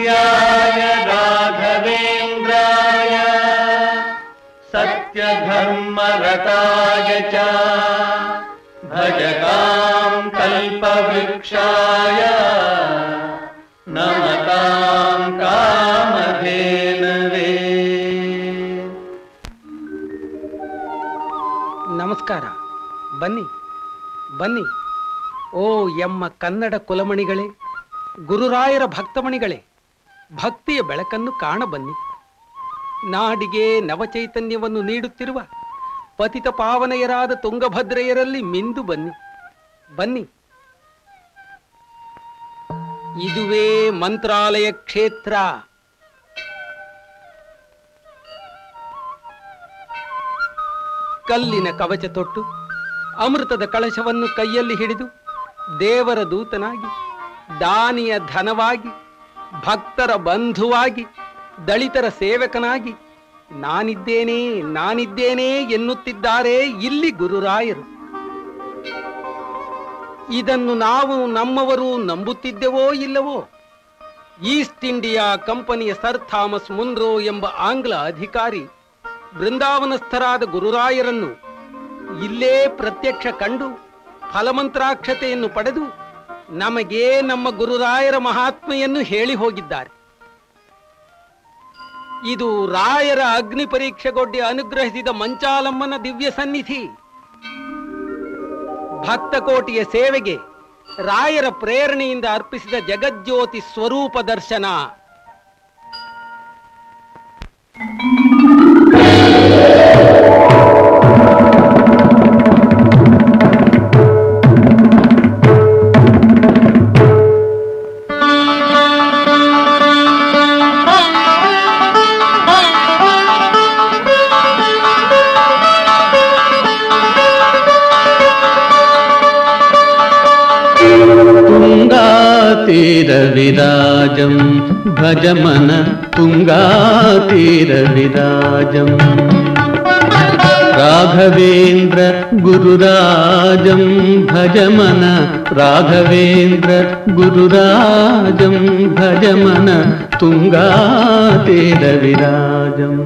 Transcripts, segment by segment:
पूज्याय राघवेन्द्राय सत्यधर्मरताय च भजतां कल्पवृक्षाय नमतां कामधेनवे ನಮಸ್ಕಾರ ಬನ್ನಿ ಬನ್ನಿ ಓ ಎಮ್ಮ ಕನ್ನಡ ಕುಲಮಣಿಗಳೇ ಗುರುರಾಯರ ಭಕ್ತಮಣಿಗಳೇ ಭಕ್ತಿಯ ಬೆಳಕನ್ನು ಕಾಣ ಬನ್ನಿ ನಾಡಿಗೆ ನವಚೈತನ್ಯವನ್ನು ನೀಡುತ್ತಿರುವ ಪತಿತ ಪಾವನೆಯರಾದ ತುಂಗಭದ್ರೆಯರಲ್ಲಿ ಮಿಂದು ಬನ್ನಿ ಬನ್ನಿ ಇದುವೇ ಮಂತ್ರಾಲಯ ಕ್ಷೇತ್ರ ಕಲ್ಲಿನ ಕವಚ ತೊಟ್ಟು ಅಮೃತದ ಕಳಶವನ್ನು ಕೈಯಲ್ಲಿ ಹಿಡಿದು ದೇವರ ದೂತನಾಗಿ ದಾನಿಯ ಧನವಾಗಿ ಭಕ್ತರ ಬಂಧುವಾಗಿ ದಳಿತರ ಸೇವಕನಾಗಿ ನಾನಿದ್ದೇನೆ ನಾನಿದ್ದೇನೆ ಎನ್ನುತ್ತಿದ್ದಾರೆ ಇಲ್ಲಿ ಗುರುರಾಯರು ಇದನ್ನು ನಾವು ನಮ್ಮವರು ನಂಬುತ್ತಿದ್ದೆವೋ ಇಲ್ಲವೋ ಈಸ್ಟ್ ಇಂಡಿಯಾ ಕಂಪನಿಯ ಸರ್ ಥಾಮಸ್ ಮುನ್ರೋ ಎಂಬ ಆಂಗ್ಲ ಅಧಿಕಾರಿ ಬೃಂದಾವನಸ್ಥರಾದ ಗುರುರಾಯರನ್ನು ಇಲ್ಲೇ ಪ್ರತ್ಯಕ್ಷ ಕಂಡು ಫಲಮಂತ್ರಾಕ್ಷತೆಯನ್ನು ಪಡೆದು ನಮಗೆ ನಮ್ಮ ಗುರುರಾಯರ ಮಹಾತ್ಮೆಯನ್ನು ಹೇಳಿ ಹೋಗಿದ್ದಾರೆ ಇದು ರಾಯರ ಅಗ್ನಿ ಪರೀಕ್ಷೆಗೊಡ್ಡಿ ಅನುಗ್ರಹಿಸಿದ ಮಂಚಾಲಮ್ಮನ ದಿವ್ಯ ಸನ್ನಿಧಿ ಭಕ್ತಕೋಟಿಯ ಸೇವೆಗೆ ರಾಯರ ಪ್ರೇರಣೆಯಿಂದ ಅರ್ಪಿಸಿದ ಜಗಜ್ಯೋತಿ ಸ್ವರೂಪ ದರ್ಶನ तुङ्गातीरविराजं भज मन तुङ्गातीरविराजं राघवेन्द्र गुरुराजं भज मन राघवेन्द्र गुरुराजं भज मन तुङ्गातीरविराजम्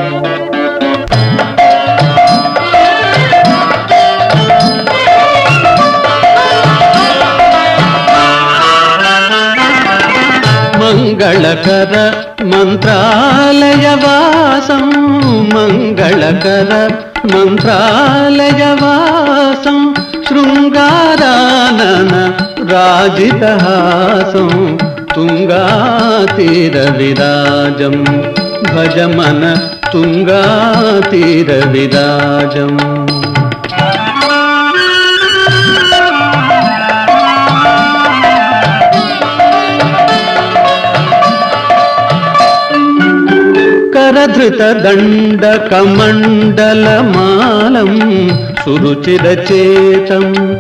मङ्गलकर मन्त्रालयवासं मङ्गलकर मन्त्रालयवासं शृङ्गारानन राजितहासं तुङ्गातीरविराजं भज मन तुङ्गातीरविराजम् करधृतदण्डकमण्डलमालं सुरुचिरचेतं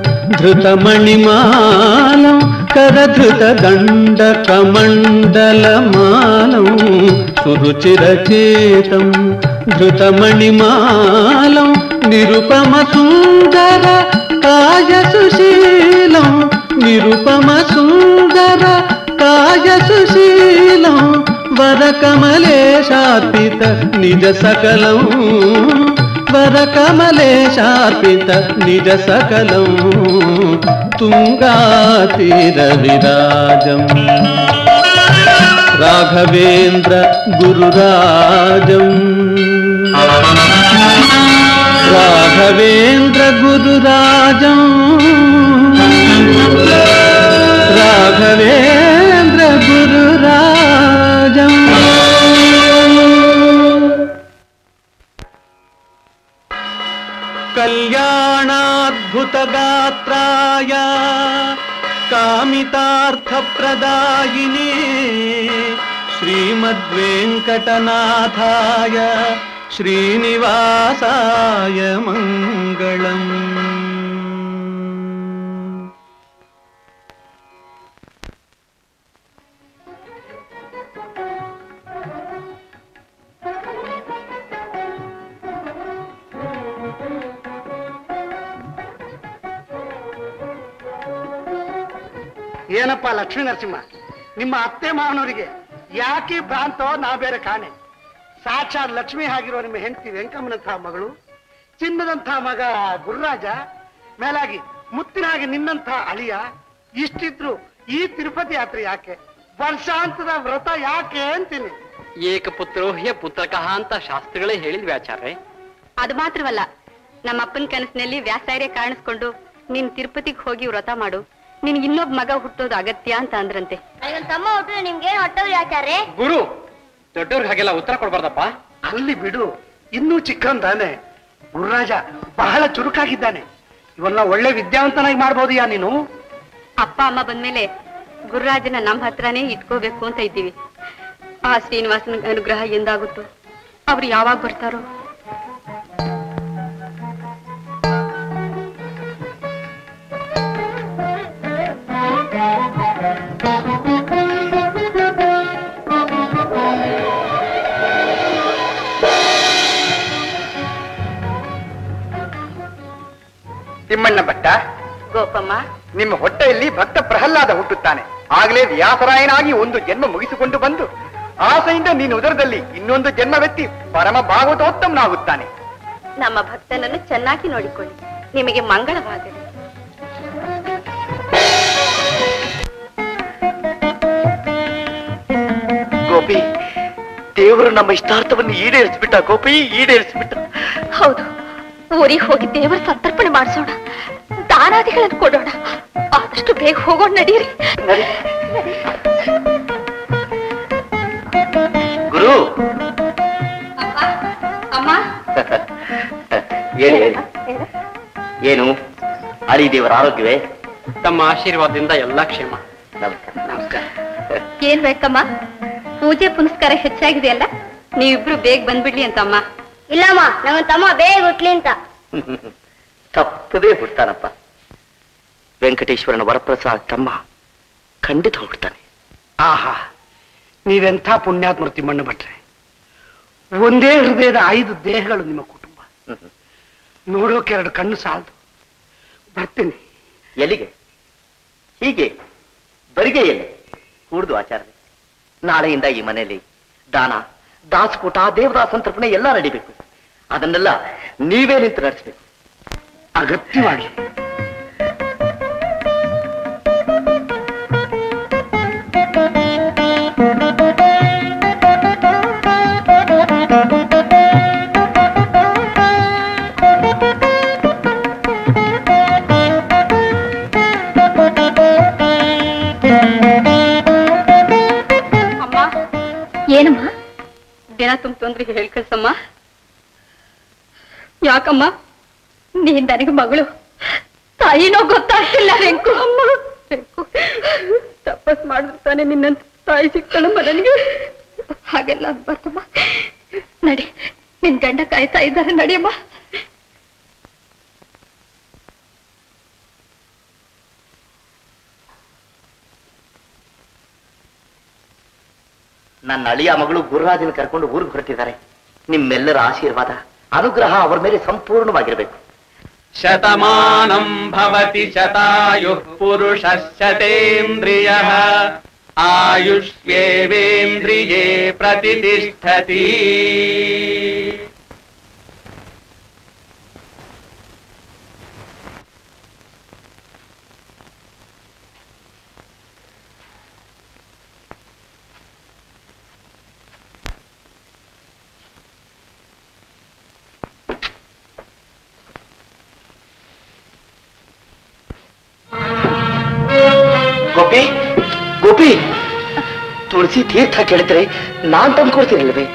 धृतमणिमालं करधृतदण्डकमण्डलमालं सुरुचिरचेतं धृतमणिमालं निरुपमसुन्दर कायसुशीलं निरुपमसुन्दर कायसुशीलं वरकमलेशार्पित निज सकलं वरकमलेशार्पित निज सकलं तुङ्गातीरविराजम् राघवेन्द्र गुरुराजम् राघवेन्द्र गुरुराजम् राघवेन्द्र गुरुराजम् कल्याणाद्भुतगात्राय कामितार्थप्रदायिने श्रीमद्वेङ्कटनाथाय श्रीनिवासाय मङ्गलम् ಏನಪ್ಪ ಲಕ್ಷ್ಮೀ ನರಸಿಂಹ ನಿಮ್ಮ ಅತ್ತೆ ಮಾವನವರಿಗೆ ಯಾಕೆ ಭ್ರಾಂತೋ ನಾ ಬೇರೆ ಕಾಣೆ ಸಾಕ್ಷಾತ್ ಲಕ್ಷ್ಮಿ ಆಗಿರೋ ನಿಮ್ಮ ಹೆಂಡತಿ ವೆಂಕಮ್ಮನಂತಹ ಮಗಳು ಚಿನ್ನದಂಥ ಮಗ ಗುರುರಾಜ ಮೇಲಾಗಿ ಮುತ್ತಿನಾಗಿ ನಿನ್ನಂಥ ಅಳಿಯ ಇಷ್ಟಿದ್ರು ಈ ತಿರುಪತಿ ಯಾತ್ರೆ ಯಾಕೆ ವರ್ಷಾಂತದ ವ್ರತ ಯಾಕೆ ಅಂತೀನಿ ಏಕಪುತ್ರೋ ಹ್ಯ ಪುತ್ರಕಃ ಅಂತ ಶಾಸ್ತ್ರಿಗಳೇ ಹೇಳಿದ್ವಿ ಆಚಾರ್ಯ ಅದು ಮಾತ್ರವಲ್ಲ ನಮ್ಮ ಅಪ್ಪನ ಕನಸಿನಲ್ಲಿ ವ್ಯಾಸಾರ್ಯ ಕಾಣಿಸ್ಕೊಂಡು ನೀನ್ ತಿರುಪತಿಗೆ ಹೋಗಿ ವ್ರತ ಮಾಡು ನಿನ್ ಇನ್ನೊಬ್ಬ ಮಗ ಹುಟ್ಟೋದು ಅಗತ್ಯ ಅಂತ ಅಂದ್ರಂತೆ ನನಗೊಂದು ತಮ್ಮ ಹುಟ್ಟಿದ್ರೆ ನಿಮ್ಗೇನು ಹೊಟ್ಟೋದ್ರಿ ಆಚಾರ್ಯ ಗುರು ದೊಡ್ಡವ್ರಿಗೆ ಹಾಗೆಲ್ಲ ಉತ್ತರ ಕೊಡ್ಬಾರ್ದಪ್ಪ ಅಲ್ಲಿ ಬಿಡು ಇನ್ನೂ ಚಿಕ್ಕಂದಾನೆ ಗುರುರಾಜ ಬಹಳ ಚುರುಕಾಗಿದ್ದಾನೆ ಇವನ್ನ ಒಳ್ಳೆ ವಿದ್ಯಾವಂತನಾಗಿ ಮಾಡ್ಬೋದು ಯಾ ನೀನು ಅಪ್ಪ ಅಮ್ಮ ಬಂದ್ಮೇಲೆ ಗುರುರಾಜನ ನಮ್ಮ ಹತ್ರನೇ ಇಟ್ಕೋಬೇಕು ಅಂತ ಇದ್ದೀವಿ ಆ ಶ್ರೀನಿವಾಸನ ಅನುಗ್ರಹ ಎಂದಾಗುತ್ತೋ ಅವ್ರು ಯಾವಾಗ ಬರ್ತಾರೋ ತಿಮ್ಮಣ್ಣ ಭಟ್ಟ ಗೋಪಮ್ಮ ನಿಮ್ಮ ಹೊಟ್ಟೆಯಲ್ಲಿ ಭಕ್ತ ಪ್ರಹ್ಲಾದ ಹುಟ್ಟುತ್ತಾನೆ ಆಗಲೇ ವ್ಯಾಸರಾಯನಾಗಿ ಒಂದು ಜನ್ಮ ಮುಗಿಸಿಕೊಂಡು ಬಂದು ಆಸೆಯಿಂದ ನೀನು ಉದರದಲ್ಲಿ ಇನ್ನೊಂದು ಜನ್ಮವೆತ್ತಿ ಪರಮ ಭಾಗವತೋತ್ತಮನಾಗುತ್ತಾನೆ ನಮ್ಮ ಭಕ್ತನನ್ನು ಚೆನ್ನಾಗಿ ನೋಡಿಕೊಳ್ಳಿ ನಿಮಗೆ ಮಂಗಳವಾಗಲಿ ಗೋಪಿ ದೇವರು ನಮ್ಮ ಇಷ್ಟಾರ್ಥವನ್ನು ಈಡೇರಿಸ್ಬಿಟ್ಟ ಗೋಪಿ ಈಡೇರಿಸ್ಬಿಟ್ಟ ಹೌದು ಊರಿಗೆ ಹೋಗಿ ದೇವರ ಸಂತರ್ಪಣೆ ಮಾಡಿಸೋಣ ದಾನಾದಿಗಳನ್ನು ಕೊಡೋಣ ಆದಷ್ಟು ಬೇಗ ಹೋಗೋಣ ನಡೀರಿ ಗುರು ಅಮ್ಮ ಹೇಳಿ ಹೇಳಿ ಏನು ಅಳಿ ದೇವರ ಆರೋಗ್ಯವೇ ತಮ್ಮ ಆಶೀರ್ವಾದದಿಂದ ಎಲ್ಲಾ ಕ್ಷೇಮ ನಮಸ್ಕಾರ ನಮಸ್ಕಾರ ಏನ್ ಬೇಕಮ್ಮ ಪೂಜೆ ಪುನಸ್ಕಾರ ಹೆಚ್ಚಾಗಿದೆಯಲ್ಲ ನೀವಿಬ್ರು ಬೇಗ ಬಂದ್ಬಿಡ್ಲಿ ಅಂತ ಅಮ್ಮ ಇಲ್ಲಮ್ಮ ನಮ್ಮನ್ ತಮ್ಮ ಬೇಗ ಹುಟ್ಲಿ ಅಂತ ತಪ್ಪದೇ ಹುಡ್ತಾನಪ್ಪ ವೆಂಕಟೇಶ್ವರನ ವರಪ್ರಸಾದ್ ತಮ್ಮ ಖಂಡಿತ ಹುಡ್ತಾನೆ ಆಹಾ ನೀವೆಂಥ ಪುಣ್ಯಾತ್ಮರು ತಿಮ್ಮಣ್ಣ ಭಟ್ರೆ ಒಂದೇ ಹೃದಯದ ಐದು ದೇಹಗಳು ನಿಮ್ಮ ಕುಟುಂಬ ನೋಡೋಕೆ ಎರಡು ಕಣ್ಣು ಸಾಲದು ಬರ್ತೀನಿ ಎಲ್ಲಿಗೆ ಹೀಗೆ ಬರಿಗೆಯಲ್ಲಿ ಕೂಡ್ದು ಆಚಾರ್ಯ ನಾಳೆಯಿಂದ ಈ ಮನೆಯಲ್ಲಿ ದಾನ ದಾಸಕೂಟ ದೇವರ ಸಂತರ್ಪಣೆ ಎಲ್ಲ ನಡಿಬೇಕು ಅದನ್ನೆಲ್ಲ ನೀವೇ ನಿಂತು ನಡೆಸಬೇಕು ಅಗತ್ಯವಾಗಿ ಅಮ್ಮ ಏನಮ್ಮ ದಿನ ತುಂಬ ತೊಂದ್ರಿಗೆ ಹೇಳ್ ಕಳ್ಸಮ್ಮ ಯಾಕಮ್ಮ ನೀನ್ ನನಗೆ ಮಗಳು ತಾಯಿನೋ ಗೊತ್ತಾಗ್ತಿಲ್ಲ ರೆಂಕು ಅಮ್ಮ ರೆಂಕು ತಪಸ್ ಮಾಡಿದ್ರು ತಾನೆ ನಿನ್ನಂತ ತಾಯಿ ಸಿಗ್ತಾಳಮ್ಮ ನನಗೆ ಹಾಗೆಲ್ಲ ಅನ್ಬಾರ್ದಮ್ಮ ನಡಿ ನಿನ್ ಗಂಡ ಕಾಯ್ತಾ ಇದ್ದಾರೆ ನಡಿಯಮ್ಮ ನನ್ನ ಅಳಿಯ ಮಗಳು ಗುರುರಾಜನ ಕರ್ಕೊಂಡು ಊರಿಗೆ ಹೊರಟಿದ್ದಾರೆ ನಿಮ್ಮೆಲ್ಲರ ಆಶೀರ್ವಾದ ಅನುಗ್ರಹ ಅವರ ಮೇಲೆ ಸಂಪೂರ್ಣವಾಗಿರಬೇಕು ಶತಮಾನಂ ಭವತಿ ಶತಾಯುಃ ಪುರುಷಃ ಶತೇಂದ್ರಿಯಃ ಆಯುಷ್ಯೇವೇಂದ್ರಿಯೇ ಪ್ರತಿಷ್ಠತಿ ಗೋಪಿ ಗೋಪಿ ತುಳಸಿ ತೀರ್ಥ ಕೇಳಿದ್ರೆ ನಾನ್ ತಂದ್ಕೊಡ್ತೀನಲ್ವೇ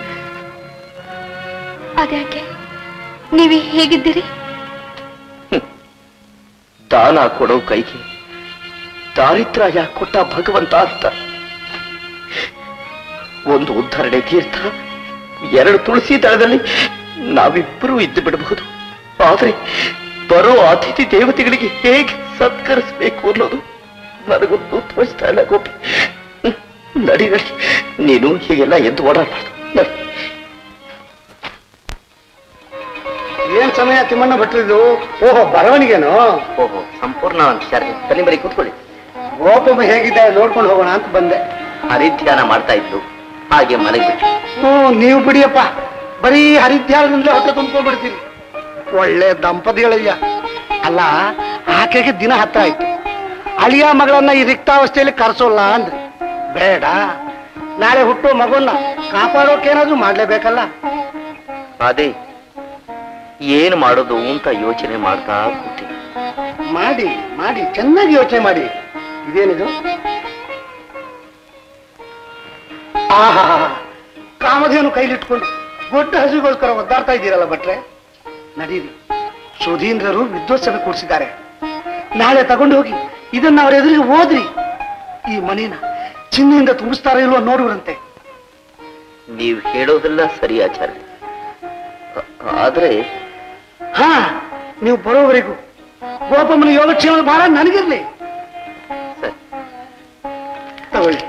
ಅದ್ಯಾಕೆ ನೀವೇ ಹೇಗಿದ್ದೀರಿ ದಾನ ಕೊಡೋ ಕೈಗೆ ದಾರಿದ್ರ್ಯ ಯಾಕೆ ಕೊಟ್ಟ ಭಗವಂತ ಅಂತ ಒಂದು ಉದ್ಧರಣೆ ತೀರ್ಥ ಎರಡು ತುಳಸಿ ದಳದಲ್ಲಿ ನಾವಿಬ್ಬರೂ ಇದ್ದು ಬಿಡಬಹುದು ಆದ್ರೆ ಬರೋ ಅತಿಥಿ ದೇವತೆಗಳಿಗೆ ಹೇಗೆ ಸತ್ಕರಿಸ್ಬೇಕು ಅನ್ನೋದು ನನಗೊಂದು ತೋರಿಸ್ತಾ ಇಲ್ಲ ಗೋಪಿ ಹ್ಮ್, ನಡಿ ನಡಿ ನೀನು ಹೀಗೆಲ್ಲ ಎದ್ದು ಓಡಾಡಬಾರ್ದು ನಡಿ ಏನ್ ಸಮಯ ತಿಮ್ಮಣ್ಣ ಭಟ್ರಿದು ಓಹೋ ಬರವಣಿಗೆನೋ ಓಹೋ ಸಂಪೂರ್ಣ ವಿಚಾರ ಬನ್ನಿ ಬರೀ ಕೂತ್ಕೊಳ್ಳಿ ಗೋಪಮ್ಮ ಹೇಗಿದ್ದಾರೆ ನೋಡ್ಕೊಂಡು ಹೋಗೋಣ ಅಂತ ಬಂದೆ ಹರಿಧ್ಯಾನ ಮಾಡ್ತಾ ಇದ್ಲು ಹಾಗೆ ಮಲಗಿಬಿಟ್ಟು ಹ್ಞೂ ನೀವು ಬಿಡಿಯಪ್ಪ ಬರೀ ಹರಿದ್ಯಾರದಿಂದಲೇ ಹೊಟ್ಟೆ ತುಂಬ್ಕೊಂಡ್ಬಿಡ್ತೀರಿ ಒಳ್ಳೆ ದಂಪತಿಗಳಯ್ಯ ಅಲ್ಲ ಆಕೆಗೆ ದಿನ ಹತ್ತ ಆಯ್ತು ಅಳಿಯ ಮಗಳನ್ನ ಈ ರಿಕ್ತಾವಸ್ಥೆಯಲ್ಲಿ ಕರ್ಸೋಲ್ಲ ಅಂದ್ರಿ ಬೇಡ ನಾಳೆ ಹುಟ್ಟೋ ಮಗುವನ್ನ ಕಾಪಾಡೋಕೇನಾದ್ರೂ ಮಾಡ್ಲೇಬೇಕಲ್ಲ ಅದೇ ಏನು ಮಾಡೋದು ಅಂತ ಯೋಚನೆ ಮಾಡ್ತಾ ಕೂತೀನಿ ಮಾಡಿ ಮಾಡಿ ಚೆನ್ನಾಗಿ ಯೋಚನೆ ಮಾಡಿ ಇದೇನಿದು ಆಹಾ ಕಾಮಧೇನು ಕೈಲಿಟ್ಕೊಂಡು ದೊಡ್ಡ ಹಸುಗೋಸ್ಕರ ಒದ್ದಾಡ್ತಾ ಇದ್ದೀರಲ್ಲ ಭಟ್ರೆ ನಡೀರಿ ಸುಧೀಂದ್ರರು ವಿದ್ವತ್ಸಭೆ ಕೂಡಿಸಿದ್ದಾರೆ ನಾಳೆ ತಗೊಂಡು ಹೋಗಿ ಇದನ್ನ ಅವ್ರ ಎದುರಿಗೆ ಓದ್ರಿ ಈ ಮನೇನ ಚಿನ್ನೆಯಿಂದ ತುಂಬಿಸ್ತಾರ ಇಲ್ವೋ ನೋಡುವರಂತೆ ನೀವು ಹೇಳೋದೆಲ್ಲ ಸರಿ ಆಚಾರ್ಯ ಆ- ಆದ್ರೆ ಹಾ ನೀವು ಬರೋವರೆಗೂ ಗೋಪಮ್ಮನ ಯೋಗಕ್ಷೇಮದ ಭಾರ ನನಗಿರ್ಲಿ ಸರಿ ತಗೊಳ್ಳಿ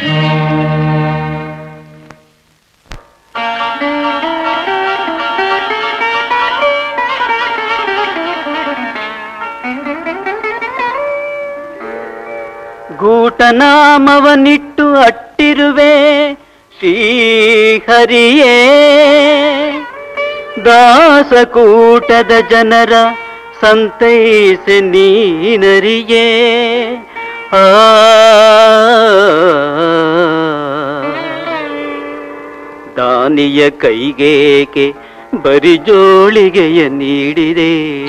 ಗೂಟನಾಮವನಿಟ್ಟು ಅಟ್ಟಿರುವೆ ಶ್ರೀಹರಿಯೇ ದಾಸಕೂಟದ ಜನರ ಸಂತೈಸೆ ನೀನರಿಯೇ ಆ ದಾನಿಯ ಕೈಗೇಕೆ ಬರಿಜೋಳಿಗೆಯ ನೀಡಿದೆ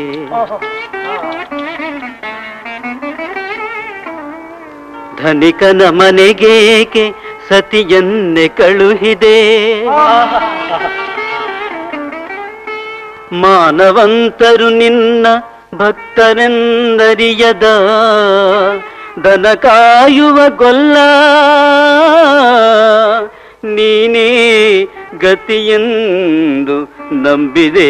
ಧನಿಕನ ಮನೆಗೇಕೆ ಸತಿಯನ್ನೆ ಕಳುಹಿದೆ ಮಾನವಂತರು ನಿನ್ನ ಭಕ್ತರೆಂದರಿಯದ ದನ ಕಾಯುವ ಗೊಲ್ಲ ನೀನೇ ಗತಿಯೆಂದು ನಂಬಿದೆ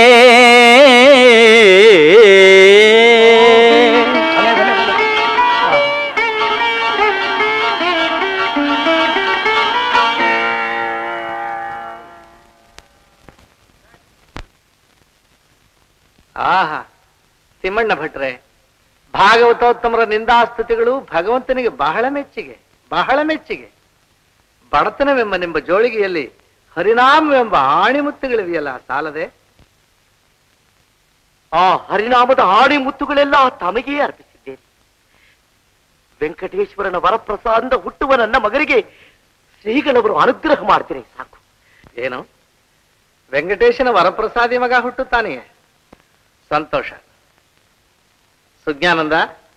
ಆಹಾ ತಿಮ್ಮಣ್ಣ ಭಟ್ರೆ ಭಾಗವತೋತ್ತಮರ ನಿಂದಾಸ್ತುತಿಗಳು ಭಗವಂತನಿಗೆ ಬಹಳ ಮೆಚ್ಚಿಗೆ ಬಹಳ ಮೆಚ್ಚಿಗೆ ಬಡತನವೆಂಬ ನಿಂಬ ಜೋಳಿಗೆಯಲ್ಲಿ ಹರಿನಾಮವೆಂಬ ಆಣಿಮುತ್ತುಗಳಿವೆಯಲ್ಲ ಸಾಲದೆ ಆ ಹರಿನಾಮದ ಆಡಿ ಮುತ್ತುಗಳೆಲ್ಲ ತಮಗೇ ಅರ್ಪಿಸಿದ್ದೇನೆ ವೆಂಕಟೇಶ್ವರನ ವರಪ್ರಸಾದದಿಂದ ಹುಟ್ಟುವ ನನ್ನ ಮಗನಿಗೆ ಶ್ರೀಗಳವರು ಅನುಗ್ರಹ ಮಾಡ್ತೀನಿ ಸಾಕು ಏನು ವೆಂಕಟೇಶನ ವರಪ್ರಸಾದಿ ಮಗ ಹುಟ್ಟುತ್ತಾನೆಯೇ ಸಂತೋಷ ಸುಜ್ಞಾನಂದ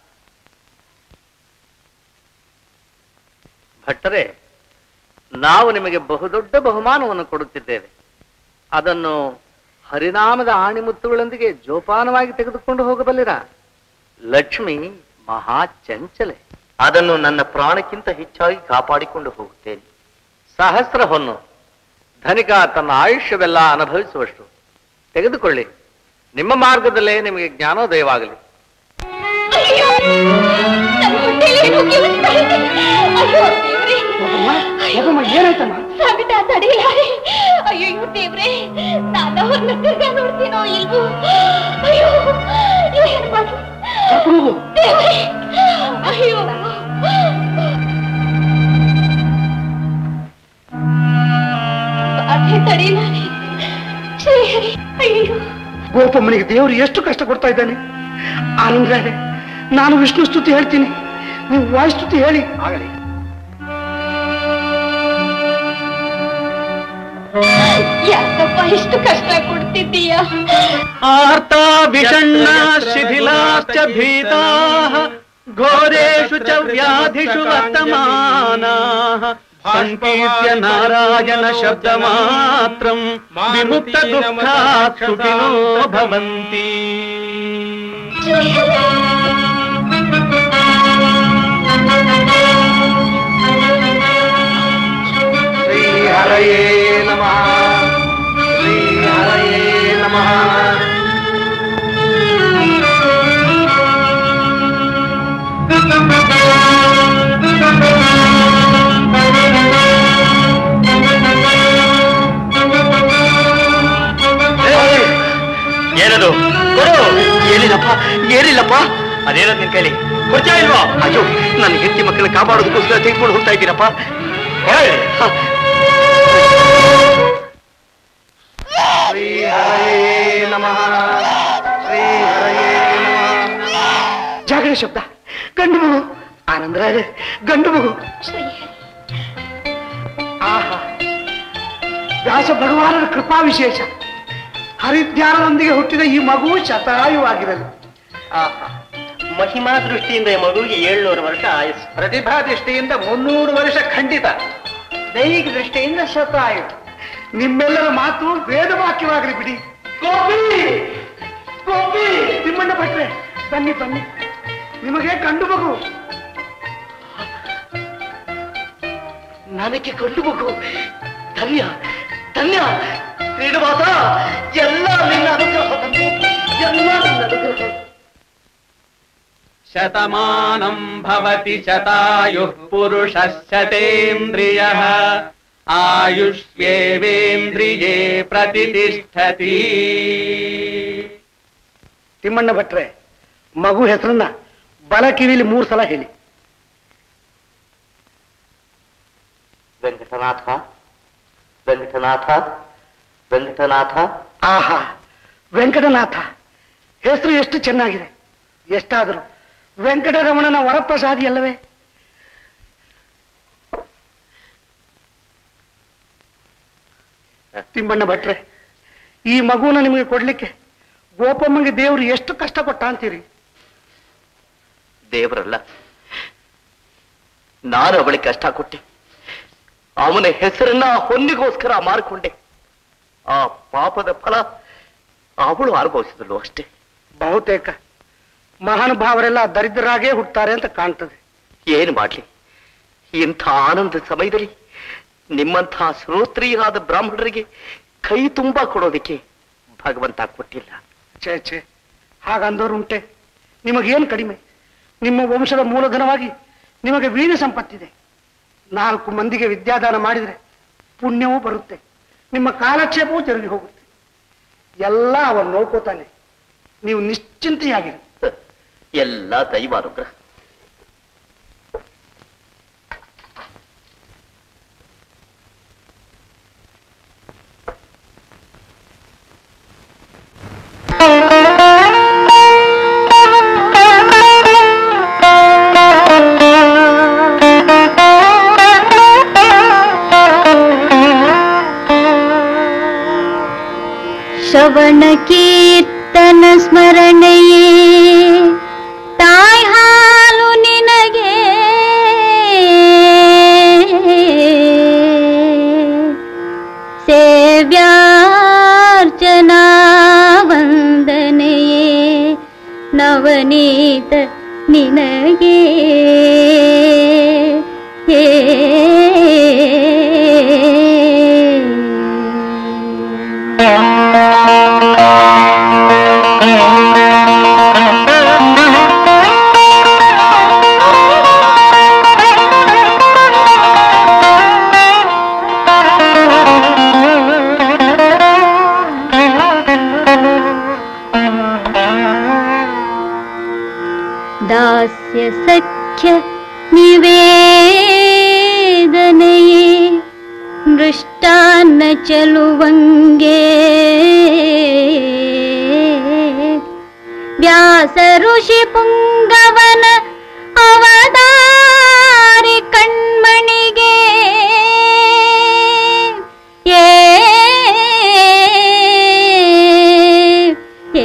ಭಟ್ಟರೆ ನಾವು ನಿಮಗೆ ಬಹುದೊಡ್ಡ ಬಹುಮಾನವನ್ನು ಕೊಡುತ್ತಿದ್ದೇವೆ ಅದನ್ನು ಹರಿನಾಮದ ಆಣಿಮುತ್ತುಗಳೊಂದಿಗೆ ಜೋಪಾನವಾಗಿ ತೆಗೆದುಕೊಂಡು ಹೋಗಬಲ್ಲಿರಾ ಲಕ್ಷ್ಮಿ ಮಹಾ ಚಂಚಲೆ ಅದನ್ನು ನನ್ನ ಪ್ರಾಣಕ್ಕಿಂತ ಹೆಚ್ಚಾಗಿ ಕಾಪಾಡಿಕೊಂಡು ಹೋಗುತ್ತೇನೆ ಸಹಸ್ರ ಹೊನ್ನು ಧನಿಕ ತನ್ನ ಆಯುಷ್ಯವೆಲ್ಲ ಅನುಭವಿಸುವಷ್ಟು ತೆಗೆದುಕೊಳ್ಳಿ ನಿಮ್ಮ ಮಾರ್ಗದಲ್ಲೇ ನಿಮಗೆ ಜ್ಞಾನೋದಯವಾಗಲಿ ಅಯ್ಯೋ ನನ್ನ ಹೊಟ್ಟೆಲಿ ಏನೋ ಕಿವುಚ್ತಾ ಇದೆ. ಅಯ್ಯೋ ದೇವ್ರೇ ಹೋಗಮ್ಮ ಏನಾಯ್ತಮ್ಮ ಸಾವಿಟ ತಡೆಯಲಾರೆ ಅಯ್ಯೋ ದೇವ್ರೆ ನಾನು ಅವ್ರನ್ನ ತಿರ್ಗಾ ನೋಡ್ತೀನೋ ಇಲ್ವೋ ಅಯ್ಯೋ ಏನ್ ಮಾಡಿ ಕರ್ಕೊಂಡು ಹೋಗು ದೇವ್ರೆ ಅಯ್ಯೋ ಬಾಧೆ ತಡೆಯಲಾರೆ ಶ್ರೀಹರಿ ಅಯ್ಯೋ ಗೋಪಮ್ಮನಿಗೆ ದೇವರು ಎಷ್ಟು ಕಷ್ಟ ಕೊಡ್ತಾ ಇದ್ದಾನೆ ಆನಂದ್ರೆ ನಾನು ವಿಷ್ಣು ಸ್ತುತಿ ಹೇಳ್ತೀನಿ ನೀವು ವಾಯು ಸ್ತುತಿ ಹೇಳಿ ಆಗಲಿ ಯಾಕಪ್ಪ ಇಷ್ಟು ಕಷ್ಟ ಕೊಡ್ತಿದ್ದೀಯ ಆರ್ತ ವಿಷಣ್ಣ ಶಿಥಿಲಾಶ್ಚ ಭೀತಾಃ ಘೋರೇಷು ಚ ವ್ಯಾಧಿಷು ವರ್ತಮಾನಾಃ ಸಂಕೀರ್ತ್ಯ ನಾರಾಯಣ ಶಬ್ದ ಮಾತ್ರಂ ವಿಮುಕ್ತ ದುಃಖಾತ್ ಸುಖಿನೋ ಭವಂತಿ ಶ್ರೀ ಹರಯೇ ನಮಃ ಶ್ರೀ ಹರಯೇ ನಮಃ ಏನದು ಕೊಡು ಏನಿಲ್ಲಪ್ಪ ಏನಿಲ್ಲಪ್ಪ ಅದೇನದು ನಿನ್ ಕೈಲಿ ಕೊಡ್ತಾ ಇಲ್ವಾ ಅಯ್ಯೋ ನನ್ನ ಹೆಂಡತಿ ಮಕ್ಕಳನ್ನ ಕಾಪಾಡೋದಕ್ಕೋಸ್ಕರ ತೆಗೆದುಕೊಂಡು ಹೋಗ್ತಾ ಇದ್ದೀನಪ್ಪ ಹ, ಚೆನ್ನಾಗಿ ಶಬ್ದ ಗಂಡು ಮಗು ಆನಂದರಾಜೆ ಗಂಡು ಮಗು ಆಹಾ ವ್ಯಾಸ ಭಗವಾನರ ಕೃಪಾ ವಿಶೇಷ ಹರಿದ್ಯಾನದೊಂದಿಗೆ ಹುಟ್ಟಿದ ಈ ಮಗು ಶತಾಯುವಾಗಿರಲು ಆಹಾ. ಮಹಿಮಾ ದೃಷ್ಟಿಯಿಂದ ಈ ಮಗುವಿಗೆ ಏಳ್ನೂರು ವರ್ಷ ಆಯಸ್ಸು ಪ್ರತಿಭಾ ದೃಷ್ಟಿಯಿಂದ ಮುನ್ನೂರು ವರ್ಷ ಖಂಡಿತ ದೈಹಿಕ ದೃಷ್ಟಿಯಿಂದ ಶತಾಯು ನಿಮ್ಮೆಲ್ಲರ ಮಾತು ವೇದ ವಾಕ್ಯವಾಗಲಿ ಬಿಡಿ ಗೋಪಿ ಗೋಪಿ ತಿಮ್ಮಣ್ಣ ಭಟ್ರೆ ಬನ್ನಿ ಬನ್ನಿ ನಿಮಗೆ ಗಂಡು ಮಗು ನನಗೆ ಗಂಡು ಮಗು ಧನ್ಯ ಧನ್ಯ ಶ್ರೀನಿವಾಸ ಎಲ್ಲ ನಿನ್ನ ಅನುಗ್ರಹ ತಂದೆ. ಎಲ್ಲ ನಿನ್ನ ಅನುಗ್ರಹ ಶತಮಾನಂ ಭವತಿ ಶತಾಯುಃ ಪುರುಷಃ ಶತೇಂದ್ರಿಯಃ ಆಯುಷ್ಯೇವೇಂದ್ರಿಯೇ ಪ್ರತಿಷ್ಠತಿ ತಿಮ್ಮಣ್ಣ ಭಟ್ರೆ ಮಗು ಹೆಸರನ್ನ ಬಲ ಕಿವಿಲಿ ಮೂರು ಸಲ ಹೇಳಿ ವೆಂಕಟನಾಥ ವೆಂಕಟನಾಥ ವೆಂಕಟನಾಥ ಆಹಾ ವೆಂಕಟನಾಥ ಹೆಸರು ಎಷ್ಟು ಚೆನ್ನಾಗಿದೆ ಎಷ್ಟಾದರೂ ವೆಂಕಟರಮಣನ ವರಪ್ರಸಾದಿ ಅಲ್ಲವೇ ತಿಮ್ಮಣ್ಣ ಭಟ್ರೆ ಈ ಮಗುವನ್ನ ನಿಮಗೆ ಕೊಡ್ಲಿಕ್ಕೆ ಗೋಪಮ್ಮಂಗೆ ದೇವರು ಎಷ್ಟು ಕಷ್ಟಪಟ್ಟ ಅಂತೀರಿ ದೇವರಲ್ಲ ನಾನು ಅವಳಿಗೆ ಕಷ್ಟ ಕೊಟ್ಟೆ ಅವನ ಹೆಸರನ್ನ ಆ ಹೊನ್ನಿಗೋಸ್ಕರ ಮಾರಿಕೊಂಡೆ ಆ ಪಾಪದ ಫಲ ಅವಳು ಅನುಭವಿಸಿದಳು ಅಷ್ಟೇ ಬಹುತೇಕ ಮಹಾನುಭಾವರೆಲ್ಲ ದರಿದ್ರರಾಗೇ ಹುಟ್ಟುತ್ತಾರೆ ಅಂತ ಕಾಣ್ತದೆ ಏನು ಮಾಡ್ಲಿ ಇಂಥ ಆನಂದ ಸಮಯದಲ್ಲಿ ನಿಮ್ಮಂಥ ಶ್ರೋತ್ರಿಯಾದ ಬ್ರಾಹ್ಮಣರಿಗೆ ಕೈ ತುಂಬಾ ಕೊಡೋದಕ್ಕೆ ಭಗವಂತ ಕೊಟ್ಟಿಲ್ಲ ಛೇ ಛೇ ಹಾಗಂದೋರು ಉಂಟೆ ನಿಮಗೇನು ಕಡಿಮೆ ನಿಮ್ಮ ವಂಶದ ಮೂಲಧನವಾಗಿ ನಿಮಗೆ ವೀರ್ಯ ಸಂಪತ್ತಿದೆ ನಾಲ್ಕು ಮಂದಿಗೆ ವಿದ್ಯಾದಾನ ಮಾಡಿದರೆ ಪುಣ್ಯವೂ ಬರುತ್ತೆ ನಿಮ್ಮ ಕಾಲಕ್ಷೇಪವೂ ಜರುಗಿ ಹೋಗುತ್ತೆ ಎಲ್ಲ ಅವನು ನೋಡ್ಕೋತಾನೆ ನೀವು ನಿಶ್ಚಿಂತೆಯಾಗಿರಿ ಎಲ್ಲ ದೈವಾನುಗ್ರಹ ಶ್ರವಣ ಕೀರ್ತನ ಸ್ಮರಣೆಯೇ ತಾಯ್ ಹಾಲು ನಿನಗೆ ಸೇವ್ಯಾರ್ಚನಾ ವಂದನೆಯೇ ನವನೀತ ನಿನಗೆ ದಾಸ್ಯ ಸಖ್ಯ ನಿವೇದನೆಯೇ ಮೃಷ್ಟಾನ್ನ ಚಲುವಂಗೆ ವ್ಯಾಸ ಋಷಿ ಪುಂಗವನ ಅವದಾರಿ ಕಣ್ಮಣಿಗೆ ಏ ಏ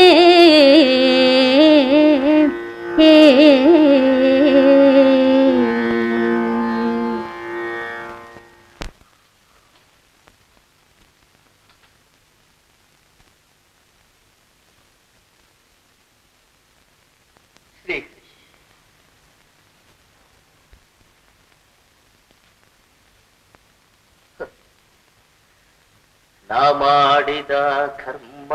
ಏ ಶ್ರೀ ನಾ ಮಾಡಿದ ಕರ್ಮ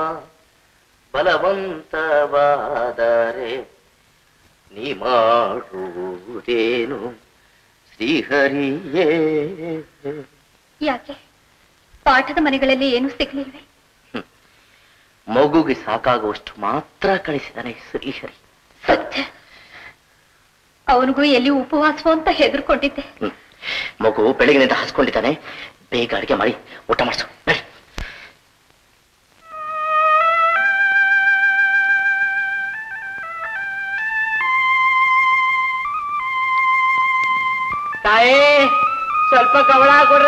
ಬಲವಂತವಾದರೆ ನೀ ಮಾಡುವುದೇನು ಶ್ರೀಹರಿಯೇ ಯಾಕೆ ಪಾಠದ ಮನೆಗಳಲ್ಲಿ ಏನು ಸಿಗ್ಲಿಲ್ವೇ ಮಗುಗೆ ಸಾಕಾಗುವಷ್ಟು ಮಾತ್ರ ಕಳಿಸಿದಾನೆ ಶ್ರೀಹರಿ ಸತ್ಯ ಅವನಿಗೂ ಎಲ್ಲಿ ಉಪವಾಸವೋ ಅಂತ ಹೆದರ್ಕೊಂಡಿದ್ದೆ ಹ್ಮ್. ಮಗು ಬೆಳಗಿನಿಂದ ಹಸ್ಕೊಂಡಿದ್ದಾನೆ ಬೇಗ ಅಡಿಗೆ ಮಾಡಿ ಊಟ ಮಾಡಿಸು ನಡಿ.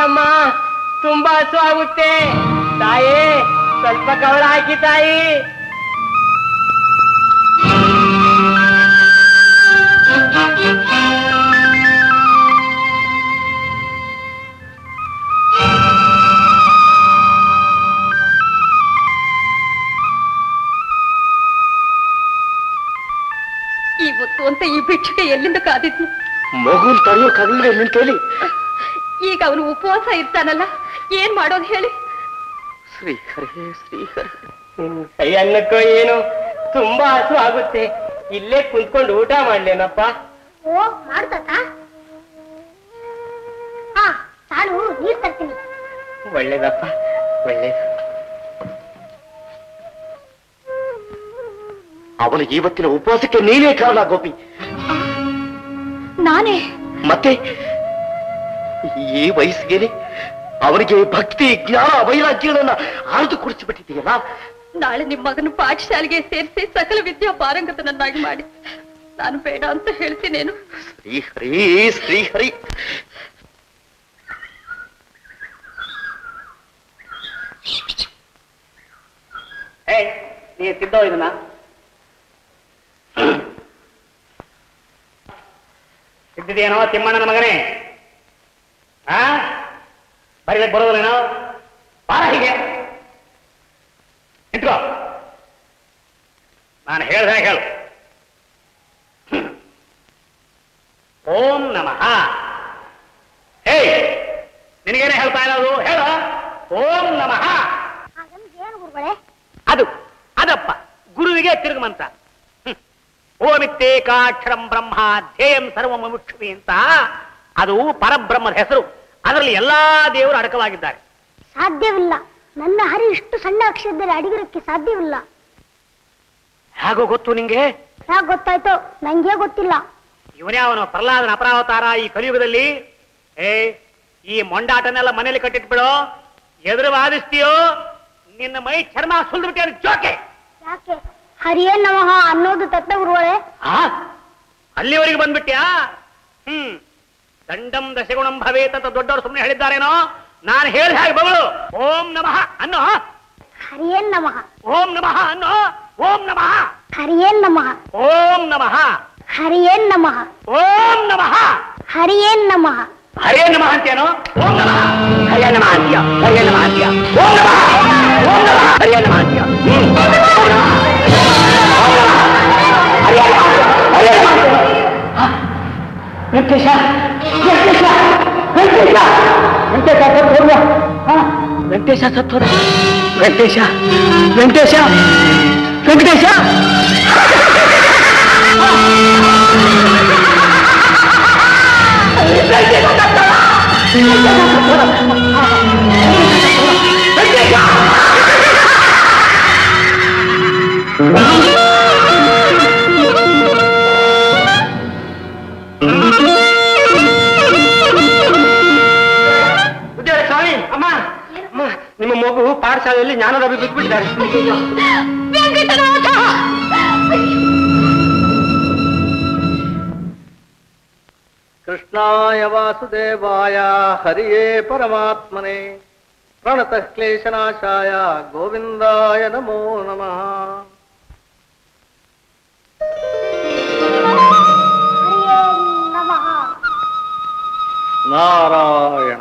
ಅಮ್ಮ ತುಂಬಾ ಹಸು ಆಗುತ್ತೆ ತಾಯಿ ಸ್ವಲ್ಪ ಕವಳ ಹಾಕಿ ತಾಯಿ ಇವತ್ತು ಅಂತ ಈ ಭಿಕ್ಷುಕ ಎಲ್ಲಿಂದ ಕಾದಿದ್ನು ಮಗುನ್ ತಡೆಯೋಕ್ಕಾಗಲ್ವೇ ನಿನ್ ಕೈಲಿ ಈಗ ಅವನು ಉಪವಾಸ ಇರ್ತಾನಲ್ಲ ಏನ್ ಮಾಡೋದು ಹೇಳಿ ಶ್ರೀಹರೇ ಶ್ರೀಹರೇ ನಿನ್ ಕೈ ಅನ್ನಕ್ಕೋ ಏನು ತುಂಬಾ ಹಸು ಆಗುತ್ತೆ ಇಲ್ಲೇ ಕುಂತ್ಕೊಂಡು ಊಟ ಮಾಡ್ಲೇನಪ್ಪ ಓ ಮಾಡ್ತಾತ ಹಾ ತಾಳು ನೀರ್ ತರ್ತೀನಿ ಒಳ್ಳೇದಪ್ಪ ಒಳ್ಳೇದು ಅವನಿಗೆ ಇವತ್ತಿನ ಉಪವಾಸಕ್ಕೆ ನೀನೇ ಕಾರಣ ಗೋಪಿ ನಾನೇ ಮತ್ತೆ ಈ ವಯಸ್ಸಿಗೆ ಅವನಿಗೆ ಭಕ್ತಿ ಜ್ಞಾನ ವೈರಾಗ್ಯಗಳನ್ನ ಆಯ್ದು ಕುಡಿಸಿಬಿಟ್ಟಿದೆಯಲ್ಲ ನಾಳೆ ನಿಮ್ ಮಗನ ಪಾಠಶಾಲೆಗೆ ಸೇರಿಸಿ ಸಕಲ ವಿದ್ಯಾ ಪಾರಂಗತನನ್ನಾಗಿ ಮಾಡಿ ನಾನು ಬೇಡ ಅಂತ ಹೇಳ್ತೀನೇನು ಶ್ರೀಹರಿ ಶ್ರೀಹರಿ ಏ ನೀ ತಿದ್ದೋ ಇದನ್ನ ತಿದ್ದಿದೇನೋ ತಿಮ್ಮಣ್ಣನ ಮಗನೇ ಆ ಬರೀಲಕ್ಕೆ ಬರೋದಿಲ್ಲೇನೋ ಬಾರ ಹೀಗೆ ನಿಂತ್ಕೋ ನಾನು ಹೇಳ್ದೆ ಹೇಳು ಹ್ಮ್. ಓಂ ನಮಃ ಹೇ ನಿನಗೇನೆ ಹೇಳ್ತಾ ಇರೋದು ಹೇಳ ಓಂ ನಮಃ ಏನು ಗುರುಗಳೇ ಅದು ಅದಪ್ಪ ಗುರುವಿಗೆ ತಿರುಗಮಂತ ಹ್ಮ್. ಓಮಿತ್ತೇಕಾಕ್ಷರಂ ಬ್ರಹ್ಮ ಧ್ಯೇಯಂ ಸರ್ವಂ ಮುಕ್ಷುಮಿ ಅಂತ ಅದು ಪರಬ್ರಹ್ಮದ ಹೆಸರು ಅದರಲ್ಲಿ ಎಲ್ಲಾ ದೇವರು ಅಡಕವಾಗಿದ್ದಾರೆ ಸಾಧ್ಯವಿಲ್ಲ ನನ್ನ ಹರಿ ಇಷ್ಟು ಸಣ್ಣ ಅಕ್ಷರದಲ್ಲಿ ಅಡಿಗಿರಕ್ಕೆ ಸಾಧ್ಯವಿಲ್ಲ ಹೇಗೋ ಗೊತ್ತು ನಿಂಗೆ ಯಾಕೆ ಗೊತ್ತಾಯ್ತೋ ನಂಗೆ ಗೊತ್ತಿಲ್ಲ ಇವನೇ ಅವನು ಪ್ರಹ್ಲಾದನ ಅಪರಾವತಾರ ಈ ಕಲಿಯುಗದಲ್ಲಿ ಏ ಈ ಮೊಂಡಾಟನೆಲ್ಲ ಮನೇಲಿ ಕಟ್ಟಿಟ್ಬಿಡೋ ಎದುರು ವಾದಿಸ್ತೀಯೋ ನಿನ್ನ ಮೈ ಚರ್ಮ ಸುಲ್ದ್ಬಿಟ್ಟೆ ಜೋಕೆ ಯಾಕೆ ಹರಿಯೇ ನಮಃ ಅನ್ನೋದು ತತ್ತ ಗುರುಗಳೇ ಆ ಅಲ್ಲಿವರೆಗೆ ಬಂದ್ಬಿಟ್ಯಾ ಹ್ಮ್ ದಂಡಂ ದಶಗುಣಂ ಭವೇತ್ ಅಂತ ದೊಡ್ಡವರು ಸುಮ್ಮನೆ ಹೇಳಿದ್ದಾರೇನೋ ನಾನು ಹೇಳ್ದ ಹಾಗೆ ಬಗಳು ಓಂ ನಮಃ ಅನ್ನೋ ಹರಿಯೇ ನಮಃ ಓಂ ನಮಃ ಅನ್ನೋ ಓಂ ನಮಃ ಹರಿಯೇ ನಮಃ ಓಂ ನಮಃ ಹರಿಯೇ ನಮಃ ಓಂ ನಮಃ ಹರಿಯೇ ನಮಃ ಹರೇ ನಮಃ ಅಂತೇನೋ ಓಂ ನಮಃ ಹರೇ ನಮಃ ಅಂತ್ಯ ಹರೇ ನಮಃ ಅಂತ್ಯ ಓಂ ನಮಃ ಓಂ ನಮಃ ಹರೇ ನಮಃ ಅಂತ್ಯ ಹ್ಮ್. ಓಂ ನಮಃ. ಓಂ ನಮಃ. ಹರೇ ನಮಃ. ಹರೇ ನಮಃ. ಆ, ವೆಂಕಟೇಶ ವೆಂಕಟೇಶ ವೆಂಕಟೇಶ ವೆಂಕಟೇಶ ಸತ್ತೋದ ವೆಂಕಟೇಶ ಸತ್ತೋದ ವೆಂಕಟೇಶ ವೆಂಕಟೇಶ ವೆಂಕಟೇಶ ಸ್ವಾಮಿ ಅಮ್ಮ ಅಮ್ಮ ನಿಮ್ಮ ಮಗು ಪಾಠಶಾಲೆಯಲ್ಲಿ ಜ್ಞಾನದ ಬಿದ್ದುಬಿಟ್ಟಿದ್ದಾರೆ ಕೃಷ್ಣಾಯ ವಾಸುದೇವಾಯ ಹರಿಯೇ ಪರಮಾತ್ಮನೆ ಪ್ರಣತಃ ಕ್ಲೇಶನಾಶಾಯ ಗೋವಿಂದಾಯ ನಮೋ ನಮಃ ಹರಿಯೇ ನಮಃ ನಾರಾಯಣ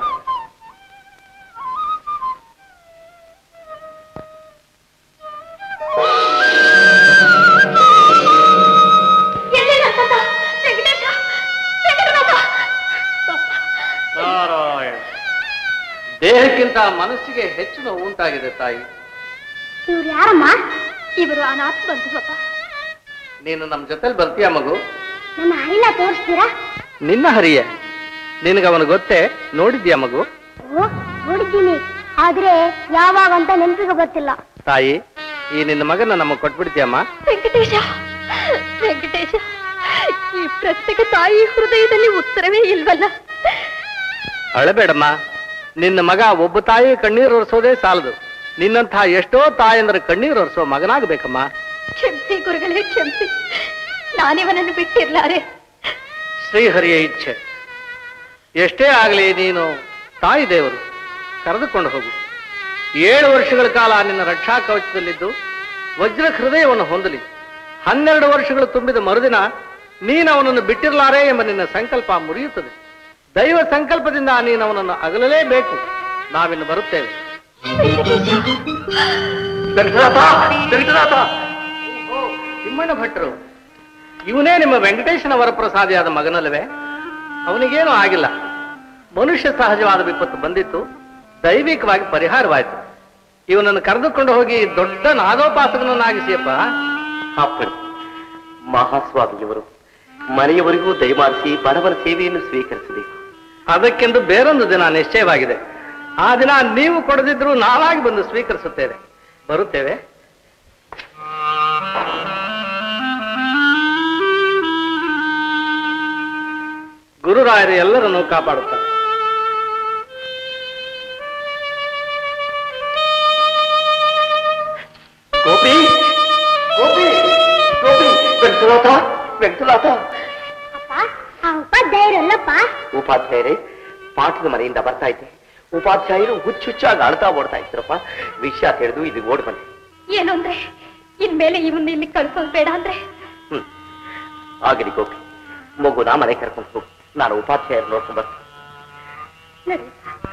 ನಾರಾಯಣ ದೇಹಕ್ಕಿಂತ ಮನಸ್ಸಿಗೆ ಹೆಚ್ಚು ನೋವು ಉಂಟಾಗಿದೆ ತಾಯಿ ಇವ್ರು ಯಾರಮ್ಮ ಇವರು ಅನಾಥ ಬಂಧುವಪ್ಪ ನೀನು ನಮ್ಮ ಜೊತೆಲಿ ಬರ್ತೀಯ ಮಗು ನನ್ನ ಹರಿನ ತೋರಿಸ್ತೀರಾ ನಿನ್ನ ಹರಿಯ ನಿನಗೆ ಅವನು ಗೊತ್ತೇ ನೋಡಿದ್ಯಾ ಮಗು ಓ ನೋಡಿದ್ದೀನಿ ಆದ್ರೆ ಯಾವಾಗ ಅಂತ ನೆನಪಿಗೆ ಬರ್ತಿಲ್ಲ ತಾಯಿ ಈ ನಿನ್ನ ಮಗನ ನಮಗೆ ಕೊಟ್ಬಿಡ್ತೀಯಮ್ಮ ವೆಂಕಟೇಶ ವೆಂಕಟೇಶ ಈ ಪ್ರಶ್ನೆಗೆ ತಾಯಿ ಹೃದಯದಲ್ಲಿ ಉತ್ತರವೇ ಇಲ್ವಲ್ಲ ಅಳಬೇಡಮ್ಮ ನಿನ್ನ ಮಗ ಒಬ್ಬ ತಾಯಿ ಕಣ್ಣೀರು ಒರೆಸೋದೇ ಸಾಲದು ನಿನ್ನಂತಹ ಎಷ್ಟೋ ತಾಯಂದ್ರ ಕಣ್ಣೀರು ಒರೆಸೋ ಮಗನಾಗಬೇಕಮ್ಮ ಕ್ಷಮಿಸಿ ಗುರುಗಳೇ ಕ್ಷಮಿಸಿ ನಾನಿವನನ್ನು ಬಿಟ್ಟಿರ್ಲಾರೆ ಶ್ರೀಹರಿಯ ಇಚ್ಛೆ ಎಷ್ಟೇ ಆಗಲಿ ನೀನು ತಾಯಿ ದೇವರು ಕರೆದುಕೊಂಡು ಹೋಗು ಏಳು ವರ್ಷಗಳ ಕಾಲ ನಿನ್ನ ರಕ್ಷಾ ಕವಚದಲ್ಲಿದ್ದು ವಜ್ರ ಹೃದಯವನ್ನು ಹೊಂದಲಿ ಹನ್ನೆರಡು ವರ್ಷಗಳು ತುಂಬಿದ ಮರುದಿನ ನೀನು ಅವನನ್ನು ಬಿಟ್ಟಿರಲಾರೆ ಎಂಬ ನಿನ್ನ ಸಂಕಲ್ಪ ಮುರಿಯುತ್ತದೆ ದೈವ ಸಂಕಲ್ಪದಿಂದ ನೀನು ಅವನನ್ನು ಅಗಲಲೇಬೇಕು ನಾವಿನ್ನು ಬರುತ್ತೇವೆ ವೆಂಕಟನಾಥ ವೆಂಕಟನಾಥ ತಿಮ್ಮಣ್ಣ ಭಟ್ರು ಇವನೇ ನಿಮ್ಮ ವೆಂಕಟೇಶನ ವರಪ್ರಸಾದಿಯಾದ ಮಗನಲ್ಲವೇ ಅವನಿಗೇನು ಆಗಿಲ್ಲ ಮನುಷ್ಯ ಸಹಜವಾದ ವಿಪತ್ತು ಬಂದಿತ್ತು ದೈವಿಕವಾಗಿ ಪರಿಹಾರವಾಯಿತು ಇವನನ್ನು ಕರೆದುಕೊಂಡು ಹೋಗಿ ದೊಡ್ಡ ನಾದೋಪಾಸಕನನ್ನಾಗಿಸಿಯಪ್ಪ ಅಪ್ಪಣೆ ಮಹಾಸ್ವಾಮಿಯವರು ಮನೆಯವರಿಗೂ ದಯಮಾಡಿಸಿ ಬಡವರ ಸೇವೆಯನ್ನು ಸ್ವೀಕರಿಸಬೇಕು ಅದಕ್ಕೆಂದು ಬೇರೊಂದು ದಿನ ನಿಶ್ಚಯವಾಗಿದೆ ಆ ದಿನ ನೀವು ಕೊಡದಿದ್ರು ನಾವಾಗಿ ಬಂದು ಸ್ವೀಕರಿಸುತ್ತೇವೆ ಬರುತ್ತೇವೆ ಗುರುರಾಯರು ಎಲ್ಲರನ್ನೂ ಕಾಪಾಡುತ್ತಾರೆ ಗೋಪಿ ಗೋಪಿ ಗೋಪಿ ವೆಂಕಟನಾಥ ವೆಂಕಟನಾಥ ಅಪ್ಪ ಆ ಉಪಾಧ್ಯಾಯರಲ್ಲಪ್ಪ ಉಪಾಧ್ಯಾಯರೇ ಪಾಠದ ಮನೆಯಿಂದ ಬರ್ತಾ ಇದ್ದೆ ಉಪಾಧ್ಯಾಯರು ಹುಚ್ಚುಚ್ಚಾಗಿ ಅಳ್ತಾ ಓಡ್ತಾ ಇದ್ರಪ್ಪ ವಿಷಯ ತಿಳಿದು ಇದು ಓಡ್ ಬಂದೆ ಏನು ಅಂದ್ರೆ ಇನ್ಮೇಲೆ ಇವನ್ನ ಇಲ್ಲಿ ಕಳ್ಸೋದು ಬೇಡ ಅಂದ್ರೆ ಹ್ಮ್ ಆಗಲಿ ಗೋಪಿ ಮಗು ನಾ ಮನೆ ಕರ್ಕೊಂಡು ಹೋಗು ನಾನು ಉಪಾಧ್ಯಾಯರು ನೋಡ್ಕೊಂಡು ಬರ್ತೀನಿ ನಡಿ.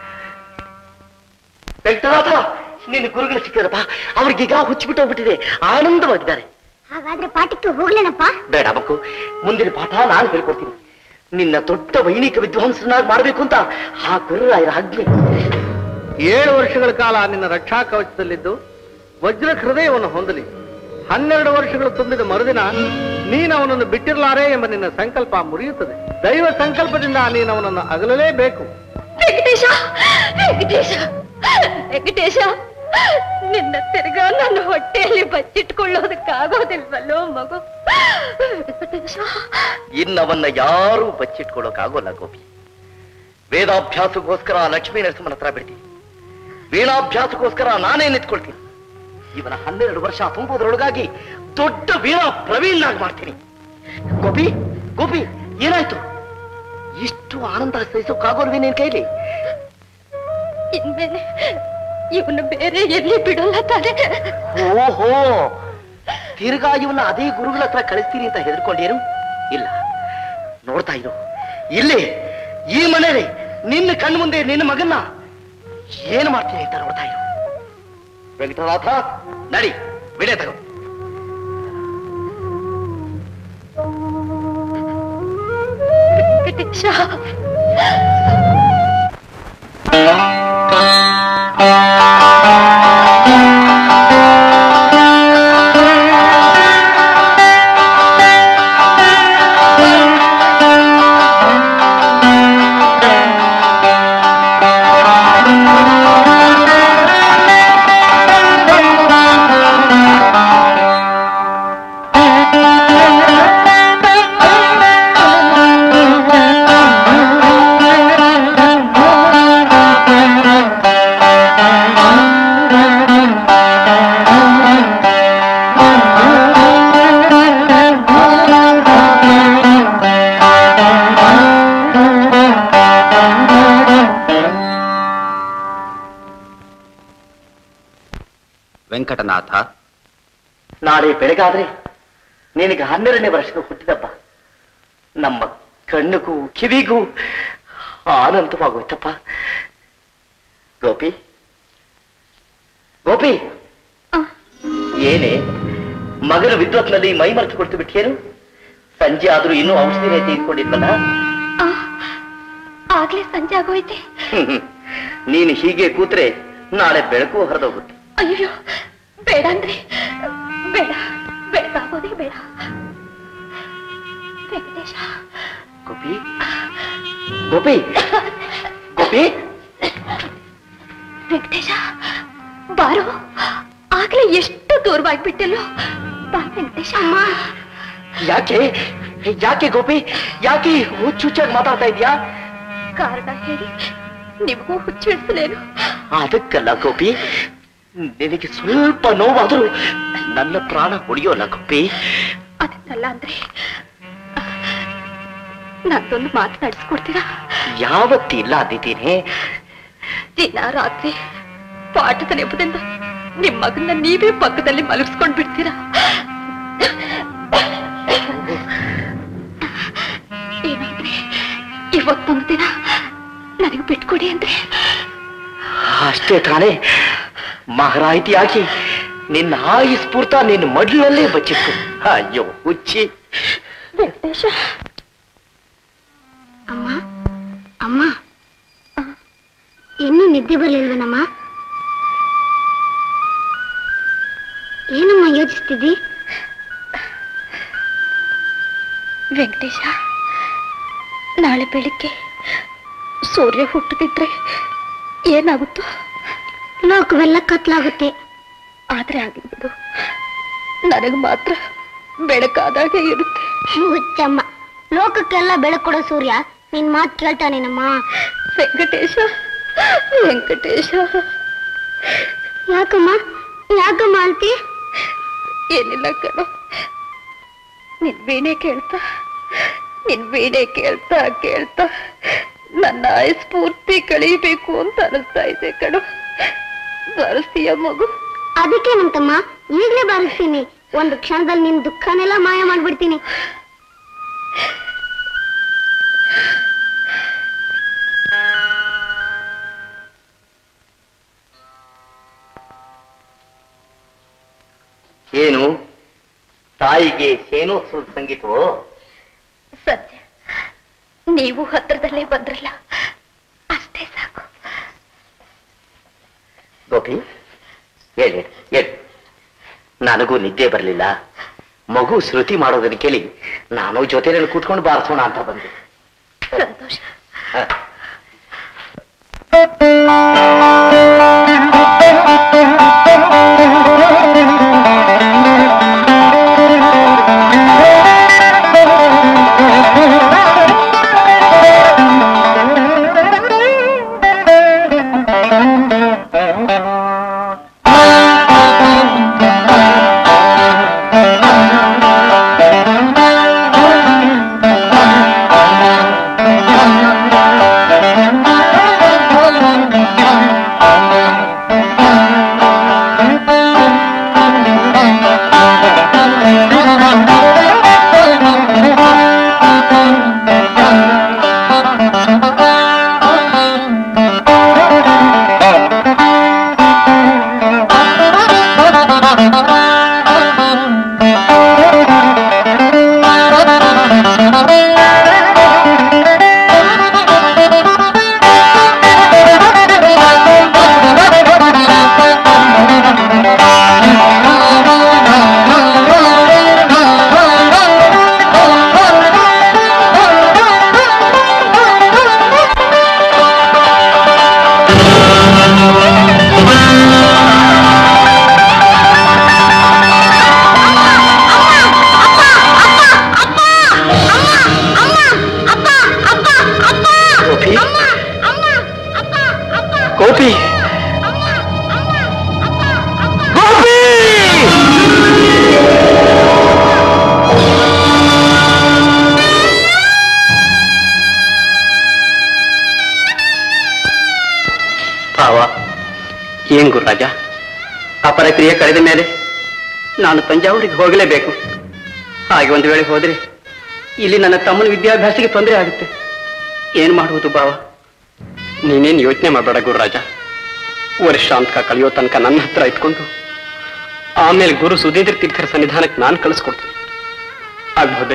ವೆಂಕಟನಾಥ ನಿನ್ನ ಗುರುಗಳು ಸಿಕ್ಕಿದ್ರಪ್ಪ ಅವ್ರಿಗೀಗ ಹುಚ್ಚಿಬಿಟ್ಟು ಹೋಗ್ಬಿಟ್ಟಿದೆ ಆನಂದವಾಗಿದ್ದಾರೆ ಹಾಗಾದ್ರೆ ಪಾಠಕ್ಕೆ ಹೋಗ್ಲೇನಪ್ಪ ಬೇಡ ಮಕ್ಕಳು ಮುಂದಿನ ಪಾಠ ನಾನು ಹೇಳ್ಕೊಡ್ತೀನಿ ನಿನ್ನ ದೊಡ್ಡ ವೈಣಿಕ ವಿದ್ವಾಂಸನಾಗಿ ಮಾಡಬೇಕು ಅಂತ ಆ ಗುರುರಾಯರ ಆಜ್ಞೆ ಏಳು ವರ್ಷಗಳ ಕಾಲ ನಿನ್ನ ರಕ್ಷಾ ಕವಚದಲ್ಲಿದ್ದು ವಜ್ರ ಹೃದಯವನ್ನು ಹೊಂದಲಿ ಹನ್ನೆರಡು ವರ್ಷಗಳು ತುಂಬಿದ ಮರುದಿನ ನೀನು ಅವನನ್ನು ಬಿಟ್ಟಿರಲಾರೆ ಎಂಬ ನಿನ್ನ ಸಂಕಲ್ಪ ಮುರಿಯುತ್ತದೆ ದೈವ ಸಂಕಲ್ಪದಿಂದ ನೀನು ಅವನನ್ನು ಅಗಲಲೇಬೇಕು ವೆಂಕಟೇಶ ವೆಂಕಟೇಶ ವೆಂಕಟೇಶ ನಿನ್ನ ತಿರ್ಗಾ ನನ್ನ ಹೊಟ್ಟೆಯಲ್ಲಿ ಬಚ್ಚಿಟ್ಕೊಳ್ಳೋದಕ್ಕಾಗೋದಿಲ್ವಲ್ಲೋ ಮಗು ವೆಂಕಟೇಶ ಇನ್ನವನ್ನ ಯಾರೂ ಬಚ್ಚಿಟ್ಕೊಳ್ಳೋಕಾಗೋಲ್ಲ ಗೋಪಿ ವೇದಾಭ್ಯಾಸಕ್ಕೋಸ್ಕರ ಲಕ್ಷ್ಮೀ ನರಸಿಂಹನ ಹತ್ರ ಬಿಡ್ತೀನಿ ವೀಣಾಭ್ಯಾಸಕ್ಕೋಸ್ಕರ ನಾನೇ ನಿಂತ್ಕೊಳ್ತೀನಿ ಇವನ ಹನ್ನೆರಡು ವರ್ಷ ತುಂಬುವುದರೊಳಗಾಗಿ ದೊಡ್ಡ ವೀಣಾ ಪ್ರವೀಣನಾಗಿ ಮಾಡ್ತೀನಿ ಗೋಪಿ ಗೋಪಿ ಏನಾಯ್ತು ಇಷ್ಟು ಆನಂದ ಸಹಿಸೋಕ್ಕಾಗೋಲ್ವೇ ನಿನ್ ಕೈಲಿ ಇನ್ಮೇಲೆ ಇವನು ಬೇರೆ ಎಲ್ಲಿ ಬಿಡಲ್ಲ ತಾನೆ ಓಹೋ ತಿರ್ಗಾ ಇವನ್ನ ಅದೇ ಗುರುಗಳ ಹತ್ರ ಕಳಿಸ್ತೀನಿ ಅಂತ ಹೆದರ್ಕೊಂಡೇನು ಇಲ್ಲ ನೋಡ್ತಾ ಇರು ಇಲ್ಲಿ ಈ ಮನೇಲಿ ನಿನ್ನ ಕಣ್ಣು ಮುಂದೆ ನಿನ್ನ ಮಗನ್ನ ಏನು ಮಾಡ್ತೀನಿ ಅಂತ ನೋಡ್ತಾ ಇರು ವೆಂಕಟನಾಥ ನಡಿ ಬಿಡೆ ತಗೋ ವೆಂಕಟೇಶ ವೆಂಕಟನಾಥ ನಾಳೆ ಬೆಳಗಾದ್ರೆ ನಿನಗೆ ಹನ್ನೆರಡನೇ ವರ್ಷದ ಹುಟ್ಟಿದಬ್ಬ ನಮ್ಮ ಕಣ್ಣಿಗೂ ಕಿವಿಗೂ ಆನಂದವಾಗೋಯ್ತಪ್ಪ ಗೋಪಿ ಗೋಪಿ ಏನೇ ಮಗನ ವಿದ್ವತ್ನಲ್ಲಿ ಮೈ ಮರೆತು ಕೊಡ್ತು ಬಿಟ್ಟೇನು ಸಂಜೆ ಆದ್ರೂ ಇನ್ನೂ ಔಷಧಿನೇ ತೆಗೆದುಕೊಂಡಿದ್ವಲ್ಲ ಆ, ಆಗ್ಲೇ ಸಂಜೆ ಆಗೋಯ್ತೆ ನೀನು ಹೀಗೆ ಕೂತ್ರೆ ನಾಳೆ ಬೆಳಕು ಹರಿದೋಗುತ್ತೆ ಅಯ್ಯೋ ಬೇಡ ಅಂದ್ರೆ ಬೇಡ ಬೆಳಕಾಗೋದೇ ಬೇಡ ವೆಂಕಟೇಶ ಗೋಪಿ ಗೋಪಿ ಗೋಪಿ ವೆಂಕಟೇಶ ಬಾರೋ ಆಗ್ಲೇ ಎಷ್ಟು ದೂರವಾಗ್ಬಿಟ್ಟಲ್ಲೋ ಬಾ ವೆಂಕಟೇಶ ಯಾಕೆ ಯಾಕೆ ಗೋಪಿ ಯಾಕೆ ಹುಚ್ಚುಚ್ಚಾಗಿ ಮಾತಾಡ್ತಾ ಇದೀಯಾ ಕಾರಣ ಹೇಳಿ ನಿಮಗೂ ಹುಚ್ಚಿಡಿಸಲೇನು ಅದಕ್ಕಲ್ಲ ಗೋಪಿ ನಿನಗೆ ಸ್ವಲ್ಪ ನೋವಾದರೂ ನನ್ನ ಪ್ರಾಣ ಉಳಿಯೋಲ್ಲ ಗೋಪಿ ಅದಕ್ಕಲ್ಲ ಅಂದ್ರೆ ನಂದೊಂದು ಮಾತು ನಡೆಸ್ಕೊಡ್ತೀರಾ ಯಾವತ್ತಿಲ್ಲ ಅಂದಿದ್ದೀನಿ ದಿನ ರಾತ್ರಿ ಪಾಠದ ನೆಪದಿಂದ ನಿಮ್ ಮಗನ್ನ ನೀವೇ ಪಕ್ಕದಲ್ಲಿ ಮಲಗಿಸ್ಕೊಂಡ್ ಬಿಡ್ತೀರಾ ಏನಾದ್ರೆ ಇವತ್ತೊಂದು ದಿನ ನನಗೆ ಬಿಟ್ಕೊಡಿ ಅಂದ್ರೆ ಅಷ್ಟೇ ತಾನೇ ಮಹಾರಾಯಿತಿಯಾಗಿ ನಿನ್ನ ಆಯಿ ಸ್ಫೂರ್ತ ನಿನ್ನ ಮಡ್ಲಲ್ಲೇ ಬಚ್ಚಿತ್ತು ಅಯ್ಯೋ ಹುಚ್ಚಿ ವೆಂಕಟೇಶ ಅಮ್ಮ ಅಮ್ಮ ಇನ್ನೂ ನಿದ್ದೆ ಬರ್ಲಿಲ್ವನಮ್ಮ ಏನಮ್ಮ ಯೋಚಿಸ್ತಿದ್ದಿ ವೆಂಕಟೇಶ ನಾಳೆ ಬೆಳಿಗ್ಗೆ ಸೂರ್ಯ ಹುಟ್ಟದಿದ್ರೆ ಏನಾಗುತ್ತೋ ಲೋಕವೆಲ್ಲ ಕತ್ಲಾಗುತ್ತೆ ಆದ್ರೆ ಆಗಿರ್ಬೋದು ನನಗೆ ಮಾತ್ರ ಬೆಳಕಾದಾಗೆ ಇರುತ್ತೆ ಹುಚ್ಚಮ್ಮ ಲೋಕಕ್ಕೆಲ್ಲ ಬೆಳಕು ಕೊಡೋ ಸೂರ್ಯ ನಿನ್ ಮಾತು ಕೇಳ್ತಾನೇನಮ್ಮ ವೆಂಕಟೇಶ ವೆಂಕಟೇಶ ಯಾಕಮ್ಮ ಯಾಕಮ್ಮ ಅಂತಿ ಏನಿಲ್ಲ ಕಣೋ ನಿನ್ ವೀಣೆ ಕೇಳ್ತಾ ನಿನ್ ವೀಣೆ ಕೇಳ್ತಾ ಕೇಳ್ತಾ ನನ್ನ ಆಯಸ್ ಪೂರ್ತಿ ಕಳೀಬೇಕು ಅಂತ ಅನಿಸ್ತಾ ಇದೆ ಕಣೋ ಬರಸ್ತೀಯ ಮಗು ಅದಕ್ಕೆ ನಂತಮ್ಮ ಈಗ್ಲೇ ಬಾರಿಸ್ತೀನಿ ಒಂದು ಕ್ಷಣದಲ್ಲಿ ನಿನ್ ದುಃಖನೆಲ್ಲ ಮಾಯ ಮಾಡ್ಬಿಡ್ತೀನಿ ಏನು ತಾಯಿಗೆ ಸೇನೋತ್ಸವದ ಸಂಗೀತವೋ ಸತ್ಯ ನೀವು ಹತ್ರದಲ್ಲೇ ಬಂದ್ರಲ್ಲ ಅಷ್ಟೇ ಸಾಕು ಗೋಪಿ ಹೇಳಿ ಹೇಳಿ ನನಗೂ ನಿದ್ದೆ ಬರಲಿಲ್ಲ ಮಗು ಶ್ರುತಿ ಮಾಡೋದನ್ನ ಕೇಳಿ ನಾನು ಜೊತೆಯಲ್ಲಿ ಕೂತ್ಕೊಂಡು ಬಾರಿಸೋಣ ಅಂತ ಬಂದೆ ಸಂತೋಷ ಹ. ಗೋಪಿ ಗೋಪಿ ಗೋಪಿ ಭಾವ ಏನ್ ಗುರುರಾಜ ಅಪರ ಕ್ರಿಯೆ ಕಳೆದ ಮೇಲೆ ನಾನು ತಂಜಾವೂರಿಗೆ ಹೋಗಲೇಬೇಕು ಹಾಗೆ ಒಂದು ವೇಳೆ ಹೋದ್ರೆ ಇಲ್ಲಿ ನನ್ನ ತಮ್ಮನ ವಿದ್ಯಾಭ್ಯಾಸಕ್ಕೆ ತೊಂದರೆ ಆಗುತ್ತೆ ಏನ್ ಮಾಡುವುದು ಭಾವ ನೀನೇನ್ ಯೋಚನೆ ಮಾಡಬೇಡ ಗುರುರಾಜ ವರ್ಷಾಂತಕ ಕಳೆಯೋ ತನಕ ನನ್ನ ಹತ್ರ ಇಟ್ಕೊಂಡು ಆಮೇಲೆ ಗುರು ಸುಧೀಂದ್ರ ತೀರ್ಥರ ಸನ್ನಿಧಾನಕ್ಕೆ ನಾನು ಕಳಿಸ್ಕೊಡ್ತೀನಿ ಆಗ್ಬೋದೆ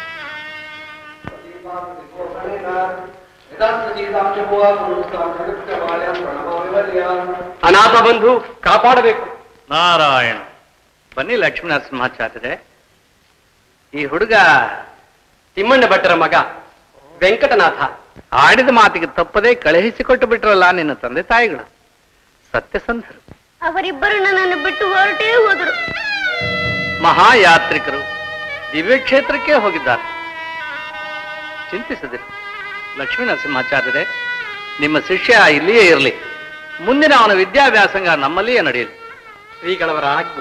ಅನಾಥ ಬಂಧು ಕಾಪಾಡಬೇಕು ನಾರಾಯಣ ಬನ್ನಿ ಲಕ್ಷ್ಮೀ ನರಸಿಂಹಾಚಾರ್ಯರೇ ಈ ಹುಡುಗ ತಿಮ್ಮಣ್ಣ ಭಟ್ಟರ ಮಗ ವೆಂಕಟನಾಥ ಆಡಿದ ಮಾತಿಗೆ ತಪ್ಪದೇ ಕಳುಹಿಸಿಕೊಟ್ಟು ಬಿಟ್ರಲ್ಲ ನಿನ್ನ ತಂದೆ ತಾಯಿಗಳು ಸತ್ಯಸಂಧರು ಅವರಿಬ್ಬರು ನನ್ನನ್ನು ಬಿಟ್ಟು ಹೊರಟೇ ಹೋದರು ಮಹಾಯಾತ್ರಿಕರು ದಿವ್ಯ ಕ್ಷೇತ್ರಕ್ಕೆ ಹೋಗಿದ್ದಾರೆ ಚಿಂತಿಸದಿರು ಲಕ್ಷ್ಮೀ ನರಸಿಂಹಾಚಾರ್ಯರೇ ನಿಮ್ಮ ಶಿಷ್ಯ ಇಲ್ಲಿಯೇ ಇರಲಿ ಮುಂದಿನ ಅವನ ವಿದ್ಯಾಭ್ಯಾಸಂಗ ನಮ್ಮಲ್ಲಿಯೇ ನಡೆಯಲಿ ಶ್ರೀಗಳವರ ಆಜ್ಞೆ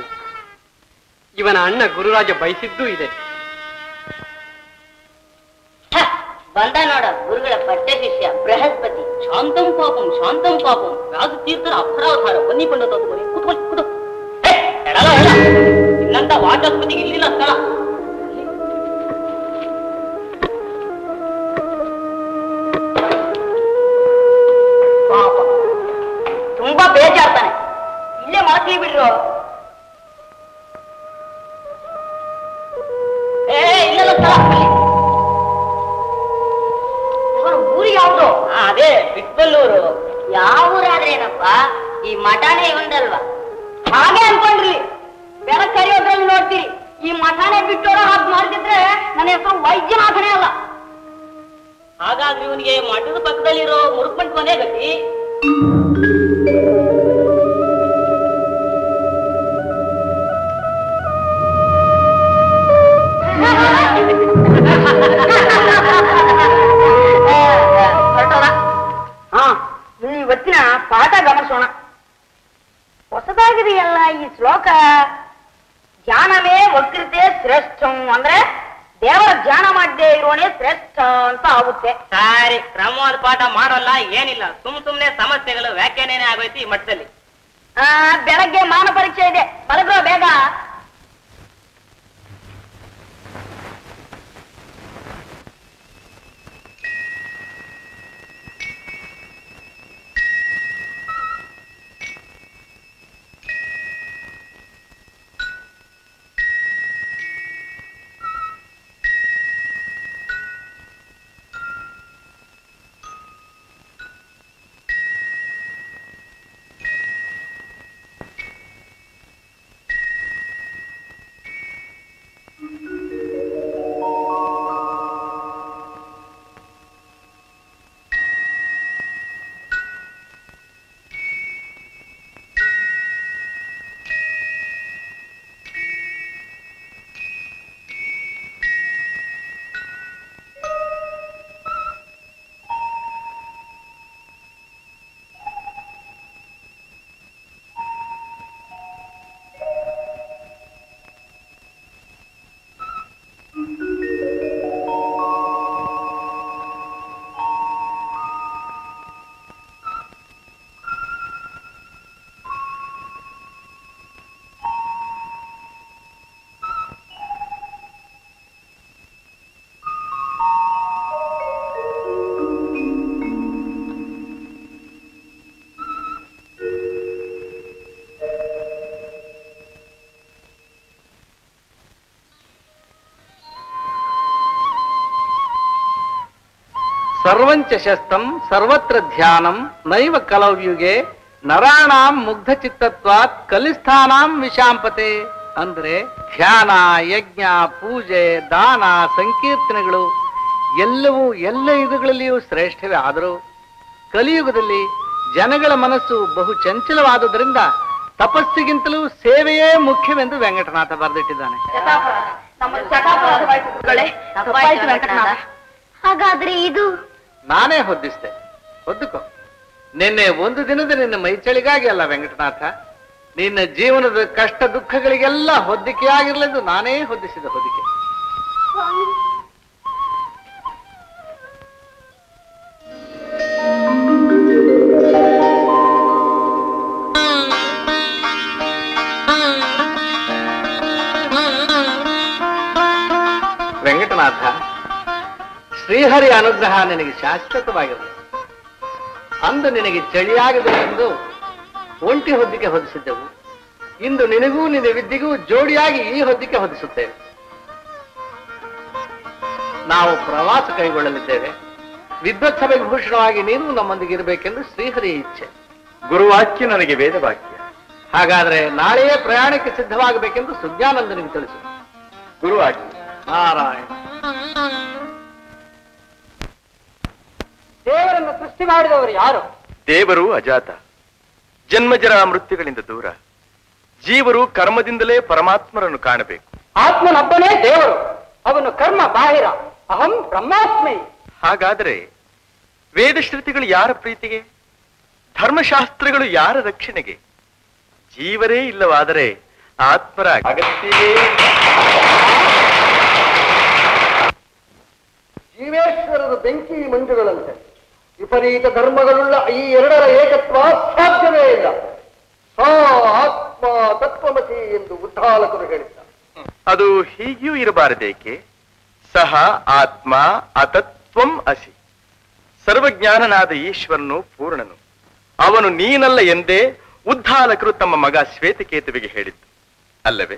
ಇವನ ಅಣ್ಣ ಗುರುರಾಜ ಬಯಸಿದ್ದೂ ಇದೆ ಬಂದ ನೋಡ ಗುರುಗಳ ಪಟ್ಟ ಶಿಷ್ಯ ಬೃಹಸ್ಪತಿ ಶಾಂತಂ ಪಾಪಂ ಶಾಂತಂ ಪಾಪಂ ರಾಜತೀರ್ಥರ ಅಪರಾಧಾರ ಬನ್ನಿಕೊಂಡು ತೋದು ಕೂತ್ಕೊಳ್ಳಿ ಕೂತು ಹೇ, ಎಡಲ, ಎಡ. ಇಲ್ಲಂತ ವಾಚಸ್ಪತಿಗೆ ಇಲ್ಲಿಲ್ಲ ಸ್ಥಳ ಪಾಪ ತುಂಬಾ ಬೇಜಾರ್ತಾನೆ ಇಲ್ಲೇ ಮಾತಿ ಬಿಡ್ರು ಏ ಇಲ್ಲೆಲ್ಲ ಸ್ಥಳ ಅಲ್ಲಿ. ಅವರ ಊರು ಯಾವುದು ಅದೇ ಬಿಟ್ಬಲ್ಲೂರು ಯಾವ ಊರಾದ್ರೇನಪ್ಪ ಈ ಮಠಾನೇ ಒಂದಲ್ವಾ ಹಾಗೆ ಅನ್ಕೊಂಡ್ರಿ ಬೆಳಕ್ ಕರಿಯೋದ್ರಲ್ಲಿ ನೋಡ್ತೀರಿ ಈ ಮಠಾನೇ ಬಿಟ್ಟೋರ ಹಾಗೆ ಮಾಡ್ತಿದ್ರೆ ನನ್ನ ಹೆಸರು ವೈದ್ಯನಾಥನೇ ಅಲ್ಲ ಹಾಗಾದ್ರೆ ಇವನಿಗೆ ಮಠದ ಪಕ್ಕದಲ್ಲಿರೋ ಮುರುಕಂಟ್ ಮನೆ ಗತಿ ಹೊರಟೋದ ಹಾ ಇನ್ನು ಇವತ್ತಿನ ಪಾಠ ಗಮನಿಸೋಣ ಹೊಸದಾಗಿದೆಯಲ್ಲ ಈ ಶ್ಲೋಕ ಧ್ಯಾನವೇ ವಕ್ರತೆ ಶ್ರೇಷ್ಠಂ ಅಂದ್ರೆ ದೇವರ ಧ್ಯಾನ ಮಾಡದೆ ಇರೋನೇ ಶ್ರೇಷ್ಠ ಅಂತ ಆಗುತ್ತೆ ಸರಿ ಕ್ರಮವಾದ ಪಾಠ ಮಾಡೋಲ್ಲ ಏನಿಲ್ಲ ಸುಮ್ ಸುಮ್ನೆ ಸಮಸ್ಯೆಗಳು ವ್ಯಾಖ್ಯಾನೇನೆ ಆಗೋಯ್ತು ಈ ಮಠದಲ್ಲಿ ಆ, ಬೆಳಗ್ಗೆ ಮಾನ ಪರೀಕ್ಷೆ ಇದೆ ಮಲಗೋ ಬೇಗ ಸರ್ವಂಚ ಶಸ್ತಂ ಸರ್ವತ್ರ ಧ್ಯಾನಂ ನೈವ ಕಲವ್ಯುಗೆ ನರಾಣಾಂ ಮುಗ್ಧ ಚಿತ್ತತ್ವಾತ್ ಕಲಿಸ್ಥಾನಾಂ ವಿಷಾಂಪತೆ ಅಂದ್ರೆ ಧ್ಯಾನ ಯಜ್ಞ ಪೂಜೆ ದಾನ ಸಂಕೀರ್ತನೆಗಳು ಎಲ್ಲವೂ ಎಲ್ಲ ಯುಗಗಳಲ್ಲಿಯೂ ಶ್ರೇಷ್ಠವೇ ಆದರೂ ಕಲಿಯುಗದಲ್ಲಿ ಜನಗಳ ಮನಸ್ಸು ಬಹು ಚಂಚಲವಾದುದರಿಂದ ತಪಸ್ಸಿಗಿಂತಲೂ ಸೇವೆಯೇ ಮುಖ್ಯವೆಂದು ವೆಂಕಟನಾಥ ಬರೆದಿಟ್ಟಿದ್ದಾನೆ ಹಾಗಾದ್ರೆ ಇದು ನಾನೇ ಹೊದ್ದಿಸ್ತೆ ಹೊದ್ದುಕೋ ನಿನ್ನೆ ಒಂದು ದಿನದ ನಿನ್ನ ಮೈಚಳಿಗಾಗಿ ಅಲ್ಲ ವೆಂಕಟನಾಥ ನಿನ್ನ ಜೀವನದ ಕಷ್ಟ ದುಃಖಗಳಿಗೆಲ್ಲ ಹೊದ್ದಿಕೆಯಾಗಿರ್ಲೆಂದು ನಾನೇ ಹೊದ್ದಿಸಿದ ಹೊದಿಕೆ ವೆಂಕಟನಾಥ ಶ್ರೀಹರಿ ಅನುಗ್ರಹ ನಿನಗೆ ಶಾಶ್ವತವಾಗಿರಲಿ ಅಂದು ನಿನಗೆ ಚಳಿಯಾಗಬೇಕೆಂದು ಒಂಟಿ ಹೊದ್ದಿಕೆ ಹೊದಿಸಿದ್ದೆವು ಇಂದು ನಿನಗೂ ನಿನ್ನ ವಿದ್ಯೆಗೂ ಜೋಡಿಯಾಗಿ ಈ ಹೊದ್ದಿಕೆ ಹೊದಿಸುತ್ತೇವೆ ನಾವು ಪ್ರವಾಸ ಕೈಗೊಳ್ಳಲಿದ್ದೇವೆ ವಿದ್ವತ್ ಸಭೆಗೆ ಭೂಷಣವಾಗಿ ನೀನು ನಮ್ಮೊಂದಿಗೆ ಇರಬೇಕೆಂದು ಶ್ರೀಹರಿಯ ಇಚ್ಛೆ ಗುರುವಾಕ್ಯ ನನಗೆ ವೇದವಾಕ್ಯ ಹಾಗಾದ್ರೆ ನಾಳೆಯೇ ಪ್ರಯಾಣಕ್ಕೆ ಸಿದ್ಧವಾಗಬೇಕೆಂದು ಸುಜ್ಞಾನಂದನಿಗೆ ತಿಳಿಸು ಗುರುವಾಕ್ಯ ನಾರಾಯಣ ದೇವರನ್ನು ಸೃಷ್ಟಿ ಮಾಡಿದವರು ಯಾರು ದೇವರು ಅಜಾತ ಜನ್ಮಜರ ಮೃತ್ಯುಗಳಿಂದ ದೂರ ಜೀವರು ಕರ್ಮದಿಂದಲೇ ಪರಮಾತ್ಮರನ್ನು ಕಾಣಬೇಕು ಆತ್ಮನೊಬ್ಬನೇ ದೇವರು ಅವನು ಕರ್ಮ ಬಾಹಿರ ಅಹಂ ಬ್ರಹ್ಮಾಸ್ಮಿ ಹಾಗಾದರೆ ವೇದಶ್ರುತಿಗಳು ಯಾರ ಪ್ರೀತಿಗೆ ಧರ್ಮಶಾಸ್ತ್ರಗಳು ಯಾರ ರಕ್ಷಣೆಗೆ ಜೀವರೇ ಇಲ್ಲವಾದರೆ ಆತ್ಮರ ಅಗತ್ಯವೇ ಜೀವೇಶ್ವರ ಸಾಗರದ ಬೆಂಕಿ ಮಂಜುಗಳಂತೆ ವಿಪರೀತ ಧರ್ಮಗಳುಳ್ಳ ಈ ಎರಡರ ಏಕತ್ವ ಸಾಧ್ಯವೇ ಇಲ್ಲ ಸಾ ಆತ್ಮ ತತ್ವಮಸಿ ಎಂದು ಉದ್ದಾಲಕರು ಹೇಳಿದ್ದ ಅದು ಹೀಗಿಯೂ ಇರಬಾರದೇಕೆ ಸಹ ಆತ್ಮ ಅತತ್ವಂ ಅಸಿ ಸರ್ವಜ್ಞಾನನಾದ ಈಶ್ವರನು ಪೂರ್ಣನು ಅವನು ನೀನಲ್ಲ ಎಂದೇ ಉದ್ದಾಲಕರು ತಮ್ಮ ಮಗ ಶ್ವೇತಕೇತುವಿಗೆ ಹೇಳಿದ್ದು ಅಲ್ಲವೇ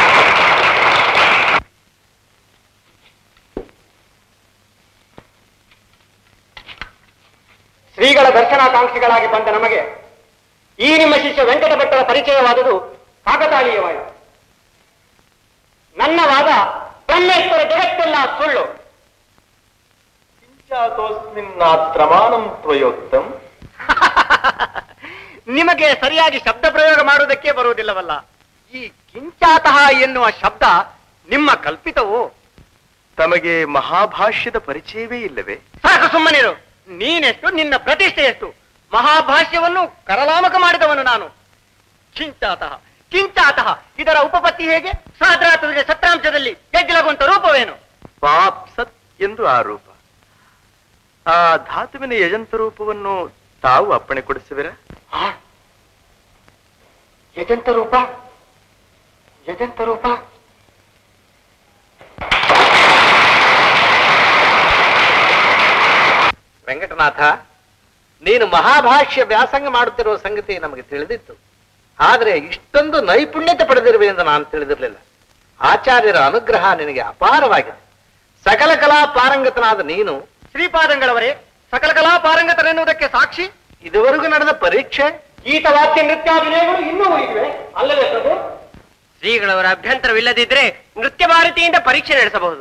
ಶ್ರೀಗಳ ದರ್ಶನಾಕಾಂಕ್ಷಿಗಳಾಗಿ ಬಂದ ನಮಗೆ ಈ ನಿಮ್ಮ ಶಿಷ್ಯ ವೆಂಕಟ ಭಟ್ಟರ ಪರಿಚಯವಾದುದು ಕಾಕತಾಳೀಯವಾಯಿತು ನನ್ನ ವಾದ ಬ್ರಹ್ಮೇಶ್ವರ ಜಗತ್ತೆಲ್ಲ ಸುಳ್ಳು ಪ್ರಮಾಣಂ ತ್ವಯೋಕ್ತಂ ನಿಮಗೆ ಸರಿಯಾಗಿ ಶಬ್ದ ಪ್ರಯೋಗ ಮಾಡುವುದಕ್ಕೆ ಬರುವುದಿಲ್ಲವಲ್ಲ ಈ ಕಿಂಚಾತಃ ಎನ್ನುವ ಶಬ್ದ ನಿಮ್ಮ ಕಲ್ಪಿತವು ತಮಗೆ ಮಹಾಭಾಷ್ಯದ ಪರಿಚಯವೇ ಇಲ್ಲವೇ ಸಾಕು ಸುಮ್ಮನಿರು ನೀನೆಷ್ಟು ನಿನ್ನ ಪ್ರತಿಷ್ಠೆ ಎಷ್ಟು ಮಹಾಭಾಷ್ಯವನ್ನು ಕರಲಾಮಕ ಮಾಡಿದವನು ನಾನು ಕಿಂಚಾತಃ ಕಿಂಚಾತಃ ಇದರ ಉಪಪತ್ತಿ ಹೇಗೆ ಸಾಧಾತುವಿಗೆ ಸತ್ರಾಂಶದಲ್ಲಿ ಗೆಜ್ಜಲಗುಂಟ ರೂಪವೇನು ಪಾಪ್ ಸತ್ ಎಂದು ಆರೋಪ ಆ ಧಾತುವಿನ ಯಜಂತ ರೂಪವನ್ನು ತಾವು ಅಪ್ಪಣೆ ಕೊಡಿಸುವಿರಾ ಯಜಂತ ರೂಪ ಯಜಂತ ರೂಪ ವೆಂಕಟನಾಥ ನೀನು ಮಹಾಭಾಷ್ಯ ವ್ಯಾಸಂಗ ಮಾಡುತ್ತಿರುವ ಸಂಗತಿ ನಮಗೆ ತಿಳಿದಿತ್ತು ಆದರೆ ಇಷ್ಟೊಂದು ನೈಪುಣ್ಯತೆ ಪಡೆದಿರುವೆ ಎಂದು ನಾನು ತಿಳಿದಿರಲಿಲ್ಲ ಆಚಾರ್ಯರ ಅನುಗ್ರಹ ನಿನಗೆ ಅಪಾರವಾಗಿದೆ ಸಕಲ ಕಲಾ ಪಾರಂಗತನಾದ ನೀನು ಶ್ರೀಪಾದಂಗಳವರೇ ಸಕಲ ಕಲಾ ಪಾರಂಗತರೆನ್ನುವುದಕ್ಕೆ ಸಾಕ್ಷಿ ಇದುವರೆಗೂ ನಡೆದ ಪರೀಕ್ಷೆ ಗೀತವಾದ್ಯ ನೃತ್ಯಾಭಿನಯಗಳು ಇನ್ನೂ ಉಳಿದಿವೆ ಅಲ್ಲವೇ ಪ್ರಭು ಶ್ರೀಗಳವರ ಅಭ್ಯಂತರವಿಲ್ಲದಿದ್ರೆ ನೃತ್ಯ ಭಾರತಿಯಿಂದ ಪರೀಕ್ಷೆ ನಡೆಸಬಹುದು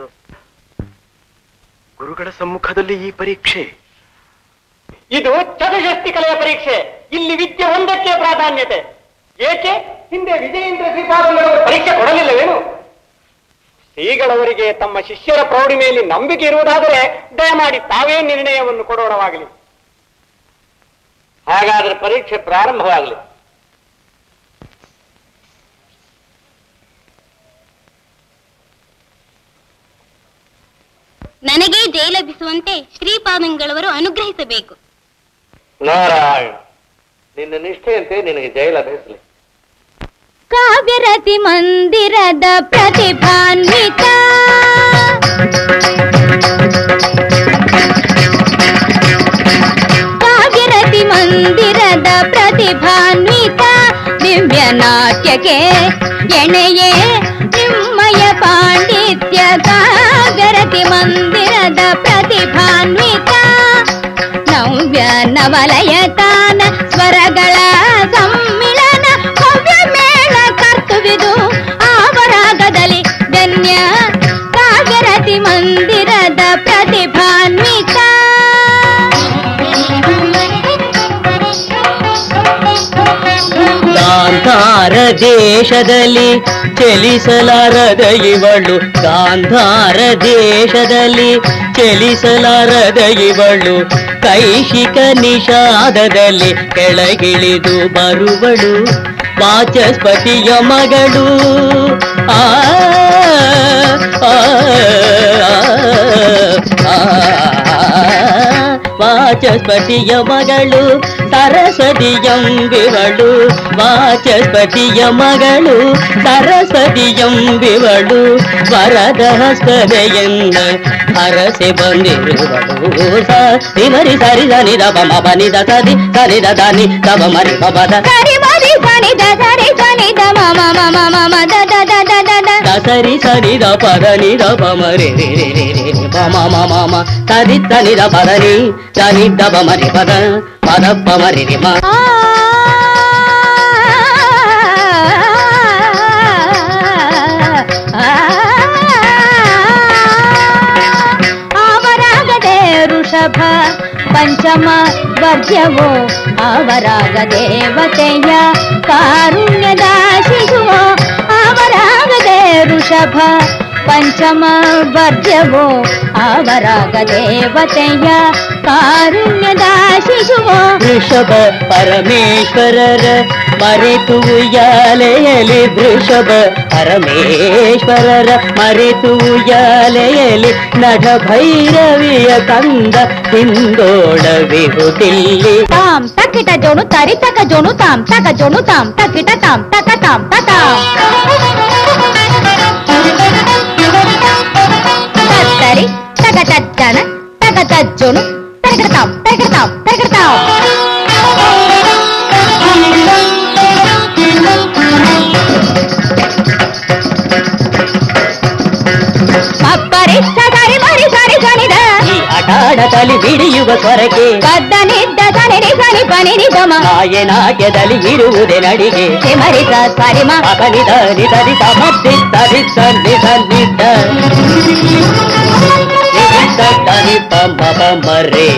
ಗುರುಗಳ ಸಮ್ಮುಖದಲ್ಲಿ ಈ ಪರೀಕ್ಷೆ ಇದು ಚತುಷಷ್ಟಿ ಕಲೆಯ ಪರೀಕ್ಷೆ ಇಲ್ಲಿ ವಿದ್ಯೆ ಒಂದಕ್ಕೆ ಪ್ರಾಧಾನ್ಯತೆ ಏಕೆ ಹಿಂದೆ ವಿಜಯೇಂದ್ರ ಶ್ರೀಪಾದಂಗಳವರು ಪರೀಕ್ಷೆ ಕೊಡಲಿಲ್ಲವೇನು ಶ್ರೀಗಳವರಿಗೆ ತಮ್ಮ ಶಿಷ್ಯರ ಪ್ರೌಢಿಮೆಯಲ್ಲಿ ನಂಬಿಕೆ ಇರುವುದಾದರೆ ದಯಮಾಡಿ ತಾವೇ ನಿರ್ಣಯವನ್ನು ಕೊಡೋಣವಾಗಲಿ ಹಾಗಾದ್ರೆ ಪರೀಕ್ಷೆ ಪ್ರಾರಂಭವಾಗಲಿ ನನಗೆ ಜಯ ಲಭಿಸುವಂತೆ ಶ್ರೀಪಾದಂಗಳವರು ಅನುಗ್ರಹಿಸಬೇಕು ನಾರಾಯಣ ನಿನ್ನ ನಿಷ್ಠೆಯಂತೆ ನಿನಗೆ ಜಯ ಲಭಿಸಲಿ ಕಾವ್ಯರತಿ ಮಂದಿರದ ಪ್ರತಿಭಾನ್ವಿತ ಕಾವ್ಯರತಿ ಮಂದಿರದ ಪ್ರತಿಭಾನ್ವಿತ ದಿವ್ಯ ನಾಟ್ಯಕ್ಕೆ ಎಣೆಯೇ ನಿಮ್ಮಯ ಪಾಂಡಿತ್ಯ ಕಾವ್ಯರತಿ ಮಂದಿರದ ಪ್ರತಿಭಾನ್ವಿತ ನವ್ಯ ನವಲಯತಾನ ಸ್ವರಗಳ ಸಮ್ಮಿಳನ ಭವ್ಯ ಮೇಳ ಕರ್ತುವಿದು ಆವರಾಗದಲ್ಲಿ ಧನ್ಯ ಕಾವ್ಯರತಿ ಮಂದಿರದ ಪ್ರತಿಭಾನ್ವಿತ ಗಾಂಧಾರ ದೇಶದಲ್ಲಿ ಚಲಿಸಲಾರದ ಇವಳು ಗಾಂಧಾರ ದೇಶದಲ್ಲಿ ಚಲಿಸಲಾರದ ಇವಳು ಕೈಶಿಕ ನಿಷಾದದಲ್ಲಿ ಕೆಳಗಿಳಿದು ಬರುವಳು ವಾಚಸ್ಪತಿಯ ಮಗಳು ಆ ಆ, ಆ, ಆ, ವಾಚಸ್ಪತಿಯ ಮಗಳು ಸರಸ್ವತಿಯಂಬಿವಳು ವಾಚಸ್ಪತಿಯ ಮಗಳು ಸರಸ್ವತಿಯಂಬಿವಳು ವರದ ಹಸ್ತದೆಯನ್ನ ಹರಸೆ ಬಂದಿರುವಳು ಸಿಮರಿ ಸರಿ ಸನಿ ದಬ ಮಬ ನಿದ ಸದಿ ಸರಿ ದನಿ ದಬ ಮರಿ ಬಬದ ಸರಿ ಮರಿ ಸನಿದ ಸರಿ ಸನಿದ ಮಮ ಮಮ ಮಮ ದ ದ ದ ದ ದ ದ ಸರಿ ಸರಿ ದ ಪದ ನಿ ದ ಪ ಮರಿ ರಿ ರಿ ರಿ ರಿ ರಿ ಪ ಮ ಮ ಮ ಮ ಸರಿ ತನಿ ದ ಪದ ನಿ ಸನಿ ದ ಪ ಮರಿ ಪದ ಪದ ಪ ಮರಿ ರಿ ಮ ಅವರಾಗದೆ ಋಷಭ ಪಂಚಮ ವರ್ಜ್ಯವೋ ಅವರಾಗ ದೇವತೆಯ ಕಾರುಣ್ಯದ ಶಿಶುವೋ ಅವರಾಗದೆ ಋಷಭ ಪಂಚಮ ವರ್ಜ್ಯವೋ ಅವರಾಗ ದೇವತೆಯ ಕಾರುಣ್ಯದ ಶಿಶುವ ವೃಷಭ ಪರಮೇಶ್ವರರ ಮರೆತು ಉಯ್ಯಾಲೆಯಲಿ ವೃಷಭ ಪರಮೇಶ್ವರರ ಮರೆತು ಉಯ್ಯಾಲೆಯಲಿ ನಟ ಭೈರವಿಯ ಕಂದ ಹಿಂದೋಳವಿಹುದಿಲ್ಲಿ ತಾಂ ತಕಿಟ ಜೋಣು ತರಿ ತಕ ಜೋಣು ತಾಂ ತಕ ಜೋಣು ತಾಂ ತಕಿಟ ತಾಂ ತಕ ತಾಂ ತತಾಂ ತತ್ತರಿ ತಕ ತಜ್ಜನ ತಕ ತಜ್ಜೋನು ತರಗಡತಾಂ ತರಗಡತಾಂ ತರಗಡತಾಂ ಅಪ್ಪರಿ ಸದಾರಿ ಮರಿ ಸಾರಿ ಸನಿದ ಈ ಅಟಾಡದಲ್ಲಿ ಹಿಡಿಯುವ ಸ್ವರಕ್ಕೆ ಕದ್ದ ನಿದ್ದ ಸನಿ ನಿ ಸನಿ ಪನಿ ನಿ ಗಮ ನಾಯನಾಟ್ಯದಲ್ಲಿ ಇರುವುದೇ ನಡಿಗೆ ಸಿಮರಿತ ಸರಿಮ ಅಪನಿದ ನಿಧರಿತ ಮದ್ದಿದ್ದ ನಿದ್ದ ನಿಧ ನಿದ್ದ ನಿದ್ದ ತನಿ ಪಂಪ ಪಂಪರೇ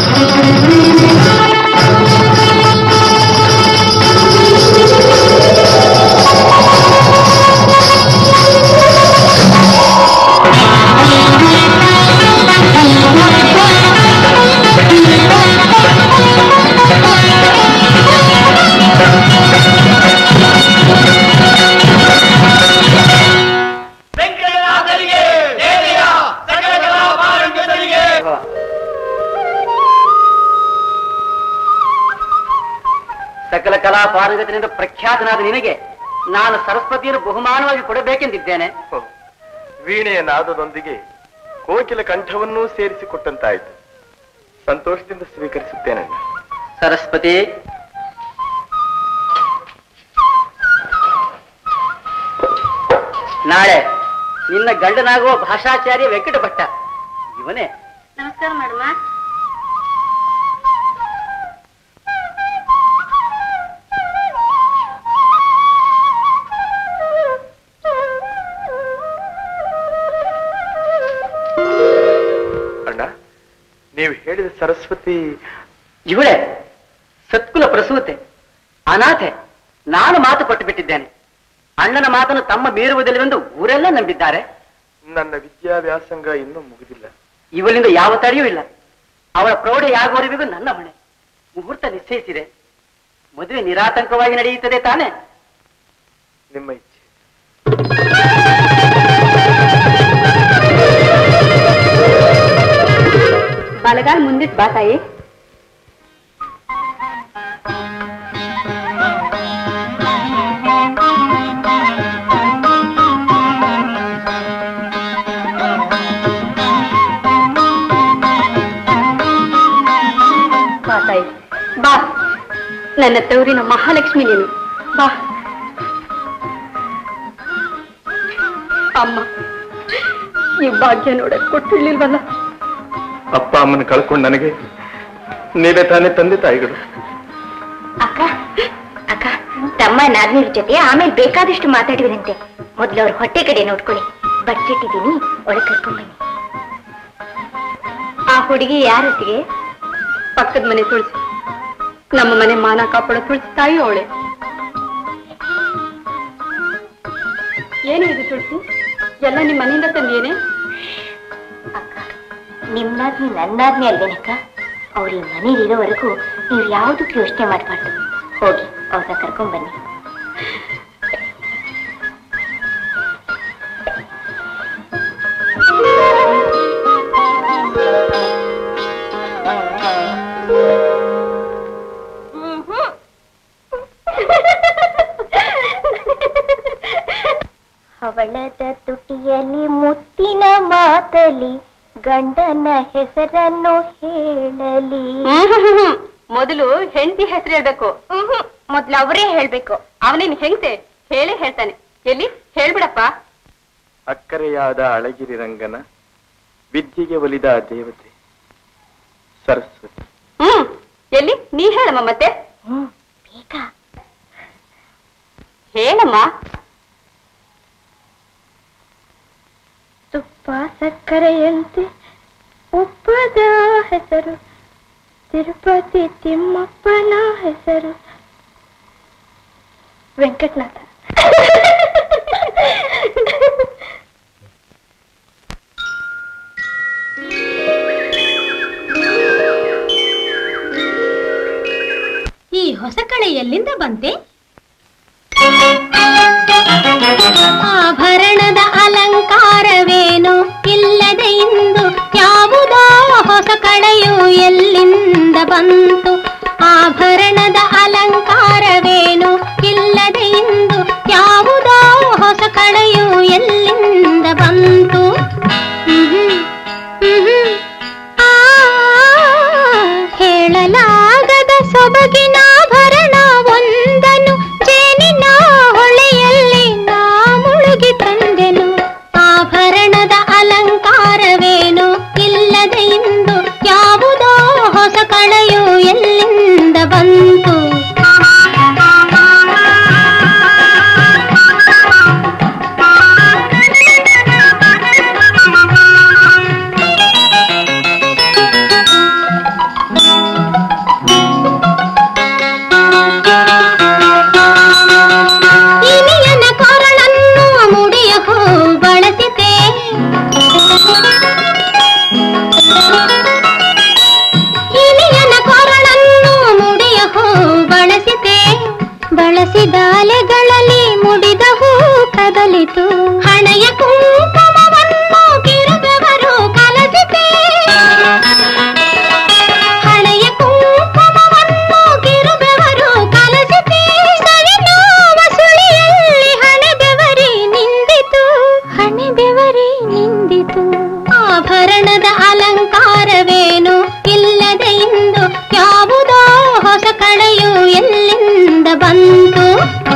ಸಕಲ ಕಲಾ ಪಾರಂಗತನಿಂದ ಪ್ರಖ್ಯಾತನಾದ ನಿನಗೆ ನಾನು ಸರಸ್ವತಿಯನ್ನು ಬಹುಮಾನವಾಗಿ ಕೊಡಬೇಕೆಂದಿದ್ದೇನೆ ವೀಣೆಯ ನಾದದೊಂದಿಗೆ ಕೋಕಿಲ ಕಂಠವನ್ನೂ ಸೇರಿಸಿಕೊಟ್ಟಂತಾಯಿತು ಸಂತೋಷದಿಂದ ಸ್ವೀಕರಿಸುತ್ತೇನೆ ಸರಸ್ವತಿ ನಾಳೆ ನಿನ್ನ ಗಂಡನಾಗುವ ಭಾಷಾಚಾರ್ಯ ವೆಂಕಟ ಭಟ್ಟ ಇವನೇ ನಮಸ್ಕಾರ ಮಾಡಮ್ಮ ಅಣ್ಣ ನೀವು ಹೇಳಿದ ಸರಸ್ವತಿ ಇವಳೇ ಸತ್ಕುಲ ಪ್ರಸೂತೆ ಅನಾಥೆ ನಾನು ಮಾತು ಕೊಟ್ಟು ಬಿಟ್ಟಿದ್ದೇನೆ ಅಣ್ಣನ ಮಾತನ್ನು ತಮ್ಮ ಮೀರುವುದಿಲ್ಲವೆಂದು ಊರೆಲ್ಲ ನಂಬಿದ್ದಾರೆ ನನ್ನ ವಿದ್ಯಾಭ್ಯಾಸಂಗ ಇನ್ನೂ ಮುಗಿದಿಲ್ಲ ಇವಳಿಂದ ಯಾವ ತಡೆಯೂ ಇಲ್ಲ ಅವಳ ಪ್ರೌಢೆಯಾಗುವವರೆಗೂ ನನ್ನ ಹೊಣೆ ಮುಹೂರ್ತ ನಿಶ್ಚಯಿಸಿದೆ ಮದುವೆ ನಿರಾತಂಕವಾಗಿ ನಡೆಯುತ್ತದೆ ತಾನೇ ನಿಮ್ಮ ಇಚ್ಛೆ ಬಲಗಾಲ್ ಮುಂದಿಟ್ ಬಾ ತಾಯಿ ಬಾ ತಾಯಿ ಬಾ ನನ್ನ ತವರಿನ ಮಹಾಲಕ್ಷ್ಮಿ ನೀನು ಬಾ ಅಮ್ಮ ಈ ಭಾಗ್ಯ ನೋಡಕ್ ಕೊಟ್ಟಿರ್ಲಿಲ್ವಲ್ಲ ಅಪ್ಪ ಅಮ್ಮನ ಕಳ್ಕೊಂಡು ನನಗೆ ನೀವೇ ತಾನೇ ತಂದೆ ತಾಯಿಗಳು ಅಕ್ಕ ಅಕ್ಕ ತಮ್ಮ ನಾದ್ನೀರ್ ಜೊತೆ ಆಮೇಲೆ ಬೇಕಾದಷ್ಟು ಮಾತಾಡುವಿರಂತೆ ಮೊದ್ಲು ಅವ್ರ ಹೊಟ್ಟೆ ಕಡೆ ನೋಡ್ಕೊಳ್ಳಿ ಬಚ್ಚಿಟ್ಟಿದ್ದೀನಿ ಒಳಗೆ ಕರ್ಕೊಂಡ್ಬನ್ನಿ ಆ ಹುಡುಗಿ ಯಾರೊತ್ತಿಗೆ ಪಕ್ಕದ ಮನೆ ತುಳಸಿ ನಮ್ಮ ಮನೆ ಮಾನ ಕಾಪಾಡೋ ತುಳಸಿ ತಾಯಿ ಅವಳೆ ಏನು ಇದು ತುಳಸಿ ಎಲ್ಲ ನಿಮ್ಮ ಮನೆಯಿಂದ ತಂದೇನೆ ನಿಮ್ನಾದ್ನಿ ನನ್ನಾದ್ನಿ ಅಲ್ವೇನಕ್ಕ ಅವ್ರ ಈ ಮನೇಲಿ ಇರೋವರೆಗೂ ನೀವು ಯಾವುದಕ್ಕೂ ಯೋಚನೆ ಮಾಡಬಾರ್ದು ಹೋಗಿ ಅವ್ರನ್ನ ಕರ್ಕೊಂಡ್ ಬನ್ನಿ ಅವಳದ ತುಟಿಯಲ್ಲಿ ಮುತ್ತಿನ ಮಾತಲಿ ಗಂಡನ ಹೆಸರನ್ನು ಹೇಳಲಿ ಮೊದಲು ಹೆಂಡತಿ ಹೆಸರು ಹೇಳ್ಬೇಕು ಮೊದ್ಲು ಅವರೇ ಹೇಳ್ಬೇಕು ಅವನೇನ್ ಹೆಂಗ್ತೆ ಹೇಳೇ ಹೇಳ್ತಾನೆ ಎಲ್ಲಿ ಹೇಳ್ಬಿಡಪ್ಪ ಅಕ್ಕರೆಯಾದ ಅಳಗಿರಿ ರಂಗನ ವಿದ್ಯೆಗೆ ಒಲಿದ ದೇವತೆ ಸರಸ್ವತಿ ಹ್ಮ್ ಎಲ್ಲಿ ನೀ ಹೇಳಮ್ಮ ಮತ್ತೆ ಹೇಳಮ್ಮ ತುಪ್ಪ ಸಕ್ಕರೆಯಂತೆ ಉಪ್ಪದ ಹೆಸರು ತಿರುಪತಿ ತಿಮ್ಮಪ್ಪನ ಹೆಸರು ವೆಂಕಟನಾಥ ಬಂತೆ ಆಭರಣದ ಅಲಂಕಾರವೇನು ಇಲ್ಲದೆ ಇಂದು ಯಾವುದೋ ಹೊಸ ಕಳೆಯು ಎಲ್ಲಿಂದ ಬಂತು ಆಭರಣದ ಅಲಂಕಾರವೇನು ಇಲ್ಲದೆ ಇಂದು ಯಾವುದೋ ಹೊಸ ಕಳೆಯು ಎಲ್ಲಿಂದ ಬಂತು ಮ್ಹ್ಮ್, ಮ್ಹ್ಮ್. ಆ, ಹೇಳಲಾಗದ ಸೊಬಗಿನಾಭರಣ ಒಂದನು ಜೇನಿನ ಹೊಳೆಯಲ್ಲಿ ನಾ ಮುಳುಗಿ ತಂದೆನು ಆಭರಣದ ಅಲಂಕಾರವೇನು ಇಲ್ಲದೆ ಇಂದು ಯಾವುದೋ ಹೊಸ ಕಳೆಯು ಎಲ್ಲಿಂದ ಬಂತು ಇನಿಯನ ಕೊರಳನ್ನು ಮುಡಿಯ ಹೂ ಬಳಸಿತೆ ಇನಿಯನ ಕೊರಳನ್ನು ಮುಡಿಯ ಹೂ ಬಳಸಿತೆ ಬಳಸಿದ ಅಲೆಗಳಲ್ಲಿ ಮುಡಿದ ಹೂ ಕದಲಿತು ಹಣೆಯ ಕುಂಕುಮವನ್ನು ಕಿರುಬೆವರು ಕಲಸಿತೆ ಹಣೆಯ ಕುಂಕುಮವನ್ನು ಕಿರುಬೆವರು ಕಲಸಿತೆ ಸವಿನೋವ ಸುಳಿಯಲ್ಲಿ ಹಣೆ ಬೆವರಿ ನಿಂದಿತು ಹಣೆ ಬೆವರಿ ನಿಂದಿತು ಆಭರಣದ ಅಲಂಕಾರವೇನು ಇಲ್ಲದೆ ಇಂದು ಯಾವುದೋ ಹೊಸ ಕಳೆಯು ಎಲ್ಲಿಂದ ಬಂತು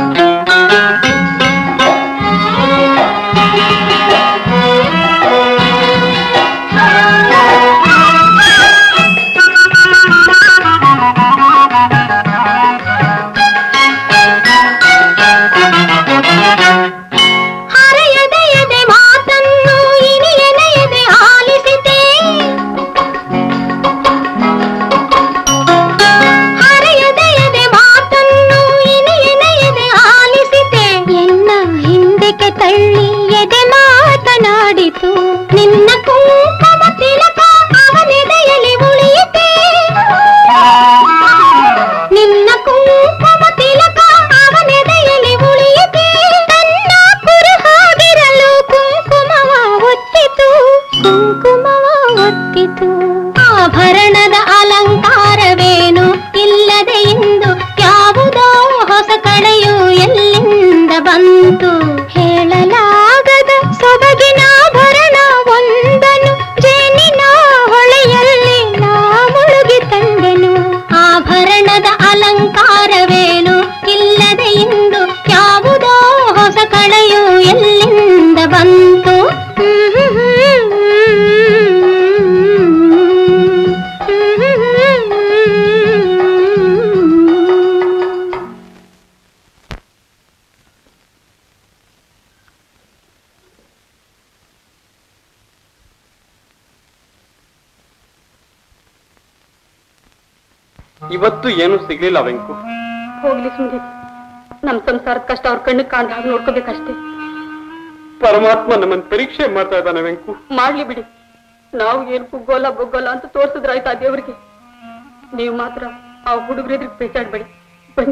ಹರೆಯದೆ ಎದೆ ಮಾತನ್ನು ಇನಿಯನೆಯದೆ ಆಲಿಸಿತೆ ಹರೆಯದೆ ಎದೆ ಮಾತನ್ನು ಇನಿಯನೆಯದೆ ಆಲಿಸಿತೆ ಎನ್ನ ಹಿಂದಕ್ಕೆ ತಳ್ಳಿ ಎದೆ ಮಾತನಾಡಿತು ನಿನ್ನ ಕುಂಕುಮ ತಿಲಕ ಅವನೆದೆಯಲ್ಲಿ ಉಳಿಯಿತೆ ನಿನ್ನ ಕುಂಕುಮ ತಿಲಕ ಅವನೆದೆಯಲ್ಲಿ ಉಳಿಯಿತೆ ತನ್ನ ಕುರುಹಾಗಿರಲು ಕುಂಕುಮವ ಒತ್ತಿತು ಕುಂಕುಮವ ಒತ್ತಿತು ಆಭರಣದ ಅಲಂಕಾರವೇನು ಇಲ್ಲದೆ ಇಂದು ಯಾವುದೋ ಹೊಸ ಕಳೆಯು ಎಲ್ಲಿಂದ ಬಂತು ಹೇಳಲಾಗದ ಸೊಬಗಿನಾಭರಣ ಒಂದನು ಜೇನಿನ ಹೊಳೆಯಲ್ಲಿ ನಾ ಮುಳುಗಿ ತಂದೆನು ಆಭರಣದ ಅಲಂಕಾರವೇನು ಇಲ್ಲದೆ ಇಂದು ಯಾವುದೋ ಹೊಸ ಕಳೆಯು ಎಲ್ಲಿಂದ ಬಂತು ಇವತ್ತು ಏನು ಸಿಗ್ಲಿಲ್ಲ ವೆಂಕು ಹೋಗ್ಲಿ ಸುಮ್ನೆ ನಮ್ ಸಂಸಾರದ ಕಷ್ಟ ಅವ್ರ ಕಣ್ಣಿಗೆ ಕಾಣ್ದ ಹಾಗೆ ನೋಡ್ಕೋಬೇಕಷ್ಟೇ ಪರಮಾತ್ಮ ನಮ್ಮನ್ ಪರೀಕ್ಷೆ ಮಾಡ್ತಾ ಇದ್ದಾನೆ ವೆಂಕು ಮಾಡ್ಲಿ ಬಿಡಿ ನಾವು ಏನ್ ಕುಗ್ಗೋಲ್ಲ ಬೊಗ್ಗೋಲ್ಲ ಅಂತ ತೋರ್ಸಿದ್ರಾಯ್ತು ಆ ದೇವ್ರಿಗೆ ನೀವು ಮಾತ್ರ ಆ ಹುಡುಗರಿದ್ರೆ ಪೇಚಾಡ್ಬೇಡಿ ಬನ್ನಿ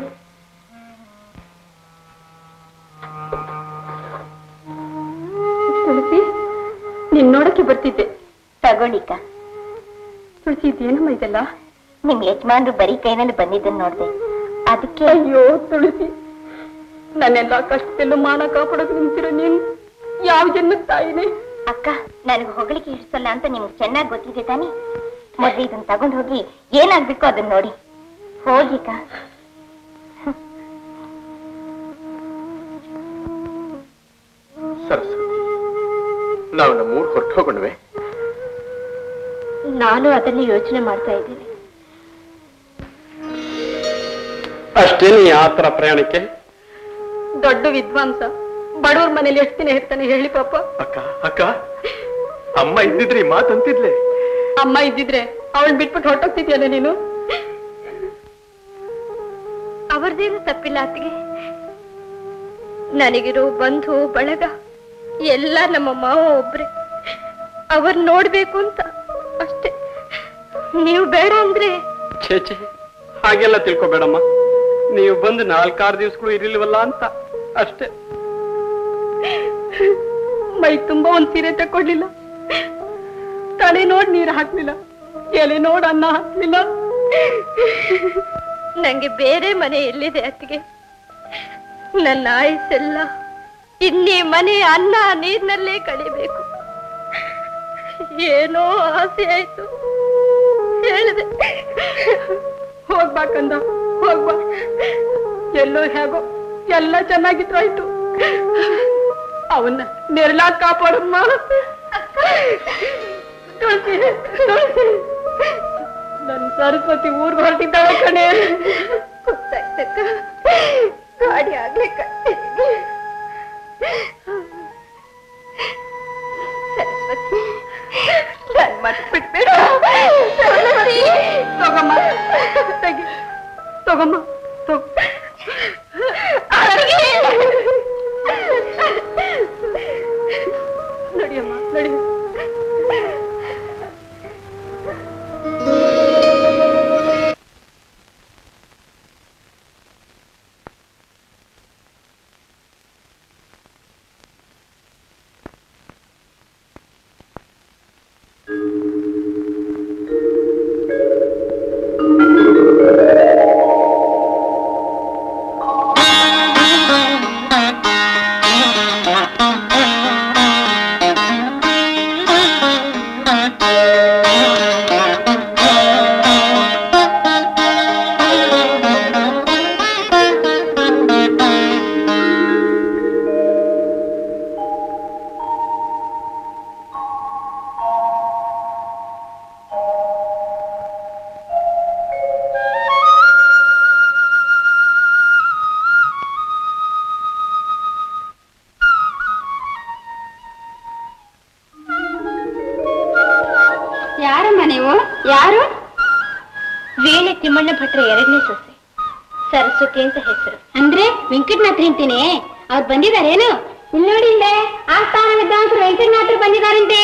ತುಳಸಿ ನಿನ್ ನೋಡಕ್ಕೆ ಬರ್ತಿದ್ದೆ ತಗೊಳ್ಳಿಕ ತುಳಸಿ ಇದೇನಮ್ಮ ಇದೆಲ್ಲ ನಿಮ್ ಯಜಮಾನ್ರು ಬರೀ ಕೈನಲ್ಲಿ ಬಂದಿದ್ದನ್ನ ನೋಡ್ದೆ ಅದಕ್ಕೆ ಅಯ್ಯೋ ತುಳಸಿ ನನ್ನೆಲ್ಲ ಕಷ್ಟದಲ್ಲೂ ಮಾನ ಕಾಪಾಡೋದು ನಿಂತಿರೋ ನೀನು ಯಾವ ಜನ್ಮದ ತಾಯಿನೇ ಅಕ್ಕ ನನಗೆ ಹೊಗಳಿಕೆ ಹಿಡಿಸಲ್ಲ ಅಂತ ನಿಮ್ಗೆ ಚೆನ್ನಾಗಿ ಗೊತ್ತಿದೆ ತಾನೆ ಮೊದ್ಲು ಇದನ್ನ ತಗೊಂಡ್ ಹೋಗಿ ಏನಾಗ್ಬೇಕು ಅದನ್ನ ನೋಡಿ ಹೋಗಿಕ ಸರಸ್ವತಿ ನಾವು ನಮ್ಮೂರ್ ಹೊರಟು ಹೋಗೊಂಡ್ವೆ ನಾನು ಅದನ್ನ ಯೋಚನೆ ಮಾಡ್ತಾ ಇದ್ದೀನಿ ಅಷ್ಟೇನೆ ಆತರ ಪ್ರಯಾಣಕ್ಕೆ ದೊಡ್ಡ ವಿದ್ವಾಂಸ ಬಡವ್ರ ಮನೇಲಿ ಎಷ್ಟು ದಿನ ಇರ್ತಾನೆ ಹೇಳಿ ಪಾಪ ಅಕ್ಕ ಅಕ್ಕ ಅಮ್ಮ ಇದ್ದಿದ್ರೆ ಈ ಮಾತಂತಿದ್ಲೆ ಅಮ್ಮ ಇದ್ದಿದ್ರೆ ಅವಳು ಬಿಟ್ಬಿಟ್ಟು ಹೊರಟೋಗ್ತಿದ್ಯಲ್ಲ ನೀನು ಅವರದೇನು ತಪ್ಪಿಲ್ಲ ಅತ್ತಿಗೆ ನನಗಿರೋ ಬಂಧು ಬಳಗ ಎಲ್ಲ ನಮ್ಮ ಮಾವ ಒಬ್ರೆ ಅವ್ರ ನೋಡ್ಬೇಕು ಅಂತ ಅಷ್ಟೇ ನೀವು ಬೇಡ ಅಂದ್ರೆ ಛೇ ಛೇ ಹಾಗೆಲ್ಲ ತಿಳ್ಕೊಬೇಡಮ್ಮ ನೀವು ಬಂದು ನಾಲ್ಕಾರು ದಿವಸಗಳು ಇರಲಿಲ್ವಲ್ಲ ಅಂತ ಅಷ್ಟೇ ಮೈ ತುಂಬಾ ಒಂದ್ ಸೀರೆ ತಕೊಡ್ಲಿಲ್ಲ ತಲೆ ನೋಡ್ ನೀರ್ ಹಾಕ್ಲಿಲ್ಲ ಎಲೆ ನೋಡ್ ಅನ್ನ ಹಾಕ್ಲಿಲ್ಲ ನಂಗೆ ಬೇರೆ ಮನೆ ಎಲ್ಲಿದೆ ಅತ್ತಿಗೆ ನನ್ನ ಆಯಸ್ಸೆಲ್ಲ ಇನ್ನೀ ಮನೆ ಅನ್ನ ನೀರ್ನಲ್ಲೇ ಕಳಿಬೇಕು ಏನೋ ಆಸೆ ಆಯ್ತು ಹೇಳಿದೆ ಹೋಗ್ಬಾ ಕಂದ ಹೋಗ್ಬಾ ಎಲ್ಲೋ ಹೇಗೋ ಎಲ್ಲ ಚೆನ್ನಾಗಿದ್ರು ಆಯ್ತು ಅವನ್ನ ನೆರಳಾ ಕಾಪಾಡಮ್ಮ ತುಳಸಿ ತುಳಸಿ ನನ್ ಸರಸ್ವತಿ ಊರ್ಗ್ ಹೊರಟಿದ್ದಾಳೆ ಕಣೆ ಗೊತ್ತಾಯ್ತಕ್ಕ ಗಾಡಿ ಆಗ್ಲೇ ಕಟ್ಟಿದ್ದೀನಿ ಸರಸ್ವತಿ ನನ್ ಮತ್ ಬಿಟ್ಬೇಡ ಸರಸ್ವತಿ ತಗೊಮ್ಮ ತೆಗಿ ತಗೊಮ್ಮ ತಗೋ ನಡಿಯಮ್ಮ ನಡಿ ಯಾರಮ್ಮ ನೀವು ಯಾರು ವೇಳೆ ತಿಮ್ಮಣ್ಣ ಭಟ್ರ ಎರಡನೇ ಸೊಸೆ ಸರಸ್ವತಿ ಅಂತ ಹೆಸರು ಅಂದ್ರೆ ವೆಂಕಟನಾಥ್ರ ಅಂತೀನಿ ಅವ್ರು ಬಂದಿದಾರೇನು ಇಲ್ಲಿ ನೋಡಿ ಇಲ್ಲೇ ಆಸ್ಥಾನ ವಿದ್ವಾಂಸರು ವೆಂಕಟನಾಥರು ಬಂದಿದಾರಂತೆ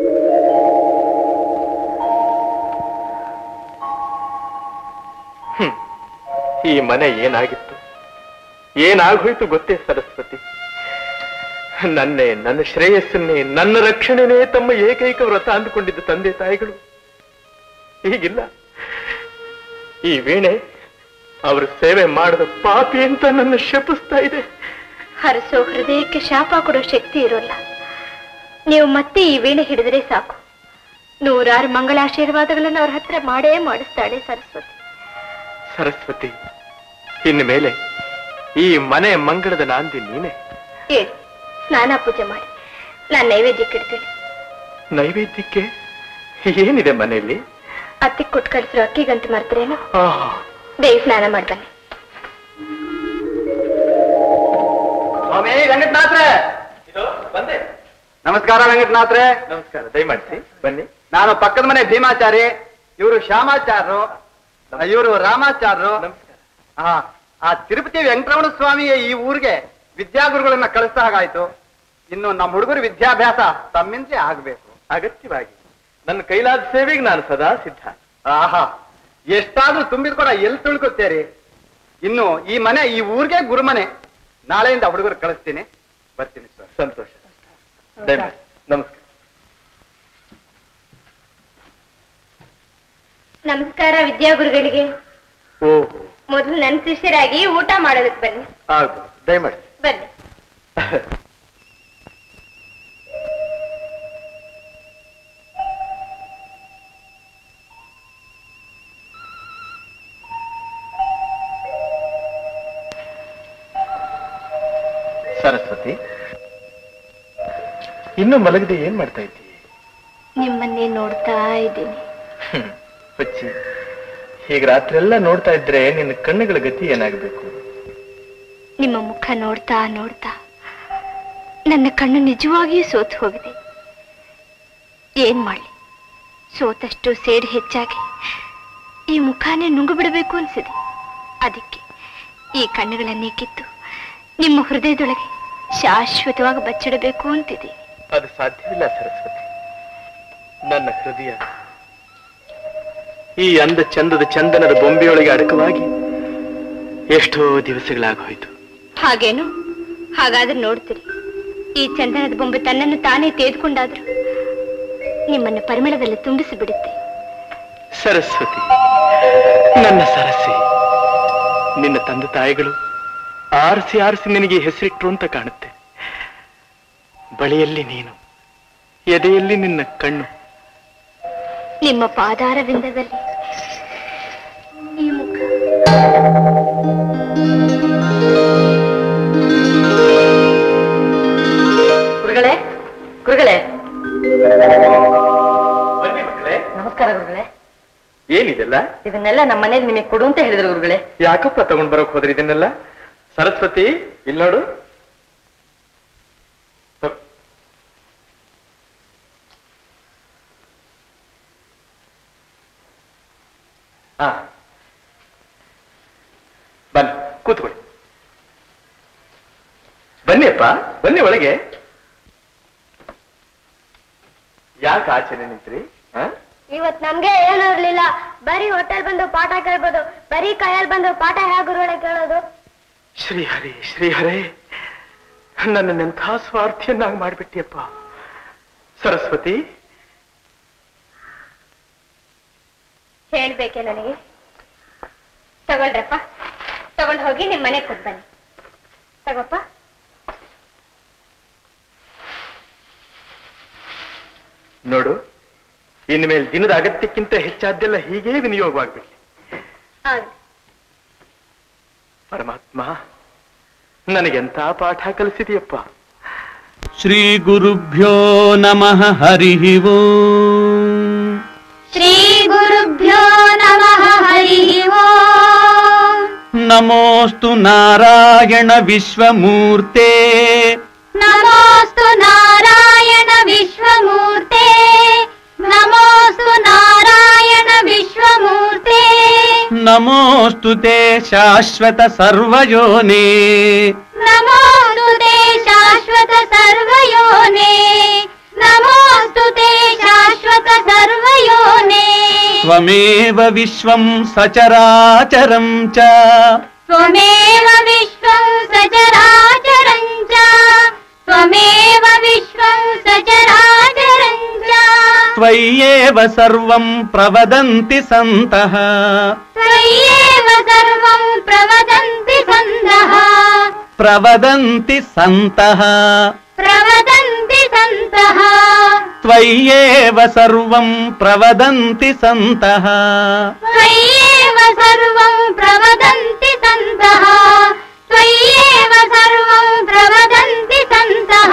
ಹ್ಮ್. ಈ ಮನೆ ಏನಾಗಿತ್ತು ಏನಾಗೋಯ್ತು ಗೊತ್ತೇ ಸರಸ್ವತಿ ನನ್ನೇ ನನ್ನ ಶ್ರೇಯಸ್ಸನ್ನೇ ನನ್ನ ರಕ್ಷಣೆನೇ ತಮ್ಮ ಏಕೈಕ ವ್ರತ ಅಂದುಕೊಂಡಿದ್ದ ತಂದೆ ತಾಯಿಗಳು ಹೀಗಿಲ್ಲ ಈ ವೀಣೆ ಅವರು ಸೇವೆ ಮಾಡದ ಪಾಪಿ ಅಂತ ನನ್ನ ಶಪಿಸ್ತಾ ಇದೆ ಹರಸೋ ಹೃದಯಕ್ಕೆ ಶಾಪ ಕೊಡೋ ಶಕ್ತಿ ಇರೋಲ್ಲ ನೀವು ಮತ್ತೆ ಈ ವೀಣೆ ಹಿಡಿದ್ರೆ ಸಾಕು ನೂರಾರು ಮಂಗಳಾಶೀರ್ವಾದಗಳನ್ನು ಅವ್ರ ಹತ್ರ ಮಾಡೇ ಮಾಡಿಸ್ತಾಳೆ ಸರಸ್ವತಿ ಸರಸ್ವತಿ ಇನ್ನು ಮೇಲೆ ಈ ಮನೆ ಮಂಗಳದ ನಾಂದಿ ನೀನೆ ಹೇಳಿ ಸ್ನಾನ ಪೂಜೆ ಮಾಡಿ ನಾನು ನೈವೇದ್ಯಕ್ಕೆ ಇಡ್ತೀನಿ ನೈವೇದ್ಯಕ್ಕೆ ಏನಿದೆ ಮನೆಯಲ್ಲಿ ಅತ್ತಿ ಕೊಟ್ಟು ಕಳಿಸಿರೋ ಅಕ್ಕಿಗಂತ ಮರ್ತರೇನು ಆಹಾ ದೇವಿ ಸ್ನಾನ ಮಾಡ್ಬನ್ನಿ ಸ್ವಾಮಿ ವೆಂಕಟನಾಥ್ರೆ ಬಂದೆ ನಮಸ್ಕಾರ ವೆಂಕಟನಾಥ್ರೆ ನಮಸ್ಕಾರ ದಯಮಾಡಿಸಿ ಬನ್ನಿ ನಾನು ಪಕ್ಕದ ಮನೆ ಭೀಮಾಚಾರಿ ಇವರು ಶ್ಯಾಮಾಚಾರ್ರು ಇವರು ರಾಮಾಚಾರ್ರು ಹಾ ಆ ತಿರುಪತಿ ವೆಂಕಟರಮಣ ಸ್ವಾಮಿಯ ಈ ಊರಿಗೆ ವಿದ್ಯಾಗುರುಗಳನ್ನ ಕಳಿಸ್ತಾ ಹಾಗಾಯ್ತು ಇನ್ನು ನಮ್ಮ ಹುಡುಗರು ವಿದ್ಯಾಭ್ಯಾಸ ತಮ್ಮಿಂದಲೇ ಆಗ್ಬೇಕು ಅಗತ್ಯವಾಗಿ ನನ್ನ ಕೈಲಾದ ಸೇವೆಗೆ ನಾನು ಸದಾ ಸಿದ್ಧ ಆಹಾ ಎಷ್ಟಾದ್ರೂ ತುಂಬಿದ ಕೂಡ ಎಲ್ಲಿ ತಿಳ್ಕೊತೇರಿ ಇನ್ನು ಈ ಮನೆ ಈ ಊರಿಗೆ ಗುರುಮನೆ ನಾಳೆಯಿಂದ ಹುಡುಗರು ಕಳಿಸ್ತೀನಿ ಬರ್ತೀನಿ ಸರ್ ಸಂತೋಷ ದಯಮಾಡಿ ನಮಸ್ಕಾರ ನಮಸ್ಕಾರ ವಿದ್ಯಾಗುರುಗಳಿಗೆ ಓಹೋ ಮೊದಲು ನನ್ನ ಶಿಷ್ಯರಾಗಿ ಊಟ ಮಾಡೋದಕ್ಕೆ ಬನ್ನಿ ಆಗ್ಬೋದು ದಯಮಾಡಿ ಬನ್ನಿ ಸರಸ್ವತಿ ಇನ್ನು ಮಲಗದೆ ಏನ್ ಮಾಡ್ತಾ ಇದ್ದೀವಿ ನಿಮ್ಮನ್ನೇ ನೋಡ್ತಾ ಇದ್ದೀನಿ ಹುಚ್ಚಿ ಹೀಗೆ ರಾತ್ರಿ ಎಲ್ಲ ನೋಡ್ತಾ ಇದ್ರೆ ನಿನ್ನ ಕಣ್ಣುಗಳ ಗತಿ ಏನಾಗಬೇಕು ನಿಮ್ಮ ಮುಖ ನೋಡ್ತಾ ನೋಡ್ತಾ ನನ್ನ ಕಣ್ಣು ನಿಜವಾಗಿಯೂ ಸೋತು ಹೋಗಿದೆ ಏನ್ ಮಾಡ್ಲಿ ಸೋತಷ್ಟು ಸೇಡು ಹೆಚ್ಚಾಗಿ ಈ ಮುಖಾನೇ ನುಂಗು ಬಿಡಬೇಕು ಅನ್ಸಿದೆ ಅದಕ್ಕೆ ಈ ಕಣ್ಣುಗಳನ್ನೇ ಕಿತ್ತು ನಿಮ್ಮ ಹೃದಯದೊಳಗೆ ಶಾಶ್ವತವಾಗಿ ಬಚ್ಚಿಡಬೇಕು ಅಂತಿದೆ ಅದು ಸಾಧ್ಯವಿಲ್ಲ ಸರಸ್ವತಿ ನನ್ನ ಹೃದಯ ಈ ಅಂದ ಚಂದದ ಚಂದನದ ಬೊಂಬೆಯೊಳಗೆ ಅಡಕವಾಗಿ ಎಷ್ಟೋ ದಿವಸಗಳಾಗೋಯ್ತು ಹಾಗೇನು ಹಾಗಾದ್ರೆ ನೋಡ್ತೀರಿ ಈ ಚಂದನದ ಬೊಂಬೆ ತನ್ನನ್ನು ತಾನೇ ತೆಗೆದುಕೊಂಡಾದ್ರು ನಿಮ್ಮನ್ನು ಪರಿಮಳದಲ್ಲಿ ತುಂಬಿಸಿ ಬಿಡುತ್ತೆ ಸರಸ್ವತಿ ನನ್ನ ಸರಸಿ ನಿನ್ನ ತಂದೆ ತಾಯಿಗಳು ಆರಿಸಿ ಆರಿಸಿ ನಿನಗೆ ಹೆಸರಿಟ್ರು ಅಂತ ಕಾಣುತ್ತೆ ಬಳಿಯಲ್ಲಿ ನೀನು ಎದೆಯಲ್ಲಿ ನಿನ್ನ ಕಣ್ಣು ನಿಮ್ಮ ಪಾದಾರವಿಂದದಲ್ಲಿ ಈ ಮುಖ ಗುರುಗಳೇ ಗುರುಗಳೇ ನಮಸ್ಕಾರ ಗುರುಗಳೇ ಏನಿದೆಲ್ಲ ಇದನ್ನೆಲ್ಲ ನಮ್ಮ ಮನೇಲಿ ನಿಮಗೆ ಕೊಡು ಅಂತ ಹೇಳಿದ್ರು ಗುರುಗಳೇ ಯಾಕಪ್ಪ ತಗೊಂಡ್ ಬರೋಕ್ ಹೋದ್ರಿ ಇದನ್ನೆಲ್ಲ ಸರಸ್ವತಿ ಇಲ್ಲಿ ನೋಡು ಹಾ ಬನ್ನಿ ಕೂತ್ಕೊಳ್ಳಿ ಬನ್ನಿಯಪ್ಪ ಬನ್ನಿ ಒಳಗೆ ಯಾಕೆ ಆಚರಣೆ ನಿಂತ್ರಿ ಹಾ ಇವತ್ ನಮ್ಗೆ ಏನು ಇರ್ಲಿಲ್ಲ ಬರೀ ಹೋಟೆಲ್ ಬಂದು ಪಾಠ ಕೇಳ್ಬೋದು ಬರೀ ಕೈಯಲ್ಲಿ ಬಂದು ಪಾಠ ಹೇಗೆ ಗುರುಗಳೇ ಕೇಳೋದು ಶ್ರೀಹರಿ ಶ್ರೀಹರೇ ನನ್ನನ್ನೆಂಥ ಸ್ವಾರ್ಥಿಯನ್ನಾಗಿ ಮಾಡ್ಬಿಟ್ಟಿಯಪ್ಪ ಸರಸ್ವತಿ ಹೇಳ್ಬೇಕೆ ನನಗೆ ತಗೊಳ್ರಪ್ಪ ತಗೊಂಡ್ ಹೋಗಿ ನಿಮ್ ಮನೆಗ್ ಕೊಟ್ ಬನ್ನಿ ತಗೋಪ್ಪ ನೋಡು ಇನ್ಮೇಲೆ ದಿನದ ಅಗತ್ಯಕ್ಕಿಂತ ಹೆಚ್ಚಾದ್ದೆಲ್ಲ ಹೀಗೇ ವಿನಿಯೋಗವಾಗ್ಬಿಡ್ಲಿ ಆಗ್ಲಿ ಪರಮಾತ್ಮ ನನಗೆಂತ ಪಾಠ ಕಲಿಸಿದೆಯಪ್ಪ ಶ್ರೀ ಗುರುಭ್ಯೋ ನಮಃ ಹರಿ ಓಂ ಶ್ರೀ ಗುರುಭ್ಯೋ ನಮಃ ಹರಿ ನಮೋಸ್ತು ನಾರಾಯಣ ವಿಶ್ವಮೂರ್ತೆ ನಮೋಸ್ತು ನಾರಾಯಣ ವಿಶ್ವಮೂರ್ತೆ ನಮೋಸ್ತು ನಾರಾಯಣ ವಿಶ್ವಮೂರ್ತೆ ನಮೋಸ್ತು ತೇ ಶಾಶ್ವತ ಸರ್ವಯೋನೇ ನಮೋಸ್ತು ತೇ ಶಾಶ್ವತ ಸರ್ವಯೋನೆ ನಮೋಸ್ತು ತೇ ಶಾಶ್ವತ ಸರ್ವಯೋನೆ ತ್ವಮೇವ ವಿಶ್ವಂ ಸಚರಾಚರಂ ಚ त्वमेव विश्वं सचराचरं च त्वमेव विश्वं सचराचरं च त्वय्येव सर्वं प्रवदन्ति सन्तः त्वय्येव सर्वं प्रवदन्ति सन्तः प्रवदन्ति सन्तः प्रवदन्ति सन्तः त्वय्येव सर्वं प्रवदन्ति सन्तः त्वय्येव सर्वं प्रवदन्ति सन्तः त्वय्येव सर्वं प्रवदन्ति सन्तः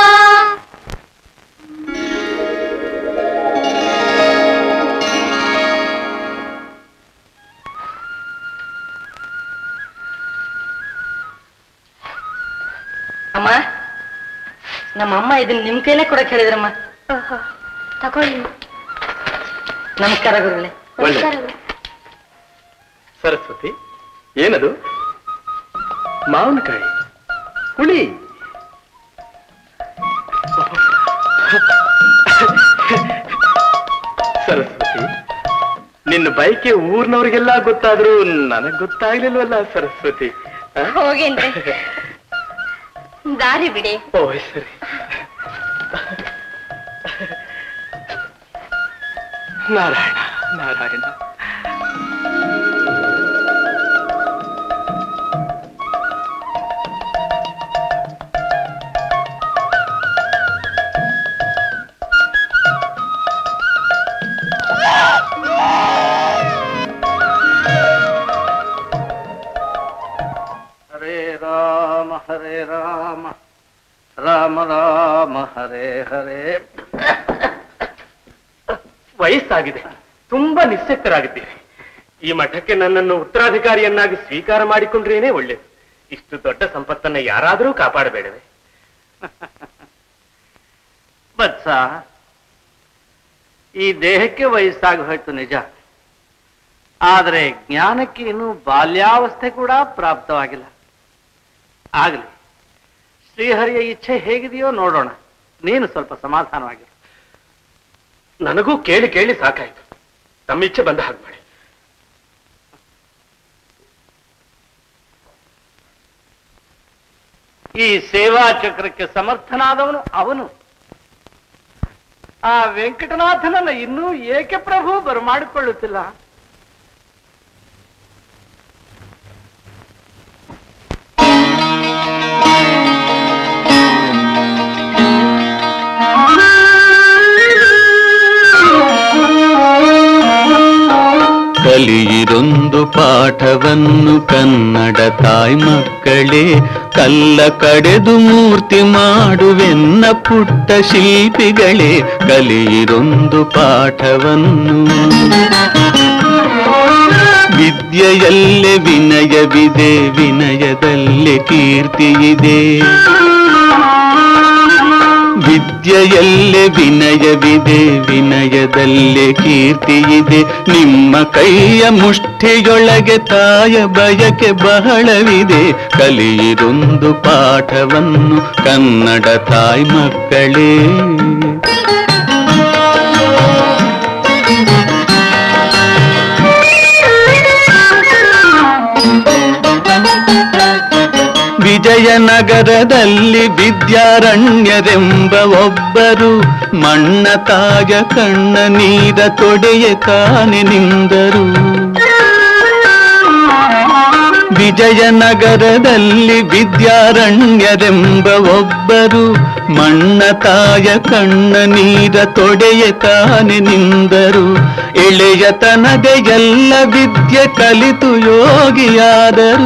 ಅಮ್ಮ ನಮ್ಮ ಅಮ್ಮ ಇದನ್ನ ನಿಮ್ ಕೈಲೇ ಕೊಡಕ್ ಹೇಳಿದ್ರಮ್ಮ ತಗೊಳ್ಳಿ ನಮಸ್ಕಾರ ಗುರುಗಳೇ ಒಳ್ಳೆ ಸರಸ್ವತಿ ಏನದು ಮಾವಿನಕಾಯಿ ಹುಳಿ ಸರಸ್ವತಿ ನಿನ್ನ ಬೈಕೆ ಊರ್ನವ್ರಿಗೆಲ್ಲ ಗೊತ್ತಾದ್ರೂ ನನಗ್ ಗೊತ್ತಾಗ್ಲಿಲ್ವಲ್ಲ ಸರಸ್ವತಿ ಆ? ಹೋಗೇನ್ರಿ ದಾರಿ ಬಿಡಿ ಓ ಸರಿ ನಾರಾಯಣ ನಾರಾಯಣ ಹರೇ ರಾಮ ಹರೇ ರಾಮ ರಾಮ ರಾಮ ಹರೇ ಹರೇ ವಯಸ್ಸಾಗಿದೆ ತುಂಬಾ ನಿಸ್ಸಕ್ತರಾಗಿದ್ದೀರಿ ಈ ಮಠಕ್ಕೆ ನನ್ನನ್ನು ಉತ್ತರಾಧಿಕಾರಿಯನ್ನಾಗಿ ಸ್ವೀಕಾರ ಮಾಡಿಕೊಂಡ್ರೇನೆ ಒಳ್ಳೇದು ಇಷ್ಟು ದೊಡ್ಡ ಸಂಪತ್ತನ್ನ ಯಾರಾದರೂ ಕಾಪಾಡಬೇಡವೆ ಬತ್ಸ ಈ ದೇಹಕ್ಕೆ ವಯಸ್ಸಾಗಿ ಹೋಯ್ತು ನಿಜ ಆದರೆ ಜ್ಞಾನಕ್ಕೆ ಇನ್ನೂ ಬಾಲ್ಯಾವಸ್ಥೆ ಕೂಡ ಪ್ರಾಪ್ತವಾಗಿಲ್ಲ ಆಗಲಿ ಶ್ರೀಹರಿಯ ಇಚ್ಛೆ ಹೇಗಿದೆಯೋ ನೋಡೋಣ ನೀನು ಸ್ವಲ್ಪ ಸಮಾಧಾನವಾಗಿರು ನನಗೂ ಕೇಳಿ ಕೇಳಿ ಸಾಕಾಯ್ತು ತಮ್ಮ ಇಚ್ಛೆ ಬಂದ ಹಾಗೆ ಮಾಡಿ ಈ ಸೇವಾ ಚಕ್ರಕ್ಕೆ ಸಮರ್ಥನಾದವನು ಅವನು ಆ ವೆಂಕಟನಾಥನನ್ನ ಇನ್ನೂ ಏಕೆ ಪ್ರಭು ಬರಮಾಡಿಕೊಳ್ಳುತ್ತಿಲ್ಲ ಕಲಿಯಿರೊಂದು ಪಾಠವನ್ನು ಕನ್ನಡ ತಾಯಿ ಮಕ್ಕಳೇ ಕಲ್ಲ ಕಡೆದು ಮೂರ್ತಿ ಮಾಡುವೆನ್ನ ಪುಟ್ಟ ಶಿಲ್ಪಿಗಳೇ ಕಲಿಯಿರೊಂದು ಪಾಠವನ್ನು ವಿದ್ಯೆಯಲ್ಲೇ ವಿನಯವಿದೆ ವಿನಯದಲ್ಲೇ ಕೀರ್ತಿಯಿದೆ ವಿದ್ಯೆಯಲ್ಲೇ ವಿನಯವಿದೆ ವಿನಯದಲ್ಲೇ ಕೀರ್ತಿಯಿದೆ ನಿಮ್ಮ ಕೈಯ ಮುಷ್ಟಿಯೊಳಗೆ ತಾಯ ಬಯಕೆ ಬಹಳವಿದೆ ಕಲಿಯಿರೊಂದು ಪಾಠವನ್ನು ಕನ್ನಡ ತಾಯಿ ಮಕ್ಕಳೇ ವಿಜಯನಗರದಲ್ಲಿ ವಿದ್ಯಾರಣ್ಯರೆಂಬ ಒಬ್ಬರು ಮಣ್ಣ ತಾಯ ಕಣ್ಣ ನೀರ ತೊಡೆಯ ಕಾನೆ ನಿಂದರು ವಿಜಯನಗರದಲ್ಲಿ ವಿದ್ಯಾರಣ್ಯರೆಂಬ ಒಬ್ಬರು ಮಣ್ಣ ತಾಯ ಕಣ್ಣ ನೀರ ತೊಡೆಯ ಕಾನೆ ನಿಂದರು ಎಳೆಯತನದ ಎಲ್ಲ ವಿದ್ಯೆ ಕಲಿತು ಯೋಗಿಯಾದರು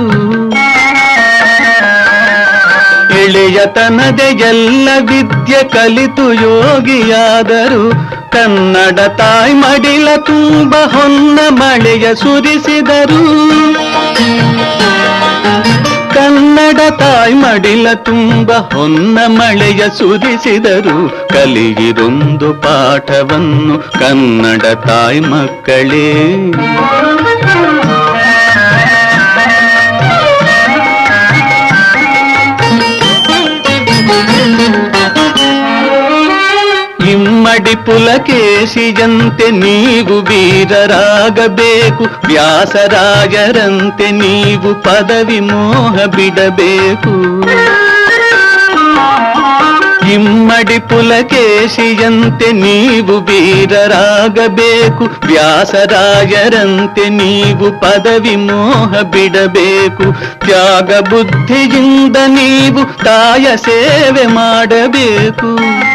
ಎಳೆಯತನದ ಎಲ್ಲ ವಿದ್ಯೆ ಕಲಿತು ಯೋಗಿಯಾದರು ಕನ್ನಡ ತಾಯಿ ಮಡಿಲ ತುಂಬ ಹೊನ್ನ ಮಳೆಯ ಸುರಿಸಿದರು ಕನ್ನಡ ತಾಯಿ ಮಡಿಲ ತುಂಬ ಹೊನ್ನ ಮಳೆಯ ಸುರಿಸಿದರು ಕಲಿಯಿರೊಂದು ಪಾಠವನ್ನು ಕನ್ನಡ ತಾಯಿ ಮಕ್ಕಳೇ ಇಮ್ಮಡಿ ಪುಲಕೇಶಿಯಂತೆ ನೀವು ವೀರರಾಗಬೇಕು ವ್ಯಾಸರಾಜರಂತೆ ನೀವು ಪದವಿ ಮೋಹ ಬಿಡಬೇಕು ಇಮ್ಮಡಿ ಪುಲಕೇಶಿಯಂತೆ ನೀವು ವೀರರಾಗಬೇಕು ವ್ಯಾಸರಾಯರಂತೆ ನೀವು ಪದವಿ ಮೋಹ ಬಿಡಬೇಕು ತ್ಯಾಗ ಬುದ್ಧಿಯಿಂದ ನೀವು ತಾಯ ಸೇವೆ ಮಾಡಬೇಕು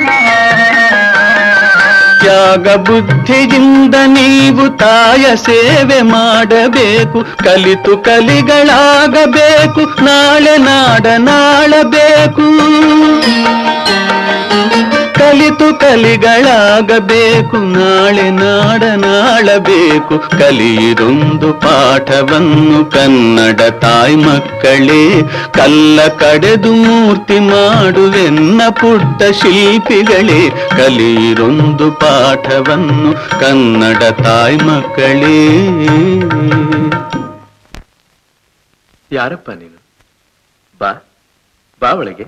ತ್ಯಾಗ ಬುದ್ಧಿಯಿಂದ ನೀವು ತಾಯ ಸೇವೆ ಮಾಡಬೇಕು ಕಲಿತು ಕಲಿಗಳಾಗಬೇಕು ನಾಳೆ ನಾಡ ನಾಳಬೇಕು ಕಲಿತು ಕಲಿಗಳಾಗಬೇಕು ನಾಳೆ ನಾಡ ನಾಳಬೇಕು ಕಲಿಯಿರೊಂದು ಪಾಠವನ್ನು ಕನ್ನಡ ತಾಯಿ ಮಕ್ಕಳೇ ಕಲ್ಲ ಕಡೆದು ಮೂರ್ತಿ ಮಾಡುವೆನ್ನ ಪುಟ್ಟ ಶಿಲ್ಪಿಗಳೇ ಕಲಿಯಿರೊಂದು ಪಾಠವನ್ನು ಕನ್ನಡ ತಾಯಿ ಮಕ್ಕಳೇ ಯಾರಪ್ಪ ನೀನು ಬಾ ಬಾ ಒಳಗೆ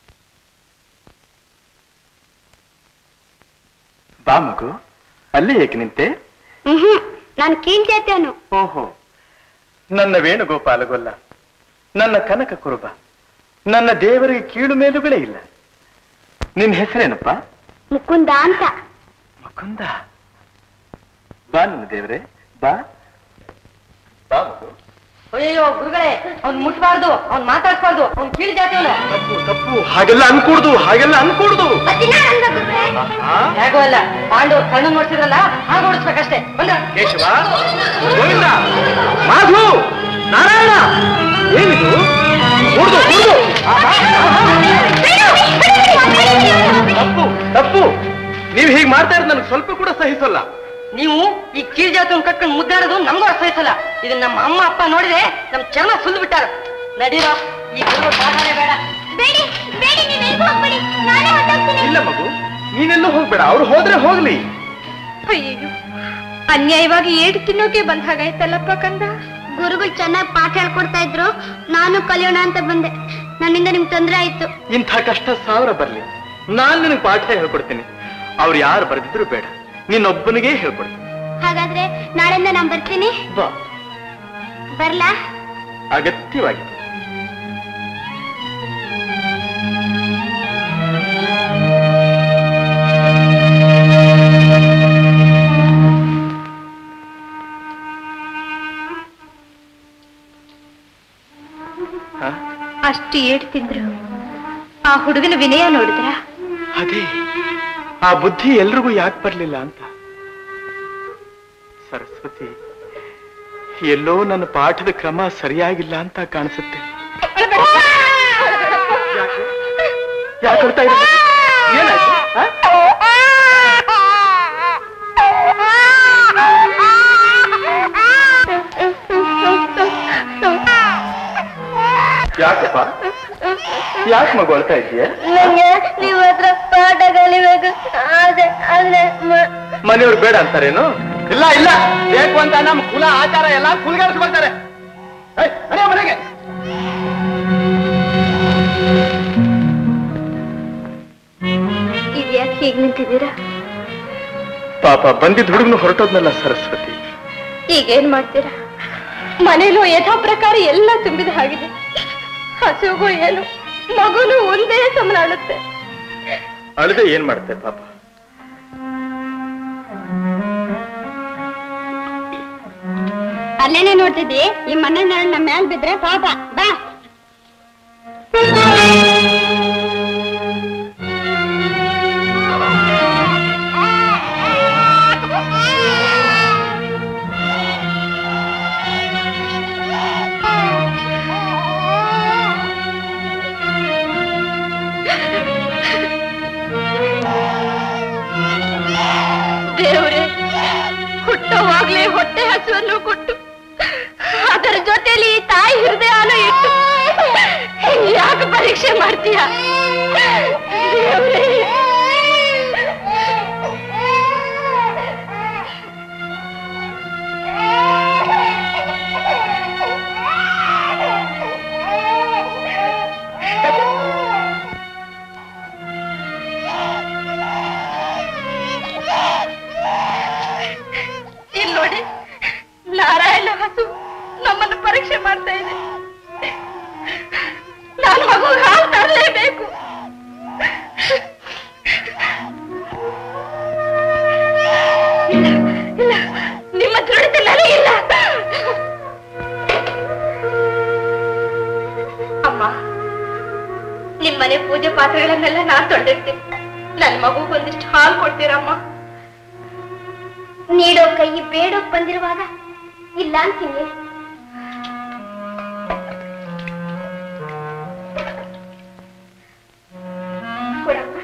ಬಾ ಮಗು ಅಲ್ಲೇ ಏಕೆ ನಿಂತೆ ಹ್ಮ್ ನಾನು ಕೀಳ್ತೇತೇನು ಓಹೋ ನನ್ನ ವೇಣುಗೋಪಾಲಗೊಲ್ಲ ನನ್ನ ಕನಕ ಕುರುಬ ನನ್ನ ದೇವರಿಗೆ ಕೀಳು ಮೇಲುಗಳೇ ಇಲ್ಲ ನಿನ್ನ ಹೆಸರೇನಪ್ಪ ಮುಕುಂದ ಅಂತ ಮುಕುಂದ ಬಾ ನನ್ನ ದೇವರೇ ಬಾ ಬಾ ಮಗು ಅಯ್ಯೋ ಗುರುಗಳೇ ಅವ್ನ್ ಮುಟ್ಬಾರ್ದು ಅವ್ನ್ ಮಾತಾಡ್ಸ್ಬಾರ್ದು ಅವ್ನ್ ಕೀಳ್ ಜಾತಿಯವನು ತಪ್ಪು ಹಾಗೆಲ್ಲ ಅನ್ಕೂಡ್ದು ಹಾಗೆಲ್ಲ ಅನ್ಕೂಡ್ದು ಹೇಗೋ ಅಲ್ಲ ಪಾಂಡವ್ ಕಣ್ಣು ನೋಡ್ಸಿದ್ರಲ್ಲ ಹಾಗೆ ಓಡಿಸ್ಬೇಕಷ್ಟೇ ಬಂದ್ರ ಕೇಶವ ಗೋವಿಂದ ಮಾಧು ನಾರಾಯಣ ಏನಿದು ಕೂಡ್ದು ಕೂಡ್ದು ತಪ್ಪು ತಪ್ಪು ನೀವು ಹೀಗೆ ಮಾಡ್ತಾ ಇರೋದು ನನಗೆ ಸ್ವಲ್ಪ ಕೂಡ ಸಹಿಸಲ್ಲ ನೀವು ಈ ಕೀಳ್ ಜಾತಿಯವ್ನ ಕಟ್ಕೊಂಡು ಮುದ್ದಾಡೋದು ನಮಗೂ ಅರ್ಥೈಸಲ್ಲ ಇದನ್ನ ನಮ್ಮ ಅಮ್ಮ ಅಪ್ಪ ನೋಡಿದ್ರೆ ನಮ್ ಚರ್ಮ ಸುಲ್ದು ಬಿಟ್ಟಾರ ನಡೀರೋ ಈ ಗುರು ಪಾಠನೇ ಬೇಡ ಬೇಡಿ ಬೇಡಿ ನೀವೆಲ್ಗೂ ಹೋಗ್ಬೇಡಿ ನಾನೇ ಹೊರಟೋಗ್ತೀನಿ ಇಲ್ಲ ಮಗು ನೀನೆಲ್ಲೂ ಹೋಗ್ಬೇಡ ಅವ್ರು ಹೋದ್ರೆ ಹೋಗ್ಲಿ ಅಯ್ಯೋ ಅನ್ಯಾಯವಾಗಿ ಏಟು ತಿನ್ನೋಕೆ ಬಂದ ಹಾಗಾಯ್ತಲ್ಲಪ್ಪ ಕಂದ ಗುರುಗಳು ಚೆನ್ನಾಗಿ ಪಾಠ ಹೇಳ್ಕೊಡ್ತಾ ಇದ್ರು ನಾನು ಕಲಿಯೋಣ ಅಂತ ಬಂದೆ ನನ್ನಿಂದ ನಿಮ್ಗೆ ತೊಂದರೆ ಆಯ್ತು ಇಂಥ ಕಷ್ಟ ಸಾವಿರ ಬರ್ಲಿ ನಾನ್ ನಿನಗೆ ಪಾಠ ಹೇಳ್ಕೊಡ್ತೀನಿ ಅವ್ರು ಯಾರು ಬರೆದಿದ್ರು ಬೇಡ ನಿನ್ನೊಬ್ಬನಿಗೆ ಹೇಳ್ಕೊಡ್ತೀನಿ ಹಾಗಾದ್ರೆ ನಾಳೆಯಿಂದ ನಾನು ಬರ್ತೀನಿ ಬಾ ಬರ್ಲಾ ಅಗತ್ಯವಾಗಿ ಎಷ್ಟು ತಿಂದ್ರು ಆ ಹುಡುಗನ ವಿನಯ ನೋಡಿದ್ರ ಅದೇ ಆ ಬುದ್ಧಿ ಎಲ್ರಿಗೂ ಯಾಕೆ ಬರ್ಲಿಲ್ಲ ಅಂತ ಸರಸ್ವತಿ ಎಲ್ಲೋ ನನ್ನ ಪಾಠದ ಕ್ರಮ ಸರಿಯಾಗಿಲ್ಲ ಅಂತ ಕಾಣಿಸುತ್ತೆ ಯಾಕೆ ಅಳ್ತಾ ಇದ್ದೀರ? ಏನಾಯ್ತು ಆ? ಯಾಕಪ್ಪ ಯಾಕೆ ಮಗು ಅಳ್ತಾ ಇದೆಯಾ ನಂಗೆ ನಿಮ್ಮ ಹತ್ರ ಪಾಠ ಕಲಿಬೇಕು ಆಸೆ ಆದ್ರೆ ಮ- ಮನೆಯವ್ರು ಬೇಡ ಅಂತಾರೇನು ಇಲ್ಲ ಇಲ್ಲ ಬೇಕು ಅಂತ ನಮ್ಮ ಕುಲ ಆಚಾರ ಎಲ್ಲ ಕುಲ್ಗಾರಿಸಿ ಬರ್ತಾರೆ ಏಯ್, ನಡೆಯೋ ಮನೆಗೆ ಇದ್ಯಾಕೆ ಹೀಗೆ ನಿಂತಿದ್ದೀರಾ ಪಾಪ ಬಂದಿದ್ದ ಹುಡುಗನು ಹೊರಟೋದ್ನಲ್ಲ ಸರಸ್ವತಿ ಈಗೇನ್ ಮಾಡ್ತೀರಾ ಮನೇಲೂ ಯಥಾ ಪ್ರಕಾರ ಎಲ್ಲ ತುಂಬಿದ ಹಾಗಿದೆ ಹಸುಗೂ ಏನು ಮಗುನು ಒಂದೇ ಸಮನಾಡುತ್ತೆ ಅಳದೆ ಏನ್ ಮಾಡ್ತೆ ಪಾಪ ಅಲ್ಲೇನೆ ನೋಡ್ತಿದ್ದಿ ಈ ಮನೆ ನಮ್ಮ ಮ್ಯಾಲ್ ಬಿದ್ರೆ ಪಾಪ ಬಾ ದೇವ್ರೆ ಹುಟ್ಟುವಾಗ್ಲೇ ಹೊಟ್ಟೆ ಹಸುವನ್ನು ಕೊಟ್ಟು ಅದರ ಜೊತೆಲಿ ಈ ತಾಯಿ ಹೃದಯನು ಇಟ್ಟು ಯಾಕೆ ಪರೀಕ್ಷೆ ಮಾಡ್ತೀಯ ದೇವ್ರೇ ಇಲ್ಲಿ ನೋಡಿ ನಾರಾಯಣ ಹಸು ನಮ್ಮನ್ನು ಪರೀಕ್ಷೆ ಮಾಡ್ತಾ ಇದೆ ನಾನು ಮಗು ಹಾಲು ತರಲೇಬೇಕು ಇಲ್ಲ ಇಲ್ಲ ನಿಮ್ಮ ದೃಢತೆ ನನಗಿಲ್ಲ ಅಮ್ಮ ನಿಮ್ಮನೆ ಪೂಜೆ ಪಾತ್ರೆಗಳನ್ನೆಲ್ಲ ನಾನ್ ತೊಳೆದಿರ್ತೀನಿ ನನ್ ಮಗುಗ್ ಒಂದಿಷ್ಟು ಹಾಲು ಕೊಡ್ತೀರಮ್ಮ ನೀಡೋ ಕೈ ಬೇಡೋಕ್ ಬಂದಿರುವಾಗ ಇಲ್ಲ ಅಂತೀನಿ ಕೊಡಮ್ಮ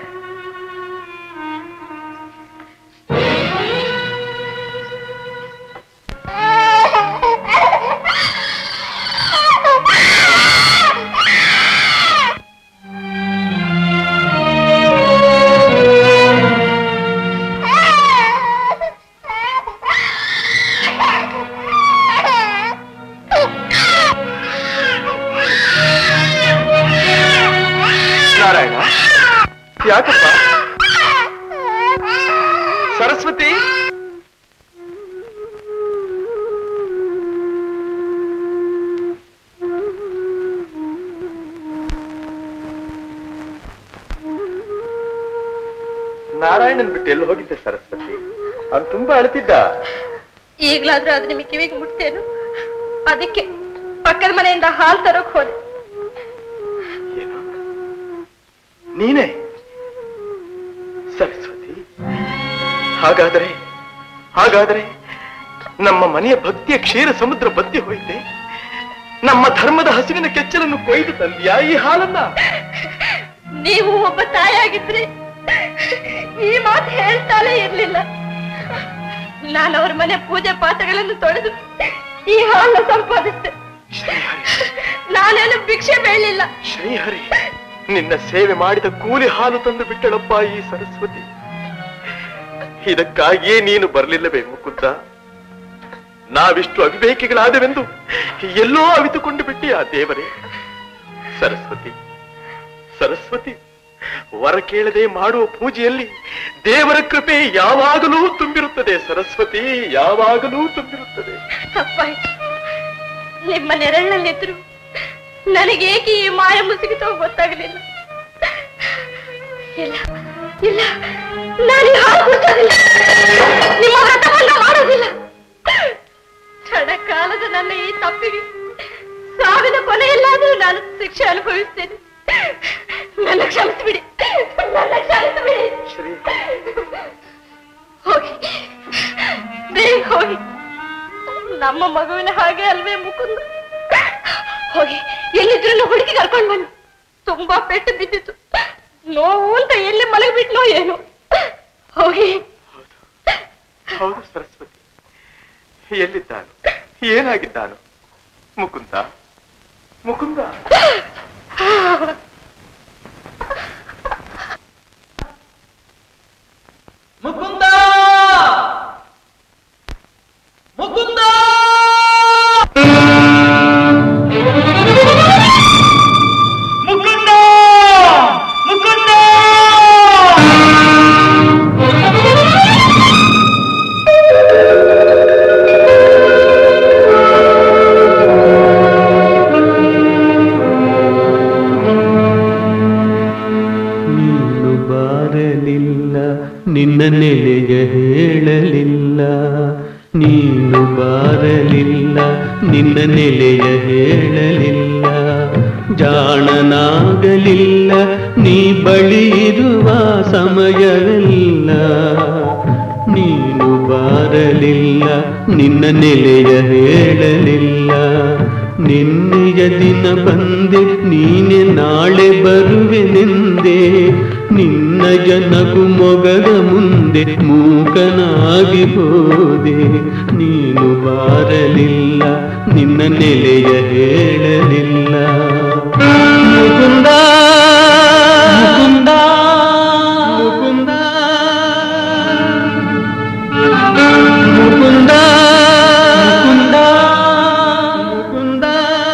ನಾರಾಯಣ ಯಾಕಪ್ಪ ಸರಸ್ವತಿ ನಾರಾಯಣನ್ ಬಿಟ್ಟು ಎಲ್ಲಿ ಹೋಗಿದ್ದೆ ಸರಸ್ವತಿ ಅವ್ನು ತುಂಬಾ ಅಳ್ತಿದ್ದ ಈಗ್ಲಾದ್ರೂ ಅದು ನಿಮಗೆ ಕಿವಿಗೆ ಮುಟ್ತೇನು ಅದಕ್ಕೆ ಪಕ್ಕದ ಮನೆಯಿಂದ ಹಾಲು ತರೋಕ್ ಹೋದೆ ನೀನೇ ಸರಸ್ವತಿ ಹಾಗಾದರೆ ಹಾಗಾದರೆ ನಮ್ಮ ಮನೆಯ ಭಕ್ತಿಯ ಕ್ಷೀರ ಸಮುದ್ರ ಬತ್ತಿ ಹೋಯಿತೆ ನಮ್ಮ ಧರ್ಮದ ಹಸಿವಿನ ಕೆಚ್ಚಲನ್ನು ಕೊಯ್ದು ತಂದಿಯಾ ಈ ಹಾಲನ್ನ ನೀವು ಒಬ್ಬ ತಾಯಾಗಿದ್ರೆ ಈ ಮಾತು ಹೇಳ್ತಾಲೇ ಇರ್ಲಿಲ್ಲ ನಾನು ಅವ್ರ ಮನೆ ಪೂಜೆ ಪಾತ್ರೆಗಳನ್ನು ತೊಳೆದು ಈ ಹಾಲನ್ನ ಸಂಪಾದಿಸಿದೆ ನಾನೇನು ಭಿಕ್ಷೆ ಬೇಳಿಲ್ಲ ಶ್ರೀಹರಿ ನಿನ್ನ ಸೇವೆ ಮಾಡಿದ ಕೂಲಿ ಹಾಲು ತಂದು ಬಿಟ್ಟಳಪ್ಪ ಈ ಸರಸ್ವತಿ ಇದಕ್ಕಾಗಿಯೇ ನೀನು ಬರಲಿಲ್ಲವೇ ಮುಕುಂದ ನಾವಿಷ್ಟು ಅವಿವೇಕಿಗಳಾದವೆಂದು ಎಲ್ಲೋ ಅವಿತುಕೊಂಡು ಬಿಟ್ಟಿ ಆ ದೇವರೇ ಸರಸ್ವತಿ ಸರಸ್ವತಿ ವರ ಕೇಳದೆ ಮಾಡುವ ಪೂಜೆಯಲ್ಲಿ ದೇವರ ಕೃಪೆ ಯಾವಾಗಲೂ ತುಂಬಿರುತ್ತದೆ ಸರಸ್ವತಿ ಯಾವಾಗಲೂ ತುಂಬಿರುತ್ತದೆ ತಪ್ಪಾಯ್ತು ನಿಮ್ಮ ನೆರಳಿನಲ್ಲಿದ್ರು ನನಗೆ ಏಕೆ ಈ ಮಾಯ ಮುಸುಗಿತೋ ಗೊತ್ತಾಗಲಿಲ್ಲ ಇಲ್ಲ ಇಲ್ಲ ನಾನು ಈ ಹಾಲು ಕುಡ್ಸೋದಿಲ್ಲ ನಿಮ್ಮ ವ್ರತವನ್ನ ಮಾಡೋದಿಲ್ಲ ಕ್ಷಣ ಕಾಲದ ನನ್ನ ಈ ತಪ್ಪಿಗೆ ಸಾವಿನ ಕೊನೆಯಲ್ಲಾದ್ರೂ ನಾನು ಶಿಕ್ಷೆ ಅನುಭವಿಸ್ತೇನೆ ನನ್ನ ಕ್ಷಮಿಸ್ಬಿಡಿ ನನ್ನ ಕ್ಷಮಿಸ್ಬಿಡಿ ಹೋಗಿ ಬೇಗ ಹೋಗಿ ನಮ್ಮ ಮಗುವಿನ ಹಾಗೆ ಅಲ್ವೇ ಮುಕುಂದ ಹೋಗಿ ಎಲ್ಲಿದ್ರು ಹುಡುಗಿ ಕರ್ಕೊಂಡ್ ಬನ್ನಿ ತುಂಬಾ ಪೆಟ್ಟು ಬಿದ್ದಿತ್ತು ನೋವು ಅಂತ ಎಲ್ಲಿ ಮಲಗಿಬಿಟ್ನೋ ಏನು ಹೋಗಿ ಹೌದು ಸರಸ್ವತಿ ಎಲ್ಲಿದ್ದಾನು ಏನಾಗಿದ್ದಾನು ಮುಕುಂದ ಮುಕುಂದ ಮುಕುಂದ ಮುಕುಂದ ಮುಕುಂದ ಮುಕುಂದ ನೀನು ಬಾರಲಿಲ್ಲ ನಿನ್ನ ನೆಲೆಯ ಹೇಳಲಿಲ್ಲ ನೀನು ಬಾರಲಿಲ್ಲ ನಿನ್ನ ನೆಲೆಯ ಹೇಳಲಿಲ್ಲ ಜಾಣನಾಗಲಿಲ್ಲ ನೀ ಬಳಿ ಇರುವ ಸಮಯವೆಲ್ಲ ನೀನು ಬಾರಲಿಲ್ಲ ನಿನ್ನ ನೆಲೆಯ ಹೇಳಲಿಲ್ಲ ನಿನ್ನೆಯ ದಿನ ಬಂದೆ ನೀನೆ ನಾಳೆ ಬರುವೆನೆಂದೆ ನಿನ್ನ ಜನಕು ಮೊಗದ ಮುಂದೆ ಮೂಕನಾಗಿ ಹೋದೆ ನೀನು ಬಾರಲಿಲ್ಲ ನಿನ್ನ ನೆಲೆಯ ಹೇಳಲಿಲ್ಲ ಮುಕುಂದ ಮುಕುಂದ ಮುಕುಂದ ಮುಕುಂದ ಮುಕುಂದ ಮುಕುಂದ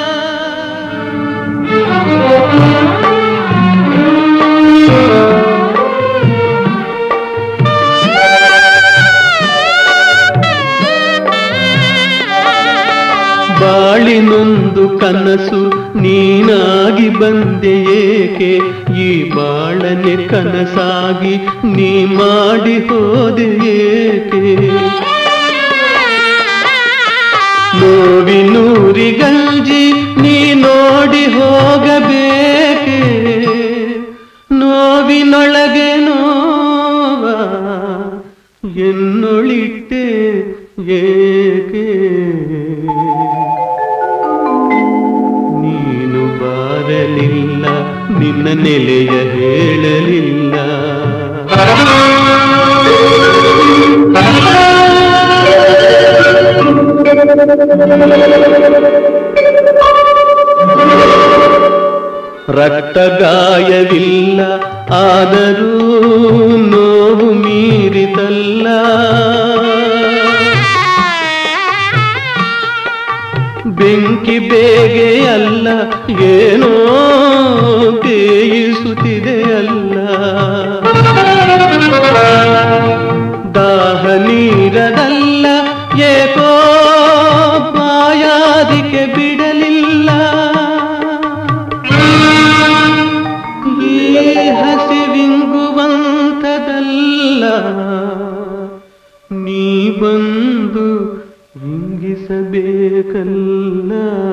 ಬಾಳಿನೊಂದು ಕನಸು ನೀನಾಗಿ ಬಂದೆ ಏಕೆ ಈ ಬಾಳನೆ ಕನಸಾಗಿ ನೀ ಮಾಡಿ ಹೋದೆ ಏಕೆ ನೋವಿನೂರಿಗಂಜಿ ನೀ ನೋಡಿ ಹೋಗಬೇಕೆ ನೋವಿನೊಳಗೆ ನೋವ ಎನ್ನೊಳಿಟ್ಟೆ ಏಕೆ ನೀನು ಬಾರಲಿಲ್ಲ ನಿನ್ನ ನೆಲೆಯ ಹೇಳಲಿಲ್ಲ ರಕ್ತಗಾಯವಿಲ್ಲ ಆದರೂ ನೋವು ಮೀರಿತಲ್ಲ ಬೆಂಕಿ ಬೇಗೆ ಅಲ್ಲ ಏನೋ ಬೇಯಿಸುತ್ತಿದೆ ಅಲ್ಲ ದಾಹ ನೀರದಲ್ಲ ಏಕೋ ಪಾಯಾದಿಕೆ ಬಿಡಲಿಲ್ಲ ಈ ಹಸಿವಿಂಗುವಂಥದಲ್ಲ ನೀ ಬಂದು ಇಂಗಿಸಬೇಕಲ್ಲ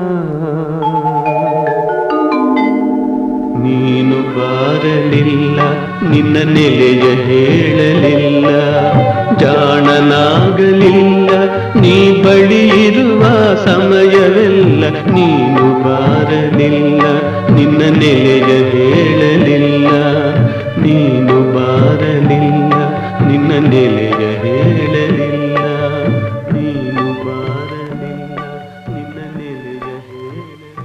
ನೀನು ಬಾರಲಿಲ್ಲ ನಿನ್ನ ನೆಲೆಯ ಹೇಳಲಿಲ್ಲ ಜಾಣನಾಗಲಿಲ್ಲ ನೀ ಬಳಿ ಇರುವ ಸಮಯವೆಲ್ಲ ನೀನು ಬಾರಲಿಲ್ಲ ನಿನ್ನ ನೆಲೆಯ ಹೇಳಲಿಲ್ಲ ನೀನು ಬಾರಲಿಲ್ಲ ನಿನ್ನ ನೆಲೆಯ ಹೇಳಲಿಲ್ಲ ನೀನು ಬಾರಲಿಲ್ಲ ನಿನ್ನ ನೆಲೆಯ ಹೇಳಲಿಲ್ಲ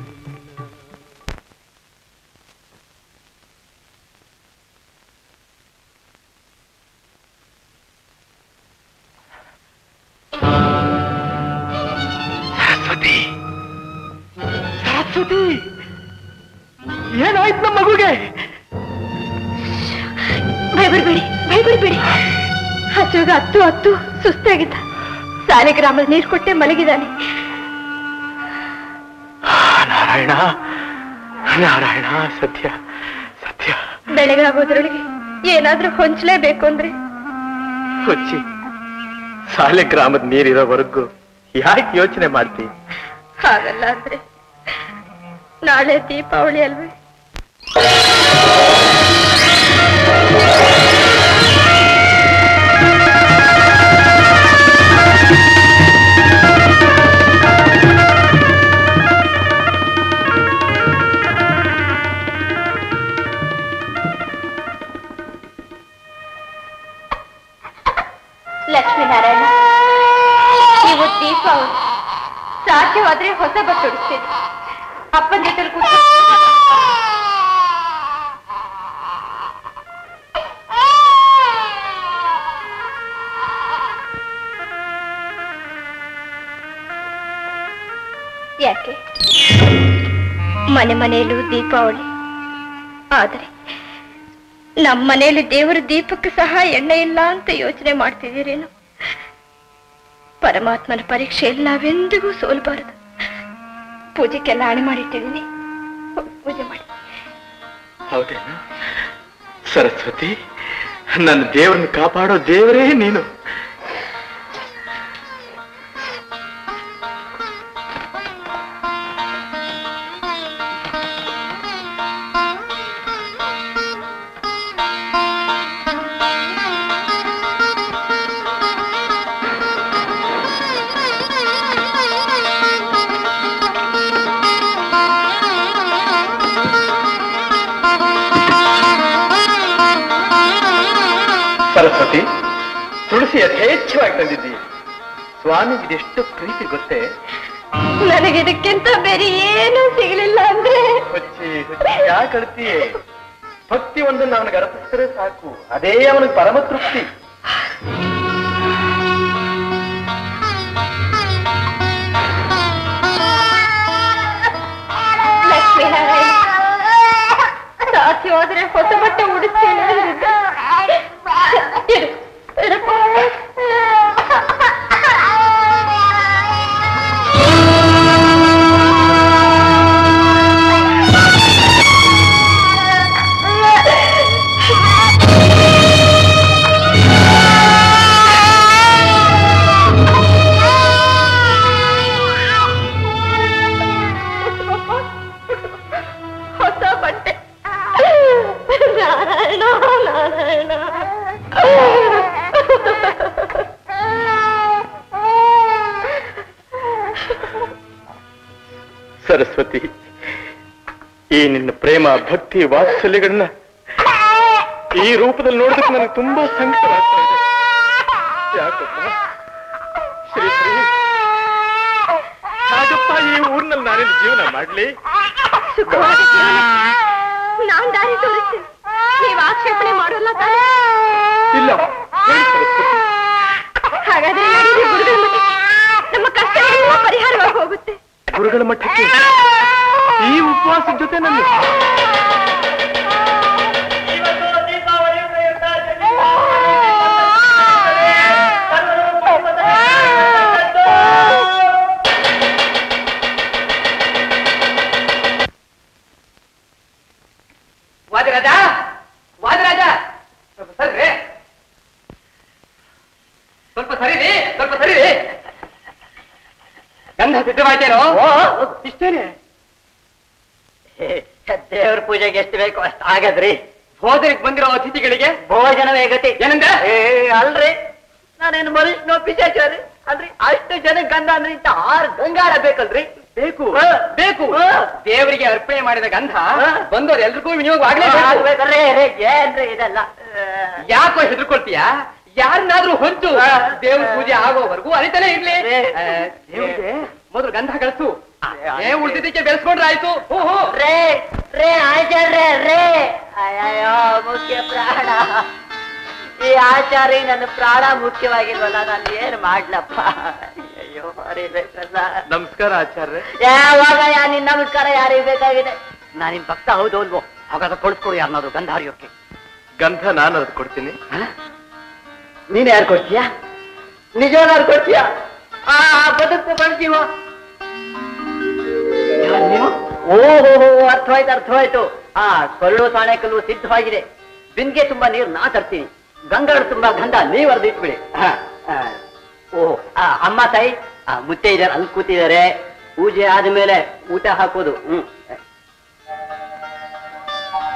ಸರಸ್ವತಿ ಸರಸ್ವತಿ ಏನಾಯ್ತು ನಮ್ಮ ಮಗುಗೆ ಭಯಪಡ್ಬೇಡಿ ಭಯಪಡ್ಬೇಡಿ ಹಸುಗ ಹತ್ತು ಹತ್ತು ಸುಸ್ತಾಗಿದ್ದ ಸಾಲೆ ಗ್ರಾಮದ ನೀರು ಕೊಟ್ಟೆ ಮಲಗಿದ್ದಾನೆ ನಾರಾಯಣ ನಾರಾಯಣ ಸತ್ಯ ಸತ್ಯ ಬೆಳಗಾಗೋದ್ರೊಳಗೆ ಏನಾದ್ರೂ ಹೊಂಚಲೇಬೇಕು ಅಂದ್ರೆ ಹುಚ್ಚಿ ಸಾಲೆ ಗ್ರಾಮದ ನೀರಿರೋವರೆಗೂ ಯಾಕೆ ಯೋಚನೆ ಮಾಡ್ತಿ ಹಾಗಲ್ಲ ಅಂದ್ರೆ ನಾಳೆ ದೀಪಾವಳಿ ಅಲ್ವೇ ಲಕ್ಷ್ಮೀನಾರಾಯಣ ನೀವು ದೀಪ ಸಾಧ್ಯವಾದ್ರೆ ಹೊಸ ಬಟ್ಟೆ ಉಡಿಸ್ತೀನಿ ಅಪ್ಪನ ಜೊತೆ ಕೂತು ಯಾಕೆ ಮನೆ ಮನೆಯಲ್ಲೂ ದೀಪಾವಳಿ ಆದರೆ ನಮ್ಮ ಮನೆಯಲ್ಲಿ ದೇವರ ದೀಪಕ್ಕೆ ಸಹ ಎಣ್ಣೆ ಇಲ್ಲ ಅಂತ ಯೋಚನೆ ಮಾಡ್ತಿದ್ದೀರೇನು ಪರಮಾತ್ಮನ ಪರೀಕ್ಷೆಯಲ್ಲಿ ನಾವೆಂದಿಗೂ ಸೋಲ್ಬಾರದು ಪೂಜೆಗೆಲ್ಲ ಹಣೆ ಮಾಡಿಟ್ಟಿದ್ದೀನಿ ಹೋಗಿ ಪೂಜೆ ಮಾಡಿ ಹೌದೇನು ಸರಸ್ವತಿ ನನ್ನ ದೇವರನ್ನು ಕಾಪಾಡೋ ದೇವರೇ ನೀನು ಸರಸ್ವತಿ ತುಳಸಿ ಯಥೇಚ್ಛವಾಗಿ ತಂದಿದ್ದೀ ಸ್ವಾಮಿಗೆ ಇದೆಷ್ಟು ಪ್ರೀತಿ ಗೊತ್ತೇ ನನಗೆ ಇದಕ್ಕಿಂತ ಬೇರೆ ಏನೂ ಸಿಗಲಿಲ್ಲ ಅಂದ್ರೆ ಹುಚ್ಚಿ ಹುಚ್ಚಿ ಯಾಕೆ ಅಳ್ತೀಯೇ ಭಕ್ತಿ ಒಂದನ್ನು ಅವನಿಗೆ ಅರ್ಪಿಸಿದ್ರೆ ಸಾಕು ಅದೇ ಅವನಿಗೆ ಪರಮ ತೃಪ್ತಿ ಲಕ್ಷ್ಮೀನಾರಾಯಣ ಸಾಧ್ಯ ಹೋದ್ರೆ ಹೊಸ ಬಟ್ಟೆ ಉಡಿಸ್ತೇನೆ ಅಂದಿದ್ದೆ. ಇರು, ಇರಪ್ಪ. ಹೊಸ ಬಟ್ಟೆ ನಾರಾಯಣ ನಾರಾಯಣ ಸರಸ್ವತಿ ಈ ನಿನ್ನ ಪ್ರೇಮ ಭಕ್ತಿ ವಾತ್ಸಲ್ಯಗಳನ್ನ ಈ ರೂಪದಲ್ಲಿ ನೋಡೋದಕ್ಕೆ ನನಗೆ ತುಂಬಾ ಸಂಕಟವಾಗ್ತಾ ಇದೆ ಯಾಕಪ್ಪ ಶ್ರೀ ಶ್ರೀ ಹಾಗಪ್ಪ ಈ ಊರಿನಲ್ಲಿ ನಾನೇನು ಜೀವನ ಮಾಡ್ಲಿ ಸುಖವಾದ ಜೀವನ ನಾನ್ ದಾರಿ ತೋರಿಸ್ತೀನಿ ನೀವು ಆಕ್ಷೇಪಣೆ ಮಾಡೋಲ್ಲ ತಾನೇ ಇಲ್ಲ ಹೇಳಿ ಸರಸ್ವತಿ ಹಾಗಾದ್ರೆ ನಡೀರಿ ಗುರುಗಳ ಮಠಕ್ಕೆ ನಮ್ಮ ಕಷ್ಟ ಎಲ್ಲ ಪರಿಹಾರವಾಗಿ ಹೋಗುತ್ತೆ ಗುರುಗಳ ಮಠಕ್ಕೆ ಈ ಉಪವಾಸದ ಜೊತೆ ನನ್ನ ವಾದಿರಾಜ ವಾದಿರಾಜ ಸ್ವಲ್ಪ ಸರಿ ಸ್ವಲ್ಪ ಸರಿರಿ ಸ್ವಲ್ಪ ಸರಿರಿ ಗಂಧ ಸಿದ್ಧವಾಯ್ತೇನೋ ಇಷ್ಟೇನೆ ದೇವ್ರ ಪೂಜೆಗೆ ಎಷ್ಟು ಬೇಕು ಅಷ್ಟು ಆಗದ್ರಿ ಭೋಜನಕ್ಕೆ ಬಂದಿರೋ ಅತಿಥಿಗಳಿಗೆ ಭೋಜನವೇ ಗತಿ ಏನಂದ ಏ ಅಲ್ರಿ ನಾನೇನು ಮನುಷ್ಯನೋ ಪಿಶಾಚಾರಿ ಅಲ್ರಿ ಅಷ್ಟು ಜನ ಗಂಧ ಅಂದ್ರೆ ಇಂತ ಆರು ಗಂಗಾಳ ಬೇಕಲ್ರಿ ಬೇಕು ಹಾ. ಬೇಕು ಹಾ. ದೇವರಿಗೆ ಅರ್ಪಣೆ ಮಾಡಿದ ಗಂಧ ಹಾ. ಬಂದವರು ಎಲ್ರಿಗೂ ವಿನಿಯೋಗ ಆಗ್ಬೇಕಲ್ರಿ ರೇ ಏನ್ರಿ ಇದೆಲ್ಲ ಯಾಕೋ ಹೆದರ್ಕೊಳ್ತೀಯ ಯಾರನ್ನಾದ್ರೂ ಹೊಂಚು ಹಾ. ದೇವ್ರ ಪೂಜೆ ಆಗೋವರೆಗೂ ಅರಿತಾನೆ ಇರ್ಲಿ ರೇ. ಆ, ದೇವ್ರಿಗೆ ಮೊದಲು ಗಂಧ ಕಳಿಸು ಏ ಉಳ್ದಿದ್ದಕ್ಕೆ ಬೆಳೆಸ್ಕೊಂಡ್ರೆ ಆಯ್ತು ಹ್ಞೂ ಹ್ಞೂ ರೇ ರೇ ಆಚಾರ್ಯ ರೇ ಅಯ್ಯೋ ಮುಖ್ಯ ಪ್ರಾಣ ಈ ಆಚಾರ್ಯ ನನ್ನ ಪ್ರಾಣ ಮುಖ್ಯವಾಗಿಲ್ವಲ್ಲ ನಾನು ಏನ್ ಮಾಡ್ಲಪ್ಪ ಅಯ್ಯೋ ಅರಿಬೇಕಲ್ಲ ನಮಸ್ಕಾರ ಆಚಾರ್ಯ ಯಾವಾಗ ನಿನ್ ನಮಸ್ಕಾರ ಯಾರಿಗೆ ಬೇಕಾಗಿದೆ ನಾನು ನಿಮ್ ಭಕ್ತ ಹೌದು ಅಲ್ವೋ ಹಾಗಾದ್ರೆ ಕೊಡಿಸ್ಕೊಡು ಯಾರನ್ನಾದ್ರು ಗಂಧ ಹರಿಯೋಕೆ ಗಂಧ ನಾನು ಅದು ಕೊಡ್ತೀನಿ ನೀನ್ ಯಾರು ಕೊಡ್ತೀಯಾ ನಿಜವನ್ನಾರು ಕೊಡ್ತೀಯಾ ಆ ಬದುಕು ಬಂತೀವ ನೀವು ಓಹೋ ಅರ್ಥವಾಯ್ತು ಅರ್ಥವಾಯ್ತು ಆ ಕಲ್ಲು ಸಾಣೆಕಲ್ಲು ಸಿದ್ಧವಾಗಿದೆ ಬಿಂದಿಗೆ ತುಂಬಾ ನೀರು ನಾ ತರ್ತೀನಿ ಗಂಗಾಳು ತುಂಬಾ ಗಂಧ ನೀವ್ ಅರ್ದು ಇಟ್ಬಿಡಿ ಹ, ಆ, ಓ ಆ, ಅಮ್ಮ ತಾಯಿ ಆ, ಮುತ್ತೆ ಇದಾರೆ ಅಲ್ಲಿ ಕೂತಿದ್ದಾರೆ ಪೂಜೆ ಆದ್ಮೇಲೆ ಊಟ ಹಾಕೋದು ಹ್ಮ್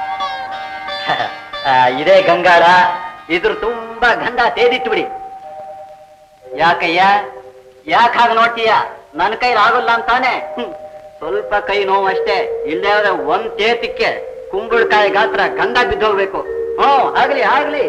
ಆ, ಇದೇ ಗಂಗಾಳ ಇದ್ರ ತುಂಬಾ ಗಂಧ ತೇದಿಟ್ಟು ಬಿಡಿ ಯಾಕಯ್ಯ ಯಾಕೆ ಹಾಗೆ ನೋಡ್ತೀಯ ನನ್ನ ಕೈಲಿ ಆಗೋಲ್ಲ ಅಂತಾನೆ ಹ್ಮ್. ಸ್ವಲ್ಪ ಕೈ ನೋವು ಅಷ್ಟೇ ಇಲ್ಲೇ ಹೋದ್ರೆ ಒಂದ್ ತೇತಕ್ಕೆ ಕುಂಬಳಕಾಯಿ ಗಾತ್ರ ಗಂಧ ಬಿದ್ದೋಗ್ಬೇಕು ಹ್ಮ್ ಆಗ್ಲಿ ಆಗ್ಲಿ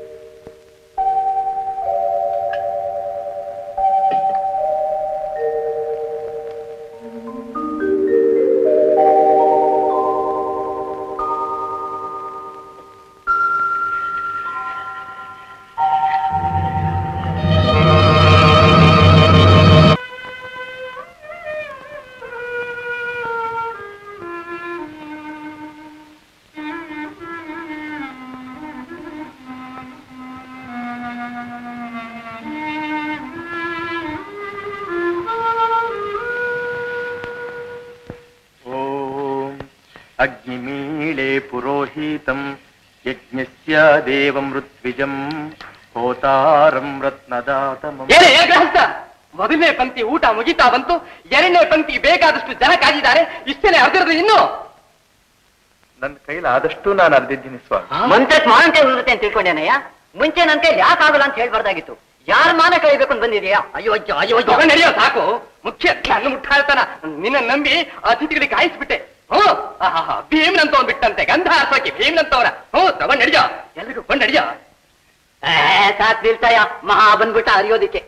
ಓಂ ಅಗ್ನಿಮೀಳೆ ಪುರೋಹಿತಂ ಯಜ್ಞಸ್ಯ ದೇವಂ ಋತ್ವಿಜಂ ಹೋತಾರಂ ರತ್ನದಾತಮಂ ಏನೇ ಏ ಗೃಹಸ್ಥ ಮೊದಲನೇ ಪಂಕ್ತಿ ಊಟ ಮುಗಿತಾ ಬಂತು ಎರಡನೇ ಪಂಕ್ತಿ ಬೇಕಾದಷ್ಟು ಜನ ಕಾದಿದ್ದಾರೆ ಇಷ್ಟೇನೆ ಅರ್ಧಿರೋದು ಇನ್ನು ನನ್ನ ಕೈಲಾದಷ್ಟು ನಾನು ಅರ್ದಿದ್ದೀನಿ ಸ್ವಾಮಿ ಮಂತ್ರಕ್ ಮಾನ ಕೈ ಉಳಿರುತ್ತೆ ಅಂತ ತಿಳ್ಕೊಂಡೇನಯ್ಯ ಮುಂಚೆ ನನ್ನ ಕೈಲಿ ಯಾಕೆ ಆಗಲ್ಲ ಅಂತ ಹೇಳ್ಬಾರ್ದಾಗಿತ್ತು ಯಾರ ಮಾನ ಕಳಿಬೇಕು ಅಂತ ಬಂದಿದೆಯಾ ಅಯ್ಯೋ ಅಜ್ಜೋ ಅಯ್ಯೋ ಅಜ್ಜೋ ತಗೊಂಡ್ ನಡೆಯೋ ಸಾಕು ಮುಖ್ಯ ಕಣ್ಣು ಮುಟ್ಟಾಳ್ತಾನ ನಿನ್ನ ನಂಬಿ ಅತಿಥಿಗಳಿಗೆ ಕಾಯಿಸ್ಬಿಟ್ಟೆ ಹ್ಞೂ ಆಹಾಹಾ, ಭೀಮ್ನಂತವನ್ ಬಿಟ್ಟಂತೆ ಗಂಧ ಹಾರ್ಸೋಕೆ ಭೀಮ್ನಂತವನ ಹ್ಞೂ ತಗೊಂಡ್ ನಡಿಯೋ ಎಲ್ರಿಗೂ ಕೊಂಡ್ ನಡಿಯೋ ಏ, ಸಾಕ್ ನಿಲ್ಸಯ್ಯ ಮಹಾ ಬಂದ್ಬಿಟ್ಟ ಅರಿಯೋದಿಕ್ಕೆ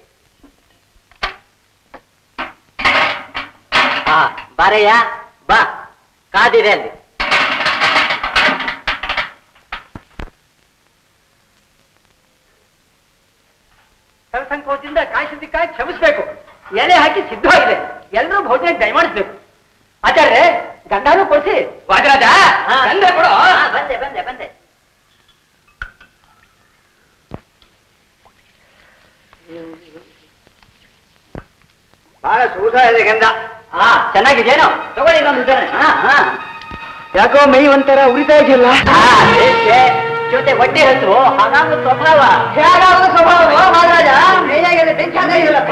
ಹಾ ಬಾರಯ್ಯ ಬಾ ಕಾದಿದೆ ಅಲ್ಲಿ ಸಂಕೋಚದಿಂದ ಕಾಯಿಸಿದ್ದಕ್ಕಾಗಿ ಕ್ಷಮಿಸ್ಬೇಕು ಎಲೆ ಹಾಕಿ ಸಿದ್ಧವಾಗಿದೆ ಎಲ್ಲರೂ ಭೋಜನ ದಯಮಾಡಿಸ್ಬೇಕು ಆಚಾರ್ಯ ಗಂಡನೂ ಕೊಡಿಸಿ ವಾಜರಾಜ ಗಂಧ ಕೊಡು ಹಾ, ಬಂದೆ ಬಂದೆ ಬಂದೆ ಬಹಳ ಸೂಸ ಇದೆ ಗಂಧ ಹಾ ಚೆನ್ನಾಗಿದೇನೋ ತಗೊಳ್ಳಿ ಇನ್ನೊಂದು ಉದಾಹರಣೆ. ಹಾ ಹಾ ಯಾಕೋ ಮೈ ಒಂಥರ ಉರಿತಾ ಇದೆಯಲ್ಲ ಹಾ, ಬೇಷೆ. ಜೊತೆ ಹೊಟ್ಟೆ ಹತ್ತು ಹಾಗಾಗ ಸ್ವಭಾವ ಹೇಗಾಗುವ ಸ್ವಭಾವ ಮಹಾರಾಜ ಮೈಯಾಗೆಲ್ಲ ಬೆಂಕಿ ಹಾಗಾಗಿಲ್ಲಪ್ಪ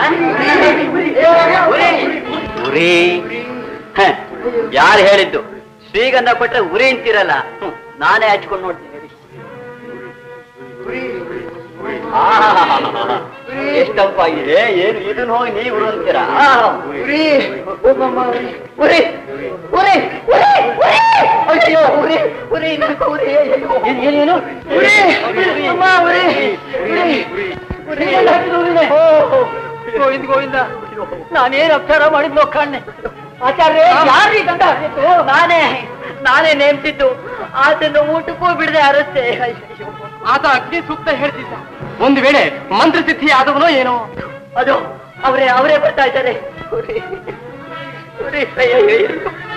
ಉರಿ ಹ, ಯಾರು ಹೇಳಿದ್ದು ಶ್ರೀಗಂಧ ಕೊಟ್ರೆ ಉರಿ ಅಂತೀರಲ್ಲ ಹ್ಮ್, ನಾನೇ ಹಚ್ಕೊಂಡು ನೋಡ್ತೀನಿ ಆಹಾಹಾಹಾಹಾ. ಎಷ್ಟಪ್ಪಾಗಿದೆ ಏನು ಇದನ್ನ ಹೋಗಿ ನೀವು ಉರು ಅಂತೀರಾ ಆಹಾ. ಉರಿ ಒಬ್ಬಮ್ಮ ಉರಿ ಉರಿ ಉರಿ ಉರಿ ಉರಿ ಅಯ್ಯೋ ಉರಿ ಉರಿ ನಾಲ್ಕು ಉರಿ ಅಯ್ಯೋ. ಏನ್- ಏನೇನು ಉರಿ ಅಮ್ಮ ಉರಿ ಉರಿ ಉರಿ ಎಲ್ಲ ಹಾಕಿದ್ದು ಉರಿನೇ. ಓ ಗೋವಿಂದ ಗೋವಿಂದ ನಾನೇನ್ ಅಪಚಾರ ಮಾಡಿದ್ನೋ ಕಾಣೆ ಆಚಾರ್ಯ ಯಾರೀ ಗಂಡ ಹಾಕಿದ್ದು ನಾನೇ ನಾನೇ ನೇಮಿಸಿದ್ದು ಆತನ ಊಟಕ್ಕೂ ಬಿಡದೆ ಅರಸ್ತೆ ಅಯ್ಯೋ. ಆತ ಅಗ್ನಿ ಸೂಕ್ತ ಹೇಳ್ತಿದ್ದ ಒಂದು ವೇಳೆ ಮಂತ್ರ ಸಿದ್ಧಿ ಆದವನೋ ಏನೋ ಅದು ಅವರೇ ಅವರೇ ಬರ್ತಾ ಇದ್ದಾರೆ ಉರಿ. ಉರಿ. ಅಯ್ಯೋ, ಅಯ್ಯೋ.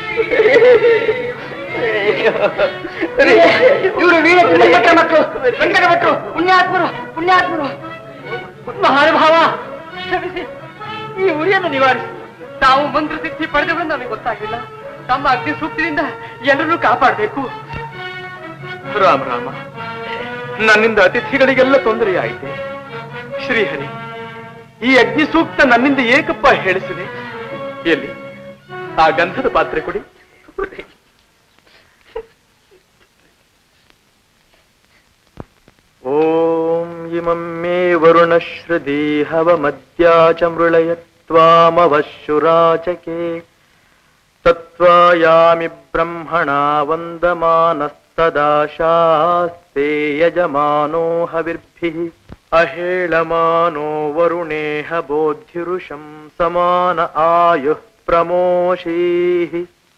ಇವರು ವೀರ ವೆಂಕಟ ಮಕ್ಕಳು ವೆಂಕಟ ಭಟ್ರು ಪುಣ್ಯಾತ್ಮರು ಪುಣ್ಯಾತ್ಮರು ಮಹಾನುಭಾವ ಕ್ಷಮಿಸಿ ಈ ಉರಿಯನ್ನು ನಿವಾರಿಸಿ ತಾವು ಮಂತ್ರ ಸಿದ್ಧಿ ಪಡೆದವರು ನಮಗೆ ಗೊತ್ತಾಗಿಲ್ಲ ತಮ್ಮ ಅಗ್ನಿ ಸೂಕ್ತದಿಂದ ಎಲ್ಲರನ್ನೂ ಕಾಪಾಡಬೇಕು ರಾಮ ರಾಮ ನನ್ನಿಂದ ಅತಿಥಿಗಳಿಗೆಲ್ಲ ತೊಂದರೆಯಾಯಿತೆ ಶ್ರೀಹರಿ ಈ ಅಗ್ನಿ ಸೂಕ್ತ ನನ್ನಿಂದ ಏಕಪ್ಪ ಹೇಳಿಸಿದೆ ಎಲ್ಲಿ ಆ ಗಂಧದ ಪಾತ್ರೆ ಕೊಡಿ ಓಂ ಇಮಂ ಮೇ ವರುಣಶ್ರುದೀಹವಮದ್ಯಾ ಚ ಮೃಳಯತ್ವಾಮವಶುರಾಚಕೆ ತತ್ವಾಯಾಮಿ ಬ್ರಹ್ಮಣ ವಂದಮಾನಸ್ತದಾಶಾಸ್ತೆ ಯಜಮಾನೋ ಹವಿರ್ಭಿಃ ಅಹೇಳಮಾನೋ ವರುಣೇಹ ಬೋಧಿರುಷಂ ಸಮಾನ ಆಯುಃ ಪ್ರಮೋಷೀಃ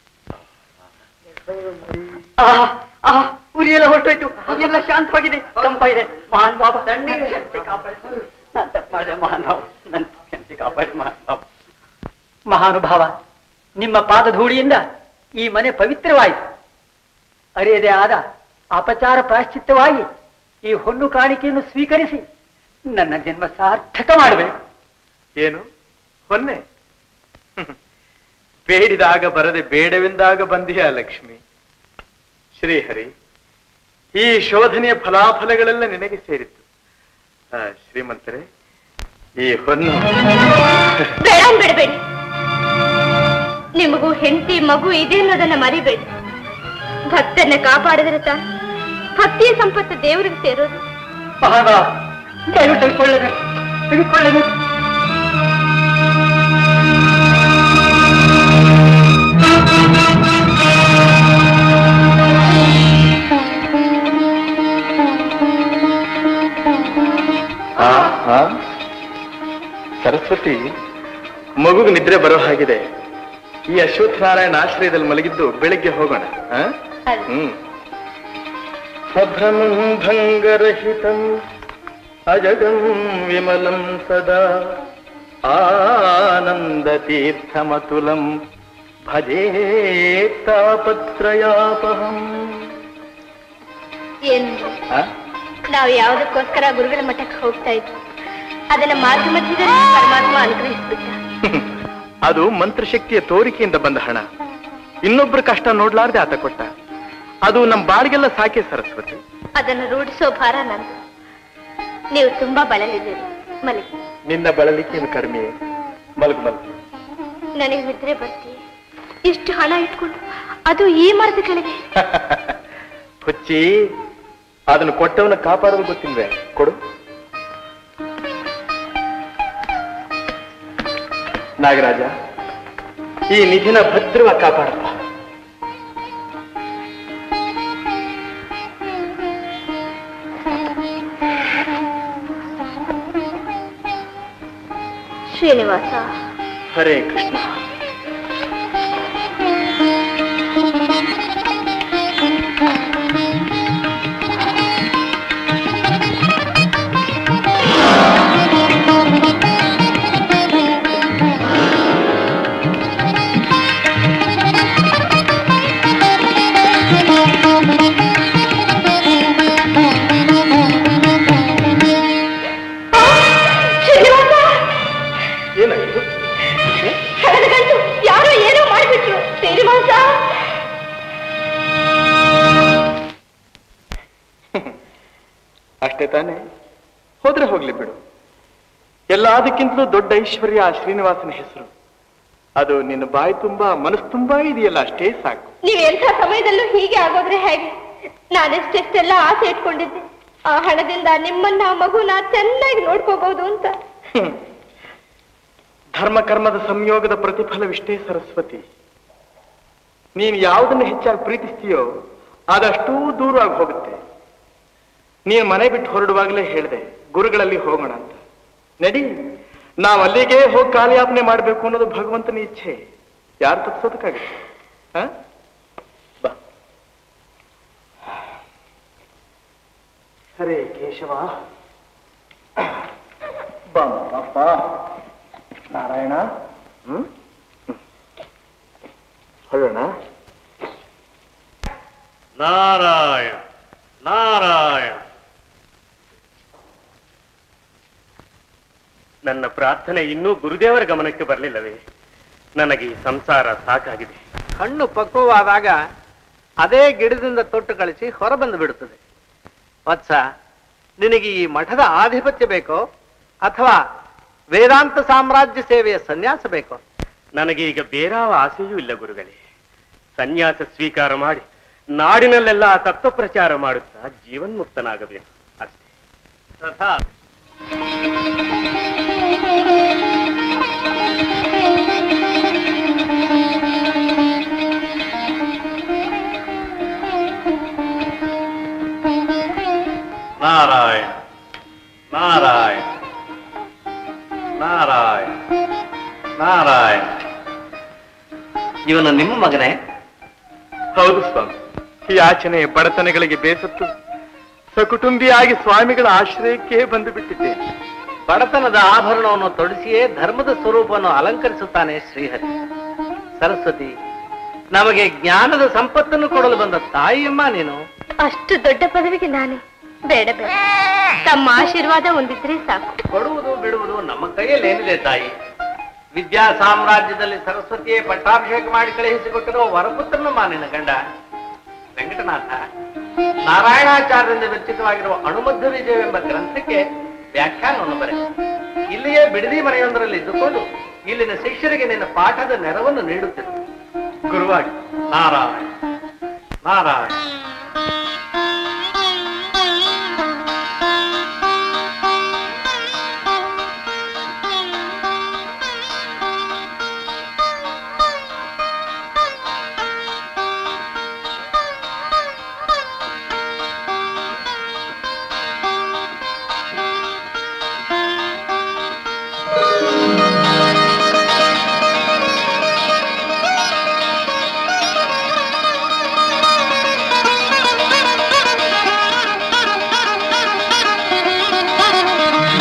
ಆಹಾ, ಆಹಾ, ಉರಿ ಎಲ್ಲ ಹೊರಟೋಯ್ತು ಎಲ್ಲ ಶಾಂತವಾಗಿದೆ ತಂಪಾಗಿದೆ ಮಹಾನ್ ಬಾಬಾ ತಣ್ಣೀರು ಶಕ್ತಿ ಕಾಪಾಡಿ ನಾನ್ ತಪ್ಪು ಮಾಡಿದೆ ಮಹಾನ್ ಬಾಬಾ ನನ್ನ ಶಕ್ತಿ ಕಾಪಾಡಿ ಮಹಾನ್ ಬಾಬಾ ಮಹಾನುಭಾವ ನಿಮ್ಮ ಪಾದಧೂಳಿಯಿಂದ ಈ ಮನೆ ಪವಿತ್ರವಾಯಿತು ಅರಿಯದೆ ಆದ ಅಪಚಾರ ಪ್ರಾಶ್ಚಿತ್ತವಾಗಿ ಈ ಹೊನ್ನು ಕಾಣಿಕೆಯನ್ನು ಸ್ವೀಕರಿಸಿ ನನ್ನ ಜನ್ಮ ಸಾರ್ಥಕ ಮಾಡಬೇಕು ಏನು ಹೊನ್ನೆ ಬೇಡಿದಾಗ ಬರದೆ ಬೇಡವೆಂದಾಗ ಬಂದಿಯ ಲಕ್ಷ್ಮಿ ಶ್ರೀಹರಿ ಈ ಶೋಧನೆಯ ಫಲಾಫಲಗಳೆಲ್ಲ ನಿನಗೆ ಸೇರಿತ್ತು ಆ, ಶ್ರೀಮಂತರೇ ಈ ಹೊನ್ನು ಬೇಡ ಬಿಡಬೇಡಿ ನಿಮಗೂ ಹೆಂಡತಿ ಮಗು ಇದೆ ಅನ್ನೋದನ್ನ ಮರಿಬೇಡಿ ಭಕ್ತನ್ನ ಕಾಪಾಡಿದ್ರೆ ತಾನೆ ಭಕ್ತಿಯ ಸಂಪತ್ತು ದೇವರಿಗೆ ಸೇರೋದು ಆಗ ದಯವಿಟ್ಟು ತೆಗೆದುಕೊಳ್ಳಬೇಕು ತೆಗೆದುಕೊಳ್ಳಬೇಕು ಆ, ಆ. ಸರಸ್ವತಿ ಮಗುಗೆ ನಿದ್ರೆ ಬರೋ ಹಾಗಿದೆ ಈ ಅಶ್ವತ್ಥನಾರಾಯಣ ಆಶ್ರಯದಲ್ಲಿ ಮಲಗಿದ್ದು ಬೆಳಿಗ್ಗೆ ಹೋಗೋಣ ಆ? ಹ್ಮ್ ಅಭ್ರಮಂ ಭಂಗರಹಿತಂ ಅಜಗಂ ವಿಮಲಂ ಸದಾ ಆನಂದ ತೀರ್ಥಮತುಲಂ ಭಜೇ ತಾಪತ್ರಯಾಪಹಂ ಏನು ಆ? ನಾವು ಯಾವುದಕ್ಕೋಸ್ಕರ ಗುರುಗಳ ಮಠಕ್ಕೆ ಹೋಗ್ತಾ ಇದ್ವಿ ಅದನ್ನ ಮಾರ್ಗ ಮಧ್ಯದಲ್ಲಿ ಪರಮಾತ್ಮ ಅನುಗ್ರಹಿಸ್ಬಿಟ್ಟ ಅದು ಮಂತ್ರಶಕ್ತಿಯ ತೋರಿಕೆಯಿಂದ ಬಂದ ಹಣ ಇನ್ನೊಬ್ಬರ ಕಷ್ಟ ನೋಡ್ಲಾರ್ದೆ ಆತ ಕೊಟ್ಟ ಅದು ನಮ್ ಬಾಳಿಗೆಲ್ಲ ಸಾಕೆ ಸರಸ್ವತಿ ಅದನ್ನು ರೂಢಿಸೋ ಭಾರ ನಂದು ನೀವು ತುಂಬಾ ಬಳಲಿದ್ದೀರಿ ಮಲಗಿ ನಿನ್ನ ಬಳಲಿಕೆ ಏನು ಕಡಿಮೆ ಮಲಗು ಮಲಗು ನನಗೆ ನಿದ್ರೆ ಬರ್ತೀವಿ ಇಷ್ಟು ಹಣ ಇಟ್ಕೊಂಡು ಅದು ಈ ಮರದ ಕೆಳಗೆ ಹುಚ್ಚಿ ಅದನ್ನು ಕೊಟ್ಟವನ ಕಾಪಾಡೋದು ಗೊತ್ತಿಲ್ವೇ ಕೊಡು ನಾಗರಾಜ ಈ ನಿಧಿನ ಭದ್ರವಾಗಿ ಕಾಪಾಡಪ್ಪ ಶ್ರೀನಿವಾಸ ಹರೇ ಕೃಷ್ಣ ಶ್ರೀನಿವಾಸ ಏನಾಗಿತ್ತು ಹಣದ ಗಂಟು ಯಾರೋ ಏನೋ ಮಾಡಿಬಿಟ್ರು ಶ್ರೀನಿವಾಸ ಅಷ್ಟೇ ತಾನೇ ಹೋದ್ರೆ ಹೋಗ್ಲಿ ಬಿಡು ಎಲ್ಲದಕ್ಕಿಂತಲೂ ದೊಡ್ಡ ಐಶ್ವರ್ಯ ಆ ಶ್ರೀನಿವಾಸನ ಹೆಸರು ಅದು ನಿನ್ನ ಬಾಯಿ ತುಂಬಾ ಮನಸ್ಸು ತುಂಬಾ ಇದೆಯಲ್ಲ ಅಷ್ಟೇ ಸಾಕು ನೀವ್ ಎಂಥ ಸಮಯದಲ್ಲೂ ಹೀಗೆ ಆಗೋದ್ರೆ ಹೇಗೆ ನಾನೆಷ್ಟೆಷ್ಟೆಲ್ಲ ಆಸೆ ಇಟ್ಕೊಂಡಿದ್ದೆ ಆ ಹಣದಿಂದ ನಿಮ್ಮನ್ನ ಆ ಮಗುನ ಚೆನ್ನಾಗಿ ನೋಡ್ಕೋಬಹುದು ಅಂತ ಹ್ಮ್. ಧರ್ಮ ಕರ್ಮದ ಸಂಯೋಗದ ಪ್ರತಿಫಲವಿಷ್ಟೇ ಸರಸ್ವತಿ ನೀನು ಯಾವುದನ್ನು ಹೆಚ್ಚಾಗಿ ಪ್ರೀತಿಸ್ತೀಯೋ ಅದಷ್ಟೂ ದೂರವಾಗಿ ಹೋಗುತ್ತೆ ನೀನು ಮನೆ ಬಿಟ್ಟು ಹೊರಡುವಾಗಲೇ ಹೇಳಿದೆ ಗುರುಗಳಲ್ಲಿ ಹೋಗೋಣ ಅಂತ ನಡಿ ನಾವು ಅಲ್ಲಿಗೆ ಹೋಗಿ ಕಾಲಯಾಪನೆ ಮಾಡಬೇಕು ಅನ್ನೋದು ಭಗವಂತನ ಇಚ್ಛೆ ಯಾರು ತಪ್ಪಿಸೋದಕ್ಕಾಗುತ್ತೆ ಹ? ಬಾ ಹರೇ ಕೇಶವ ಬಾ ಪಾಪ ನಾರಾಯಣ ಹ್ಮ್ ಹೊಳ್ಳೋಣ ನಾರಾಯಣ ನಾರಾಯಣ ನನ್ನ ಪ್ರಾರ್ಥನೆ ಇನ್ನೂ ಗುರುದೇವರ ಗಮನಕ್ಕೆ ಬರಲಿಲ್ಲವೇ ನನಗೆ ಈ ಸಂಸಾರ ಸಾಕಾಗಿದೆ ಹಣ್ಣು ಪಕ್ವವಾದಾಗ ಅದೇ ಗಿಡದಿಂದ ತೊಟ್ಟು ಕಳಿಸಿ ಹೊರಬಂದು ಬಿಡುತ್ತದೆ ವತ್ಸ ನಿನಗೆ ಈ ಮಠದ ಆಧಿಪತ್ಯ ಬೇಕೋ ಅಥವಾ ವೇದಾಂತ ಸಾಮ್ರಾಜ್ಯ ಸೇವೆಯ ಸನ್ಯಾಸ ಬೇಕೋ ನನಗೆ ಈಗ ಬೇರಾವ ಆಸೆಯೂ ಇಲ್ಲ ಗುರುಗಳೇ ಸನ್ಯಾಸ ಸ್ವೀಕಾರ ಮಾಡಿ ನಾಡಿನಲ್ಲೆಲ್ಲ ತತ್ವ ಪ್ರಚಾರ ಮಾಡುತ್ತಾ ಜೀವನ್ಮುಕ್ತನಾಗಬೇಕು ಅಷ್ಟೇ ತಥಾ ನಾರಾಯಣ ನಾರಾಯಣ ನಾರಾಯಣ ನಾರಾಯಣ ಇವನು ನಿಮ್ಮ ಮಗನೇ ಹೌದು ಸ್ವಾಮಿ ಈ ಯಾಚನೆ ಬಡತನಗಳಿಗೆ ಬೇಸತ್ತು ಸಕುಟುಂಬಿಯಾಗಿ ಸ್ವಾಮಿಗಳ ಆಶ್ರಯಕ್ಕೆ ಬಂದು ಬಿಟ್ಟಿದ್ದೇನೆ ಬಡತನದ ಆಭರಣವನ್ನು ತೊಡಿಸಿಯೇ ಧರ್ಮದ ಸ್ವರೂಪವನ್ನು ಅಲಂಕರಿಸುತ್ತಾನೆ ಶ್ರೀಹರಿ ಸರಸ್ವತಿ ನಮಗೆ ಜ್ಞಾನದ ಸಂಪತ್ತನ್ನು ಕೊಡಲು ಬಂದ ತಾಯಿಯಮ್ಮ ನೀನು ಅಷ್ಟು ದೊಡ್ಡ ಪದವಿಗೆ ನಾನೇ ಬೇಡ ಬೇಡ ತಮ್ಮ ಆಶೀರ್ವಾದ ಒಂದಿದ್ರೆ ಸಾಕು ಕೊಡುವುದು ಬಿಡುವುದು ನಮ್ಮ ಕೈಯಲ್ಲಿ ಏನಿದೆ ತಾಯಿ ವಿದ್ಯಾ ಸಾಮ್ರಾಜ್ಯದಲ್ಲಿ ಸರಸ್ವತಿಯೇ ಪಟ್ಟಾಭಿಷೇಕ ಮಾಡಿ ಕಳುಹಿಸಿಕೊಟ್ಟಿರುವ ವರಪುತ್ರನಮ್ಮ ನಿನ್ನ ಗಂಡ ವೆಂಕಟನಾಥ ನಾರಾಯಣಾಚಾರ್ಯರಿಂದ ವಿರಚಿತವಾಗಿರುವ ಅಣುಮಧ್ಯ ವಿಜಯವೆಂಬ ಗ್ರಂಥಕ್ಕೆ ವ್ಯಾಖ್ಯಾನವನ್ನು ಬರೆ ಇಲ್ಲಿಯೇ ಬಿಡದಿ ಮನೆಯೊಂದರಲ್ಲಿ ಇದ್ದುಕೊಂಡು ಇಲ್ಲಿನ ಶಿಷ್ಯರಿಗೆ ನಿನ್ನ ಪಾಠದ ನೆರವನ್ನು ನೀಡುತ್ತಿರು ಗುರುವಾಗಿ ನಾರಾಯಣ ನಾರಾಯಣ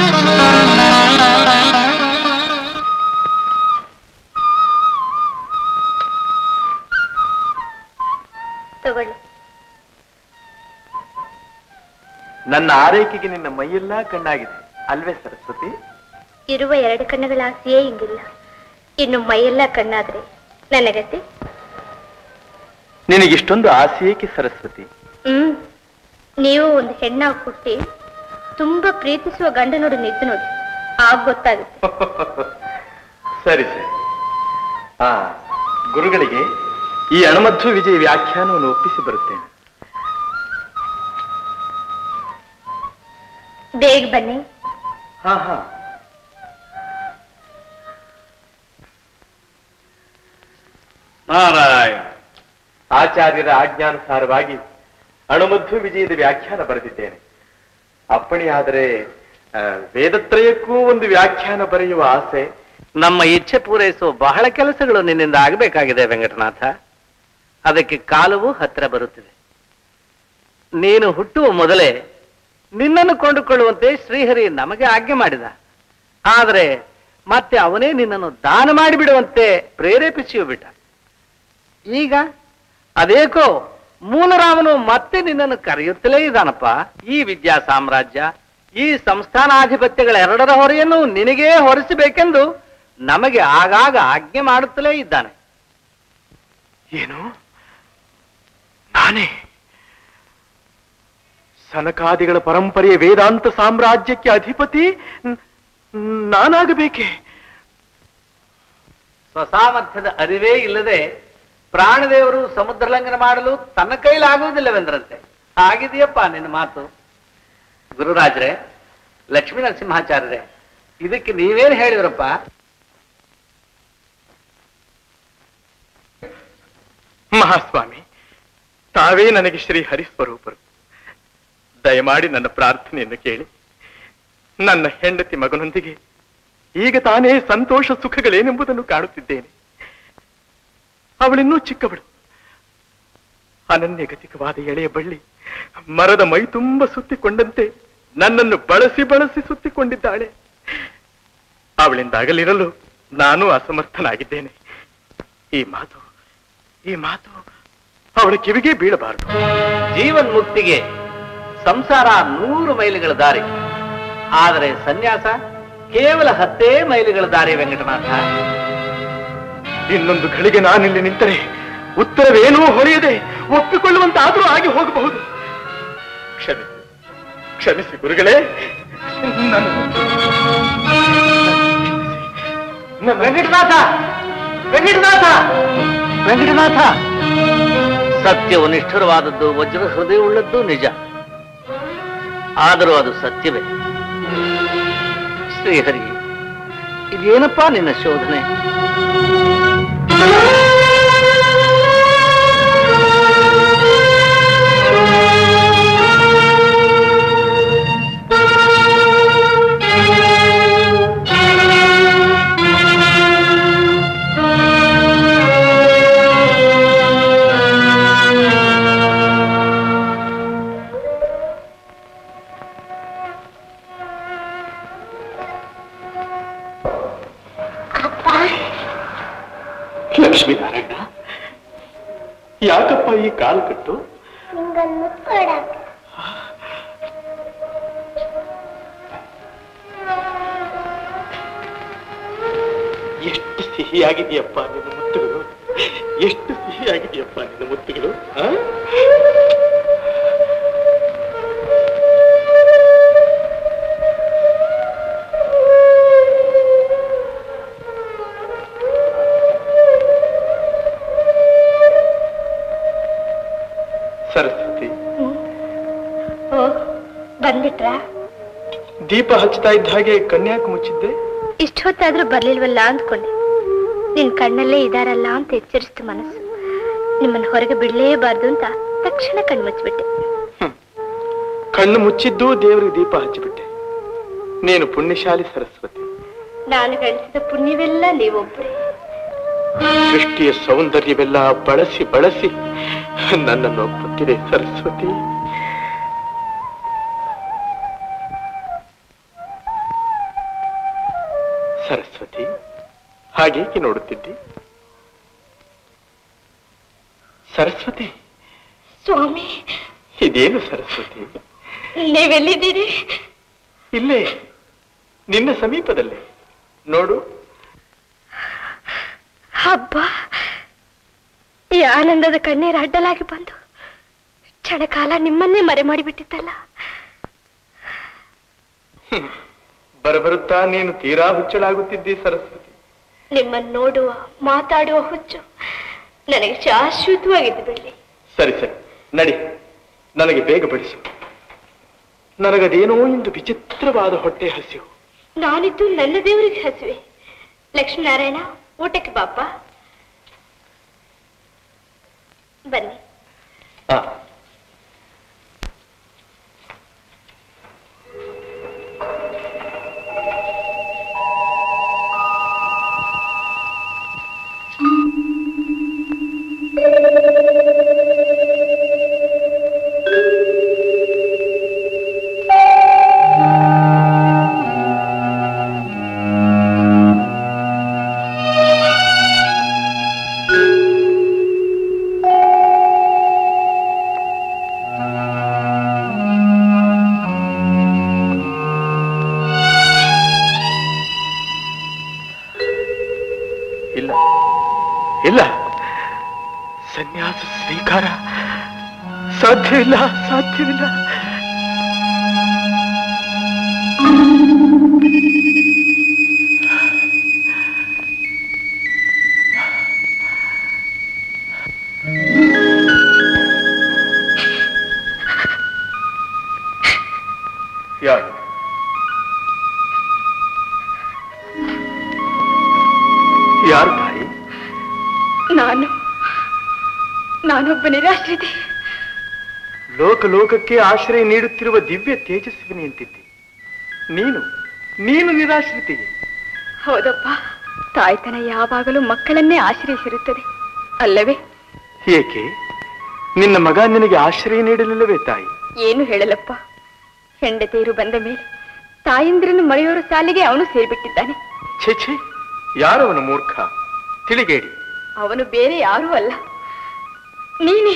ತಗೊಳ್ಳಿ ನನ್ನ ಆರೈಕೆಗೆ ನಿನ್ನ ಮೈಯೆಲ್ಲ ಕಣ್ಣಾಗಿದೆ ಅಲ್ವೇ ಸರಸ್ವತಿ ಇರುವ ಎರಡು ಕಣ್ಣುಗಳ ಆಸೆಯೇ ಹಿಂಗಿಲ್ಲ ಇನ್ನು ಮೈಯೆಲ್ಲ ಕಣ್ಣಾದ್ರೆ ನನ್ನ ಗತಿ ನಿನಗಿಷ್ಟೊಂದು ಆಸೆ ಏಕೆ ಸರಸ್ವತಿ ಹ್ಮ್ ನೀವು ಒಂದು ಹೆಣ್ಣಾಗಿ ಹುಟ್ಟಿ ತುಂಬಾ ಪ್ರೀತಿಸುವ ಗಂಡನೋಡು ನಿದ್ದು ನೋಡಿ ಆಗ ಗೊತ್ತಾಗುತ್ತೆ ಸರಿ ಸರಿ ಆ ಗುರುಗಳಿಗೆ ಈ ಅಣಮಧ್ವ ವಿಜಯ ವ್ಯಾಖ್ಯಾನವನ್ನು ಒಪ್ಪಿಸಿ ಬರುತ್ತೇನೆ ಬೇಗ ಬನ್ನಿ ಹಾ ಹಾ ನಾರಾಯಣ ಆಚಾರ್ಯರ ಆಜ್ಞಾನುಸಾರವಾಗಿ ಅಣುಮಧ್ವ ವಿಜಯದ ವ್ಯಾಖ್ಯಾನ ಬರೆದಿದ್ದೇನೆ ಅಪ್ಪಣೆಯಾದರೆ ಆ, ವೇದತ್ರಯಕ್ಕೂ ಒಂದು ವ್ಯಾಖ್ಯಾನ ಬರೆಯುವ ಆಸೆ ನಮ್ಮ ಇಚ್ಛೆ ಪೂರೈಸುವ ಬಹಳ ಕೆಲಸಗಳು ನಿನ್ನಿಂದ ಆಗಬೇಕಾಗಿದೆ ವೆಂಕಟನಾಥ ಅದಕ್ಕೆ ಕಾಲವೂ ಹತ್ತಿರ ಬರುತ್ತಿದೆ ನೀನು ಹುಟ್ಟುವ ಮೊದಲೇ ನಿನ್ನನ್ನು ಕೊಂಡುಕೊಳ್ಳುವಂತೆ ಶ್ರೀಹರಿ ನಮಗೆ ಆಜ್ಞೆ ಮಾಡಿದ ಆದರೆ ಮತ್ತೆ ಅವನೇ ನಿನ್ನನ್ನು ದಾನ ಮಾಡಿಬಿಡುವಂತೆ ಪ್ರೇರೇಪಿಸಿಯೂ ಬಿಟ್ಟ ಈಗ ಅದೇಕೋ ಮೂಲರಾಮನು ಮತ್ತೆ ನಿನ್ನನ್ನು ಕರೆಯುತ್ತಲೇ ಇದ್ದಾನಪ್ಪ ಈ ವಿದ್ಯಾ ಸಾಮ್ರಾಜ್ಯ ಈ ಸಂಸ್ಥಾನಾಧಿಪತ್ಯಗಳೆರಡರ ಹೊರೆಯನ್ನು ನಿನಗೇ ಹೊರಿಸಬೇಕೆಂದು ನಮಗೆ ಆಗಾಗ ಆಜ್ಞೆ ಮಾಡುತ್ತಲೇ ಇದ್ದಾನೆ ಏನು ನಾನೇ ಸನಕಾದಿಗಳ ಪರಂಪರೆಯ ವೇದಾಂತ ಸಾಮ್ರಾಜ್ಯಕ್ಕೆ ಅಧಿಪತಿ ನ್- ನಾನಾಗಬೇಕೆ ಸ್ವಸಾಮರ್ಥ್ಯದ ಅರಿವೇ ಇಲ್ಲದೆ ಪ್ರಾಣದೇವರು ಸಮುದ್ರ ಲಂಘನ ಮಾಡಲು ತನ್ನ ಕೈಲಾಗುವುದಿಲ್ಲವೆಂದ್ರಂತೆ ಆಗಿದೆಯಪ್ಪ ನಿನ್ನ ಮಾತು ಗುರುರಾಜ್ರೆ ಲಕ್ಷ್ಮೀ ನರಸಿಂಹಾಚಾರ್ಯರೇ ಇದಕ್ಕೆ ನೀವೇನು ಹೇಳಿದ್ರಪ್ಪ ಮಹಾಸ್ವಾಮಿ ತಾವೇ ನನಗೆ ಶ್ರೀ ಹರಿಸ್ವರೂಪರು ದಯಮಾಡಿ ನನ್ನ ಪ್ರಾರ್ಥನೆಯನ್ನು ಕೇಳಿ ನನ್ನ ಹೆಂಡತಿ ಮಗನೊಂದಿಗೆ ಈಗ ತಾನೇ ಸಂತೋಷ ಸುಖಗಳೇನೆಂಬುದನ್ನು ಕಾಣುತ್ತಿದ್ದೇನೆ ಅವಳಿನ್ನೂ ಚಿಕ್ಕವಳು ಅನನ್ಯಗತಿಕವಾದ ಎಳೆಯ ಬಳ್ಳಿ ಮರದ ಮೈ ತುಂಬ ಸುತ್ತಿಕೊಂಡಂತೆ ನನ್ನನ್ನು ಬಳಸಿ ಬಳಸಿ ಸುತ್ತಿಕೊಂಡಿದ್ದಾಳೆ ಅವಳಿಂದಾಗಲಿರಲು ನಾನು ಅಸಮರ್ಥನಾಗಿದ್ದೇನೆ ಈ ಮಾತು ಈ ಮಾತು ಅವಳ ಕಿವಿಗೆ ಬೀಳಬಾರದು ಜೀವನ್ ಮುಕ್ತಿಗೆ ಸಂಸಾರ ನೂರು ಮೈಲಿಗಳ ದಾರಿ ಆದರೆ ಸನ್ಯಾಸ ಕೇವಲ ಹತ್ತೇ ಮೈಲಿಗಳ ದಾರಿ ವೆಂಕಟನಾಥ ಇನ್ನೊಂದು ಘಳಿಗೆ ನಾನಿಲ್ಲಿ ನಿಂತರೆ ಉತ್ತರವೇನೂ ಹೊಳೆಯದೆ ಒಪ್ಪಿಕೊಳ್ಳುವಂತಾದ್ರೂ ಆಗಿ ಹೋಗಬಹುದು ಕ್ಷಮಿಸಿ ಕ್ಷಮಿಸಿ ಗುರುಗಳೇ ವೆಂಕಟನಾಥ ವೆಂಕಟನಾಥ ವೆಂಕಟನಾಥ ಸತ್ಯವು ನಿಷ್ಠುರವಾದದ್ದು ವಜ್ರ ಹೃದಯವುಳ್ಳದ್ದು ನಿಜ ಆದರೂ ಅದು ಸತ್ಯವೇ ಶ್ರೀಹರಿ ಇದೇನಪ್ಪಾ ನಿನ್ನ ಶೋಧನೆ ಲಕ್ಷ್ಮೀನಾರಾಯಣ ಯಾಕಪ್ಪ ಈ ಕಾಲು ಕಟ್ಟು ನಿಂಗೊಂದು ಮುತ್ತು ಕೊಡಕ್ಕೆ ಎಷ್ಟು ಸಿಹಿಯಾಗಿದೆಯಪ್ಪ ನಿನ್ನ ಮುತ್ತುಗಳು ಎಷ್ಟು ಸಿಹಿಯಾಗಿದೆಯಪ್ಪ ನಿನ್ನ ಮುತ್ತುಗಳು ಆ? ಸರಸ್ವತಿ ಓ ಬಂದ್ಬಿಟ್ರಾ ದೀಪ ಹಚ್ತಾ ಇದ್ದ ಹಾಗೆ ಕನ್ಯಾಕ್ ಮುಚ್ಚಿದ್ದೆ ಇಷ್ಟೊತ್ತಾದ್ರೂ ಬರ್ಲಿಲ್ವಲ್ಲ ಅಂದ್ಕೊಂಡೆ ನಿನ್ ಕಣ್ಣಲ್ಲೇ ಇದಾರಲ್ಲ ಅಂತ ಎಚ್ಚರಿಸ್ತು ಮನಸ್ಸು ನಿಮ್ಮನ್ನ ಹೊರಗೆ ಬಿಡ್ಲೇಬಾರ್ದು ಅಂತ ತಕ್ಷಣ ಕಣ್ಣು ಮುಚ್ಚಿಬಿಟ್ಟೆ ಕಣ್ಣು ಮುಚ್ಚಿದ್ದು ದೇವರಿಗೆ ದೀಪ ಹಚ್ಚಿಬಿಟ್ಟೆ ನೀನು ಪುಣ್ಯಶಾಲಿ ಸರಸ್ವತಿ ನಾನು ಗಳಿಸಿದ ಪುಣ್ಯವೆಲ್ಲ ನೀವೊಬ್ಬರೇ ಸೃಷ್ಟಿಯ ಸೌಂದರ್ಯವೆಲ್ಲ ಬಳಸಿ ಬಳಸಿ ನನ್ನನ್ನು ಒಪ್ಪುತ್ತಿದೆ ಸರಸ್ವತಿ ಸರಸ್ವತಿ ಹಾಗೇಕೆ ನೋಡುತ್ತಿದ್ದಿ ಸರಸ್ವತಿ ಸ್ವಾಮಿ ಇದೇನು ಸರಸ್ವತಿ ನೀವೆಲ್ಲಿದ್ದೀರಿ ಇಲ್ಲೇ ನಿನ್ನ ಸಮೀಪದಲ್ಲೇ ನೋಡು ಹಬ್ಬ ಈ ಆನಂದದ ಕಣ್ಣೀರು ಅಡ್ಡಲಾಗಿ ಬಂದು ಕ್ಷಣಕಾಲ ನಿಮ್ಮನ್ನೇ ಮರೆ ಮಾಡಿಬಿಟ್ಟಿತ್ತಲ್ಲ ಬರಬರುತ್ತಾ ನೀನು ತೀರಾ ಹುಚ್ಚಳಾಗುತ್ತಿದ್ದಿ ಸರಸ್ವತಿ ನಿಮ್ಮನ್ನು ನೋಡುವ ಮಾತಾಡುವ ಹುಚ್ಚು ನನಗೆ ಶಾಶ್ವತವಾಗಿದ್ದು ಬಿಡ್ಲಿ ಸರಿ ಸರಿ ನಡಿ ನನಗೆ ಬೇಗ ಬಡಿಸು ನನಗದೇನೋ ಇಂದು ವಿಚಿತ್ರವಾದ ಹೊಟ್ಟೆ ಹಸಿವು ನಾನಿದ್ದು ನನ್ನ ದೇವರಿಗೆ ಹಸುವೆ ಲಕ್ಷ್ಮೀನಾರಾಯಣ ಊಟಕ್ಕೆ ಬಾಪ ಬನ್ನಿ ಆ, ಇಲ್ಲ ಇಲ್ಲ ಸನ್ಯಾಸ ಸ್ವೀಕಾರ ಸಾಧ್ಯವಿಲ್ಲ ಸಾಧ್ಯವಿಲ್ಲ ಯಾರು ಯಾರು ತಾಯಿ ನಾನು ನಾನೊಬ್ಬ ನಿರಾಶ್ರಿತೆ ಲೋಕ ಲೋಕಕ್ಕೆ ಆಶ್ರಯ ನೀಡುತ್ತಿರುವ ದಿವ್ಯ ತೇಜಸ್ವಿನಿ ಅಂತಿದ್ದೆ ನೀನು ನೀನು ನಿರಾಶ್ರಿತೆಯೇ ಹೌದಪ್ಪ ತಾಯ್ತನ ಯಾವಾಗಲೂ ಮಕ್ಕಳನ್ನೇ ಆಶ್ರಯಿಸಿರುತ್ತದೆ ಅಲ್ಲವೇ ಏಕೆ ನಿನ್ನ ಮಗ ನಿನಗೆ ಆಶ್ರಯ ನೀಡಲಿಲ್ಲವೇ ತಾಯಿ ಏನು ಹೇಳಲಪ್ಪ ಹೆಂಡತಿಯರು ಬಂದ ಮೇಲೆ ತಾಯಂದ್ರನ್ನು ಮರೆಯೋರ ಸಾಲಿಗೆ ಅವನು ಸೇರ್ಬಿಟ್ಟಿದ್ದಾನೆ ಛೇ ಛೇ ಯಾರವನು ಮೂರ್ಖ ತಿಳಿಗೇಡಿ ಅವನು ಬೇರೆ ಯಾರೂ ಅಲ್ಲ ನೀನೇ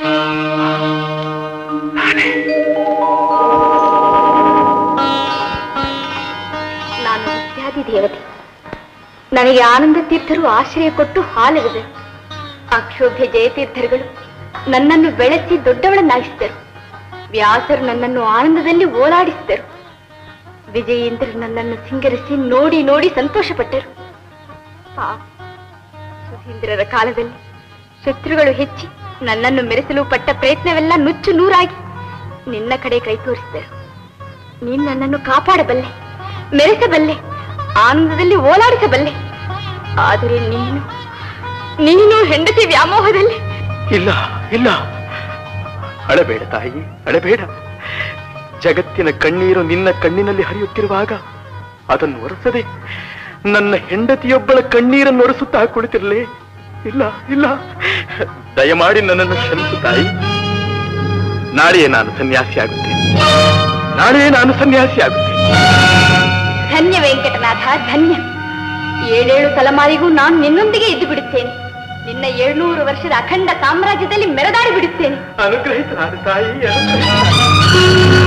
ನಾನು ವಿದ್ಯಾದಿ ದೇವತೆ ನನಗೆ ಆನಂದ ತೀರ್ಥರು ಆಶ್ರಯ ಕೊಟ್ಟು ಹಾಲೆರೆದರು ಅಕ್ಷೋಭ್ಯ ಜಯತೀರ್ಥರುಗಳು ನನ್ನನ್ನು ಬೆಳೆಸಿ ದೊಡ್ಡವಳನ್ನಾಗಿಸಿದರು ವ್ಯಾಸರು ನನ್ನನ್ನು ಆನಂದದಲ್ಲಿ ಓಲಾಡಿಸಿದರು ವಿಜಯೇಂದ್ರ ನನ್ನನ್ನು ಸಿಂಗರಿಸಿ ನೋಡಿ ನೋಡಿ ಸಂತೋಷಪಟ್ಟರು ಪಾಪ, ಸುಧೀಂದ್ರರ ಕಾಲದಲ್ಲಿ ಶತ್ರುಗಳು ಹೆಚ್ಚಿ ನನ್ನನ್ನು ಮೆರೆಸಲು ಪಟ್ಟ ಪ್ರಯತ್ನವೆಲ್ಲ ನುಚ್ಚು ನೂರಾಗಿ ನಿನ್ನ ಕಡೆ ಕೈ ತೋರಿಸಿದರು ನೀನ್ ನನ್ನನ್ನು ಕಾಪಾಡಬಲ್ಲೆ ಮೆರೆಸಬಲ್ಲೆ ಆನಂದದಲ್ಲಿ ಓಲಾಡಿಸಬಲ್ಲೆ ಆದರೆ ನೀನು ನೀನು ಹೆಂಡತಿ ವ್ಯಾಮೋಹದಲ್ಲಿ ಇಲ್ಲ ಇಲ್ಲ ಅಳಬೇಡ ತಾಯಿ ಅಳಬೇಡ ಜಗತ್ತಿನ ಕಣ್ಣೀರು ನಿನ್ನ ಕಣ್ಣಿನಲ್ಲಿ ಹರಿಯುತ್ತಿರುವಾಗ ಅದನ್ನು ಒರೆಸದೆ ನನ್ನ ಹೆಂಡತಿಯೊಬ್ಬಳ ಕಣ್ಣೀರನ್ನು ಒರೆಸುತ್ತಾ ಕುಳಿತಿರಲೇ ಇಲ್ಲ ಇಲ್ಲ ದಯಮಾಡಿ ನನ್ನನ್ನು ಕ್ಷಮಿಸು ತಾಯಿ ನಾಳೆಯೇ ನಾನು ಸನ್ಯಾಸಿ ಆಗುತ್ತೇನೆ ನಾಳೆಯೇ ನಾನು ಸನ್ಯಾಸಿ ಆಗುತ್ತೇನೆ ಧನ್ಯ ವೆಂಕಟನಾಥ ಧನ್ಯ ಏಳೇಳು ತಲೆಮಾರಿಗೂ ನಾನು ನಿನ್ನೊಂದಿಗೆ ಇದ್ದು ಬಿಡುತ್ತೇನೆ ನಿನ್ನ ಏಳ್ನೂರು ವರ್ಷದ ಅಖಂಡ ಸಾಮ್ರಾಜ್ಯದಲ್ಲಿ ಮೆರೆದಾಡಿ ಬಿಡುತ್ತೇನೆ ಅನುಗ್ರಹಿತನಾದ ತಾಯಿ ಅನುಗ್ರಹಿತ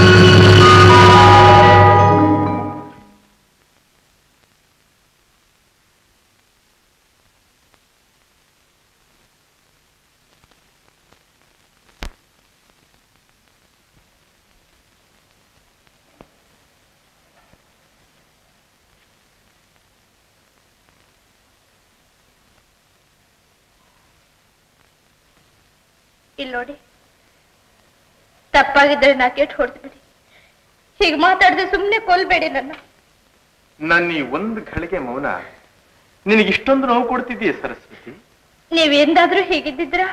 ಇಲ್ಲಿ ನೋಡಿ ತಪ್ಪಾಗಿದ್ದರೆ ನಾ ಕೆಟ್ಟು ಹೊಡೆದು ಬಿಡಿ ಹೀಗೆ ಮಾತಾಡದೆ ಸುಮ್ಮನೆ ಕೊಲ್ಬೇಡಿ ನನ್ನ ನನ್ನ ಈ ಒಂದು ಘಳಿಗೆ ಮೌನ ನಿನಗೆ ಇಷ್ಟೊಂದು ನೋವು ಕೊಡ್ತಿದೀಯ ಸರಸ್ವತಿ ನೀವ್ ಎಂದಾದ್ರೂ ಹೀಗಿದ್ದಿದ್ರಾ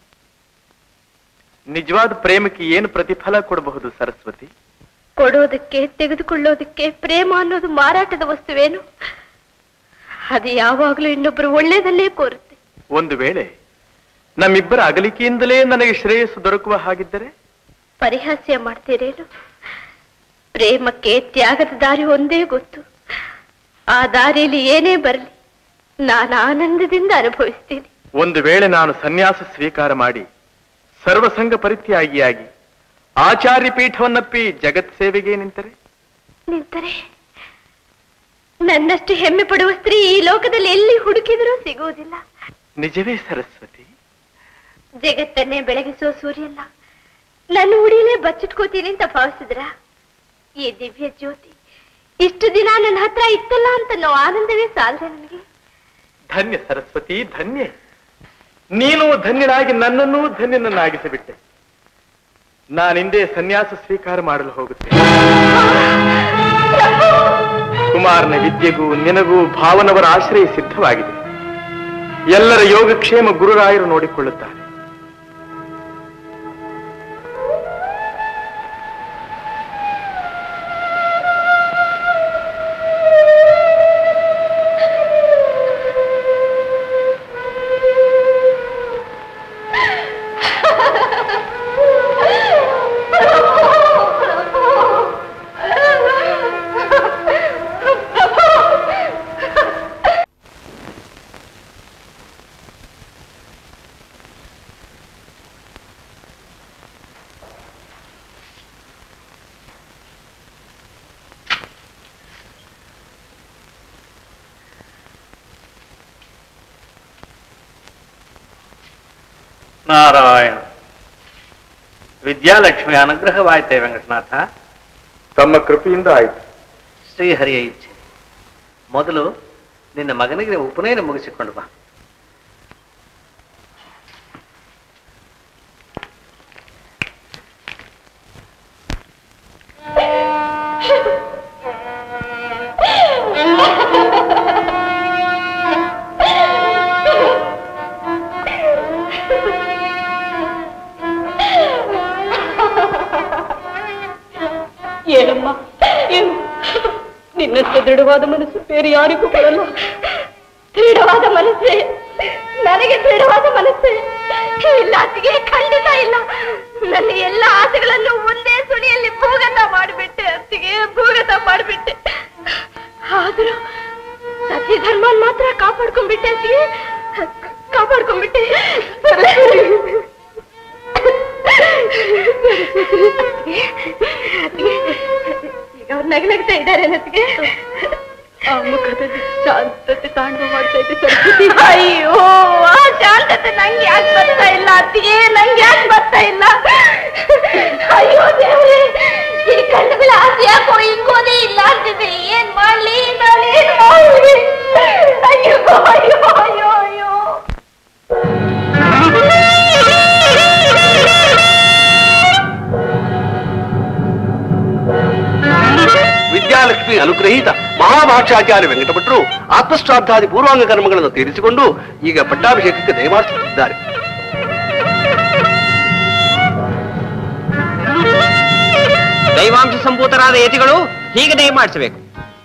ನಿಜವಾದ ಪ್ರೇಮಕ್ಕೆ ಏನು ಪ್ರತಿಫಲ ಕೊಡಬಹುದು ಸರಸ್ವತಿ ಕೊಡೋದಕ್ಕೆ ತೆಗೆದುಕೊಳ್ಳೋದಕ್ಕೆ ಪ್ರೇಮ ಅನ್ನೋದು ಮಾರಾಟದ ವಸ್ತುವೇನು ಅದು ಯಾವಾಗ್ಲೂ ಇನ್ನೊಬ್ಬರು ಒಳ್ಳೇದಲ್ಲೇ ಕೋರುತ್ತೆ ಒಂದು ವೇಳೆ ನಮ್ಮಿಬ್ಬರ ಅಗಲಿಕೆಯಿಂದಲೇ ನನಗೆ ಶ್ರೇಯಸ್ಸು ದೊರಕುವ ಹಾಗಿದ್ದರೆ ಪರಿಹಾಸ್ಯ ಮಾಡ್ತೀರೇನು ಪ್ರೇಮಕ್ಕೆ ತ್ಯಾಗದ ದಾರಿ ಒಂದೇ ಗೊತ್ತು ಆ ದಾರಿಯಲ್ಲಿ ಏನೇ ಬರಲಿ ನಾನು ಆನಂದದಿಂದ ಅನುಭವಿಸ್ತೀನಿ ಒಂದು ವೇಳೆ ನಾನು ಸನ್ಯಾಸ ಸ್ವೀಕಾರ ಮಾಡಿ ಸರ್ವಸಂಗ ಪರಿತ್ಯಾಗಿಯಾಗಿ ಆಚಾರ್ಯ ಪೀಠವನ್ನಪ್ಪಿ ಜಗತ್ ಸೇವೆಗೆ ನಿಂತರೆ ನಿಂತರೆ ನನ್ನಷ್ಟು ಹೆಮ್ಮೆ ಪಡುವ ಸ್ತ್ರೀ ಈ ಲೋಕದಲ್ಲಿ ಎಲ್ಲಿ ಹುಡುಕಿದರೂ ಸಿಗುವುದಿಲ್ಲ ನಿಜವೇ ಸರಸ್ವತಿ ಜಗತ್ತನ್ನೇ ಬೆಳಗಿಸುವ ಸೂರ್ಯಲ್ಲ ನನ್ನ ಉಡಿಲೇ ಬಚ್ಚಿಟ್ಕೋತೀನಿ ಅಂತ ಭಾವಿಸಿದ್ರ ಈ ದಿವ್ಯ ಜ್ಯೋತಿ ಇಷ್ಟು ದಿನ ನನ್ನ ಹತ್ರ ಇತ್ತಲ್ಲ ಅಂತ ನಾವು ಆನಂದವೇ ಸಾಲದೆ ನನಗೆ ಧನ್ಯ ಸರಸ್ವತಿ ಧನ್ಯ ನೀನು ಧನ್ಯನಾಗಿ ನನ್ನನ್ನೂ ಧನ್ಯನನ್ನಾಗಿಸಿಬಿಟ್ಟೆ ನಾನಿಂದೇ ಸನ್ಯಾಸ ಸ್ವೀಕಾರ ಮಾಡಲು ಹೋಗುತ್ತೇನೆ ಕುಮಾರನ ವಿದ್ಯೆಗೂ ನಿನಗೂ ಭಾವನವರ ಆಶ್ರಯ ಸಿದ್ಧವಾಗಿದೆ ಎಲ್ಲರ ಯೋಗಕ್ಷೇಮ ಗುರುರಾಯರು ನೋಡಿಕೊಳ್ಳುತ್ತಾರೆ ನಾರಾಯಣ ವಿದ್ಯಾಲಕ್ಷ್ಮಿ ಅನುಗ್ರಹವಾಯ್ತೆ ವೆಂಕಟನಾಥ ತಮ್ಮ ಕೃಪೆಯಿಂದ ಆಯಿತು ಶ್ರೀಹರಿಯ ಇಚ್ಛೆ ಮೊದಲು ನಿನ್ನ ಮಗನಿಗೆ ಉಪನಯನ ಮುಗಿಸಿಕೊಂಡು ಬಾ ಏನಮ್ಮ ಏನು ನಿನ್ನಂತ ದೃಢವಾದ ಮನಸ್ಸು ಬೇರೆ ಯಾರಿಗೂ ಬರಲ್ಲ ದೃಢವಾದ ಮನಸ್ಸೇ ನನಗೆ ದೃಢವಾದ ಮನಸ್ಸೇ ಇಲ್ಲ ಅತಿಗೆ ಖಂಡಿತ ಇಲ್ಲ ನನ್ನ ಎಲ್ಲ ಆಸೆಗಳನ್ನು ಒಂದೇ ಸುಳಿಯಲ್ಲಿ ಭೂಗತ ಮಾಡಿಬಿಟ್ಟೆ ಅತ್ತಿಗೆ ಭೂಗತ ಮಾಡಿಬಿಟ್ಟೆ ಆದ್ರೂ ಸತ್ಯ ಧರ್ಮ ಮಾತ್ರ ಕಾಪಾಡ್ಕೊಂಡ್ಬಿಟ್ಟೆ ಅತ್ತಿಗೆ ಕಾಪಾಡ್ಕೊಂಡ್ಬಿಟ್ಟೆ ಈಗ ಅವ್ರು ನಗನಗ್ತಾ ಇದ್ದಾರೆ ನತ್ತಿಗೆ ಆ ಮುಖದಲ್ಲಿ ಶಾಂತತೆ ತಾಂಡವ ಮಾಡ್ತಾ ಇದೆ ಸರಸ್ವತಿ ಅಯ್ಯೋ ಆ ಶಾಂತತೆ ನಂಗೆ ಯಾಕೆ ಬರ್ತಾ ಇಲ್ಲ ಅತ್ತಿಗೆ ನಂಗೆ ಯಾಕೆ ಬರ್ತಾ ಇಲ್ಲ ಅಯ್ಯೋ ದೇವ್ರೆ ಈ ಕಣ್ಣುಗಳ ಆಸೆ ಯಾಕೋ ಹಿಂಗೋದೇ ಇಲ್ಲ ಅಂತಿದೆ ಏನ್ ಮಾಡ್ಲಿ ನಾನು ಏನ್ ಮಾಡ್ಲಿ ಅಯ್ಯೋ ಅಯ್ಯೋ ಅಯ್ಯೋ ಅಯ್ಯೋ ವಿದ್ಯಾಲಕ್ಷ್ಮಿ ಅನುಗ್ರಹೀತ ಮಹಾಭಾಷಾಚಾರ್ಯ ವೆಂಕಟಭಟ್ರು ಆತ್ಮಶ್ರಾದ್ದಾದಿ ಪೂರ್ವಾಂಗ ಕರ್ಮಗಳನ್ನು ತೀರಿಸಿಕೊಂಡು ಈಗ ಪಟ್ಟಾಭಿಷೇಕಕ್ಕೆ ದಯಮಾಡಿಸುತ್ತಿದ್ದಾರೆ ದೈವಾಂಶ ಸಂಭೂತರಾದ ಯತಿಗಳು ಹೀಗೆ ದಯಮಾಡಿಸಬೇಕು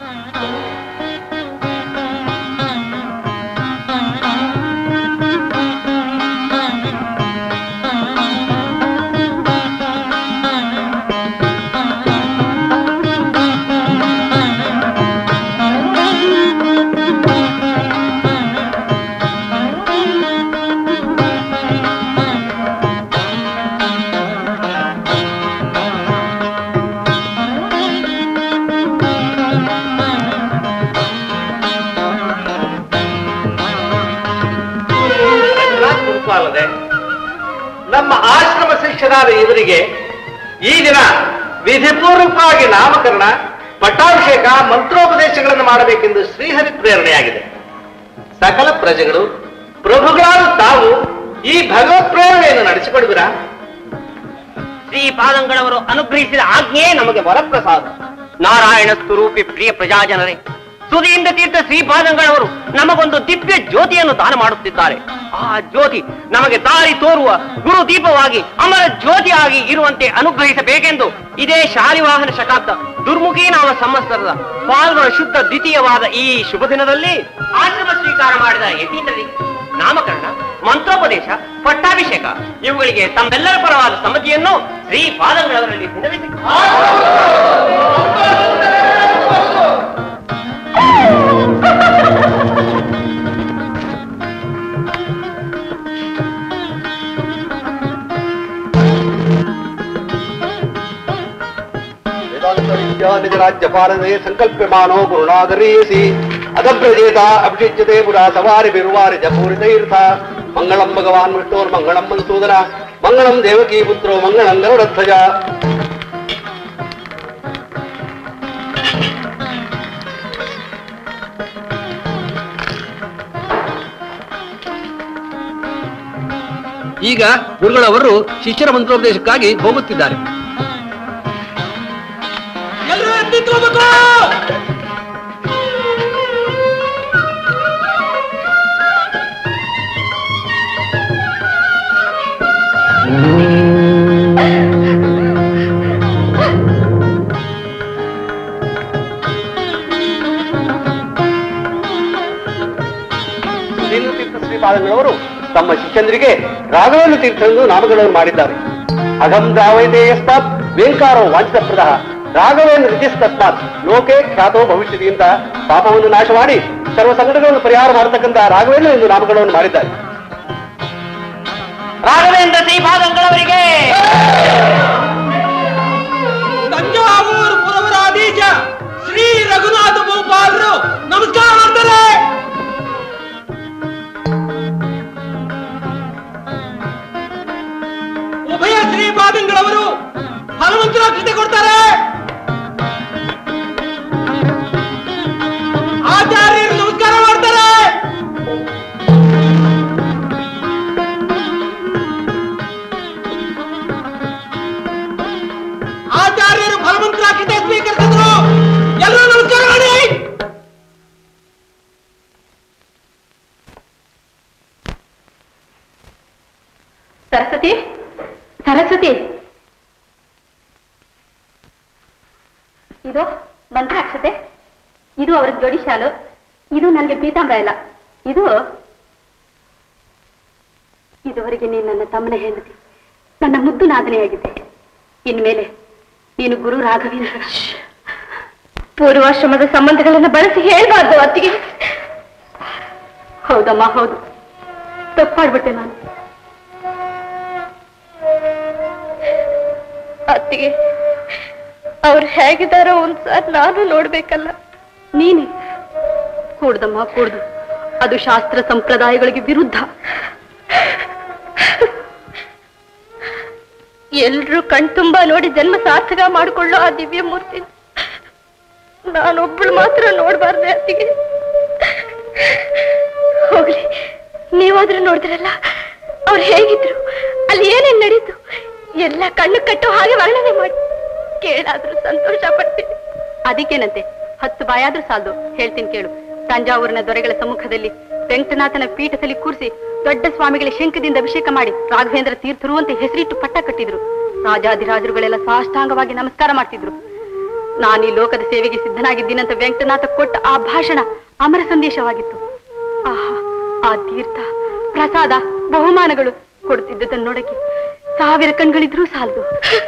ಅಲ್ಲದೆ ನಮ್ಮ ಆಶ್ರಮ ಶಿಷ್ಯರಾದ ಇವರಿಗೆ ಈ ದಿನ ವಿಧಿಪೂರ್ವಕವಾಗಿ ನಾಮಕರಣ ಪಟ್ಟಾಭಿಷೇಕ ಮಂತ್ರೋಪದೇಶಗಳನ್ನು ಮಾಡಬೇಕೆಂದು ಶ್ರೀಹರಿ ಪ್ರೇರಣೆಯಾಗಿದೆ ಸಕಲ ಪ್ರಜೆಗಳು ಪ್ರಭುಗಳಾದ ತಾವು ಈ ಭಗವತ್ ಪ್ರೇರಣೆಯನ್ನು ನಡೆಸಿಕೊಡುವಿರಾ ಶ್ರೀಪಾದಂಗಳವರು ಅನುಗ್ರಹಿಸಿದ ಆಜ್ಞೆಯೇ ನಮಗೆ ವರಪ್ರಸಾದ ನಾರಾಯಣ ಸ್ವರೂಪಿ ಪ್ರಿಯ ಪ್ರಜಾಜನರೇ ಸುದಿಯಿಂದ ತೀರ್ಥ ಶ್ರೀಪಾದಂಗಳವರು ನಮಗೊಂದು ದಿವ್ಯ ಜ್ಯೋತಿಯನ್ನು ದಾನ ಮಾಡುತ್ತಿದ್ದಾರೆ ಆ ಜ್ಯೋತಿ ನಮಗೆ ದಾರಿ ತೋರುವ ಗುರು ದೀಪವಾಗಿ ಅಮರ ಜ್ಯೋತಿಯಾಗಿ ಇರುವಂತೆ ಅನುಗ್ರಹಿಸಬೇಕೆಂದು ಇದೇ ಶಾಲಿವಾಹನ ಶಕಾಬ್ದ ದುರ್ಮುಖಿ ನಾಮ ಸಂವತ್ಸರದ ಪಾಲ್ಗೊಳ ಶುದ್ಧ ದ್ವಿತೀಯವಾದ ಈ ಶುಭ ದಿನದಲ್ಲಿ ಆಶ್ರಮ ಸ್ವೀಕಾರ ಮಾಡಿದ ಯತೀಂದ್ರರಿಗೆ ನಾಮಕರಣ ಮಂತ್ರೋಪದೇಶ ಪಟ್ಟಾಭಿಷೇಕ ಇವುಗಳಿಗೆ ತಮ್ಮೆಲ್ಲರ ಪರವಾದ ಸಮ್ಮತಿಯನ್ನು ಶ್ರೀ ಪಾದಂಗಳವರಲ್ಲಿ ವಿನವಿಸಿ ನಿಜ ರಾಜ್ಯ ಪಾಲನೆ ಸಂಕಲ್ಪ್ಯಮಾನೋ ಗುರುಣಾಗರೀಯಸಿ ಅಧಬ್ರಜೇತ ಅಭಿಷಿಚ್ಯತೆ ಪುರ ಸವಾರಿ ಬಿರುವಾರಿ ಜಪೂರಿ ತೀರ್ಥ ಮಂಗಳಂ ಭಗವಾನ್ ವಿಷ್ಣೋರ್ ಮಂಗಳಂ ಮನ್ಸೂದನ ಮಂಗಳಂ ದೇವಕೀ ಪುತ್ರೋ ಮಂಗಳಂ ಗರುಡಧ್ವಜ ಈಗ ಗುರುಗಳವರು ಶಿಷ್ಯರ ಮಂತ್ರೋಪದೇಶಕ್ಕಾಗಿ ಹೋಗುತ್ತಿದ್ದಾರೆ ಎಲ್ಲರೂ ಎದ್ದಿತ್ಕೋಬೇಕು ಸುಧೀಂದ್ರ ತೀರ್ಥ ಶ್ರೀಪಾದಂಗಳವರು ತಮ್ಮ ಶಿಷ್ಯಂದ್ರಿಗೆ ರಾಘವೇಂದ್ರ ತೀರ್ಥರನ್ನು ನಾಮಗಳನ್ನು ಮಾಡಿದ್ದಾರೆ ಅಗಂ ದ್ರಾವೈತೆ ಯಸ್ಮಾತ್ ವೇಂಕಾರೋ ವಾಂಛಿತಪ್ರದ ರಾಘವೇಂದ್ರ ರಿಜಿಸ್ತಸ್ಮಾತ್ ಲೋಕೆ ಖ್ಯಾತೋ ಭವಿಷ್ಯತಿ ಅಂತ ಪಾಪವನ್ನು ನಾಶ ಮಾಡಿ ಸರ್ವ ಸಂಕಟಗಳನ್ನು ಪರಿಹಾರ ಮಾಡತಕ್ಕಂತ ರಾಘವೇಂದ್ರ ಎಂದು ನಾಮಗಳನ್ನು ಮಾಡಿದ್ದಾರೆ ರಾಘವೇಂದ್ರ ಶ್ರೀಪಾದಂಗಳವರಿಗೆ ತಂಜಾವೂರು ಪುರವರಾಧೀಶ ಶ್ರೀ ರಘುನಾಥ ಭೂಪಾಲರು ನಮಸ್ಕಾರ ಮಾಡ್ತಾರೆ ಉಭಯ ಶ್ರೀಪಾದಂಗಳವರು ಹನುಮಂತರ ಕೃತಿ ಕೊಡ್ತಾರೆ ಆಚಾರ್ಯರು ನಮಸ್ಕಾರ ಮಾಡ್ತಾರೆ ಆಚಾರ್ಯರು ಫಲಮಂತ್ರ ಕೃತಿ ಸ್ವೀಕರಿಸಿದ್ರು ಎಲ್ಲರೂ ನಮಸ್ಕಾರ ಮಾಡಿ ಸರಸ್ವತಿ ಸರಸ್ವತಿ ಇದು ಮಂತ್ರಾಕ್ಷತೆ ಇದು ಅವ್ರ ಜೋಡಿ ಶಾಲು ಇದು ನನಗೆ ಪೀತಾಂಬರ ಇಲ್ಲ ಇದು ಇದುವರೆಗೆ ನೀನು ನನ್ನ ತಮ್ಮನ ಹೆಂಡತಿ ನನ್ನ ಮುದ್ದು ನಾದನೆಯಾಗಿದ್ದೆ ಇನ್ಮೇಲೆ ನೀನು ಗುರು ರಾಘವೇಂದ್ರ ಪೂರ್ವಾಶ್ರಮದ ಸಂಬಂಧಗಳನ್ನು ಬಳಸಿ ಹೇಳ್ಬಾರ್ದು ಅತ್ತಿಗೆ ಹೌದಮ್ಮ ಹೌದು ತಪ್ಪಾಡ್ಬಿಟ್ಟೆ ನಾನು ಅತ್ತಿಗೆ ಅವ್ರು ಹೇಗಿದ್ದಾರೋ ಒಂದ್ಸಾರಿ ನಾನು ನೋಡ್ಬೇಕಲ್ಲ ನೀನೆ ಕೂಡ್ದಮ್ಮ ಕೂಡ್ದು ಅದು ಶಾಸ್ತ್ರ ಸಂಪ್ರದಾಯಗಳಿಗೆ ವಿರುದ್ಧ ಎಲ್ರೂ ಕಣ್ತುಂಬ ನೋಡಿ ಜನ್ಮ ಸಾರ್ಥಕ ಮಾಡಿಕೊಳ್ಳೋ ಆ ದಿವ್ಯ ಮೂರ್ತಿ ನಾನೊಬ್ಳು ಮಾತ್ರ ನೋಡ್ಬಾರ್ದೆ ಅತ್ತಿಗೆ ಹೋಗ್ಲಿ ನೀವಾದ್ರೂ ನೋಡಿದ್ರಲ್ಲ ಅವ್ರು ಹೇಗಿದ್ರು ಅಲ್ಲಿ ಏನೇನ್ ನಡೀತು ಎಲ್ಲ ಕಣ್ಣು ಕಟ್ಟೋ ಹಾಗೆ ವರ್ಣನೆ ಮಾಡಿ ಕೇಳಾದ್ರೂ ಸಂತೋಷ ಪಡ್ತೀನಿ ಅದಕ್ಕೇನಂತೆ ಹತ್ತು ಬಾಯಾದ್ರೂ ಸಾಲದು ಹೇಳ್ತೀನಿ ಕೇಳು ತಂಜಾವೂರಿನ ದೊರೆಗಳ ಸಮ್ಮುಖದಲ್ಲಿ ವೆಂಕಟನಾಥನ ಪೀಠದಲ್ಲಿ ಕೂರಿಸಿ ದೊಡ್ಡ ಸ್ವಾಮಿಗಳ ಶಂಖದಿಂದ ಅಭಿಷೇಕ ಮಾಡಿ ರಾಘವೇಂದ್ರ ತೀರ್ಥರು ಅಂತ ಹೆಸರಿಟ್ಟು ಪಟ್ಟ ಕಟ್ಟಿದ್ರು ರಾಜಾಧಿರಾಜರುಗಳೆಲ್ಲ ಸಾಷ್ಟಾಂಗವಾಗಿ ನಮಸ್ಕಾರ ಮಾಡ್ತಿದ್ರು ನಾನು ಈ ಲೋಕದ ಸೇವೆಗೆ ಸಿದ್ಧನಾಗಿದ್ದೀನಂತ ವೆಂಕಟನಾಥ ಕೊಟ್ಟ ಆ ಭಾಷಣ ಅಮರ ಸಂದೇಶವಾಗಿತ್ತು ಆಹಾ ಆ ತೀರ್ಥ ಪ್ರಸಾದ ಬಹುಮಾನಗಳು ಕೊಡ್ತಿದ್ದದನ್ನು ನೋಡಕ್ಕೆ ಸಾವಿರ ಕಣ್ಗಳಿದ್ರೂ ಸಾಲದು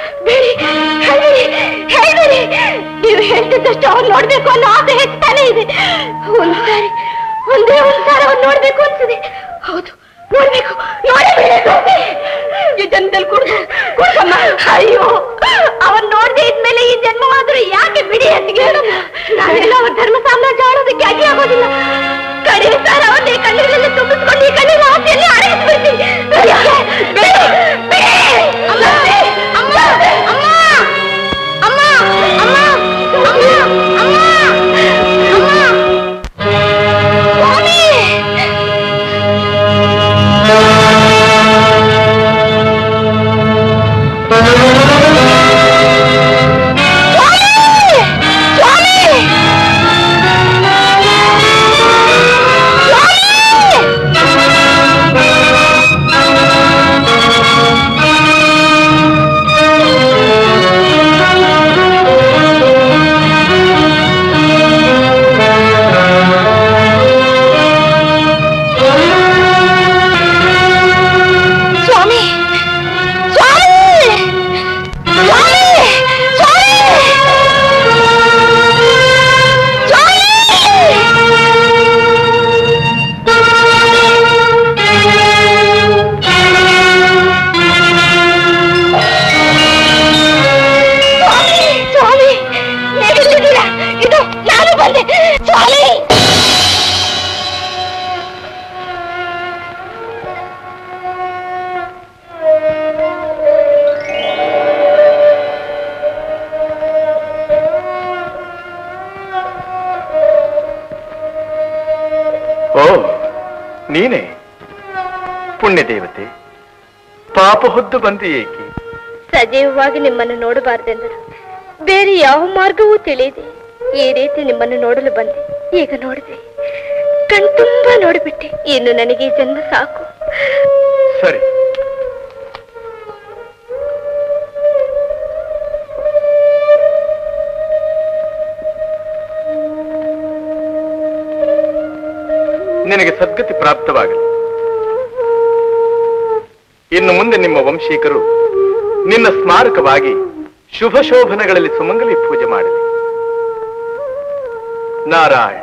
ನೀವು ಹೇಳ್ತಿದ್ದಷ್ಟು ಅವ್ರು ನೋಡ್ಬೇಕು ಅನ್ನೋ ಆಸೆ ಹೆಚ್ಚಾನೇ ಇದೆ ಒಂದ್ಸಾರಿ ಒಂದೇ ಒಂದ್ಸಾರಿ ಅವ್ರು ನೋಡ್ಬೇಕು ಅನ್ಸಿದೆ ಹೌದು ನೋಡ್ಬೇಕು ನೋಡಬೇಕು ಈ ಜನ್ಮದಲ್ಲಿ ಕುಡ್ದು ಕುಡ್ದಮ್ಮ ಅಯ್ಯೋ ಅವನ್ ನೋಡ್ದೆ ಇದ್ಮೇಲೆ ಈ ಜನ್ಮವಾದ್ರೂ ಯಾಕೆ ಬಿಡಿ ಅಂತಿಗೆ ನಾವೆಲ್ಲ ಅವ್ರ ಧರ್ಮ ಸಾಮ್ರಾಜ್ಯ ಆಡೋದಕ್ಕೆ ಅಡ್ಡಿ ಆಗೋದಿಲ್ಲ ಕಡೆ ಸರ್ ಅವನ್ನೇ ಕಣ್ಣೀರೆಲ್ಲ ತುಂಬಿಸ್ಕೊಂಡು ಈ ಕಣ್ಣಿನ ಆಸೆಯಲ್ಲಿ ಅಡಗಿಸ್ಬಿಡ್ತೀನಿ ಬಿಡಿ, ಬಿಡಿ. ಅಮ್ಮ, ಅಮ್ಮ, ಅಮ್ಮ, ಅಮ್ಮ, ಅಮ್ಮ, ಅಮ್ಮ, ಅಮ್ಮ, ಅಮ್ಮ. ಸ್ವಾಮಿ! ಸ್ವಾಮಿ! ಸ್ವಾಮಿ! ನೀನೇ ಪುಣ್ಯ ದೇವತೆ ಪಾಪ ಹೊದ್ದು ಬಂದು ಏಕೆ ಸಜೀವವಾಗಿ ನಿಮ್ಮನ್ನು ನೋಡಬಾರದೆಂದರು ಬೇರೆ ಯಾವ ಮಾರ್ಗವೂ ತಿಳಿಯದೆ ಈ ರೀತಿ ನಿಮ್ಮನ್ನು ನೋಡಲು ಬಂದೆ ಈಗ ನೋಡಿದೆ ಕಣ್ತುಂಬಾ ನೋಡಿಬಿಟ್ಟೆ ಇನ್ನು ನನಗೆ ಈ ಜನ್ಮ ಸಾಕು ಸರಿ ನಿನಗೆ ಸದ್ಗತಿ ಪ್ರಾಪ್ತವಾಗಲಿ ಇನ್ನು ಮುಂದೆ ನಿಮ್ಮ ವಂಶೀಕರು ನಿನ್ನ ಸ್ಮಾರಕವಾಗಿ ಶುಭ ಶೋಭನಗಳಲ್ಲಿ ಸುಮಂಗಲಿ ಪೂಜೆ ಮಾಡಲಿ ನಾರಾಯಣ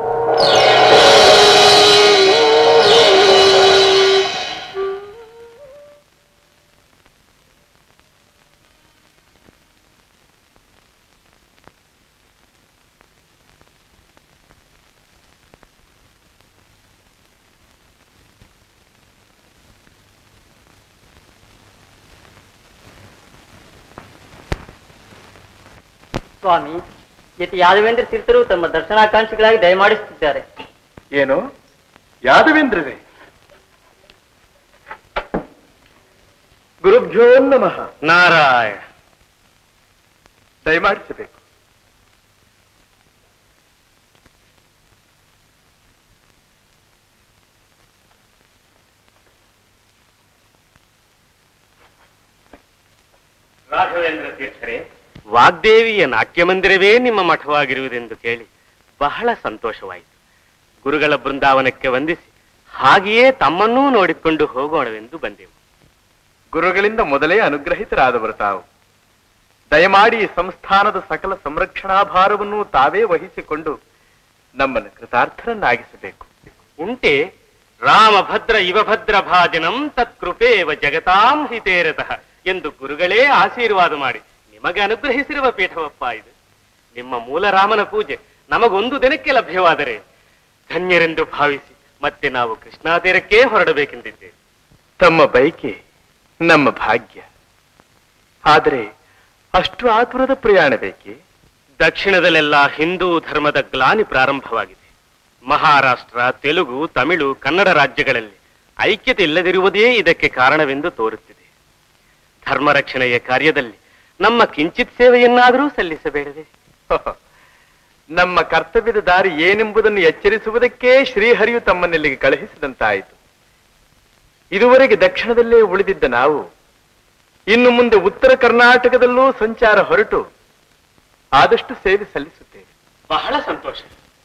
ಸ್ವಾಮಿ ಯತಿ ಯಾದವೇಂದ್ರ ತೀರ್ಥರು ತಮ್ಮ ದರ್ಶನಾಕಾಂಕ್ಷಿಗಳಾಗಿ ದಯಮಾಡಿಸುತ್ತಿದ್ದಾರೆ ಏನು ಯಾದವೇಂದ್ರರೇ ಗುರುಭ್ಯೋ ನಮಃ ನಾರಾಯಣ ದಯಮಾಡಿಸಬೇಕು ರಾಘವೇಂದ್ರ ತೀರ್ಥರೇ ವಾಗ್ದೇವಿಯ ನಾಟ್ಯ ಮಂದಿರವೇ ನಿಮ್ಮ ಮಠವಾಗಿರುವುದೆಂದು ಕೇಳಿ ಬಹಳ ಸಂತೋಷವಾಯಿತು ಗುರುಗಳ ಬೃಂದಾವನಕ್ಕೆ ವಂದಿಸಿ ಹಾಗೆಯೇ ತಮ್ಮನ್ನೂ ನೋಡಿಕೊಂಡು ಹೋಗೋಣವೆಂದು ಬಂದೆವು ಗುರುಗಳಿಂದ ಮೊದಲೇ ಅನುಗ್ರಹಿತರಾದವರು ತಾವು ದಯಮಾಡಿ ಈ ಸಂಸ್ಥಾನದ ಸಕಲ ಸಂರಕ್ಷಣಾ ಭಾರವನ್ನು ತಾವೇ ವಹಿಸಿಕೊಂಡು ನಮ್ಮನ್ನು ಕೃತಾರ್ಥರನ್ನಾಗಿಸಬೇಕು ಉಂಟೆ ರಾಮಭದ್ರ ಇವಭದ್ರ ಭಾಜನಂ ತತ್ಕೃಪೇವ ಜಗತಾಂ ಹಿತೇರತಃ ಎಂದು ಗುರುಗಳೇ ಆಶೀರ್ವಾದ ಮಾಡಿ ನಿಮಗೆ ಅನುಗ್ರಹಿಸಿರುವ ಪೀಠವಪ್ಪ ಇದು ನಿಮ್ಮ ಮೂಲ ರಾಮನ ಪೂಜೆ ನಮಗೊಂದು ದಿನಕ್ಕೆ ಲಭ್ಯವಾದರೆ ಧನ್ಯರೆಂದು ಭಾವಿಸಿ ಮತ್ತೆ ನಾವು ಕೃಷ್ಣಾ ತೀರಕ್ಕೆ ಹೊರಡಬೇಕೆಂದಿದ್ದೇವೆ ತಮ್ಮ ಬೈಕೆ ನಮ್ಮ ಭಾಗ್ಯ ಆದರೆ ಅಷ್ಟು ಆತುರದ ಪ್ರಯಾಣ ಬೇಕೆ ದಕ್ಷಿಣದಲ್ಲೆಲ್ಲ ಹಿಂದೂ ಧರ್ಮದ ಗ್ಲಾನಿ ಪ್ರಾರಂಭವಾಗಿದೆ ಮಹಾರಾಷ್ಟ್ರ ತೆಲುಗು ತಮಿಳು ಕನ್ನಡ ರಾಜ್ಯಗಳಲ್ಲಿ ಐಕ್ಯತೆ ಇಲ್ಲದಿರುವುದೇ ಇದಕ್ಕೆ ಕಾರಣವೆಂದು ತೋರುತ್ತಿದೆ ಧರ್ಮ ರಕ್ಷಣೆಯ ಕಾರ್ಯದಲ್ಲಿ ನಮ್ಮ ಕಿಂಚಿತ್ ಸೇವೆಯನ್ನಾದರೂ ಸಲ್ಲಿಸಬೇಡವೇ ನಮ್ಮ ಕರ್ತವ್ಯದ ದಾರಿ ಏನೆಂಬುದನ್ನು ಎಚ್ಚರಿಸುವುದಕ್ಕೆ ಶ್ರೀಹರಿಯು ತಮ್ಮನ್ನೆಲ್ಲಿಗೆ ಕಳುಹಿಸಿದಂತಾಯಿತು ಇದುವರೆಗೆ ದಕ್ಷಿಣದಲ್ಲೇ ಉಳಿದಿದ್ದ ನಾವು ಇನ್ನು ಮುಂದೆ ಉತ್ತರ ಕರ್ನಾಟಕದಲ್ಲೂ ಸಂಚಾರ ಹೊರಟು ಆದಷ್ಟು ಸೇವೆ ಸಲ್ಲಿಸುತ್ತೇವೆ ಬಹಳ ಸಂತೋಷ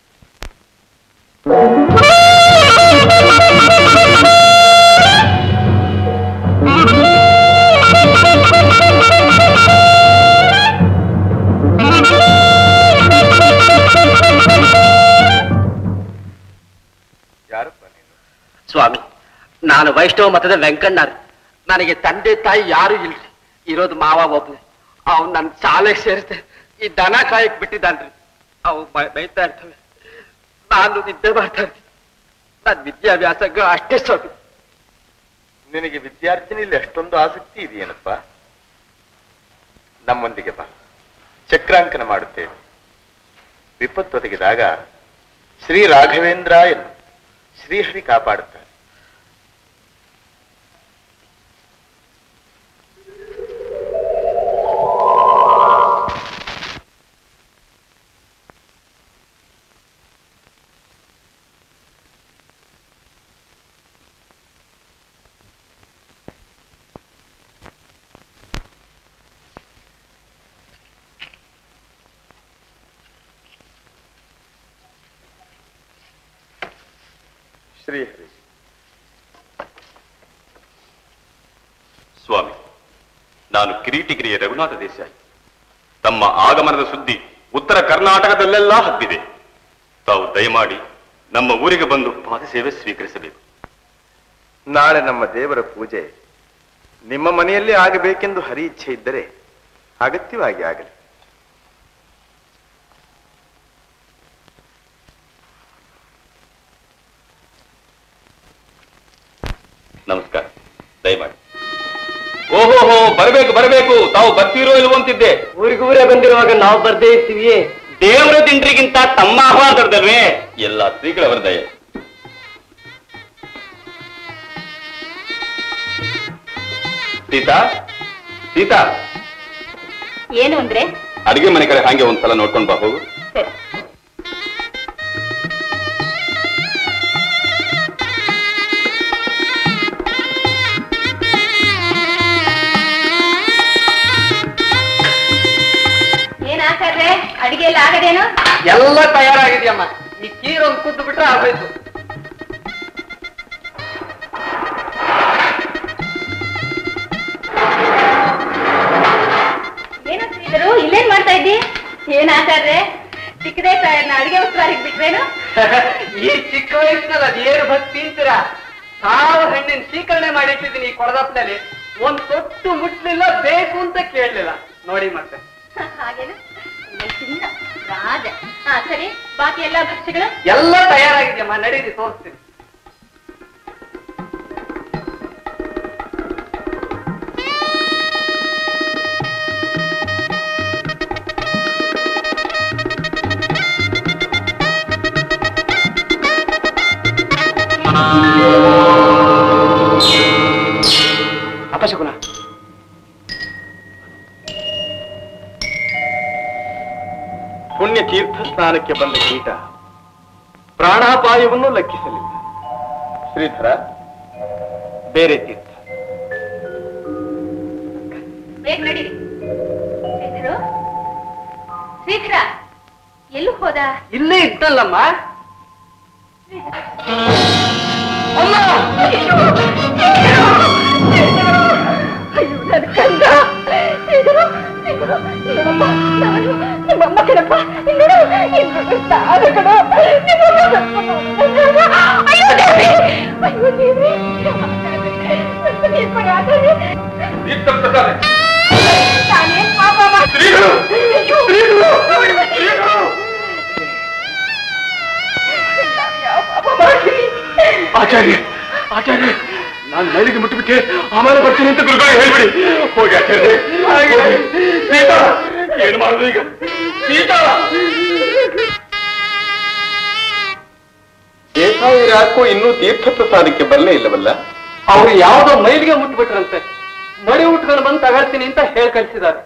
ಯಾರಪ್ಪ ಸ್ವಾಮಿ ನಾನು ವೈಷ್ಣವ ಮತದ ವೆಂಕಣ್ಣರ್ ನನಗೆ ತಂದೆ ತಾಯಿ ಯಾರು ಇಲ್ರಿ ಇರೋದು ಮಾವ ಒಬ್ನೇ ಅವ್ನು ನನ್ನ ಶಾಲೆಗೆ ಸೇರಿಸ್ದೆ ಈ ದನ ಕಾಯಕ್ ಬಿಟ್ಟಿದ್ದಾನ್ರಿ ಅವು ಬೈ- ಬೈತಾ ಇರ್ತವೆ ನಾನು ನಿದ್ದೆ ಮಾಡ್ತಾ ಇರ್ತೀನಿ ನನ್ನ ವಿದ್ಯಾಭ್ಯಾಸ ಅಷ್ಟೇ ಸ್ವಾಮಿ ನಿನಗೆ ವಿದ್ಯಾರ್ಥಿನಿಯಲ್ಲಿ ಅಷ್ಟೊಂದು ಆಸಕ್ತಿ ಇದೆಯೇನಪ್ಪ ನಮ್ಮೊಂದಿಗೆ ಬಾ ಚಕ್ರಾಂಕನ ಮಾಡುತ್ತೇವೆ ವಿಪತ್ತು ಒದಗಿದಾಗ ಶ್ರೀ ರಾಘವೇಂದ್ರ ಎಂದು ಶ್ರೀಹರಿ ಕಾಪಾಡುತ್ತಾರೆ ಶ್ರೀಹರಿ ಸ್ವಾಮಿ ನಾನು ಕಿರೀಟಿಗಿರಿಯ ರಘುನಾಥ ದೇಸಾಯಿ ತಮ್ಮ ಆಗಮನದ ಸುದ್ದಿ ಉತ್ತರ ಕರ್ನಾಟಕದಲ್ಲೆಲ್ಲ ಹಬ್ಬಿದೆ ತಾವು ದಯಮಾಡಿ ನಮ್ಮ ಊರಿಗೆ ಬಂದು ಪಾದಸೇವೆ ಸ್ವೀಕರಿಸಬೇಕು ನಾಳೆ ನಮ್ಮ ದೇವರ ಪೂಜೆ ನಿಮ್ಮ ಮನೆಯಲ್ಲೇ ಆಗಬೇಕೆಂದು ಹರಿ ಇಚ್ಛೆ ಇದ್ದರೆ ಅಗತ್ಯವಾಗಿ ಆಗಲಿ ನಮಸ್ಕಾರ ದಯಮಾಡಿ ಓಹೋಹೋ ಬರಬೇಕು ಬರಬೇಕು ತಾವು ಬರ್ತೀರೋ ಇಲ್ವೋ ಅಂತಿದ್ದೆ ಊರಿಗೂರೇ ಬಂದಿರುವಾಗ ನಾವು ಬರ್ದೇ ಇರ್ತೀವಿ ದೇವರ ತಿಂಡ್ರಿಗಿಂತ ತಮ್ಮ ಆಹ್ವಾನ ದೊಡ್ಡದಲ್ವೇ ಎಲ್ಲ ಶ್ರೀಗಳವರ ದಯೆ ಸೀತಾ ಸೀತಾ ಏನು ಅಂದ್ರೆ ಅಡಿಗೆ ಮನೆ ಕಡೆ ಹಾಗೆ ಒಂದ್ಸಲ ನೋಡ್ಕೊಂಡ್ ಬಾ ಹೋಗು ಸರಿ ಏನ್ ಆಚಾರ್ರೆ ಅಡಿಗೆ ಎಲ್ಲ ಆಗದೇನು ಎಲ್ಲ ತಯಾರಾಗಿದೆಯಮ್ಮ ಈ ಕೀರ್ ಒಂದು ಕುದ್ದು ಬಿಟ್ರೆ ಆಗೋಯ್ತು ಏನೋ ಶ್ರೀಧರು ಇಲ್ಲೇನ್ ಮಾಡ್ತಾ ಇದ್ದಿ ಏನ್ ಆಚಾರ್ರೆ ಚಿಕ್ಕದೇ ತಾಯನ್ನ ಅಡಿಗೆ ಉತ್ಸವಾರಿಗೆ ಬಿಟ್ರೇನು ಈ ಚಿಕ್ಕ ವಯಸ್ಸಿನಲ್ಲಿ ಅದೇನು ಭಕ್ತಿ ಅಂತೀರಾ ಸಾವಿರ ಹಣ್ಣಿನ ಸ್ವೀಕರಣೆ ಮಾಡಿಟ್ಟಿದ್ದೀನಿ ಈ ಕೊಡದಪ್ಪನಲ್ಲಿ ಒಂದ್ ತೊಟ್ಟು ಮುಟ್ಲಿಲ್ಲ ಬೇಕು ಅಂತ ಕೇಳಲಿಲ್ಲ ನೋಡಿ ಮತ್ತೆ ಹಾಗೇನು ನೀನ್ ಚಿನ್ನ ರಾಜ ಹಾ ಸರಿ ಬಾಕಿ ಎಲ್ಲಾ ಭಕ್ಷ್ಯಗಳು ಎಲ್ಲ ತಯಾರಾಗಿದೆಯಮ್ಮ ನಡೀರಿ ತೋರಿಸ್ತೀನಿ ಅಪಶಕುನ ಪುಣ್ಯ ತೀರ್ಥ ಸ್ನಾನಕ್ಕೆ ಬಂದ ಕೀಟ ಪ್ರಾಣಾಪಾಯವನ್ನು ಲೆಕ್ಕಿಸಲಿಲ್ಲ ಶ್ರೀಧರ ಬೇರೆ ತೀರ್ಥ ಬೇಗ ನಡೀರಿ ಶ್ರೀಧರು ಶ್ರೀಧರ ಎಲ್ಲೂ ಹೋದ ಇಲ್ಲೇ ಇದ್ದಲ್ಲಮ್ಮ ಅಮ್ಮ ಅಯ್ಯೋ ನನ್ನ ಕಂದ ಶ್ರೀಧರು ಶ್ರೀಧರು ನಿಮ್ಮಮ್ಮ ನಾನು ನಿಮ್ಮಮ್ಮ ಕಣಪ್ಪ ಇನ್ನೇನು ಇನ್ನು ನಾನು ಕಣ ಅಯ್ಯೋ ದೇವಿ ಅಯ್ಯೋ ದೇವಿ ನಾನೇನ್ ಪಾಪ ಶ್ರೀಗಳು! ಶ್ರೀಗಳು! ಆಚಾರ್ಯ ಆಚಾರ್ಯ ನಾನು ನೈಲಿಗೆ ಮುಟ್ಟಿಬಿಟ್ಟೆ ಆಮೇಲೆ ಬರ್ತೀನಿ ಅಂತ ಗುರುಗಳು ಹೇಳ್ಬಿಡಿ ಹೋಗಿ ಆಚಾರ್ಯ ಹೋಗಿ. ಸೀತಾ ಏನು ಮಾಡುದು ಈಗ ಸೀತಾ ದೇಸಾಯಿ ಯಾಕೋ ಇನ್ನೂ ತೀರ್ಥ ಪ್ರಸಾದಕ್ಕೆ ಬರಲೇ ಇಲ್ಲವಲ್ಲ ಅವ್ರು ಯಾವ್ದೋ ಮೈಲಿಗೆ ಮುಟ್ಬಿಟ್ರಂತೆ ಮಡಿ ಉಟ್ಕೊಂಡು ಬಂದು ತಗೊಳ್ತೀನಿ ಅಂತ ಹೇಳಿ ಕಳ್ಸಿದ್ದಾರೆ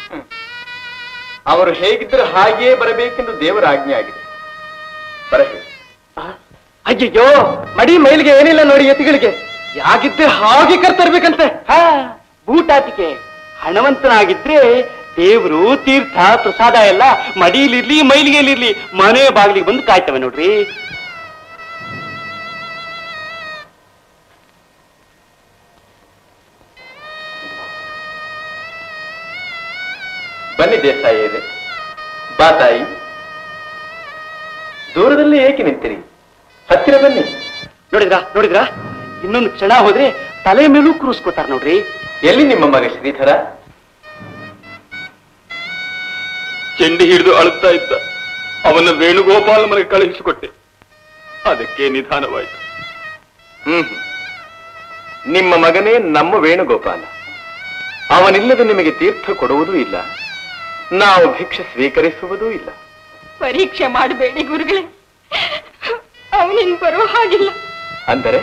ಅವರು ಹೇಗಿದ್ದರೆ ಹಾಗೆಯೇ ಬರಬೇಕೆಂದು ದೇವರ ಆಜ್ಞೆ ಆಗಿದೆ ಬರಬೇಕು ಅಯ್ಯಯ್ಯೋ ಮಡಿ ಮೈಲಿಗೆ ಏನಿಲ್ಲ ನೋಡಿ ಎತ್ತಿಗಳಿಗೆ ಯಾಗಿದ್ರೆ ಹಾಗೆ ಕರ್ತರ್ಬೇಕಂತೆ ಹಾ ಬೂಟಾಟಿಕೆ ಹಣವಂತನಾಗಿದ್ರೆ ದೇವರು ತೀರ್ಥ ಪ್ರಸಾದ ಎಲ್ಲ ಮಡಿಲಿರ್ಲಿ ಮೈಲಿಗೆಲಿರ್ಲಿ ಮನೆ ಬಾಗಿಲಿಗೆ ಬಂದು ಕಾಯ್ತವೆ ನೋಡ್ರಿ ಬನ್ನಿ ದೇಸಾಯಿ ಇದೆ ಬಾ ತಾಯಿ ದೂರದಲ್ಲಿ ಏಕೆ ನಿಂತಿರಿ ಹತ್ತಿರ ಬನ್ನಿ ನೋಡಿದ್ರಾ ನೋಡಿದ್ರಾ ಇನ್ನೊಂದು ಕ್ಷಣ ಹೋದ್ರೆ ತಲೆ ಮೇಲೂ ಕ್ರೂಸ್ಕೋತಾರ ನೋಡ್ರಿ ಎಲ್ಲಿ ನಿಮ್ಮ ಮಗ ಶ್ರೀಧರ ಚೆಂಡಿ ಹಿಡಿದು ಅಳುತ್ತಾ ಇದ್ದ ಅವನ ವೇಣುಗೋಪಾಲ ಮನೆಗೆ ಕಳುಹಿಸಿಕೊಟ್ಟೆ ಅದಕ್ಕೆ ನಿಧಾನವಾಯಿತು ಹ್ಮ್ ಹ್ಮ್. ನಿಮ್ಮ ಮಗನೇ ನಮ್ಮ ವೇಣುಗೋಪಾಲ ಅವನಿಲ್ಲದೆ ನಿಮಗೆ ತೀರ್ಥ ಕೊಡುವುದೂ ಇಲ್ಲ ನಾವು ಭಿಕ್ಷೆ ಸ್ವೀಕರಿಸುವುದೂ ಇಲ್ಲ ಪರೀಕ್ಷೆ ಮಾಡಬೇಡಿ ಗುರುಗಳೇ ಅವನಿನ್ ಬರೋ ಹಾಗಿಲ್ಲ ಅಂದರೆ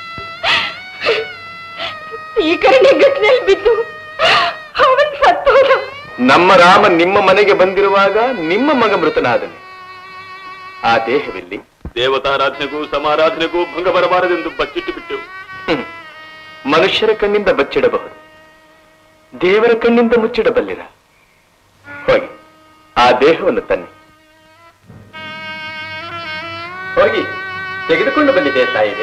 ಸ್ವೀಕರಣೆ ಘಟನೆಯಲ್ಲಿ ಬಿದ್ದು ಅವನ್ ಸತ್ತೋದ ನಮ್ಮ ರಾಮ ನಿಮ್ಮ ಮನೆಗೆ ಬಂದಿರುವಾಗ ನಿಮ್ಮ ಮಗ ಮೃತನಾದನು ಆ ದೇಹವೆಲ್ಲಿ ದೇವತಾರಾಧನೆಗೂ ಸಮಾರಾಧನೆಗೂ ಭಂಗ ಬರಬಾರದೆಂದು ಬಚ್ಚಿಟ್ಟು ಬಿಟ್ಟೆವು ಹ್ಮ್. ಮನುಷ್ಯರ ಕಣ್ಣಿಂದ ಬಚ್ಚಿಡಬಹುದು ದೇವರ ಕಣ್ಣಿಂದ ಮುಚ್ಚಿಡಬಲ್ಲಿರ ಹೋಗಿ ಆ ದೇಹವನ್ನು ತನ್ನಿ ಹೋಗಿ ತೆಗೆದುಕೊಂಡು ಬನ್ನಿ ದೇಸಾಯಿದೆ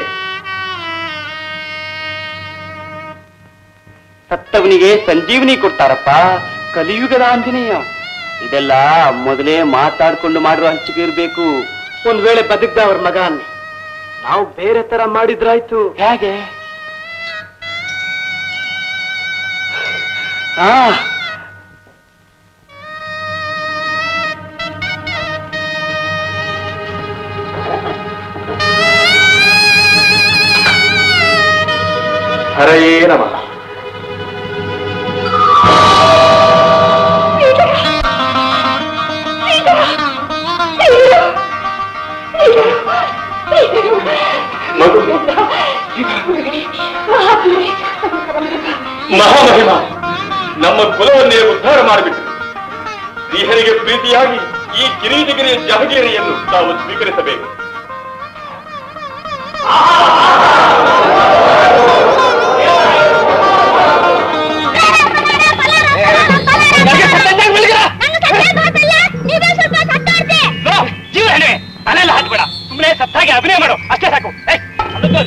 ಸತ್ತವನಿಗೆ ಸಂಜೀವನಿ ಕೊಡ್ತಾರಪ್ಪ ಕಲಿಯುಗದ ಆಂಜನೇಯ ಇದೆಲ್ಲ ಮೊದಲೇ ಮಾತಾಡ್ಕೊಂಡು ಮಾಡುವ ಹಂಚಿಕೆ ಇರಬೇಕು ಒಂದ್ ವೇಳೆ ಬದುಕ್ದ ಅವ್ರ ಮಗ ಅನ್ನಿ ನಾವು ಬೇರೆ ತರ ಮಾಡಿದ್ರಾಯ್ತು ಹೇಗೆ ಹಾ ಹರಯೇ ನಮಃ ಮಗು ಮಹಾಮಹಿಮ ನಮ್ಮ ಕುಲವನ್ನೇ ಉದ್ಧಾರ ಮಾಡಿಬಿಟ್ಟು ಶ್ರೀಹರಿಗೆ ಪ್ರೀತಿಯಾಗಿ ಈ ಕಿರೀಟಗಿರಿಯ ಜಹಗೀರಿಯನ್ನು ತಾವು ಸ್ವೀಕರಿಸಬೇಕು ಜೀವ ಹೆಣೆ ತಲೆಲ್ಲ ಹಾಕ್ಬೇಡ ಸುಮ್ಮನೆ ಸತ್ತಾಗಿ ಅಭಿನಯ ಮಾಡು ಅಷ್ಟೇ ಸಾಕು ಏಯ್, ಅಲ್ಲೊಂದು.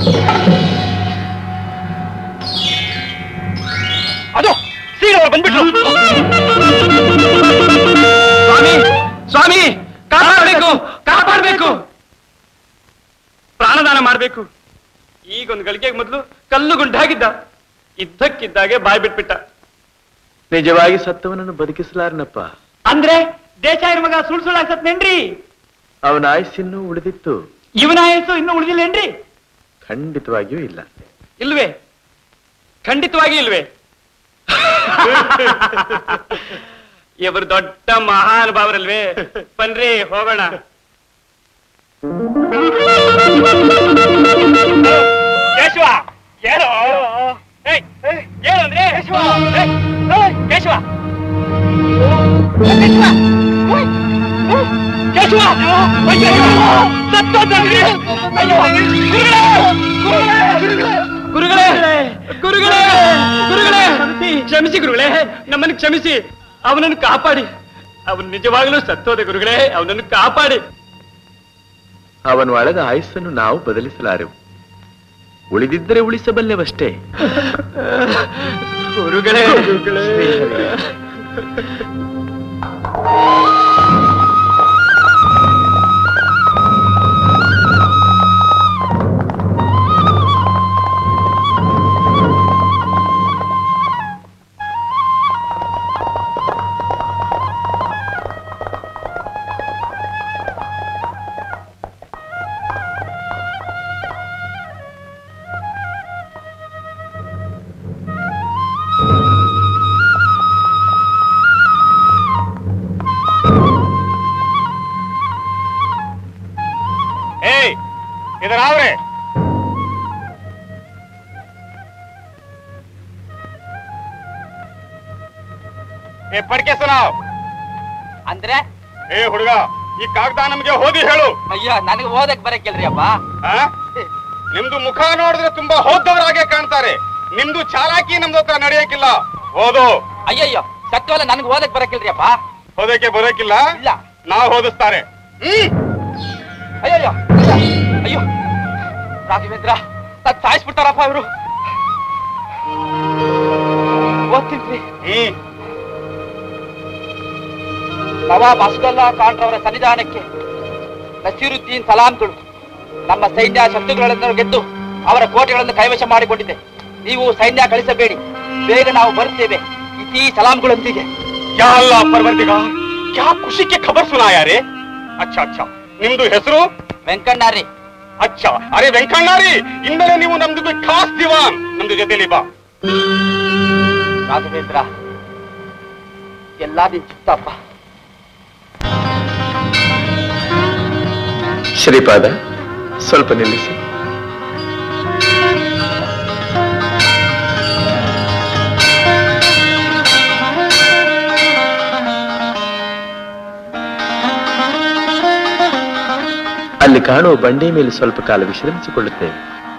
ಅದು ಸೀರವರು ಬಂದ್ಬಿಟ್ರು ಸ್ವಾಮಿ ಸ್ವಾಮಿ ಕಾಪಾಡಬೇಕು ಕಾಪಾಡಬೇಕು ಪ್ರಾಣದಾನ ಮಾಡಬೇಕು ಈಗೊಂದು ಗಳಿಗೆಗೆ ಮೊದಲು ಕಲ್ಲು ಗುಂಡಾಗಿದ್ದ ಇದ್ದಕ್ಕಿದ್ದಾಗೆ ಬಾಯ್ ಬಿಟ್ಬಿಟ್ಟ ನಿಜವಾಗಿ ಸತ್ತವನನ್ನು ಬದುಕಿಸಲಾರನಪ್ಪ ಅಂದ್ರೆ ದೇಶಾಯರ ಮಗ ಸುಳ್ ಸುಳ್ಳು ಸತ್ನೇನ್ರಿ ಅವನ ಆಯುಸ್ಸಿನ್ನೂ ಉಳಿದಿತ್ತು ಇವನ ಆಯಸ್ಸು ಇನ್ನೂ ಉಳಿದಿಲ್ಲೇನ್ರಿ ಖಂಡಿತವಾಗಿಯೂ ಇಲ್ಲ ಇಲ್ವೇ ಖಂಡಿತವಾಗಿ ಇಲ್ವೇ ಇವರು ದೊಡ್ಡ ಮಹಾನುಭಾವರಲ್ವೇ ಬನ್ರಿ ಹೋಗೋಣ ಕೇಶವ ಹೇಳು ಏಯ್, ಏಯ್, ಹೇಳು ಅಂದ್ರೆ ಕೇಶವ ಏಯ್, ಏಯ್, ಕೇಶವ ಕೇಶವ ಅಯ್ಯೋ, ಸತ್ತೋದ್ನಲ್ರಿ. ಅಯ್ಯೋ, ಗುರುಗಳೇ ಗುರುಗಳೇ ಗುರುಗಳೇ ಕ್ಷಮಿಸಿ ಗುರುಗಳೇ ನಮ್ಮನ್ನು ಕ್ಷಮಿಸಿ ಅವನನ್ನು ಕಾಪಾಡಿ ಅವನು ನಿಜವಾಗಲೂ ಸತ್ತೋದೆ ಗುರುಗಳೇ ಅವನನ್ನು ಕಾಪಾಡಿ ಅವನು ಅಳೆದ ಆಯುಸ್ಸನ್ನು ನಾವು ಬದಲಿಸಲಾರೆವು ಉಳಿದಿದ್ದರೆ ಉಳಿಸಬಲ್ಲೆವಷ್ಟೇ ಗುರುಗಳೇ ಗುರುಗಳೇ ಏಯ್ इधर आओ रे ಏ ಪಡ್ಕೆ ಸುನಾವ್ ಅಂದ್ರೆ ಏ ಹುಡುಗ ಈ ಕಾಗದ ನಮ್ಗೆ ಓದಿ ಹೇಳು ಅಯ್ಯ ನನಗೆ ಓದಕ್ ಬರಕ್ಕಿಲ್ರಿ ಅಪ್ಪ ಆ? ನಿಮ್ದು ಮುಖ ನೋಡಿದ್ರೆ ತುಂಬಾ ಹೋದವರಾಗೆ ಕಾಣ್ತಾರೆ ನಿಮ್ದು ಚಾಲಾಕಿ ನಮ್ದು ಹತ್ರ ನಡೆಯಕ್ಕಿಲ್ಲ ಓದು ಅಯ್ಯಯ್ಯೋ ಸತ್ಯವಲ್ಲ ನನಗೆ ಓದಕ್ ಬರಕ್ಕಿಲ್ರಿ ಅಪ್ಪ ಓದಕ್ಕೆ ಬರೋಕಿಲ್ಲ ಇಲ್ಲ ನಾವು ಓದಿಸ್ತಾರೆ ಹ್ಮ್ ಅಯ್ಯಯ್ಯೋ ಅಯ್ಯ, ಅಯ್ಯೋ ರಾಘವೇಂದ್ರ ನನ್ ಸಾಯಿಸ್ಬಿಡ್ತಾರಪ್ಪ ಇವರು ಓದ್ತೀನಿ ಹ್ಮ್ ನವಾಬ್ ಅಸ್ಗಲ್ಲಾ ಖಾನ್ರವರ ಸನ್ನಿಧಾನಕ್ಕೆ ನಸೀರುದ್ದೀನ್ ಸಲಾಂಗಳು ನಮ್ಮ ಸೈನ್ಯ ಶತ್ರುಗಳನ್ನು ಗೆದ್ದು ಅವರ ಕೋಟೆಗಳನ್ನು ಕೈವಶ ಮಾಡಿಕೊಂಡಿದೆ ನೀವು ಸೈನ್ಯ ಕಳಿಸಬೇಡಿ ಬೇಗ ನಾವು ಬರುತ್ತೇವೆ ಇತಿ ಸಲಾಂಗಳೊಂದಿಗೆ ಯಾ ಅಲ್ಲ ಪರ್ವರ್ತಿಗಾರ್ ಕ್ಯಾ ಖುಷಿ ಕೆ ಖಬರ್ ಸುನಾಯ ರೇ ಅಚ್ಚಾ ಅಚ್ಚಾ ನಿಮ್ದು ಹೆಸರು ವೆಂಕಣ್ಣಾರಿ ಅಚ್ಚಾ ಅರೆ ವೆಂಕಣ್ಣಾರಿ ಇಂದಲೇ ನೀವು ನಮ್ದು ಖಾಸ್ ದಿವಾನ್ ನಮ್ದು ಜೊತೆಲಿ ಬಾ ರಾಘವೇಂದ್ರ ಎಲ್ಲಾ ನಿನ್ ಚಿತ್ತಪ್ಪ ಶ್ರೀಪಾದ ಸ್ವಲ್ಪ ನಿಲ್ಲಿಸಿ ಅಲ್ಲಿ ಕಾಣುವ ಬಂಡೆ ಮೇಲೆ ಸ್ವಲ್ಪ ಕಾಲ ವಿಶ್ರಮಿಸಿಕೊಳ್ಳುತ್ತೇವೆ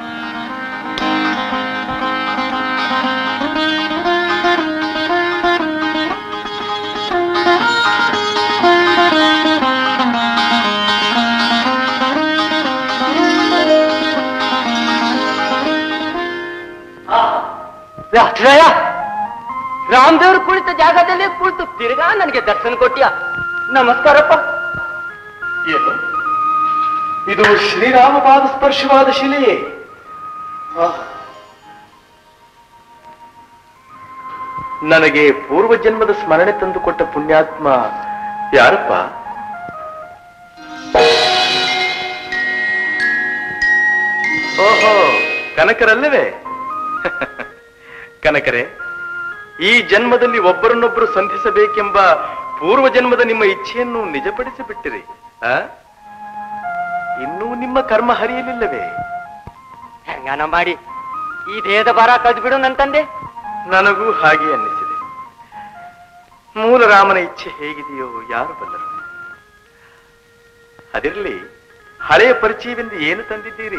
ರಾಷ್ಟ್ರಯ ರಾಮದೇವ್ರು ಕುಳಿತ ಜಾಗದಲ್ಲಿ ಕುಳಿತು ತಿರ್ಗಾ ನನಗೆ ದರ್ಶನ ಕೊಟ್ಟಿಯ ನಮಸ್ಕಾರಪ್ಪ ಏನು ಇದು ಶ್ರೀರಾಮಪಾದ ಸ್ಪರ್ಶವಾದ ಶಿಲೆಯೇ ನನಗೆ ಪೂರ್ವ ಜನ್ಮದ ಸ್ಮರಣೆ ತಂದುಕೊಟ್ಟ ಪುಣ್ಯಾತ್ಮ ಯಾರಪ್ಪ ಓಹೋ ಕನಕರಲ್ಲವೇ ಕನಕರೇ ಈ ಜನ್ಮದಲ್ಲಿ ಒಬ್ಬರನ್ನೊಬ್ಬರು ಸಂಧಿಸಬೇಕೆಂಬ ಪೂರ್ವ ಜನ್ಮದ ನಿಮ್ಮ ಇಚ್ಛೆಯನ್ನು ನಿಜಪಡಿಸಿ ಬಿಟ್ಟಿರಿ ಆ? ಇನ್ನೂ ನಿಮ್ಮ ಕರ್ಮ ಹರಿಯಲಿಲ್ಲವೇ ಹೆಂಗಾನ ಮಾಡಿ ಈ ದೇಹದ ಭಾರ ಕದ್ ಬಿಡು ನನ್ ತಂದೆ ನನಗೂ ಹಾಗೆ ಅನ್ನಿಸಿದೆ ಮೂಲ ರಾಮನ ಇಚ್ಛೆ ಹೇಗಿದೆಯೋ ಯಾರು ಬಲ್ಲರು ಅದಿರಲಿ ಹಳೆಯ ಪರಿಚಯವೆಂದು ಏನು ತಂದಿದ್ದೀರಿ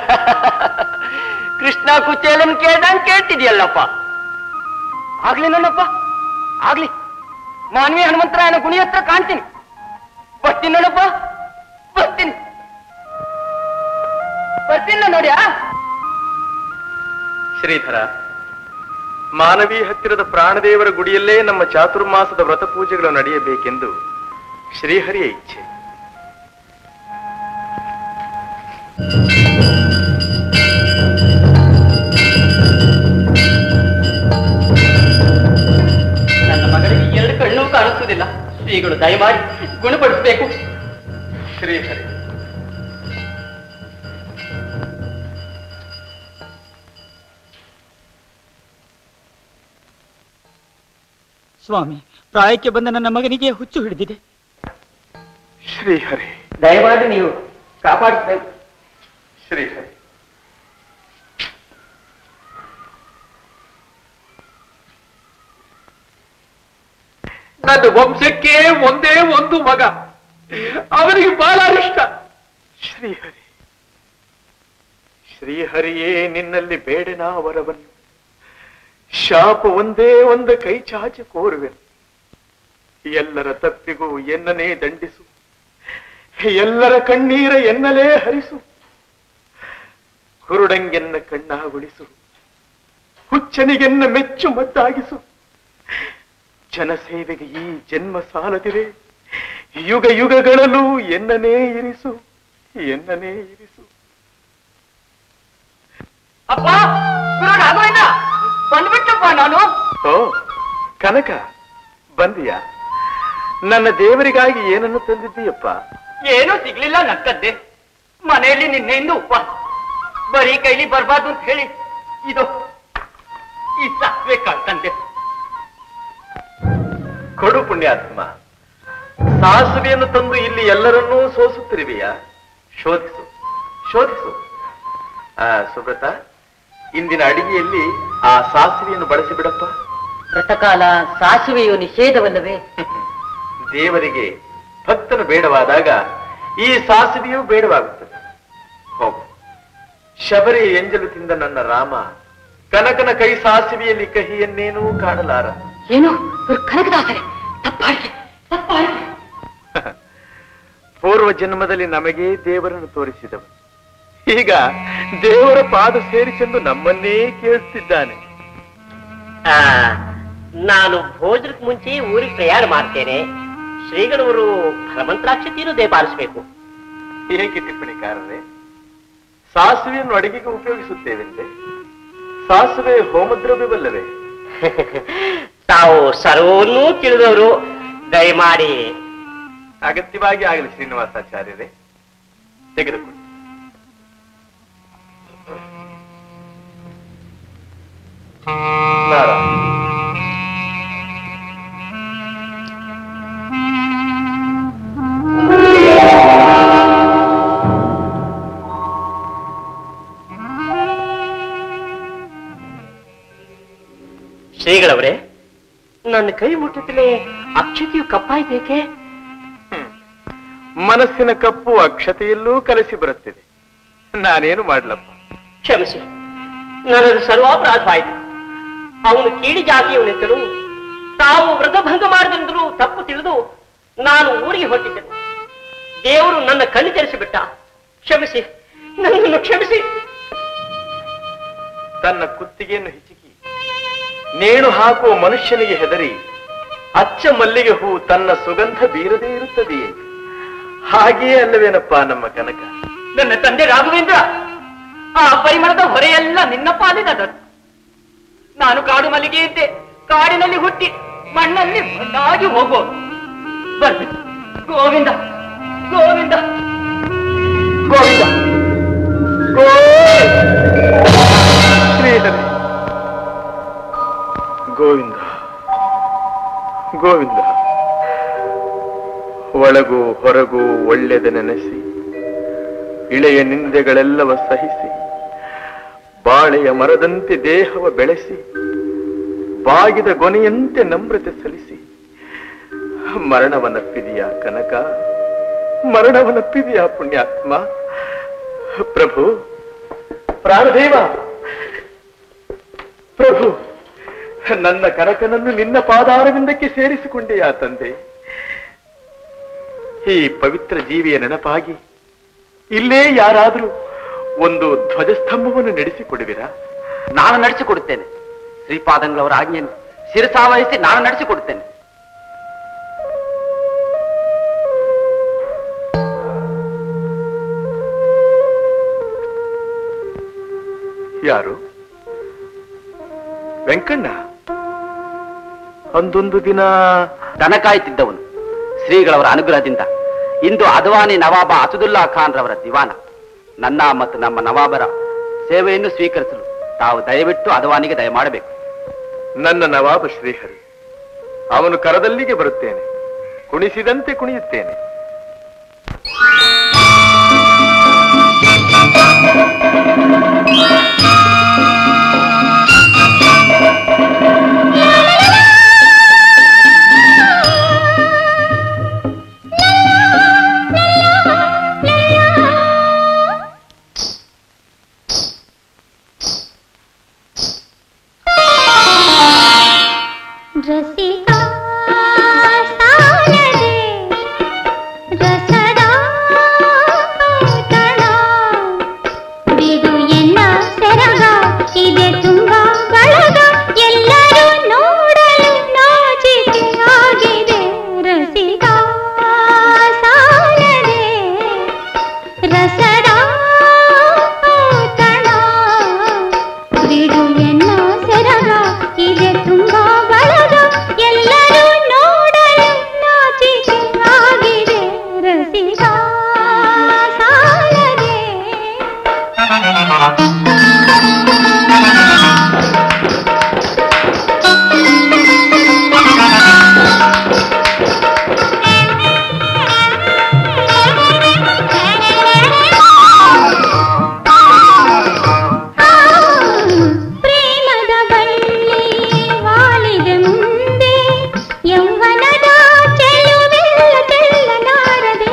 ಕೃಷ್ಣ ಕುಚೇಲನ್ ಕೇಳ್ದಂಗ್ ಕೇಳ್ತಿದ್ಯಲ್ಲಪ್ಪ ಆಗ್ಲಿ ನನ್ನಪ್ಪ ಆಗ್ಲಿ ಮಾನ್ವಿ ಹನುಮಂತರಾಯನ ಗುಣಿ ಹತ್ರ ಕಾಣ್ತೀನಿ ಬರ್ತೀನಿ ನನ್ನಪ್ಪ ಬರ್ತೀನಿ ಬರ್ತೀನಿ ನೋಡಿ ಶ್ರೀಧರ ಮಾನವಿ ಹತ್ತಿರದ ಪ್ರಾಣದೇವರ ಗುಡಿಯಲ್ಲೇ ನಮ್ಮ ಚಾತುರ್ಮಾಸದ ವ್ರತ ಪೂಜೆಗಳು ನಡೆಯಬೇಕೆಂದು ಶ್ರೀಹರಿಯ ಇಚ್ಛೆ ನನ್ನ ಮಗಳಿಗೆ ಎರಡು ಕಣ್ಣು ಕಾಣಿಸುವುದಿಲ್ಲ ಶ್ರೀಗಳು ದಯಮಾಡಿ ಗುಣಪಡಿಸಬೇಕು ಶ್ರೀಹರಿ ಸ್ವಾಮಿ ಪ್ರಾಯಕ್ಕೆ ಬಂದ ನನ್ನ ಮಗನಿಗೆ ಹುಚ್ಚು ಹಿಡಿದಿದೆ ಶ್ರೀಹರಿ ದಯಮಾಡಿ ನೀವು ಕಾಪಾಡಿಸಬೇಕು ಶ್ರೀಹರಿ ನನ್ನ ವಂಶಕ್ಕೆ ಒಂದೇ ಒಂದು ಮಗ ಅವನಿಗೆ ಬಹಳ ಇಷ್ಟ ಶ್ರೀಹರಿ ಶ್ರೀಹರಿಯೇ ನಿನ್ನಲ್ಲಿ ಬೇಡನ ವರವನ್ನು ಶಾಪ ಒಂದೇ ಒಂದು ಕೈ ಚಾಚಿ ಕೋರುವೆನು ಎಲ್ಲರ ತಪ್ಪಿಗೂ ಎನ್ನನೇ ದಂಡಿಸು ಎಲ್ಲರ ಕಣ್ಣೀರ ಎನ್ನಲೇ ಹರಿಸು ಕುರುಡಂಗೆನ್ನ ಕಣ್ಣಾಗುಳಿಸು ಹುಚ್ಚನಿಗೆನ್ನ ಮೆಚ್ಚು ಮದ್ದಾಗಿಸು ಜನಸೇವೆಗೆ ಈ ಜನ್ಮ ಸಾಲದಿರೆ ಯುಗ ಯುಗಗಳಲ್ಲೂ ಎನ್ನನೇ ಇರಿಸು ಎನ್ನನೇ ಇರಿಸು ಅಪ್ಪ ಗುರು ರಾಘವೇಂದ್ರ ಬಂದ್ಬಿಟ್ಟಪ್ಪ ನಾನು ಓ ಕನಕ ಬಂದಿಯಾ ನನ್ನ ದೇವರಿಗಾಗಿ ಏನನ್ನು ತಂದಿದ್ದೀಯಪ್ಪ ಏನೂ ಸಿಗ್ಲಿಲ್ಲ ನಕ್ಕದ್ದೆ ಮನೆಯಲ್ಲಿ ನಿನ್ನೆಯಿಂದ ಉಪವಾಸ ಬರೀ ಕೈಲಿ ಬರ್ಬಾರ್ದು ಅಂತ ಹೇಳಿ ಇದು ಈ ಸಾಸಿವೆ ಕಾಳು ತಂದೆ ಕೊಡು ಪುಣ್ಯಾತ್ಮ ಸಾಸುವೆಯನ್ನು ತಂದು ಇಲ್ಲಿ ಎಲ್ಲರನ್ನೂ ಸೋಸುತ್ತಿರುವೆಯಾ ಶೋಧಿಸು ಶೋಧಿಸು ಆ ಸುಬ್ರತ ಇಂದಿನ ಅಡಿಗೆಯಲ್ಲಿ ಆ ಸಾಸಿವೆಯನ್ನು ಬಳಸಿ ಬಿಡಪ್ಪ ವ್ರತಕಾಲ ಸಾಸುವೆಯು ನಿಷೇಧವಲ್ಲವೇ ದೇವರಿಗೆ ಭಕ್ತನು ಬೇಡವಾದಾಗ ಈ ಸಾಸಿವೆಯೂ ಬೇಡವಾಗುತ್ತದೆ ಹೋಗು ಶಬರಿ ಎಂಜಲು ತಿಂದ ನನ್ನ ರಾಮ ಕನಕನ ಕೈ ಸಾಸಿವೆಯಲ್ಲಿ ಕಹಿಯನ್ನೇನೂ ಕಾಣಲಾರ ಏನು ಇವ್ರು ಕನಕದಾಸರೇ ತಪ್ಪಾಡಿಕೆ ತಪ್ಪಾಡಿಕೆ ಪೂರ್ವ ಜನ್ಮದಲ್ಲಿ ನಮಗೇ ದೇವರನ್ನು ತೋರಿಸಿದವ ಈಗ ದೇವರ ಪಾದ ಸೇರಿಸೆಂದು ನಮ್ಮನ್ನೇ ಕೇಳಿಸ್ತಿದ್ದಾನೆ ಆ, ನಾನು ಭೋಜನಕ್ಕೆ ಮುಂಚೆ ಊರಿಗೆ ಪ್ರಯಾಣ ಮಾಡ್ತೇನೆ ಶ್ರೀಗಳವರು ಹನುಮಂತರಾಕ್ಷತೆಯನ್ನು ದಯಪಾಲಿಸಬೇಕು ಏಕೆ ಟಿಪ್ಪಣಿಕಾರರೇ ಸಾಸಿವೆಯನ್ನು ಅಡಿಗೆಗೆ ಉಪಯೋಗಿಸುತ್ತೇವೆಂದೆ ಸಾಸಿವೆ ಹೋಮದ್ರವ್ಯವಲ್ಲವೇ ತಾವು ಸರ್ವನ್ನೂ ತಿಳಿದವರು ದಯಮಾಡಿ ಅಗತ್ಯವಾಗಿ ಆಗಲಿ ಶ್ರೀನಿವಾಸಾಚಾರ್ಯರೇ ತೆಗೆದುಕೊಳ್ಳಿ ನಾರಾಯಣ ಶ್ರೀಗಳವರೇ ನನ್ನ ಕೈ ಮುಟ್ಟುತ್ತಲೇ ಅಕ್ಷತೆಯು ಕಪ್ಪಾಯ್ತೇಕೆ ಮನಸ್ಸಿನ ಕಪ್ಪು ಅಕ್ಷತೆಯಲ್ಲೂ ಕಲಸಿ ಬರುತ್ತಿದೆ ನಾನೇನು ಮಾಡ್ಲಪ್ಪ ಕ್ಷಮಿಸಿ ನನ್ನದು ಸರ್ವಾಪರಾಧವಾಯಿತು ಅವನು ಕೀಳಿ ಜಾತಿಯವನೆಂತಲೂ ತಾವು ವ್ರತಭಂಗ ಮಾಡಿದೆಂದರೂ ತಪ್ಪು ತಿಳಿದು ನಾನು ಊರಿಗೆ ಹೊರಟಿದ್ದೆನು ದೇವರು ನನ್ನ ಕಣ್ಣು ತೆರೆಸಿಬಿಟ್ಟ ಕ್ಷಮಿಸಿ ನನ್ನನ್ನು ಕ್ಷಮಿಸಿ ತನ್ನ ಕುತ್ತಿಗೆಯನ್ನು ಹಿಚುಕಿ ನೇಣು ಹಾಕುವ ಮನುಷ್ಯನಿಗೆ ಹೆದರಿ ಅಚ್ಚ ಮಲ್ಲಿಗೆ ಹೂ ತನ್ನ ಸುಗಂಧ ಬೀರದೇ ಇರುತ್ತದೆಯೇ ಹಾಗೆಯೇ ಅಲ್ಲವೇನಪ್ಪ ನಮ್ಮ ಕನಕ ನನ್ನ ತಂದೆ ರಾಘವೇಂದ್ರ ಆ ಪರಿಮಳದ ಹೊರೆಯೆಲ್ಲ ನಿನ್ನ ಪಾಲಿನದು ನಾನು ಕಾಡು ಮಲ್ಲಿಗೆ ಇದ್ದೆ ಕಾಡಿನಲ್ಲಿ ಹುಟ್ಟಿ ಮಣ್ಣಲ್ಲಿ ಮಣ್ಣಾಗಿ ಹೋಗೋ ಬರ್ರಿ ಗೋವಿಂದ ಗೋವಿಂದ ಗೋವಿಂದ ಶ್ರೀಹರಿ ಗೋವಿಂದ ಗೋವಿಂದ ಒಳಗೂ ಹೊರಗೂ ಒಳ್ಳೆದ ನೆನೆಸಿ ಇಳೆಯ ನಿಂದೆಗಳೆಲ್ಲವ ಸಹಿಸಿ ಬಾಳೆಯ ಮರದಂತೆ ದೇಹವ ಬೆಳೆಸಿ ಬಾಗಿದ ಗೊನೆಯಂತೆ ನಮ್ರತೆ ಸಲ್ಲಿಸಿ ಮರಣವನ್ನಪ್ಪಿದೆಯಾ ಕನಕ ಮರಣವನ್ನಪ್ಪಿದೆಯಾ ಪುಣ್ಯಾತ್ಮ ಪ್ರಭು ಪ್ರಾಣದೇವ ಪ್ರಭು ನನ್ನ ಕನಕನನ್ನು ನಿನ್ನ ಪಾದಾರವಿಂದಕ್ಕೆ ಸೇರಿಸಿಕೊಂಡೆಯಾ ತಂದೆ ಈ ಪವಿತ್ರ ಜೀವಿಯ ನೆನಪಾಗಿ ಇಲ್ಲೇ ಯಾರಾದರೂ ಒಂದು ಧ್ವಜಸ್ತಂಭವನ್ನು ನಡೆಸಿಕೊಡುವಿರಾ ನಾನು ನಡೆಸಿಕೊಡುತ್ತೇನೆ ಶ್ರೀಪಾದಂಗಳವರ ಆಜ್ಞೆಯನ್ನು ಶಿರಸಾವಹಿಸಿ ನಾನು ನಡೆಸಿಕೊಡುತ್ತೇನೆ ಯಾರು ವೆಂಕಣ್ಣ ಅಂದೊಂದು ದಿನ ದನ ಕಾಯುತ್ತಿದ್ದವನು ಶ್ರೀಗಳವರ ಅನುಗ್ರಹದಿಂದ ಇಂದು ಅದ್ವಾನಿ ನವಾಬ ಅಸದುಲ್ಲಾ ಖಾನ್ ರವರ ದಿವಾನ ನನ್ನ ಮತ್ತು ನಮ್ಮ ನವಾಬರ ಸೇವೆಯನ್ನು ಸ್ವೀಕರಿಸಲು ತಾವು ದಯವಿಟ್ಟು ಅದ್ವಾನಿಗೆ ದಯಮಾಡಬೇಕು ನನ್ನ ನವಾಬ ಶ್ರೀಹರಿ ಅವನು ಕರದಲ್ಲಿಗೆ ಬರುತ್ತೇನೆ ಕುಣಿಸಿದಂತೆ ಕುಣಿಯುತ್ತೇನೆ ರಸಿಕ ಸಾಲದೆ ರಸದ ತಣ ಬಿಡು ಎನ್ನ ಸೆರಗ ಇದೆ ತುಂಬ ಬಳಗ ಎಲ್ಲರೂ ನೋಡಲು ನಾಚಿಕೆ ಆಗಿದೆ ರಸಿಕ ಸಾಲದೆ ರಸದ ತಣ ಬಿಡು ಎನ್ನ ಸೆರಗ ಇದೆ ತುಂಬ ಬಳಗ ಎಲ್ಲರೂ ನೋಡಲು ನಾಚಿಕೆ ಆಗಿದೆ ರಸಿಕ ಸಾಲದೆ ಪ್ರೇಮದ ಬಳ್ಳಿ ವಾಲಿದ ಮುಂದೆ ಯೌವನದ ಚೆಲುವೆಲ್ಲ ಚೆಲ್ಲಲಾರದೆ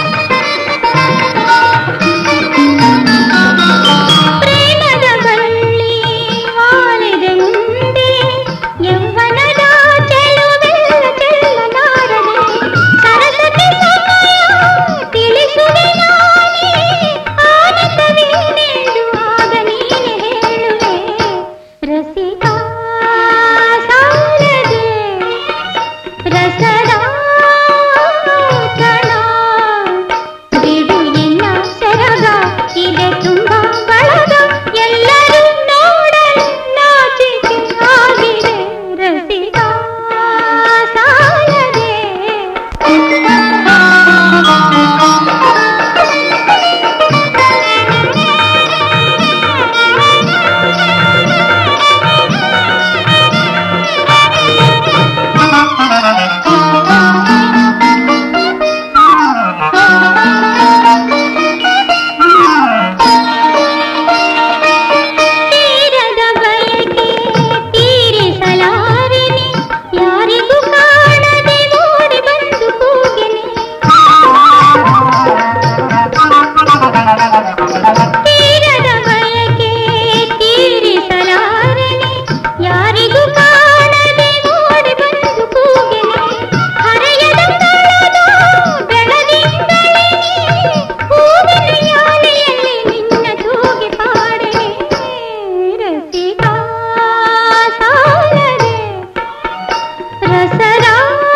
ಪ್ರೇಮದ ಬಳ್ಳಿ ವಾಲಿದ ಮುಂದೆ ಯೌವನದ ಚೆಲುವೆಲ್ಲ ಚೆಲ್ಲಲಾರದೆ ಸರಸಕ್ಕೆ ಸಮಯ ತಿಳಿಸುವೆ ನಾನೇ ಆನಂದವೇನೆಂದು ಆಗ ನೀನೆ ಹೇಳುವೆ ರಸಿಕ ಸಾಲದೆ ರಸದ ಕಣ ಬಿಡು ಎನ್ನ ಸೆರಗ ಇದೆ ತುಂಬ ಬಳಗ ಎಲ್ಲರೂ ನೋಡಲು ನಾಚಿಕೆ ಆಗಿದೆ ರಸಿಕ ಸಾಲದೆ ತೀರದ ಬಯಕೆ ತೀರಿಸಲಾರೆನೆ ಯಾರಿಗೂ ಕಾಣದೆ ಓಡಿ ಬಂದು ಕೂಗೆನೆ ತೀರದ ಬಯಕೆ ತೀರಿಸಲಾರೆನೆ ಯಾರಿಗೂ ಕಾಣದೆ ಓಡಿ ಬಂದು ಕೂಗೆನೆ ಹರೆಯದ ಕಳೆದ ಬೆಳದಿಂಗಳೇ ಹೂವಿನ ಯಾಲೆಯಲ್ಲಿ ನಿನ್ನ ತೂಗಿ ಪಾಡೆನೆ ರಸಿಕ ಸಾಲದೆ ರಸದ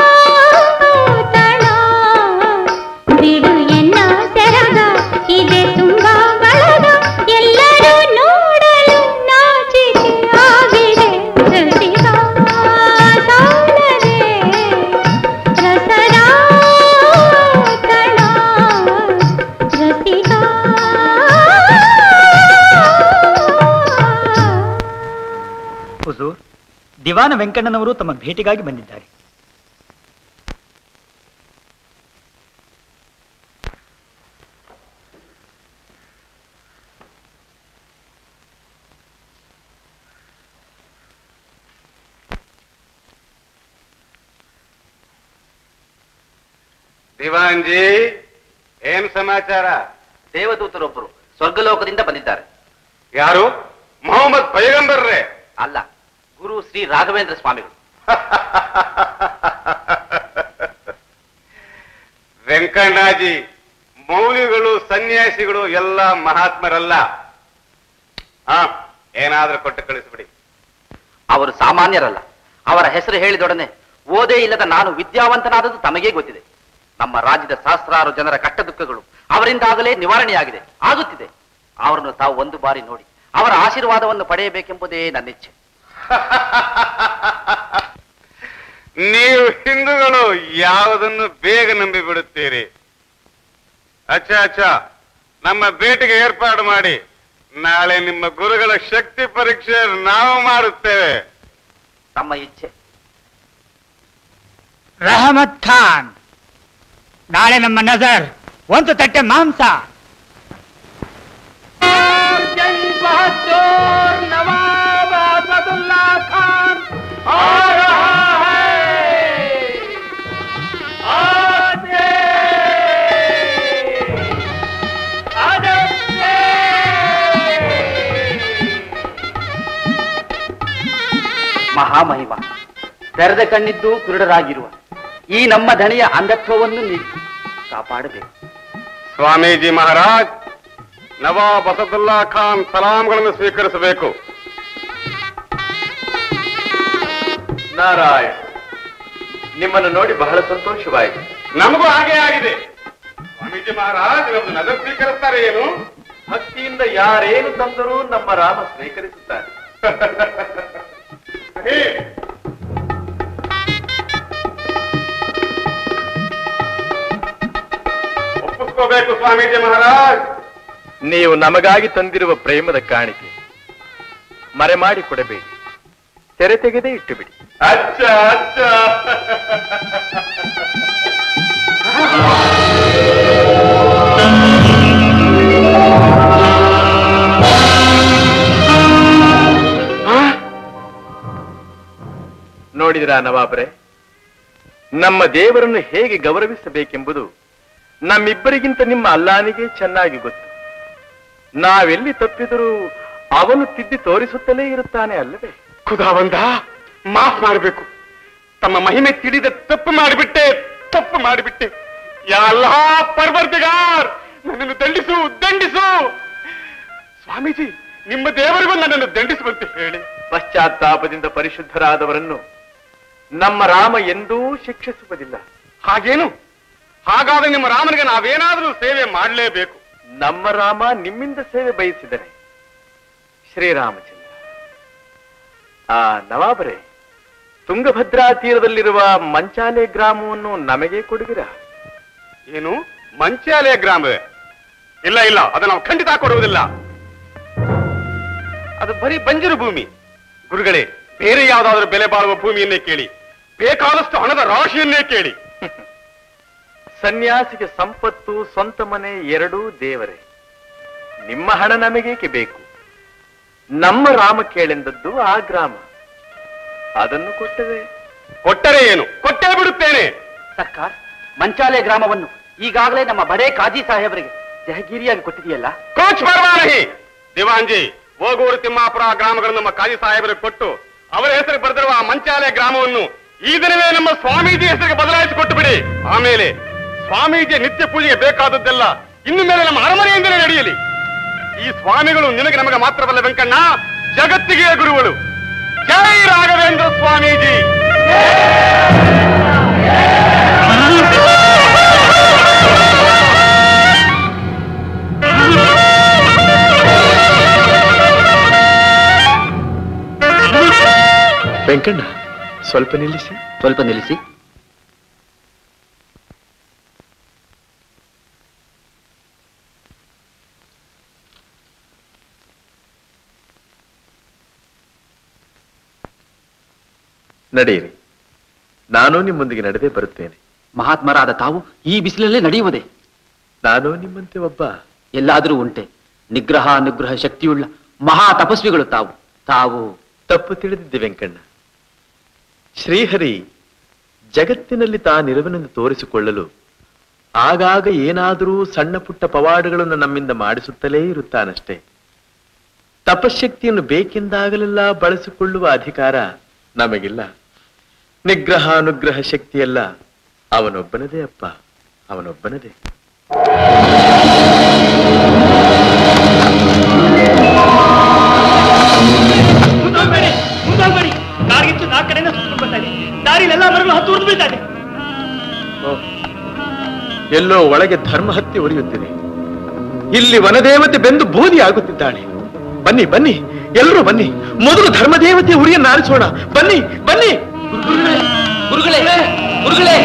ತಣ ಬಿಡು ಎನ್ನ ಸೆರಗ ಇದೆ ತುಂಬ ಬಳಗ ಎಲ್ಲರೂ ನೋಡಲು ನಾಚಿಕೆ ಆಗಿದೆ ರಸಿಕ ಸಾಲದೆ ರಸದ ತಣ ರಸಿಕ ಹುಜೂರ್ ದಿವಾನ ವೆಂಕಣ್ಣನವರು ತಮ್ಮ ಭೇಟಿಗಾಗಿ ಬಂದಿದ್ದಾರೆ ದಿವಾನ್ಜಿ ಏನ್ ಸಮಾಚಾರ ದೇವದೂತರೊಬ್ಬರು ಸ್ವರ್ಗಲೋಕದಿಂದ ಬಂದಿದ್ದಾರೆ ಯಾರು ಮೊಹಮ್ಮದ್ ಪೈಗಂಬರ್ರೆ ಅಲ್ಲ ಗುರು ಶ್ರೀ ರಾಘವೇಂದ್ರ ಸ್ವಾಮಿಗಳು ವೆಂಕಣ್ಣಾಜಿ ಮೌಲ್ಯಗಳು ಸನ್ಯಾಸಿಗಳು ಎಲ್ಲ ಮಹಾತ್ಮರಲ್ಲ ಹಾ ಏನಾದ್ರೂ ಕೊಟ್ಟು ಕಳಿಸ್ಬಿಡಿ ಅವರು ಸಾಮಾನ್ಯರಲ್ಲ ಅವರ ಹೆಸರು ಹೇಳಿದೊಡನೆ ಓದೇ ಇಲ್ಲದ ನಾನು ವಿದ್ಯಾವಂತನಾದದ್ದು ತಮಗೇ ಗೊತ್ತಿದೆ ನಮ್ಮ ರಾಜ್ಯದ ಸಹಸ್ರಾರು ಜನರ ಕಷ್ಟ ದುಃಖಗಳು ಅವರಿಂದಾಗಲೇ ನಿವಾರಣೆಯಾಗಿದೆ ಆಗುತ್ತಿದೆ ಅವರನ್ನು ತಾವು ಒಂದು ಬಾರಿ ನೋಡಿ ಅವರ ಆಶೀರ್ವಾದವನ್ನು ಪಡೆಯಬೇಕೆಂಬುದೇ ನನ್ನ ಇಚ್ಛೆ ನೀವು ಹಿಂದೂಗಳು ಯಾವುದನ್ನು ಬೇಗ ನಂಬಿ ಬಿಡುತ್ತೀರಿ ಅಚ್ಚ ಅಚ್ಚ ನಮ್ಮ ಭೇಟಿಗೆ ಏರ್ಪಾಡು ಮಾಡಿ ನಾಳೆ ನಿಮ್ಮ ಗುರುಗಳ ಶಕ್ತಿ ಪರೀಕ್ಷೆ ನಾವು ಮಾಡುತ್ತೇವೆ ತಮ್ಮ ಇಚ್ಛೆ ರಹಮತ್ ಖಾನ್ ನಾಳೆ ನಮ್ಮ ನಜರ್ ಒಂದು ತಟ್ಟೆ ಮಾಂಸ बहादुर नवाब असदुल्ला खान आ रहा है आजे ಮಹಾಮಹಿಮ ತೆರೆದ ಕಣ್ಣಿದ್ದು ಕುರುಡರಾಗಿರುವ ಈ ನಮ್ಮ ಧಣಿಯ ಅಂಧತ್ವವನ್ನು ನೀಡಿ ಕಾಪಾಡಬೇಕು ಸ್ವಾಮೀಜಿ ಮಹಾರಾಜ್ ನವಾಬ್ ಅಸದುಲ್ಲಾ ಖಾನ್ ಸಲಾಂಗಳನ್ನು ಸ್ವೀಕರಿಸಬೇಕು ನಾರಾಯಣ ನಿಮ್ಮನ್ನು ನೋಡಿ ಬಹಳ ಸಂತೋಷವಾಯಿತು ನಮಗೂ ಹಾಗೆ ಆಗಿದೆ ಸ್ವಾಮೀಜಿ ಮಹಾರಾಜ್ ನಮ್ದು ನಗರ ಸ್ವೀಕರಿಸ್ತಾರೆ ಏನು ಭಕ್ತಿಯಿಂದ ಯಾರೇನು ತಂದರೂ ನಮ್ಮ ರಾಮ ಸ್ವೀಕರಿಸುತ್ತಾರೆ ಹೇ, ಒಪ್ಪಿಸ್ಕೋಬೇಕು ಸ್ವಾಮೀಜಿ ಮಹಾರಾಜ್ ನೀವು ನಮಗಾಗಿ ತಂದಿರುವ ಪ್ರೇಮದ ಕಾಣಿಕೆ ಮರೆಮಾಡಿ ಕೊಡಬೇಡಿ ತೆರೆ ತೆಗೆದೇ ಇಟ್ಟು ಬಿಡಿ ಅಚ್ಚ ಅಚ್ಚ ನೋಡಿದಿರಾ ನವಾಬ್ರೆ ನಮ್ಮ ದೇವರನ್ನು ಹೇಗೆ ಗೌರವಿಸಬೇಕೆಂಬುದು ನಮ್ಮಿಬ್ಬರಿಗಿಂತ ನಿಮ್ಮ ಅಲ್ಲಾನಿಗೆ ಚೆನ್ನಾಗಿ ಗೊತ್ತು ನಾವೆಲ್ಲಿ ತಪ್ಪಿದರೂ ಅವನು ತಿದ್ದಿ ತೋರಿಸುತ್ತಲೇ ಇರುತ್ತಾನೆ ಅಲ್ಲವೇ ಖುದಾವಂದ ಮಾಫ್ ಮಾಡಬೇಕು ತಮ್ಮ ಮಹಿಮೆ ತಿಳಿದ ತಪ್ಪು ಮಾಡಿಬಿಟ್ಟೆ ತಪ್ಪು ಮಾಡಿಬಿಟ್ಟೆ ಯಾ ಅಲ್ಲಾ ಪರ್ವರ್ತಿಗಾರ್ ನನ್ನನ್ನು ದಂಡಿಸು ದಂಡಿಸು ಸ್ವಾಮೀಜಿ ನಿಮ್ಮ ದೇವರಿಗೂ ನನ್ನನ್ನು ದಂಡಿಸುವಂತೆ ಹೇಳಿ ಪಶ್ಚಾತ್ತಾಪದಿಂದ ಪರಿಶುದ್ಧರಾದವರನ್ನು ನಮ್ಮ ರಾಮ ಎಂದೂ ಶಿಕ್ಷಿಸುವುದಿಲ್ಲ ಹಾಗೇನು ಹಾಗಾದ್ರೆ ನಿಮ್ಮ ರಾಮನಿಗೆ ನಾವೇನಾದ್ರೂ ಸೇವೆ ಮಾಡಲೇಬೇಕು ನಮ್ಮ ರಾಮ ನಿಮ್ಮಿಂದ ಸೇವೆ ಬಯಸಿದರೆ ಶ್ರೀರಾಮಚಂದ್ರ ಆ ನವಾಬರೇ ತುಂಗಭದ್ರಾ ತೀರದಲ್ಲಿರುವ ಮಂಚಾಲೆ ಗ್ರಾಮವನ್ನು ನಮಗೆ ಕೊಡುವಿರಾ ಏನು ಮಂಚಾಲಯ ಗ್ರಾಮವೇ ಇಲ್ಲ ಇಲ್ಲ ಅದು ನಾವು ಖಂಡಿತ ಕೊಡುವುದಿಲ್ಲ ಅದು ಬರೀ ಬಂಜರು ಭೂಮಿ ಗುರುಗಳೇ ಬೇರೆ ಯಾವುದಾದ್ರೂ ಬೆಲೆ ಬಾಳುವ ಭೂಮಿಯನ್ನೇ ಕೇಳಿ ಬೇಕಾದಷ್ಟು ಹಣದ ರಾಶಿಯನ್ನೇ ಕೇಳಿ ಸನ್ಯಾಸಿಗೆ ಸಂಪತ್ತು ಸ್ವಂತ ಮನೆ ಎರಡೂ ದೇವರೇ ನಿಮ್ಮ ಹಣ ನಮಗೇಕೆ ಬೇಕು ನಮ್ಮ ರಾಮ ಕೇಳೆಂದದ್ದು ಆ ಗ್ರಾಮ ಅದನ್ನು ಕೊಟ್ಟರೆ ಕೊಟ್ಟರೆ ಏನು ಕೊಟ್ಟೇ ಬಿಡುತ್ತೇನೆ ಸರ್ಕಾರ ಮಂಚಾಲೆ ಗ್ರಾಮವನ್ನು ಈಗಾಗಲೇ ನಮ್ಮ ಬಡೇ ಕಾಜಿ ಸಾಹೇಬರಿಗೆ ಜಹಗೀರಿಯಾಗಿ ಕೊಟ್ಟಿದೆಯಲ್ಲ ಕೋಚ್ ಪರವಾನಹಿ ದಿವಾಂಜಿ ಓಗೂರು ತಿಮ್ಮಾಪುರ ಗ್ರಾಮಗಳನ್ನು ನಮ್ಮ ಕಾಜಿ ಸಾಹೇಬರಿಗೆ ಕೊಟ್ಟು ಅವರ ಹೆಸರು ಬರೆದಿರುವ ಆ ಮಂಚಾಲಯ ಗ್ರಾಮವನ್ನು ಈ ದಿನವೇ ನಮ್ಮ ಸ್ವಾಮೀಜಿ ಹೆಸರಿಗೆ ಬದಲಾಯಿಸಿ ಕೊಟ್ಟು ಬಿಡಿ ಆಮೇಲೆ ಸ್ವಾಮೀಜಿಯ ನಿತ್ಯ ಪೂಜೆಗೆ ಬೇಕಾದದ್ದೆಲ್ಲ ಇನ್ನು ಮೇಲೆ ನಮ್ಮ ಅರಮನೆಯಿಂದಲೇ ನಡೆಯಲಿ ಈ ಸ್ವಾಮಿಗಳು ನಿನಗೆ ನಮಗೆ ಮಾತ್ರವಲ್ಲ ವೆಂಕಣ್ಣ ಜಗತ್ತಿಗೆ ಗುರುಗಳು ಜೈ ರಾಘವೇಂದ್ರ ಸ್ವಾಮೀಜಿ ವೆಂಕಣ್ಣ ಸ್ವಲ್ಪ ನಿಲ್ಲಿಸಿ ಸ್ವಲ್ಪ ನಿಲ್ಲಿಸಿ ನಡೆಯಿರಿ ನಾನು ನಿಮ್ಮೊಂದಿಗೆ ನಡೆದೇ ಬರುತ್ತೇನೆ ಮಹಾತ್ಮರಾದ ತಾವು ಈ ಬಿಸಿಲಲ್ಲೇ ನಡೆಯುವುದೇ ನಾನು ನಿಮ್ಮಂತೆ ಒಬ್ಬ ಎಲ್ಲಾದರೂ ಉಂಟೆ ನಿಗ್ರಹ ನಿಗ್ರಹ ಶಕ್ತಿಯುಳ್ಳ ಮಹಾ ತಪಸ್ವಿಗಳು ತಾವು ತಾವು ತಪ್ಪು ತಿಳಿದಿದ್ದೆ ವೆಂಕಣ್ಣ ಶ್ರೀಹರಿ ಜಗತ್ತಿನಲ್ಲಿ ತಾನಿರುವನೆಂದು ತೋರಿಸಿಕೊಳ್ಳಲು ಆಗಾಗ ಏನಾದರೂ ಸಣ್ಣ ಪುಟ್ಟ ಪವಾಡಗಳನ್ನು ನಮ್ಮಿಂದ ಮಾಡಿಸುತ್ತಲೇ ಇರುತ್ತಾನಷ್ಟೇ ತಪಶಕ್ತಿಯನ್ನು ಬೇಕೆಂದಾಗಲೆಲ್ಲ ಬಳಸಿಕೊಳ್ಳುವ ಅಧಿಕಾರ ನಮಗಿಲ್ಲ ನಿಗ್ರಹ ಅನುಗ್ರಹ ಶಕ್ತಿಯೆಲ್ಲ ಅವನೊಬ್ಬನದೇ ಅಪ್ಪ ಅವನೊಬ್ಬನದೇ ಮುಂದೋಗ್ಬೇಡಿ ಮುಂದೋಗ್ಬೇಡಿ ದಾರಿಗಿಂತ ನಾಲ್ಕು ಕಡೆಯಿಂದ ಸುತ್ತಕೊಂಡು ಬರ್ತಾ ಇದೆ ದಾರಿಲೆಲ್ಲ ಮರಗಳು ಹತ್ತು ಉರಿದು ಬೀಳ್ತಾ ಇದೆ ಎಲ್ಲೋ ಒಳಗೆ ಧರ್ಮ ಹತ್ಯೆ ಉರಿಯುತ್ತಿದೆ ಇಲ್ಲಿ ವನದೇವತೆ ಬೆಂದು ಬೂದಿ ಆಗುತ್ತಿದ್ದಾಳೆ ಬನ್ನಿ ಬನ್ನಿ ಎಲ್ಲರೂ ಬನ್ನಿ ಮೊದಲು ಧರ್ಮದೇವತೆ ಉರಿಯನ್ನು ಆರಿಸೋಣ ಬನ್ನಿ ಬನ್ನಿ ಗುರುಗಳೇ ಗುರುಗಳೇ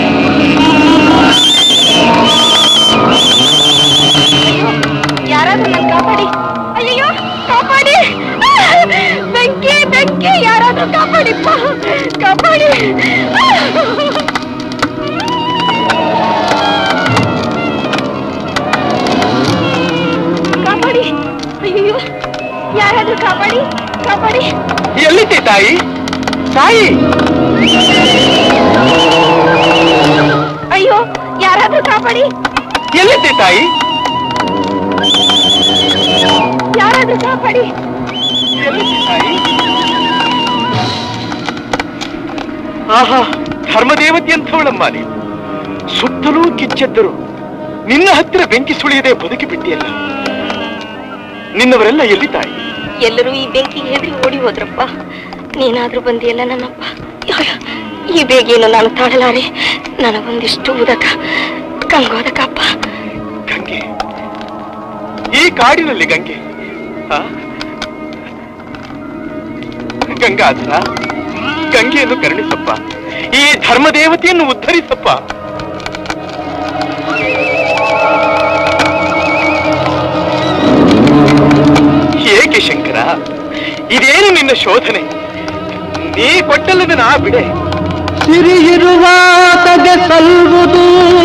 ಯಾರಾದ್ರೂ ನನ್ ಕಾಪಾಡಿ ಅಯ್ಯೋ ಕಾಪಾಡಿ ಬೆಂಕಿ ಬೆಂಕಿ ಯಾರಾದ್ರೂ ಕಾಪಾಡಿಪ್ಪ ಕಾಪಾಡಿ ಕಾಪಾಡಿ ಅಯ್ಯೋ ಯಾರಾದ್ರೂ ಕಾಪಾಡಿ ಕಾಪಾಡಿ ಎಲ್ಲಿದ್ದೆ ತಾಯಿ ತಾಯಿ ಅಯ್ಯೋ ಯಾರಾದ್ರೂ ಕಾಪಾಡಿ ಎಲ್ಲಿದ್ದೆ ತಾಯಿ ಯಾರಾದ್ರೂ ಕಾಪಾಡಿ ಆಹಾ ಧರ್ಮದೇವತೆ ಅಂಥವಳಮ್ಮ ನೀನು ಸುತ್ತಲೂ ಕಿಚ್ಚೆದ್ದರು ನಿನ್ನ ಹತ್ತಿರ ಬೆಂಕಿ ಸುಳಿಯದೆ ಬದುಕಿ ಬಿಟ್ಟಿಯಲ್ಲ ನಿನ್ನವರೆಲ್ಲ ಎಲ್ಲಿ ತಾಯಿ ಎಲ್ಲರೂ ಈ ಬೆಂಕಿಗೆ ಹೆದರಿ ಓಡಿ ಹೋದ್ರಪ್ಪ ನೀನಾದ್ರೂ ಬಂದಿಯಲ್ಲ ನನ್ನಪ್ಪ ಅಯ್ಯೋ, ಈ ಬೇಗೇನು ನಾನು ತಾಳಲಾರೆ ನನಗೊಂದಿಷ್ಟು ಉದಕ ಕಂಗೋದಕಪ್ಪ ಗಂಗೆ ಈ ಕಾಡಿನಲ್ಲಿ ಗಂಗೆ ಆ? ಗಂಗಾಧರ ಗಂಗೆಯನ್ನು ಕರುಣಿಸಪ್ಪ ಈ ಧರ್ಮದೇವತೆಯನ್ನು ಉದ್ಧರಿಸಪ್ಪ ಹೇಗೆ ಶಂಕರ ಇದೇನು ನಿನ್ನ ಶೋಧನೆ ನೀ ಕೊಟ್ಟಲ್ಲದ ನಾ ಬಿಡೆ ಸಿರಿಯಿರುವಾತಗೆ ಸಲ್ವುದು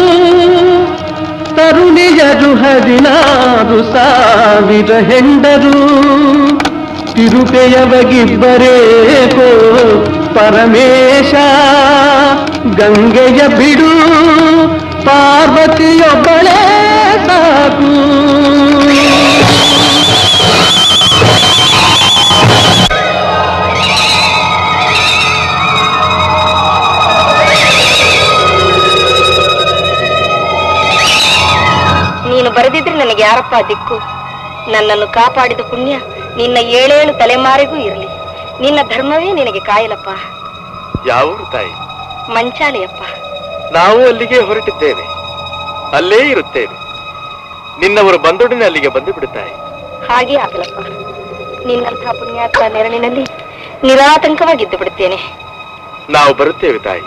ತರುಣಿಯರು ಹದಿನಾರು ಸಾವಿರ ಹೆಂಡರು ತಿರುಪೆಯವಗಿಬ್ಬರೇಕೋ ಪರಮೇಶ ಗಂಗೆಯ ಬಿಡು ಪಾರ್ವತಿಯೊಬ್ಬಳೇ ಸಾಕು ನೀನು ಬರೆದಿದ್ರೆ ನನಗೆ ಯಾರಪ್ಪ ದಿಕ್ಕು ನನ್ನನ್ನು ಕಾಪಾಡಿದ ಪುಣ್ಯ ನಿನ್ನ ಏಳೇಳು ತಲೆಮಾರಿಗೂ ಇರಲಿ ನಿನ್ನ ಧರ್ಮವೇ ನಿನಗೆ ಕಾಯಲಪ್ಪ ಯಾವೂರು ತಾಯಿ ಮಂಚಾಲೆಯಪ್ಪ ನಾವು ಅಲ್ಲಿಗೆ ಹೊರಟಿದ್ದೇವೆ ಅಲ್ಲೇ ಇರುತ್ತೇವೆ ನಿನ್ನವರು ಬಂದೊಡನೆ ಅಲ್ಲಿಗೆ ಬಂದು ಬಿಡುತ್ತಾರೆ ಹಾಗೆ ಆಗಲಪ್ಪ ನಿನ್ನಂಥ ಪುಣ್ಯಾತ್ಮ ನೆರಳಿನಲ್ಲಿ ನಿರಾತಂಕವಾಗಿದ್ದು ಬಿಡುತ್ತೇನೆ ನಾವು ಬರುತ್ತೇವೆ ತಾಯಿ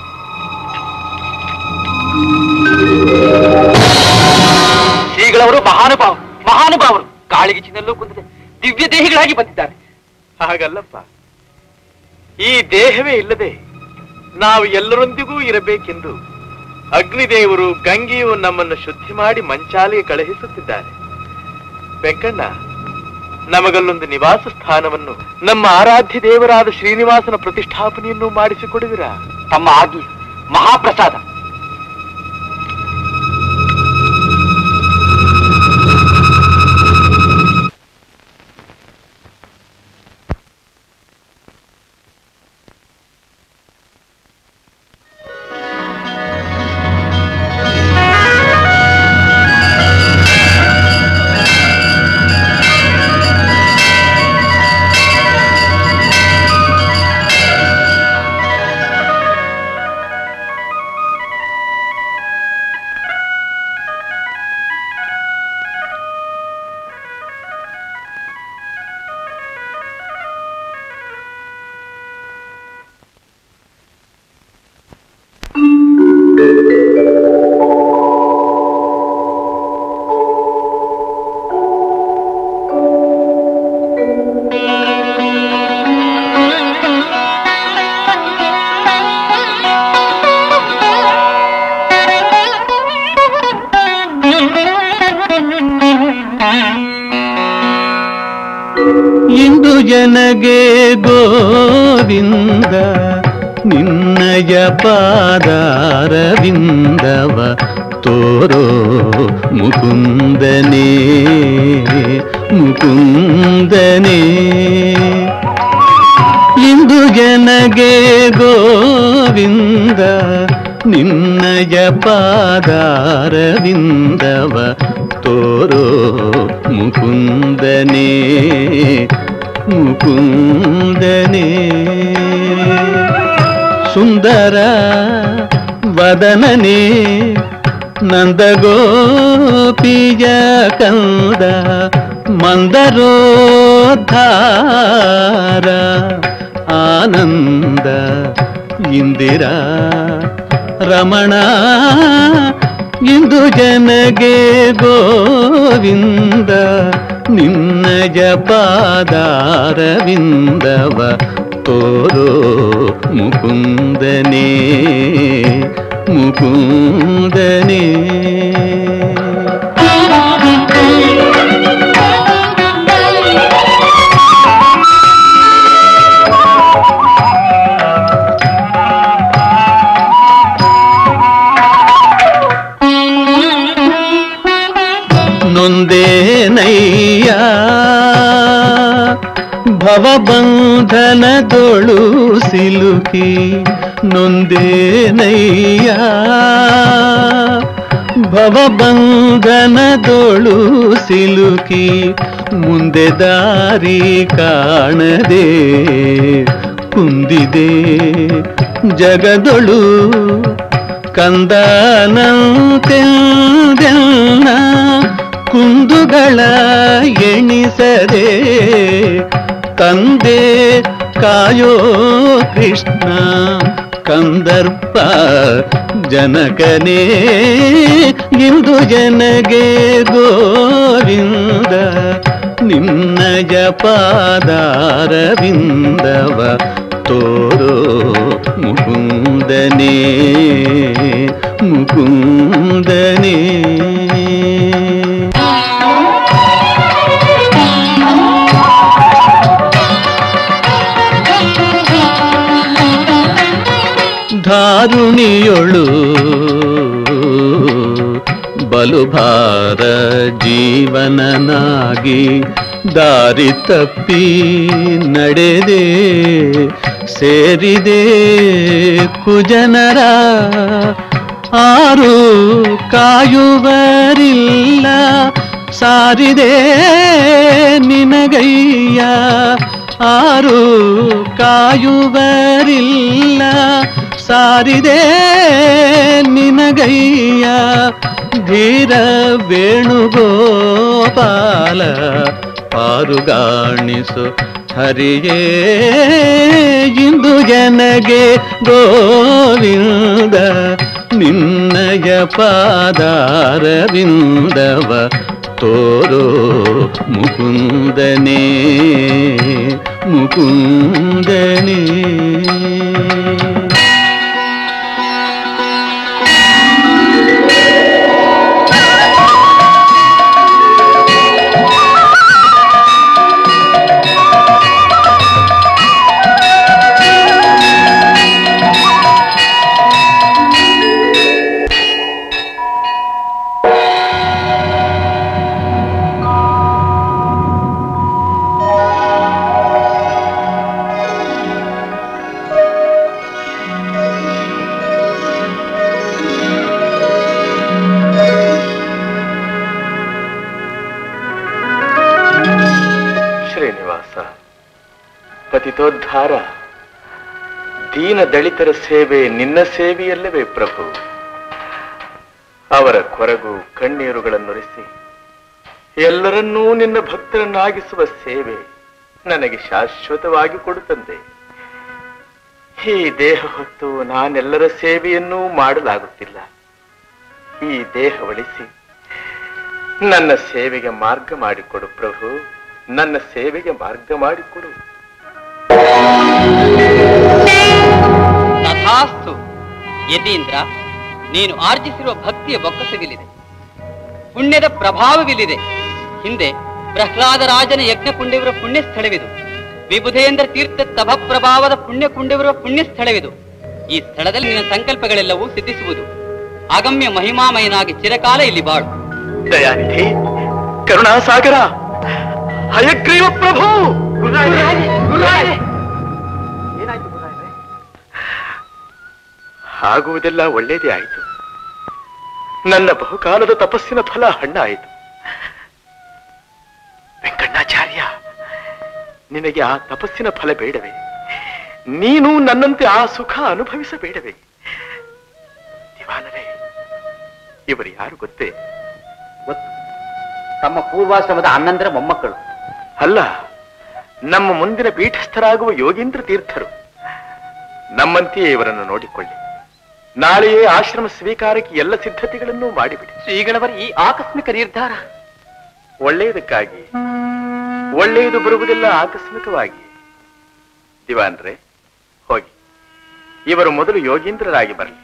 ಶ್ರೀಗಳವರು ಮಹಾನುಭಾವ ಮಹಾನುಭಾವರು ಕಾಳಿಗೆ ಚಿನ್ನಲ್ಲೂ ಕುಂದಿದೆ ದಿವ್ಯ ದೇಹಿಗಳಾಗಿ ಬಂದಿದ್ದಾರೆ ಹಾಗಲ್ಲಪ್ಪ ಈ ದೇಹವೇ ಇಲ್ಲದೆ ನಾವು ಎಲ್ಲರೊಂದಿಗೂ ಇರಬೇಕೆಂದು ಅಗ್ನಿದೇವರು ಗಂಗೆಯು ನಮ್ಮನ್ನು ಶುದ್ಧಿ ಮಾಡಿ ಮಂಚಾಲಿಗೆ ಕಳುಹಿಸುತ್ತಿದ್ದಾರೆ ವೆಂಕಣ್ಣ ನಮಗಲ್ಲೊಂದು ನಿವಾಸ ಸ್ಥಾನವನ್ನು ನಮ್ಮ ಆರಾಧ್ಯ ದೇವರಾದ ಶ್ರೀನಿವಾಸನ ಪ್ರತಿಷ್ಠಾಪನೆಯನ್ನು ಮಾಡಿಸಿಕೊಡುವಿರಾ ತಮ್ಮ ಆಜ್ಞೆ ಮಹಾಪ್ರಸಾದ ಇಂದು ಜನಗೆ ಗೋವಿಂದ ನಿನ್ನಯ ಪಾದಾರವಿಂದವ ತೋರೋ ಮುಕುಂದನೇ ಮುಕುಂದನೇ ಇಂದು ಜನಗೆ ಗೋವಿಂದ ನಿನ್ನಯ ಪಾದಾರವಿಂದವ ತೋರೋ ಮುಕುಂದನೇ ಮುಕುಂದನೇ ಸುಂದರ ವದನನೇ ನಂದಗೋಪಿಯ ಕಂದ ಮಂದರೋದ್ಧಾರ ಆನಂದ ಇಂದಿರಾ ರಮಣ ಇಂದು ಜನಗೆ ಗೋವಿಂದ ನಿನ್ನ ಜಪಾದಾರವಿಂದವ ತೋರೋ ಮುಕುಂದನೇ ಮುಕುಂದನೇ ನೊಂದೇನಯ್ಯ ಭವಬಂಧನದೊಳು ಸಿಲುಕಿ ನೊಂದೇನಯ್ಯ ಭವಬಂಧನದೊಳು ಸಿಲುಕಿ ಮುಂದೆ ದಾರಿ ಕಾಣದೆ ಕುಂದಿದೆ ಜಗದೊಳು ಕಂದನಂತೆಂದೆಲ್ಲ ಕುಂದುಗಳ ಎಣಿಸದೆ ತಂದೆ ಕಾಯೋ ಕೃಷ್ಣ ಕಂದರ್ಪ ಜನಕನೇ ಇಂದು ಜನಗೆ ಗೋವಿಂದ ನಿನ್ನ ಜಪಾದಾರವಿಂದವ ತೋರೋ ಮುಕುಂದನೇ ಮುಕುಂದನೇ ಧಾರುಣಿಯೊಳು ಬಲುಭಾರ ಜೀವನನಾಗಿ ದಾರಿ ತಪ್ಪಿ ನಡೆದೆ ಸೇರಿದೆ ಕುಜನರ ಆರು ಕಾಯುವರಿಲ್ಲ ಸಾರಿದೆ ನಿನಗಯ್ಯ ಆರು ಕಾಯುವರಿಲ್ಲ ಸಾರಿದೆ ನಿನಗಯ್ಯ ಧೀರ ವೇಣುಗೋಪಾಲ ಪಾರುಗಾಣಿಸು ಹರಿಯೇ ಇಂದು ಜನಗೆ ಗೋವಿಂದ ನಿನ್ನಯ ಪಾದಾರವಿಂದವ ತೋರೋ ಮುಕುಂದನೇ ಮುಕುಂದನೇ ಶ್ರೀನಿವಾಸ ಪತಿತೋದ್ಧಾರ ದೀನ ದಳಿತರ ಸೇವೆ ನಿನ್ನ ಸೇವೆಯಲ್ಲವೇ ಪ್ರಭು ಅವರ ಕೊರಗು ಕಣ್ಣೀರುಗಳನ್ನುರಿಸಿ ಎಲ್ಲರನ್ನೂ ನಿನ್ನ ಭಕ್ತರನ್ನಾಗಿಸುವ ಸೇವೆ ನನಗೆ ಶಾಶ್ವತವಾಗಿ ಕೊಡುತ್ತಂದೆ ಈ ದೇಹ ಹೊತ್ತು ನಾನೆಲ್ಲರ ಸೇವೆಯನ್ನೂ ಮಾಡಲಾಗುತ್ತಿಲ್ಲ ಈ ದೇಹ ಒಳಿಸಿ ನನ್ನ ಸೇವೆಗೆ ಮಾರ್ಗ ಮಾಡಿಕೊಡು ಪ್ರಭು ನನ್ನ ಸೇವೆಗೆ ಮಾರ್ಗ ಮಾಡಿಕೊಡು ತಥಾಸ್ತು ಯತೀಂದ್ರ ನೀನು ಆರ್ಜಿಸಿರುವ ಭಕ್ತಿಯ ಬೊಕ್ಕಸವಿಲ್ಲಿದೆ ಪುಣ್ಯದ ಪ್ರಭಾವವಿಲ್ಲಿದೆ ಹಿಂದೆ ಪ್ರಹ್ಲಾದರಾಜನ ಯಜ್ಞ ಕುಂಡಿರುವ ಪುಣ್ಯ ಸ್ಥಳವಿದು ವಿಬುಧೇಂದ್ರ ತೀರ್ಥ ತಭ ಪ್ರಭಾವದ ಪುಣ್ಯ ಕುಂಡಿರುವ ಪುಣ್ಯ ಸ್ಥಳವಿದು ಈ ಸ್ಥಳದಲ್ಲಿ ನಿನ್ನ ಸಂಕಲ್ಪಗಳೆಲ್ಲವೂ ಸಿದ್ಧಿಸುವುದು ಅಗಮ್ಯ ಮಹಿಮಾಮಯನಾಗಿ ಚಿರಕಾಲ ಇಲ್ಲಿ ಬಾಳು ದಯಾನಿಧಿ ಕರುಣಾಸಾಗರ ಹಯಗ್ರೀವ ಪ್ರಭು ಆಗುವುದೆಲ್ಲ ಒಳ್ಳೇದೇ ಆಯಿತು ನನ್ನ ಬಹುಕಾಲದ ತಪಸ್ಸಿನ ಫಲ ಹಣ್ಣಾಯಿತು ವೆಂಕಣ್ಣಾಚಾರ್ಯ ನಿನಗೆ ಆ ತಪಸ್ಸಿನ ಫಲ ಬೇಡವೇ ನೀನು ನನ್ನಂತೆ ಆ ಸುಖ ಅನುಭವಿಸಬೇಡವೇ ದಿವಾನರೇ ಇವರು ಯಾರು ಗೊತ್ತೇ ಗೊತ್ತು ತಮ್ಮ ಪೂರ್ವಾಶ್ರಮದ ಹನ್ನೊಂದರ ಮೊಮ್ಮಕ್ಕಳು ಅಲ್ಲ ನಮ್ಮ ಮುಂದಿನ ಪೀಠಸ್ಥರಾಗುವ ಯೋಗೀಂದ್ರ ತೀರ್ಥರು ನಮ್ಮಂತೆಯೇ ಇವರನ್ನು ನೋಡಿಕೊಳ್ಳಿ ನಾಳೆಯೇ ಆಶ್ರಮ ಸ್ವೀಕಾರಕ್ಕೆ ಎಲ್ಲ ಸಿದ್ಧತೆಗಳನ್ನು ಮಾಡಿಬಿಡಿ ಶ್ರೀಗಳವರ ಈ ಆಕಸ್ಮಿಕ ನಿರ್ಧಾರ ಒಳ್ಳೆಯದಕ್ಕಾಗಿ ಒಳ್ಳೆಯದು ಬರುವುದೆಲ್ಲ ಆಕಸ್ಮಿಕವಾಗಿ ದಿವಾನ್ರೆ ಹೋಗಿ ಇವರು ಮೊದಲು ಯೋಗೀಂದ್ರರಾಗಿ ಬರಲಿ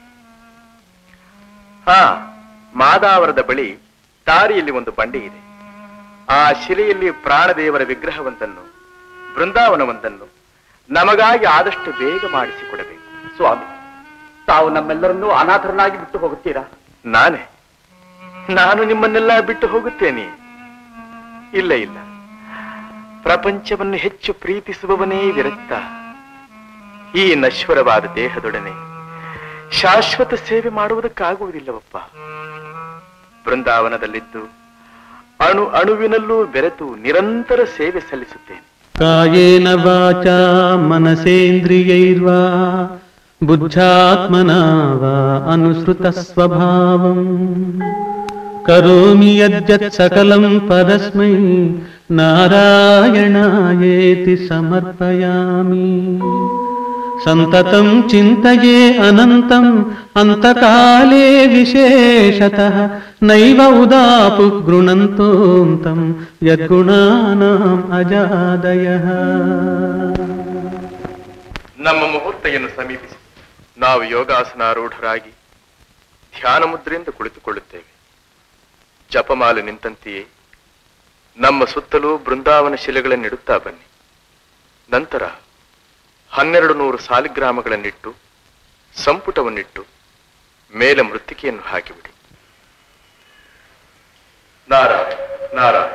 ಹಾ ಮಾದಾವರದ ಬಳಿ ದಾರಿಯಲ್ಲಿ ಒಂದು ಬಂಡೆ ಇದೆ ಆ ಶಿಲೆಯಲ್ಲಿ ಪ್ರಾಣದೇವರ ವಿಗ್ರಹವೊಂದನ್ನು ಬೃಂದಾವನವೊಂದನ್ನು ನಮಗಾಗಿ ಆದಷ್ಟು ಬೇಗ ಮಾಡಿಸಿಕೊಡಬೇಕು ಸ್ವಾಮಿ ತಾವು ನಮ್ಮೆಲ್ಲರನ್ನೂ ಅನಾಥರನ್ನಾಗಿ ಬಿಟ್ಟು ಹೋಗುತ್ತೀರಾ ನಾನೇ ನಾನು ನಿಮ್ಮನ್ನೆಲ್ಲ ಬಿಟ್ಟು ಹೋಗುತ್ತೇನೆ ಇಲ್ಲ ಇಲ್ಲ ಪ್ರಪಂಚವನ್ನು ಹೆಚ್ಚು ಪ್ರೀತಿಸುವವನೇ ವಿರಕ್ತ ಈ ನಶ್ವರವಾದ ದೇಹದೊಡನೆ ಶಾಶ್ವತ ಸೇವೆ ಮಾಡುವುದಕ್ಕಾಗುವುದಿಲ್ಲವಪ್ಪ ಬೃಂದಾವನದಲ್ಲಿದ್ದು ಅಣು ಅಣುವಿನಲ್ಲೂ ಬೆರೆತು ನಿರಂತರ ಸೇವೆ ಸಲ್ಲಿಸುತ್ತೇನೆ ಕಾಯೇನ ವಾಚಾ ಮನಸೇಂದ್ರಿಯೈರ್ವಾ ಬುದ್ಧಾತ್ಮನಾ ವಾ ಅನುಸೃತ ಸ್ವಭಾವಂ ಕರೋಮಿ ಯದ್ಯತ್ ಸಕಲಂ ಪರಸ್ಮೈ ನಾರಾಯಣಾಯೇತಿ ಸಮರ್ಪಯಾಮಿ ಸಂತತಂ ಚಿಂತಯೇ ಅನಂತಂ ಅಂತಕಾಲೇ ವಿಶೇಷತಃ ನೈವ ಉದಾಪು ಗೃಣಂತೋಂತಂ ಯದ್ಗುಣಾನಾಂ ಅಜಾದಯಃ ನಮ್ಮ ಮುಹೂರ್ತೆಯನ್ನು ಸಮೀಪಿಸಿ ನಾವು ಯೋಗಾಸನಾರೂಢರಾಗಿ ಧ್ಯಾನ ಮುದ್ರೆಯಿಂದ ಕುಳಿತುಕೊಳ್ಳುತ್ತೇವೆ ಜಪಮಾಲೆ ನಿಂತಂತೆಯೇ ನಮ್ಮ ಸುತ್ತಲೂ ಬೃಂದಾವನ ಶಿಲೆಗಳನ್ನಿಡುತ್ತಾ ಬನ್ನಿ ನಂತರ ಹನ್ನೆರಡು ನೂರು ಸಾಲಿಗ್ರಾಮಗಳನ್ನಿಟ್ಟು ಸಂಪುಟವನ್ನಿಟ್ಟು ಮೇಲೆ ಮೃತ್ತಿಕೆಯನ್ನು ಹಾಕಿಬಿಡಿ ನಾರಾಯಣ ನಾರಾಯಣ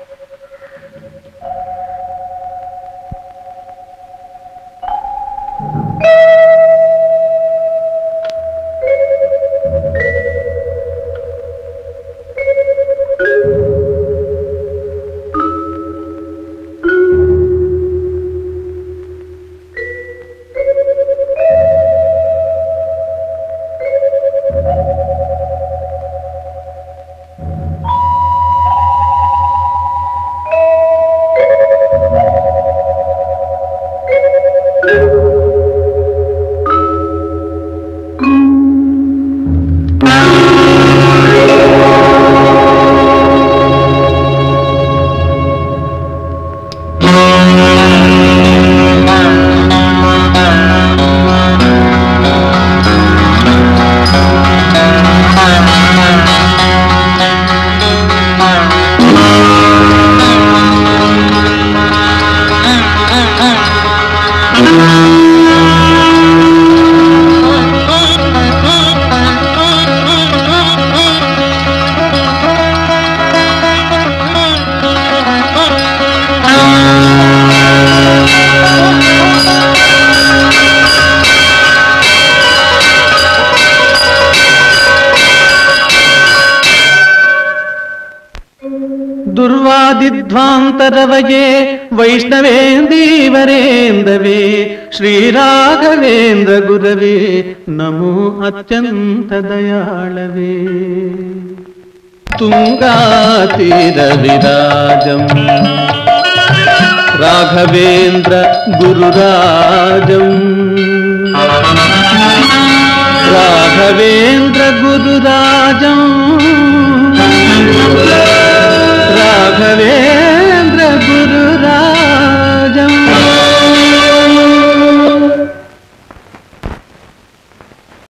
ದುರ್ವಾದಿಧ್ವಾಂತರವಯೇ ವೈಷ್ಣವೇಂದೀವರೇಂದವೇ ಶ್ರೀರಾಘವೇಂದ್ರ ಗುರವೇ ನಮೋ ಅತ್ಯಂತ ದಯಾಳವೇ ತುಂಗಾತೀರ ವಿರಾಜಂ ರಾಘವೇಂದ್ರ ಗುರುರಾಜಂ ರಾಘವೇಂದ್ರ ಗುರುರಾಜಂ